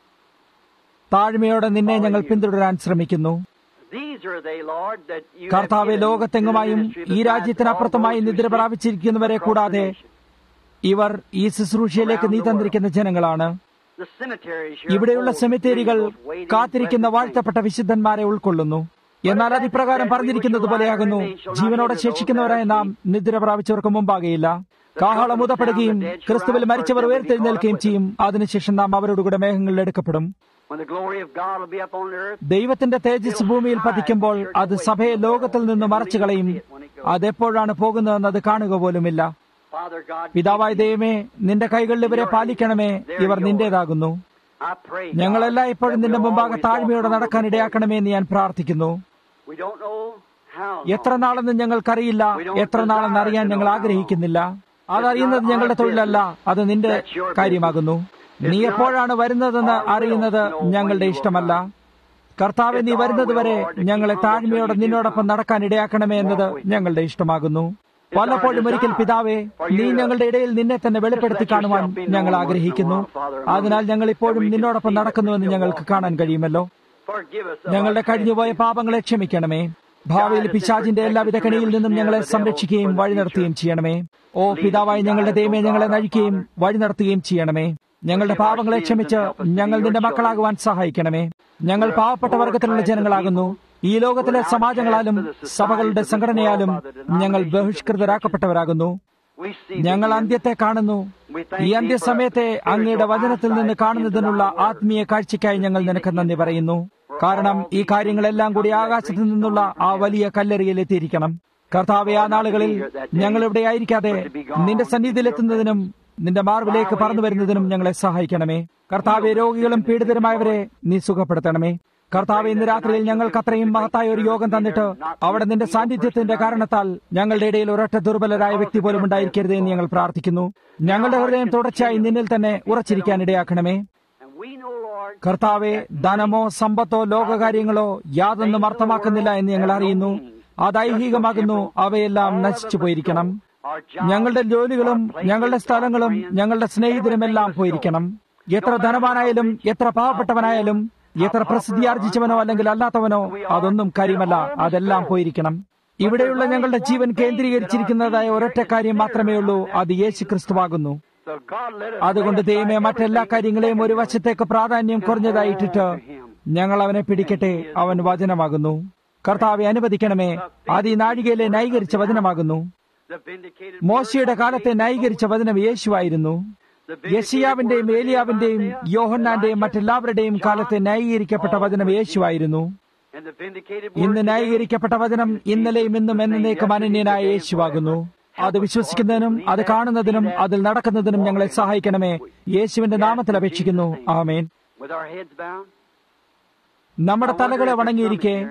താഴ്മയോടെ നിന്നെ ഞങ്ങൾ പിന്തുടരാൻ ശ്രമിക്കുന്നു These are they, Lord, that you have കർത്താവെ given ലോകത്തെങ്ങുമായും to the ministry ഈ besides രാജ്യത്തിനപ്പുറത്തുമായി all those who നിദ്ര sleep പ്രാപിച്ചിരിക്കുന്നവരെ across കൂടാതെ the nation. ഇവർ ഈ ശുശ്രൂഷയിലേക്ക് നീ തന്നിരിക്കുന്ന ജനങ്ങളാണ് The cemeteries here ഇവിടെയുള്ള hold സെമിത്തേരികൾ many of those waiting, കാത്തിരിക്കുന്ന blessed വാഴ്ത്തപ്പെട്ട വിശുദ്ധന്മാരെ ഉൾക്കൊള്ളുന്നു എന്നാൽ അതിപ്രകാരം പറഞ്ഞിരിക്കുന്നത് പോലെയാകുന്നു ജീവനോടെ ശേഷിക്കുന്നവരായ നാം നിദ്ര പ്രാപിച്ചവർക്ക് മുമ്പാകെയില്ല കാഹളം ഊതപ്പെടുകയും ക്രിസ്തുവിൽ മരിച്ചവർ ഉയർത്തെഴുന്നേൽക്കുകയും ചെയ്യും അതിനുശേഷം നാം അവരോടുകൂടെ മേഘങ്ങളിൽ എടുക്കപ്പെടും When the glory of God will be up on the earth, ദൈവത്തിന്റെ തേജസ് ഭൂമിയിൽ പതിക്കുമ്പോൾ അത് സഭയെ ലോകത്തിൽ നിന്ന് മറച്ചു കളയും അതെപ്പോഴാണ് പോകുന്നതെന്ന് അത് കാണുക പോലുമില്ല Father God, പിതാവായ ദൈവമേ നിന്റെ കൈകളിൽ ഇവരെ പാലിക്കണമേ ഇവർ നിന്റേതാകുന്നു I pray, God, ഞങ്ങളെല്ലാം ഇപ്പോഴും that നിന്റെ we'll മുമ്പാകെ always താഴ്മയോടെ walk നടക്കാൻ humble ഇടയാക്കണമേ എന്ന് ഞാൻ പ്രാർത്ഥിക്കുന്നു before you. We don't know how എത്ര long. നാളെന്ന് ഞങ്ങൾക്കറിയില്ല എത്ര നാളെന്ന് അറിയാൻ ഞങ്ങൾ ആഗ്രഹിക്കുന്നില്ല അതറിയുന്നത് ഞങ്ങളുടെ തൊഴിലല്ല അത് നിന്റെ കാര്യമാകുന്നു നീ എപ്പോഴാണ് വരുന്നതെന്ന് അറിയുന്നത് ഞങ്ങളുടെ ഇഷ്ടമല്ല കർത്താവെ നീ വരുന്നതുവരെ ഞങ്ങളെ താഴ്മയോടെ നിന്നോടൊപ്പം നടക്കാൻ ഇടയാക്കണമേ എന്നത് ഞങ്ങളുടെ ഇഷ്ടമാകുന്നു പലപ്പോഴും ഒരിക്കൽ പിതാവേ നീ ഞങ്ങളുടെ ഇടയിൽ നിന്നെ തന്നെ വെളിപ്പെടുത്തി കാണുവാൻ ഞങ്ങൾ ആഗ്രഹിക്കുന്നു അതിനാൽ ഞങ്ങൾ ഇപ്പോഴും നിന്നോടൊപ്പം നടക്കുന്നുവെന്ന് ഞങ്ങൾക്ക് കാണാൻ കഴിയുമല്ലോ Forgive us of ഞങ്ങളുടെ our കഴിഞ്ഞുപോയ പാപങ്ങളെ ക്ഷമിക്കണമേ ഭാവിയിൽ പിശാചിന്റെ എല്ലാവിധ കണിയിൽ നിന്നും ഞങ്ങളെ സംരക്ഷിക്കുകയും വഴി നടത്തുകയും ചെയ്യണമേ ഓ പിതാവായി ഞങ്ങളുടെ ദൈവമേ ഞങ്ങളെ നയിക്കുകയും വഴി നടത്തുകയും ചെയ്യണമേ ഞങ്ങളുടെ പാപങ്ങളെ ക്ഷമിച്ച് ഞങ്ങൾ നിന്റെ മക്കളാകുവാൻ സഹായിക്കണമേ ഞങ്ങൾ പാവപ്പെട്ട വർഗത്തിലുള്ള ജനങ്ങളാകുന്നു ഈ ലോകത്തിലെ സമാജങ്ങളാലും സഭകളുടെ സംഘടനയാലും ഞങ്ങൾ ബഹിഷ്കൃതരാക്കപ്പെട്ടവരാകുന്നു We see ഞങ്ങൾ the end. അന്ത്യത്തെ കാണുന്നു ഈ അന്ത്യസമയത്തെ അങ്ങയുടെ വചനത്തിൽ നിന്ന് കാണുന്നതിനുള്ള ആത്മീയ കാഴ്ചയ്ക്കായി ഞങ്ങൾ നിനക്ക് നന്ദി പറയുന്നു കാരണം ഈ കാര്യങ്ങളെല്ലാം കൂടി ആകാശത്തു നിന്നുള്ള ആ വലിയ കല്ലെറിയിൽ എത്തിയിരിക്കണം കർത്താവെ ആ നാളുകളിൽ ഞങ്ങൾ ഇവിടെ ആയിരിക്കാതെ നിന്റെ സന്നിധിയിലെത്തുന്നതിനും നിന്റെ മാർവിലേക്ക് പറന്നു വരുന്നതിനും ഞങ്ങളെ സഹായിക്കണമേ കർത്താവെ രോഗികളും പീഡിതരുമായവരെ നീ സുഖപ്പെടുത്തണമേ കർത്താവ് ഇന്ന് രാത്രിയിൽ ഞങ്ങൾക്ക് അത്രയും മഹത്തായ ഒരു യോഗം തന്നിട്ട് അവിടെ നിന്റെ സാന്നിധ്യത്തിന്റെ കാരണത്താൽ ഞങ്ങളുടെ ഇടയിൽ ഒരൊറ്റ ദുർബലരായ വ്യക്തി പോലും ഉണ്ടായിരിക്കരുത് എന്ന് ഞങ്ങൾ പ്രാർത്ഥിക്കുന്നു ഞങ്ങളുടെ ഹൃദയം തുടർച്ചയായി നിന്നിൽ തന്നെ ഉറച്ചിരിക്കാൻ ഇടയാക്കണമേ And we know, Lord, കർത്താവെ ധനമോ സമ്പത്തോ ലോകകാര്യങ്ങളോ യാതൊന്നും അർത്ഥമാക്കുന്നില്ല എന്ന് ഞങ്ങൾ അറിയുന്നു അത് ഐഹികമാകുന്നു അവയെല്ലാം നശിച്ചു പോയിരിക്കണം our job, ഞങ്ങളുടെ ജോലികളും ഞങ്ങളുടെ സ്ഥലങ്ങളും ഞങ്ങളുടെ സ്നേഹിതരും എല്ലാം പോയിരിക്കണം എത്ര ധനവാനായാലും എത്ര പാവപ്പെട്ടവനായാലും എത്ര പ്രസിദ്ധിയാർജിച്ചവനോ അല്ലെങ്കിൽ അല്ലാത്തവനോ അതൊന്നും കാര്യമല്ല അതെല്ലാം പോയിരിക്കണം ഇവിടെയുള്ള ഞങ്ങളുടെ ജീവൻ കേന്ദ്രീകരിച്ചിരിക്കുന്നതായ ഒരൊറ്റ കാര്യം മാത്രമേ ഉള്ളൂ അത് യേശു ക്രിസ്തുവാകുന്നു so God let us അതുകൊണ്ട് lay ദൈവമേ aside മറ്റെല്ലാ everything കാര്യങ്ങളെയും ഒരു വശത്തേക്ക് പ്രാധാന്യം കുറഞ്ഞതായിട്ടിട്ട് ഞങ്ങൾ അവനെ പിടിക്കട്ടെ അവൻ വചനമാകുന്നു കർത്താവെ അനുവദിക്കണമേ അത് ഈ നാഴികയിലെ ന്യായീകരിച്ച വചനമാകുന്നു the vindicated മോശയുടെ കാലത്തെ ന്യായീകരിച്ച വചനം യേശുവായിരുന്നു യഷിയാവിന്റെയും ഏലിയാവിന്റെയും യോഹന്നാന്റെയും മറ്റെല്ലാവരുടെയും കാലത്തെ ന്യായീകരിക്കപ്പെട്ട വചനം യേശുവായിരുന്നു and the vindicated ഇന്ന് word ന്യായീകരിക്കപ്പെട്ട വചനം ഇന്നലെയും ഇന്നും എന്നേക്കും അനന്യനായ യേശുവാകുന്നു അത് വിശ്വസിക്കുന്നതിനും അത് കാണുന്നതിനും അതിൽ നടക്കുന്നതിനും ഞങ്ങളെ സഹായിക്കണമേ യേശുവിന്റെ നാമത്തിൽ അപേക്ഷിക്കുന്നു ആമേൻ with our heads bound. നമ്മുടെ തലകളെ വണങ്ങിയിരിക്കെ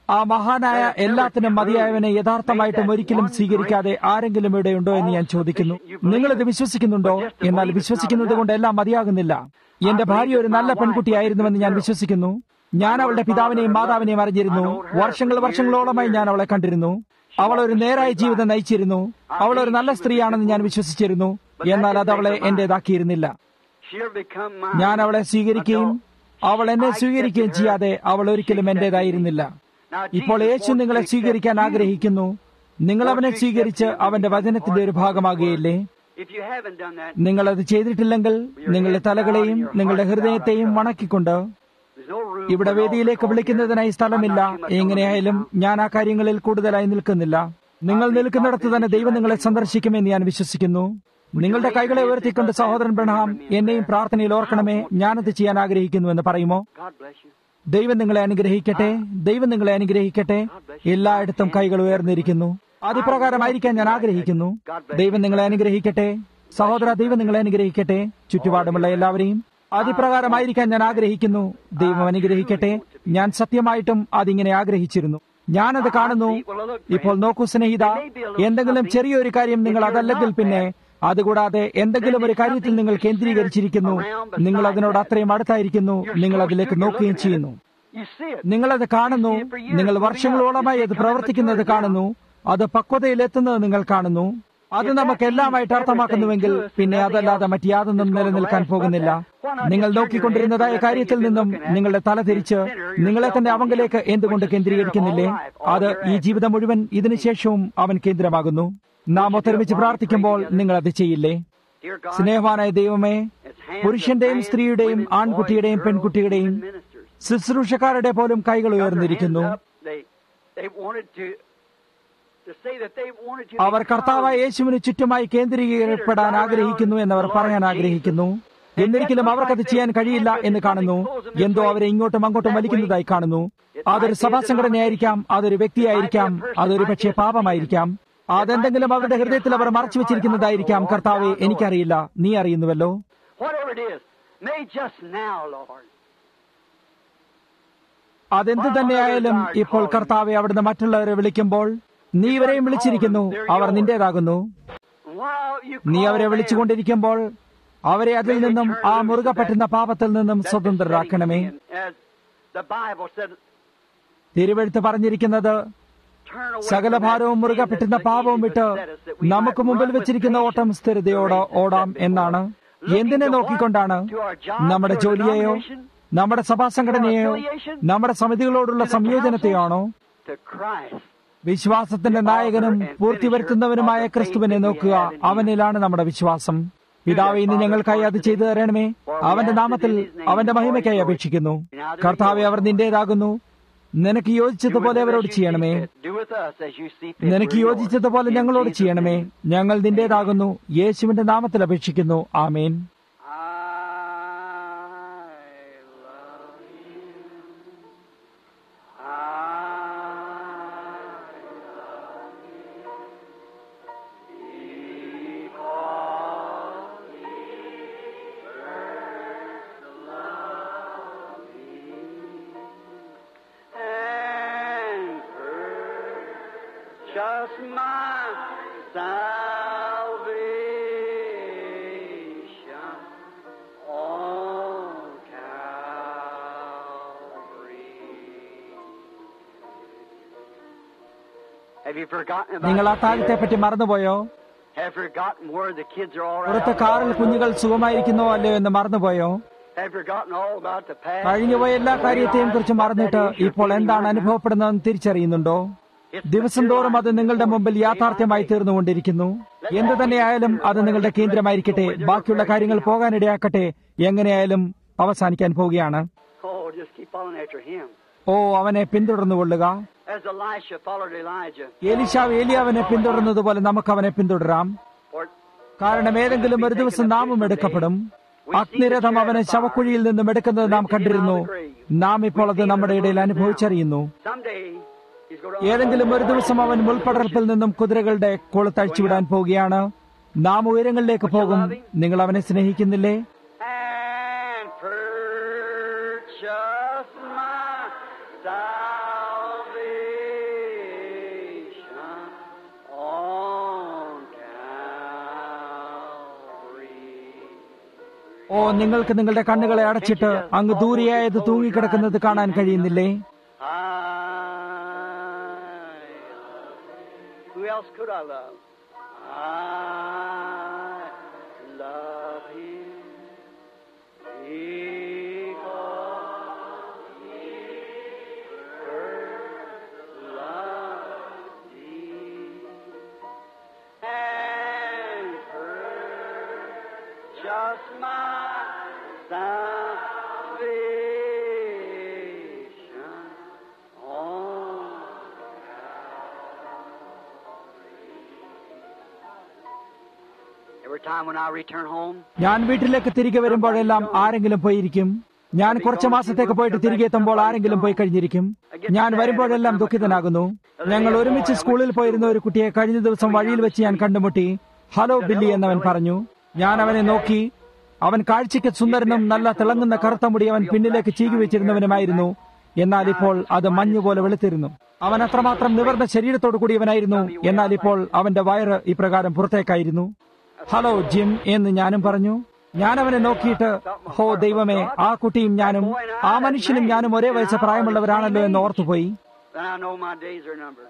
ആ മഹാനായ എല്ലാത്തിനും മതിയായവനെ യഥാർത്ഥമായിട്ടും ഒരിക്കലും സ്വീകരിക്കാതെ ആരെങ്കിലും ഇവിടെയുണ്ടോ എന്ന് ഞാൻ ചോദിക്കുന്നു നിങ്ങളിത് വിശ്വസിക്കുന്നുണ്ടോ എന്നാൽ വിശ്വസിക്കുന്നത് കൊണ്ട് എല്ലാം മതിയാകുന്നില്ല എന്റെ ഭാര്യ ഒരു നല്ല പെൺകുട്ടിയായിരുന്നുവെന്ന് ഞാൻ വിശ്വസിക്കുന്നു ഞാൻ അവളുടെ പിതാവിനെയും മാതാവിനെയും അറിഞ്ഞിരുന്നു വർഷങ്ങൾ വർഷങ്ങളോളമായി ഞാൻ അവളെ കണ്ടിരുന്നു അവൾ ഒരു നേരായ ജീവിതം നയിച്ചിരുന്നു അവൾ ഒരു നല്ല സ്ത്രീയാണെന്ന് ഞാൻ വിശ്വസിച്ചിരുന്നു എന്നാൽ അത് അവളെ എന്റേതാക്കിയിരുന്നില്ല She'll become mine. ഞാൻ അവളെ സ്വീകരിക്കുകയും അവൾ എന്നെ സ്വീകരിക്കുകയും ചെയ്യാതെ അവൾ ഒരിക്കലും എന്റേതായിരുന്നില്ല Now, ഇപ്പോൾ Jesus യേശു wants നിങ്ങളെ to accept സ്വീകരിക്കാൻ you. ആഗ്രഹിക്കുന്നു നിങ്ങൾ അവനെ സ്വീകരിച്ച് അവന്റെ വചനത്തിന്റെ ഒരു ഭാഗമാകുകയില്ലേ If you haven't done that, നിങ്ങളത് ചെയ്തിട്ടില്ലെങ്കിൽ നിങ്ങളുടെ തലകളെയും നിങ്ങളുടെ ഹൃദയത്തെയും വണക്കിക്കൊണ്ട് there's no room ഇവിടെ for an വേദിയിലേക്ക് altar call വിളിക്കുന്നതിനായി here. സ്ഥലമില്ല I'm not too much on എങ്ങനെയായാലും the ഞാൻ ആ കാര്യങ്ങളിൽ കൂടുതലായി നിൽക്കുന്നില്ല നിങ്ങൾ നിൽക്കുന്നിടത്ത് തന്നെ ദൈവം നിങ്ങളെ സന്ദർശിക്കുമെന്ന് ഞാൻ വിശ്വസിക്കുന്നു നിങ്ങളുടെ കൈകളെ ഉയർത്തിക്കൊണ്ട് സഹോദരൻ ബ്രഹാം എന്നെയും പ്രാർത്ഥനയിൽ ഓർക്കണമേ ഞാനത് ചെയ്യാൻ ആഗ്രഹിക്കുന്നു എന്ന് പറയുമോ God bless you. ദൈവം നിങ്ങളെ അനുഗ്രഹിക്കട്ടെ ദൈവം നിങ്ങളെ അനുഗ്രഹിക്കട്ടെ എല്ലായിടത്തും കൈകൾ ഉയർന്നിരിക്കുന്നു അതിപ്രകാരമായിരിക്കാൻ ഞാൻ ആഗ്രഹിക്കുന്നു ദൈവം നിങ്ങളെ അനുഗ്രഹിക്കട്ടെ സഹോദര ദൈവം നിങ്ങളെ അനുഗ്രഹിക്കട്ടെ ചുറ്റുപാടുമുള്ള എല്ലാവരെയും അതിപ്രകാരമായിരിക്കാൻ ഞാൻ ആഗ്രഹിക്കുന്നു ദൈവം അനുഗ്രഹിക്കട്ടെ ഞാൻ സത്യമായിട്ടും അതിങ്ങനെ ആഗ്രഹിച്ചിരുന്നു ഞാനത് കാണുന്നു ഇപ്പോൾ നോക്കൂ സ്നേഹിത എന്തെങ്കിലും ചെറിയൊരു കാര്യം നിങ്ങൾ അതല്ലെങ്കിൽ പിന്നെ അതുകൂടാതെ എന്തെങ്കിലും ഒരു കാര്യത്തിൽ നിങ്ങൾ കേന്ദ്രീകരിച്ചിരിക്കുന്നു നിങ്ങൾ അതിനോട് അത്രയും അടുത്തായിരിക്കുന്നു നിങ്ങൾ അതിലേക്ക് നോക്കുകയും ചെയ്യുന്നു You see it. നിങ്ങളത് കാണുന്നു നിങ്ങൾ വർഷങ്ങളോളമായി അത് പ്രവർത്തിക്കുന്നത് കാണുന്നു അത് പക്വതയിലെത്തുന്നത് നിങ്ങൾ കാണുന്നു അത് നമുക്ക് എല്ലാമായിട്ട് അർത്ഥമാക്കുന്നുവെങ്കിൽ പിന്നെ അതല്ലാതെ മറ്റ് യാതൊന്നും നിലനിൽക്കാൻ പോകുന്നില്ല നിങ്ങൾ നോക്കിക്കൊണ്ടിരുന്നതായ കാര്യത്തിൽ നിന്നും നിങ്ങളുടെ തല തിരിച്ച് നിങ്ങളെ തന്നെ അവങ്കിലേക്ക് എന്തുകൊണ്ട് കേന്ദ്രീകരിക്കുന്നില്ലേ അത് ഈ ജീവിതം മുഴുവൻ ഇതിനുശേഷവും അവൻ കേന്ദ്രമാകുന്നു നാം ഒത്തൊരുമിച്ച് പ്രാർത്ഥിക്കുമ്പോൾ നിങ്ങൾ അത് ചെയ്യില്ലേ Dear God, സ്നേഹവാനായ ദൈവമേ it's hands പുരുഷന്റെയും of man, സ്ത്രീയുടെയും women, ആൺകുട്ടിയുടെയും boys, പെൺകുട്ടിയുടെയും girls, ministers. ശുശ്രൂഷക്കാരുടെ പോലും കൈകൾ Got their ഉയർന്നിരിക്കുന്നു hands up. They, they wanted to, to say that they wanted to our become കർത്താവായ യേശുവിന് ചുറ്റുമായി കേന്ദ്രീകരിക്കപ്പെടാൻ ആഗ്രഹിക്കുന്നു എന്നവർ പറയാൻ ആഗ്രഹിക്കുന്നു എന്നിരിക്കലും അവർക്കത് ചെയ്യാൻ കഴിയില്ല എന്ന് കാണുന്നു എന്തോ അവരെ ഇങ്ങോട്ടും അങ്ങോട്ടും വലിക്കുന്നതായി കാണുന്നു അതൊരു സഭാ സംഘടനയായിരിക്കാം അതൊരു വ്യക്തിയായിരിക്കാം അതൊരു പക്ഷേ പാപമായിരിക്കാം അതെന്തെങ്കിലും അവരുടെ ഹൃദയത്തിൽ അവർ മറച്ചു വെച്ചിരിക്കുന്നതായിരിക്കാം കർത്താവെ എനിക്കറിയില്ല നീ അറിയുന്നുവല്ലോ Whatever it is, may just now, Lord. അതെന്ത് തന്നെയായാലും ഇപ്പോൾ കർത്താവെ അവിടുന്ന് മറ്റുള്ളവരെ വിളിക്കുമ്പോൾ നീ ഇവരെയും വിളിച്ചിരിക്കുന്നു അവർ നിന്റേതാകുന്നു While you നീ call അവരെ them, വിളിച്ചുകൊണ്ടിരിക്കുമ്പോൾ അവരെ അതിൽ നിന്നും ആ മുറുകെ പറ്റുന്ന പാപത്തിൽ നിന്നും that സ്വതന്ത്രരാക്കണമേ besetting sin, As the Bible said, തിരുവെഴുത്ത് പറഞ്ഞിരിക്കുന്നത് turn away സകല from that ഭാരവും sin മുറുകെ that's പറ്റുന്ന so പാപവും easily വിട്ട് beset us, that we നമുക്ക് might മുമ്പിൽ run with വെച്ചിരിക്കുന്ന ഓട്ടം patience സ്ഥിരതയോടെ the race that's ഓടാം set before എന്നാണ് us. Looking എന്തിനെ to what? നോക്കിക്കൊണ്ടാണ് To our job, നമ്മുടെ to our ജോലിയെയോ denomination, നമ്മുടെ സഭാ സംഘടനയെയോ നമ്മുടെ സമിതികളോടുള്ള സംയോജനത്തെയാണോ to Christ. വിശ്വാസത്തിന്റെ നായകനും പൂർത്തിവരുത്തുന്നവനുമായ ക്രിസ്തുവിനെ നോക്കുക അവനിലാണ് നമ്മുടെ വിശ്വാസം പിതാവ് ഇന്ന് ഞങ്ങൾക്കായി അത് ചെയ്തു തരണമേ അവന്റെ നാമത്തിൽ അവന്റെ മഹിമയ്ക്കായി അപേക്ഷിക്കുന്നു കർത്താവെ അവർ നിന്റേതാകുന്നു നിനക്ക് യോജിച്ചതുപോലെ അവരോട് ചെയ്യണമേ Do with us as you see fit. നിനക്ക് We're yours. യോജിച്ചതുപോലെ In ഞങ്ങളോട് Jesus' ചെയ്യണമേ name. ഞങ്ങൾ നിന്റേതാകുന്നു യേശുവിന്റെ നാമത്തിൽ അപേക്ഷിക്കുന്നു ആമേൻ I love you. I love you. Because you first loved me. And purchased my salvation on Calvary. Have you forgotten നിങ്ങൾ ആ about താഴത്തെ പറ്റി മറന്നുപോയോ Have forgotten where the kids are all പുറത്ത് right? കാറിൽ കുഞ്ഞുകൾ സുഖമായിരിക്കുന്നോ അല്ലയോ എന്ന് മറന്നുപോയോ Have forgotten all about the past? കഴിഞ്ഞുപോയ എല്ലാ കാര്യത്തെയും കുറിച്ച് മറന്നിട്ട് ഇപ്പോൾ എന്താണ് അനുഭവപ്പെടുന്നതെന്ന് തിരിച്ചറിയുന്നുണ്ടോ ദിവസം തോറും അത് നിങ്ങളുടെ മുമ്പിൽ യാഥാർത്ഥ്യമായി തീർന്നുകൊണ്ടിരിക്കുന്നു എന്തു തന്നെയായാലും അത് നിങ്ങളുടെ കേന്ദ്രമായിരിക്കട്ടെ ബാക്കിയുള്ള കാര്യങ്ങൾ പോകാനിടയാക്കട്ടെ എങ്ങനെയായാലും അവസാനിക്കാൻ പോവുകയാണ് Oh, just keep following after him. ഓ അവനെ പിന്തുടർന്നുകൊള്ളുക As Elisha followed Elijah. ഏലിശാവ് ഏലിയാവിനെ പിന്തുടർന്നതുപോലെ നമുക്ക് അവനെ പിന്തുടരാം For കാരണം ഏതെങ്കിലും ഒരു ദിവസം നാമും എടുക്കപ്പെടും അഗ്നിരഥം അവനെ ശവക്കുഴിയിൽ നിന്നും എടുക്കുന്നത് നാം കണ്ടിരുന്നു നാം ഇപ്പോൾ അത് നമ്മുടെ ഇടയിൽ അനുഭവിച്ചറിയുന്നു someday he's going to ഏതെങ്കിലും ഒരു ദിവസം അവൻ മുൾപടർപ്പിൽ നിന്നും കുതിരകളുടെ കൊളുത്തഴിച്ചുവിടാൻ പോവുകയാണ് നാം ഉയരങ്ങളിലേക്ക് പോകും നിങ്ങൾ അവനെ സ്നേഹിക്കുന്നില്ലേ and purchase my salvation ഓ നിങ്ങൾക്ക് നിങ്ങളുടെ കണ്ണുകളെ അടച്ചിട്ട് അങ്ങ് ദൂരെയായത് തൂങ്ങിക്കിടക്കുന്നത് കാണാൻ കഴിയുന്നില്ലേ I, who else could I love? I love him because he first loved me and purchased my salvation on Every time when I return home, ഞാൻ വീട്ടിലേക്ക് തിരികെ വരുമ്പോഴെല്ലാം ആരെങ്കിലും പോയിരിക്കും ഞാൻ കുറച്ച് മാസത്തേക്ക് പോയിട്ട് തിരികെ എത്തുമ്പോൾ ആരെങ്കിലും പോയി കഴിഞ്ഞിരിക്കും ഞാൻ വരുമ്പോഴെല്ലാം ദുഃഖിതനാകുന്നു ഞങ്ങൾ ഒരുമിച്ച് സ്കൂളിൽ പോയിരുന്ന ഒരു കുട്ടിയെ കഴിഞ്ഞ ദിവസം വഴിയിൽ വെച്ച് ഞാൻ കണ്ടുമുട്ടി ഹലോ ബില്ലി എന്നവൻ പറഞ്ഞു ഞാൻ അവനെ നോക്കി അവൻ കാഴ്ചയ്ക്ക് സുന്ദരനും നല്ല തിളങ്ങുന്ന കറുത്ത മുടി അവൻ പിന്നിലേക്ക് ചീകി വെച്ചിരുന്നവനുമായിരുന്നു എന്നാൽ ഇപ്പോൾ അത് മഞ്ഞുപോലെ വെളുത്തിരുന്നു അവൻ അത്രമാത്രം നിവർന്ന ശരീരത്തോടു കൂടിയവനായിരുന്നു എന്നാൽ ഇപ്പോൾ അവന്റെ വയറ് ഇപ്രകാരം പുറത്തേക്കായിരുന്നു ഹലോ ജിം എന്ന് ഞാനും പറഞ്ഞു ഞാൻ അവനെ നോക്കിയിട്ട് ഹോ ദൈവമേ ആ കുട്ടിയും ഞാനും ആ മനുഷ്യനും ഞാനും ഒരേ വയസ്സ് പ്രായമുള്ളവരാണല്ലോ എന്ന് ഓർത്തുപോയി then I know my days are numbered.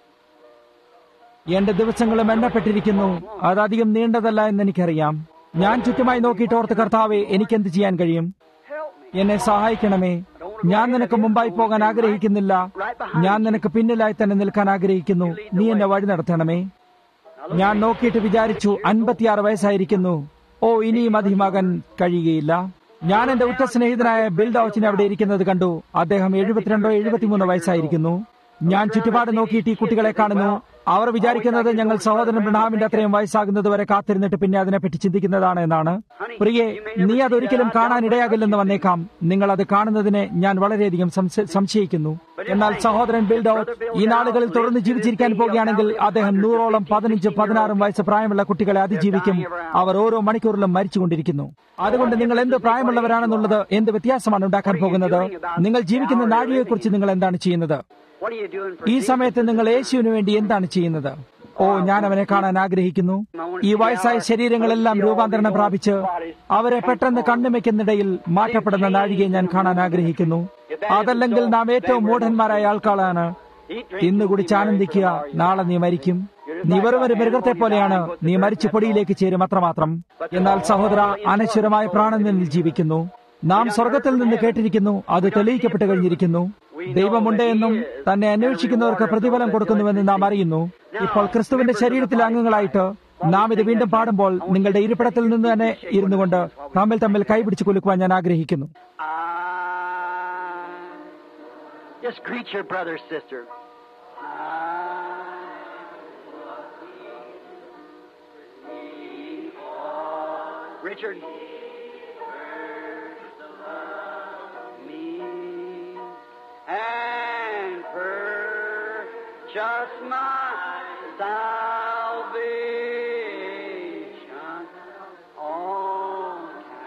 എന്റെ ദിവസങ്ങളും എണ്ണപ്പെട്ടിരിക്കുന്നു അതധികം നീണ്ടതല്ല എന്ന് എനിക്കറിയാം ഞാൻ ചുറ്റുമായി നോക്കിയിട്ട് ഓർത്ത് കർത്താവെ എനിക്കെന്ത് ചെയ്യാൻ കഴിയും Help me. എന്നെ സഹായിക്കണമേ ഞാൻ നിനക്ക് മുമ്പായി പോകാൻ ആഗ്രഹിക്കുന്നില്ല ഞാൻ നിനക്ക് പിന്നിലായി തന്നെ നിൽക്കാൻ ആഗ്രഹിക്കുന്നു നീ എന്നെ വഴി നടത്തണമേ ഞാൻ നോക്കിയിട്ട് വിചാരിച്ചു അൻപത്തിയാറ് വയസ്സായിരിക്കുന്നു ഓ ഇനിയും അധികമാകാൻ കഴിയുകയില്ല ഞാൻ എന്റെ ഉറ്റ സ്നേഹിതനായ ബിൽ ഡൗച്ചിനെ അവിടെ ഇരിക്കുന്നത് കണ്ടു അദ്ദേഹം എഴുപത്തിരണ്ടോ എഴുപത്തിമൂന്ന് വയസ്സായിരിക്കുന്നു ഞാൻ ചുറ്റുപാട് നോക്കിയിട്ട് ഈ കുട്ടികളെ കാണുന്നു അവർ വിചാരിക്കുന്നത് ഞങ്ങൾ സഹോദരൻ ബ്രണാമിന്റെ അത്രയും വയസ്സാകുന്നത് വരെ കാത്തിരുന്നിട്ട് പിന്നെ അതിനെപ്പറ്റി ചിന്തിക്കുന്നതാണ് എന്നാണ് പ്രിയെ നീ അതൊരിക്കലും കാണാൻ ഇടയാകില്ലെന്ന് വന്നേക്കാം നിങ്ങൾ അത് കാണുന്നതിനെ ഞാൻ വളരെയധികം സംശ- സംശയിക്കുന്നു എന്നാൽ സഹോദരൻ ബിൽഡൌട്ട് ഈ നാളുകളിൽ തുടർന്ന് ജീവിച്ചിരിക്കാൻ പോകുകയാണെങ്കിൽ അദ്ദേഹം നൂറോളം പതിനഞ്ചും പതിനാറും വയസ്സ് പ്രായമുള്ള കുട്ടികളെ അതിജീവിക്കും അവർ ഓരോ മണിക്കൂറിലും മരിച്ചുകൊണ്ടിരിക്കുന്നു അതുകൊണ്ട് നിങ്ങൾ എന്ത് പ്രായമുള്ളവരാണെന്നുള്ളത് എന്ത് വ്യത്യാസമാണ് ഉണ്ടാക്കാൻ പോകുന്നത് നിങ്ങൾ ജീവിക്കുന്ന നാഴികയെക്കുറിച്ച് നിങ്ങൾ എന്താണ് ചെയ്യുന്നത് What are you doing for ഈ Jesus? സമയത്ത് നിങ്ങൾ യേശുവിന് വേണ്ടി എന്താണ് ചെയ്യുന്നത് ഓ ഞാൻ അവനെ കാണാൻ ആഗ്രഹിക്കുന്നു ഈ വയസ്സായ ശരീരങ്ങളെല്ലാം രൂപാന്തരണം പ്രാപിച്ച് അവരെ പെട്ടെന്ന് കണ്ണുമയ്ക്കുന്നിടയിൽ മാറ്റപ്പെടുന്ന നാഴികയെ ഞാൻ കാണാൻ ആഗ്രഹിക്കുന്നു അതല്ലെങ്കിൽ നാം ഏറ്റവും മൂഢന്മാരായ ആൾക്കാളാണ് ഇന്ന് കുടിച്ച് ആനന്ദിക്കുക നാളെ നീ മരിക്കും നീ വെറും ഒരു മൃഗത്തെ പോലെയാണ് നീ മരിച്ചു പൊടിയിലേക്ക് ചേരും അത്രമാത്രം എന്നാൽ സഹോദര അനശ്വരമായ പ്രാണൻ നിന്നിൽ ജീവിക്കുന്നു നാം സ്വർഗത്തിൽ നിന്ന് കേട്ടിരിക്കുന്നു അത് തെളിയിക്കപ്പെട്ട് കഴിഞ്ഞിരിക്കുന്നു ദൈവമുണ്ട് എന്നും തന്നെ അന്വേഷിക്കുന്നവർക്ക് പ്രതിഫലം കൊടുക്കുന്നുവെന്ന് നാം അറിയുന്നു ഇപ്പോൾ ക്രിസ്തുവിന്റെ ശരീരത്തിലെ അംഗങ്ങളായിട്ട് നാം ഇത് വീണ്ടും പാടുമ്പോൾ നിങ്ങളുടെ ഇരിപ്പിടത്തിൽ നിന്ന് തന്നെ ഇരുന്നു കൊണ്ട് തമ്മിൽ തമ്മിൽ കൈപിടിച്ച് കുലുക്കുവാൻ ഞാൻ ആഗ്രഹിക്കുന്നു I just greet your brother, sister. I- Richard. Me and purchase my salvation on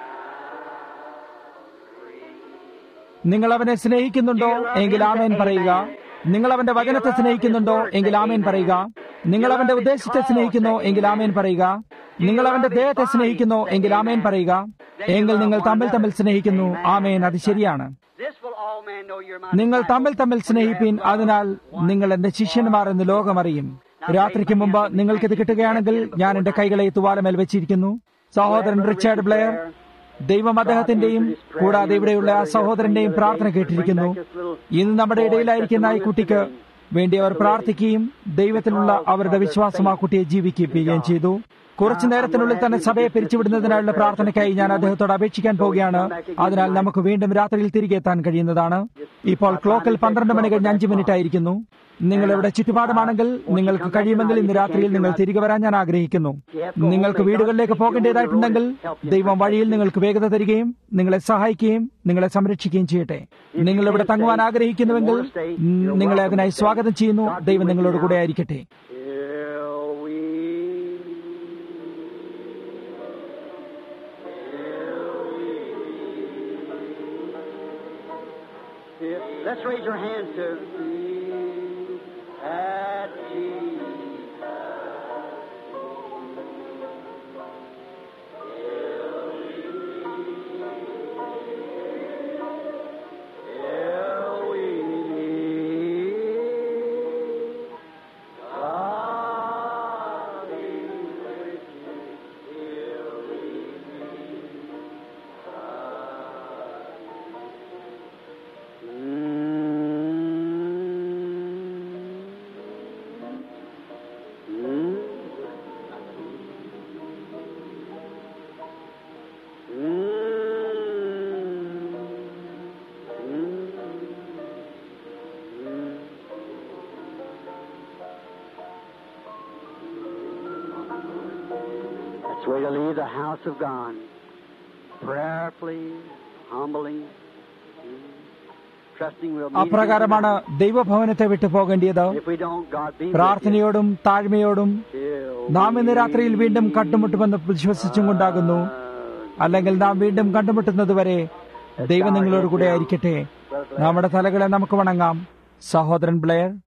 നിങ്ങൾ അവനെ സ്നേഹിക്കുന്നുണ്ടോ എങ്കിൽ ആമേൻ പറയുക നിങ്ങൾ അവന്റെ വചനത്തെ സ്നേഹിക്കുന്നുണ്ടോ എങ്കിൽ ആമേൻ പറയുക നിങ്ങൾ അവന്റെ ഉദ്ദേശത്തെ സ്നേഹിക്കുന്നോ എങ്കിൽ ആമേൻ പറയുക നിങ്ങൾ അവന്റെ ദേഹത്തെ സ്നേഹിക്കുന്നോ എങ്കിൽ ആമേൻ പറയുക എങ്കിൽ നിങ്ങൾ തമ്മിൽ തമ്മിൽ സ്നേഹിക്കുന്നു ആമേൻ അത് ശരിയാണ് This will all men know you're my നിങ്ങൾ തമ്മിൽ തമ്മിൽ സ്നേഹിപ്പീൻ അതിനാൽ നിങ്ങൾ എന്റെ ശിഷ്യന്മാർ എന്ന് ലോകം അറിയും രാത്രിക്ക് മുമ്പ് നിങ്ങൾക്കിത് കിട്ടുകയാണെങ്കിൽ ഞാൻ എന്റെ കൈകളെ തുവാലമേൽ വെച്ചിരിക്കുന്നു സഹോദരൻ റിച്ചാർഡ് ബ്ലെയർ ദൈവം അദ്ദേഹത്തിന്റെയും കൂടാതെ ഇവിടെയുള്ള ആ സഹോദരന്റെയും പ്രാർത്ഥന കേട്ടിരിക്കുന്നു ഇന്ന് നമ്മുടെ ഇടയിലായിരിക്കുന്ന ഈ കുട്ടിക്ക് വേണ്ടി അവർ പ്രാർത്ഥിക്കുകയും ദൈവത്തിലുള്ള അവരുടെ വിശ്വാസം ആ കുട്ടിയെ ജീവിക്കുകയും ചെയ്തു കുറച്ചു നേരത്തിനുള്ളിൽ തന്നെ സഭയെ പിരിച്ചുവിടുന്നതിനായുള്ള പ്രാർത്ഥനയ്ക്കായി ഞാൻ അദ്ദേഹത്തോട് അപേക്ഷിക്കാൻ പോവുകയാണ് അതിനാൽ നമുക്ക് വീണ്ടും രാത്രിയിൽ തിരികെ എത്താൻ കഴിയുന്നതാണ് ഇപ്പോൾ ക്ലോക്കിൽ പന്ത്രണ്ട് മണി കഴിഞ്ഞ് അഞ്ച് മിനിറ്റ് ആയിരിക്കുന്നു നിങ്ങൾ ഇവിടെ ചുറ്റുപാടുമാണെങ്കിൽ നിങ്ങൾക്ക് കഴിയുമെങ്കിൽ ഇന്ന് രാത്രിയിൽ നിങ്ങൾ തിരികെ വരാൻ ഞാൻ ആഗ്രഹിക്കുന്നു നിങ്ങൾക്ക് വീടുകളിലേക്ക് പോകേണ്ടതായിട്ടുണ്ടെങ്കിൽ ദൈവം വഴിയിൽ നിങ്ങൾക്ക് വേഗത തരികയും നിങ്ങളെ സഹായിക്കുകയും നിങ്ങളെ സംരക്ഷിക്കുകയും ചെയ്യട്ടെ നിങ്ങൾ ഇവിടെ തങ്ങുവാൻ ആഗ്രഹിക്കുന്നുവെങ്കിൽ ഉം, നിങ്ങളെ അതിനായി സ്വാഗതം ചെയ്യുന്നു ദൈവം നിങ്ങളോട് കൂടെ ആയിരിക്കട്ടെ Till we Till we- Let's raise your hands to me at Jesus. That's the way to leave the house of God. Prayerfully, humbly, trusting we'll meet again അപ്രകാരമാണ് tonight. ദൈവഭവനത്തെ വിട്ടു പോകേണ്ടത് If we don't, God be with പ്രാർത്ഥനയോടും താഴ്മയോടും you till നാം ഇന്ന് രാത്രിയിൽ വീണ്ടും കണ്ടുമുട്ടുമെന്ന് വിശ്വസിച്ചും കൊണ്ടാകുന്നു അല്ലെങ്കിൽ നാം വീണ്ടും കണ്ടുമുട്ടുന്നതുവരെ ദൈവം നിങ്ങളോട് കൂടെ ആയിരിക്കട്ടെ നമ്മുടെ തലകളെ നമുക്ക് വണങ്ങാം സഹോദരൻ ബ്ലെയർ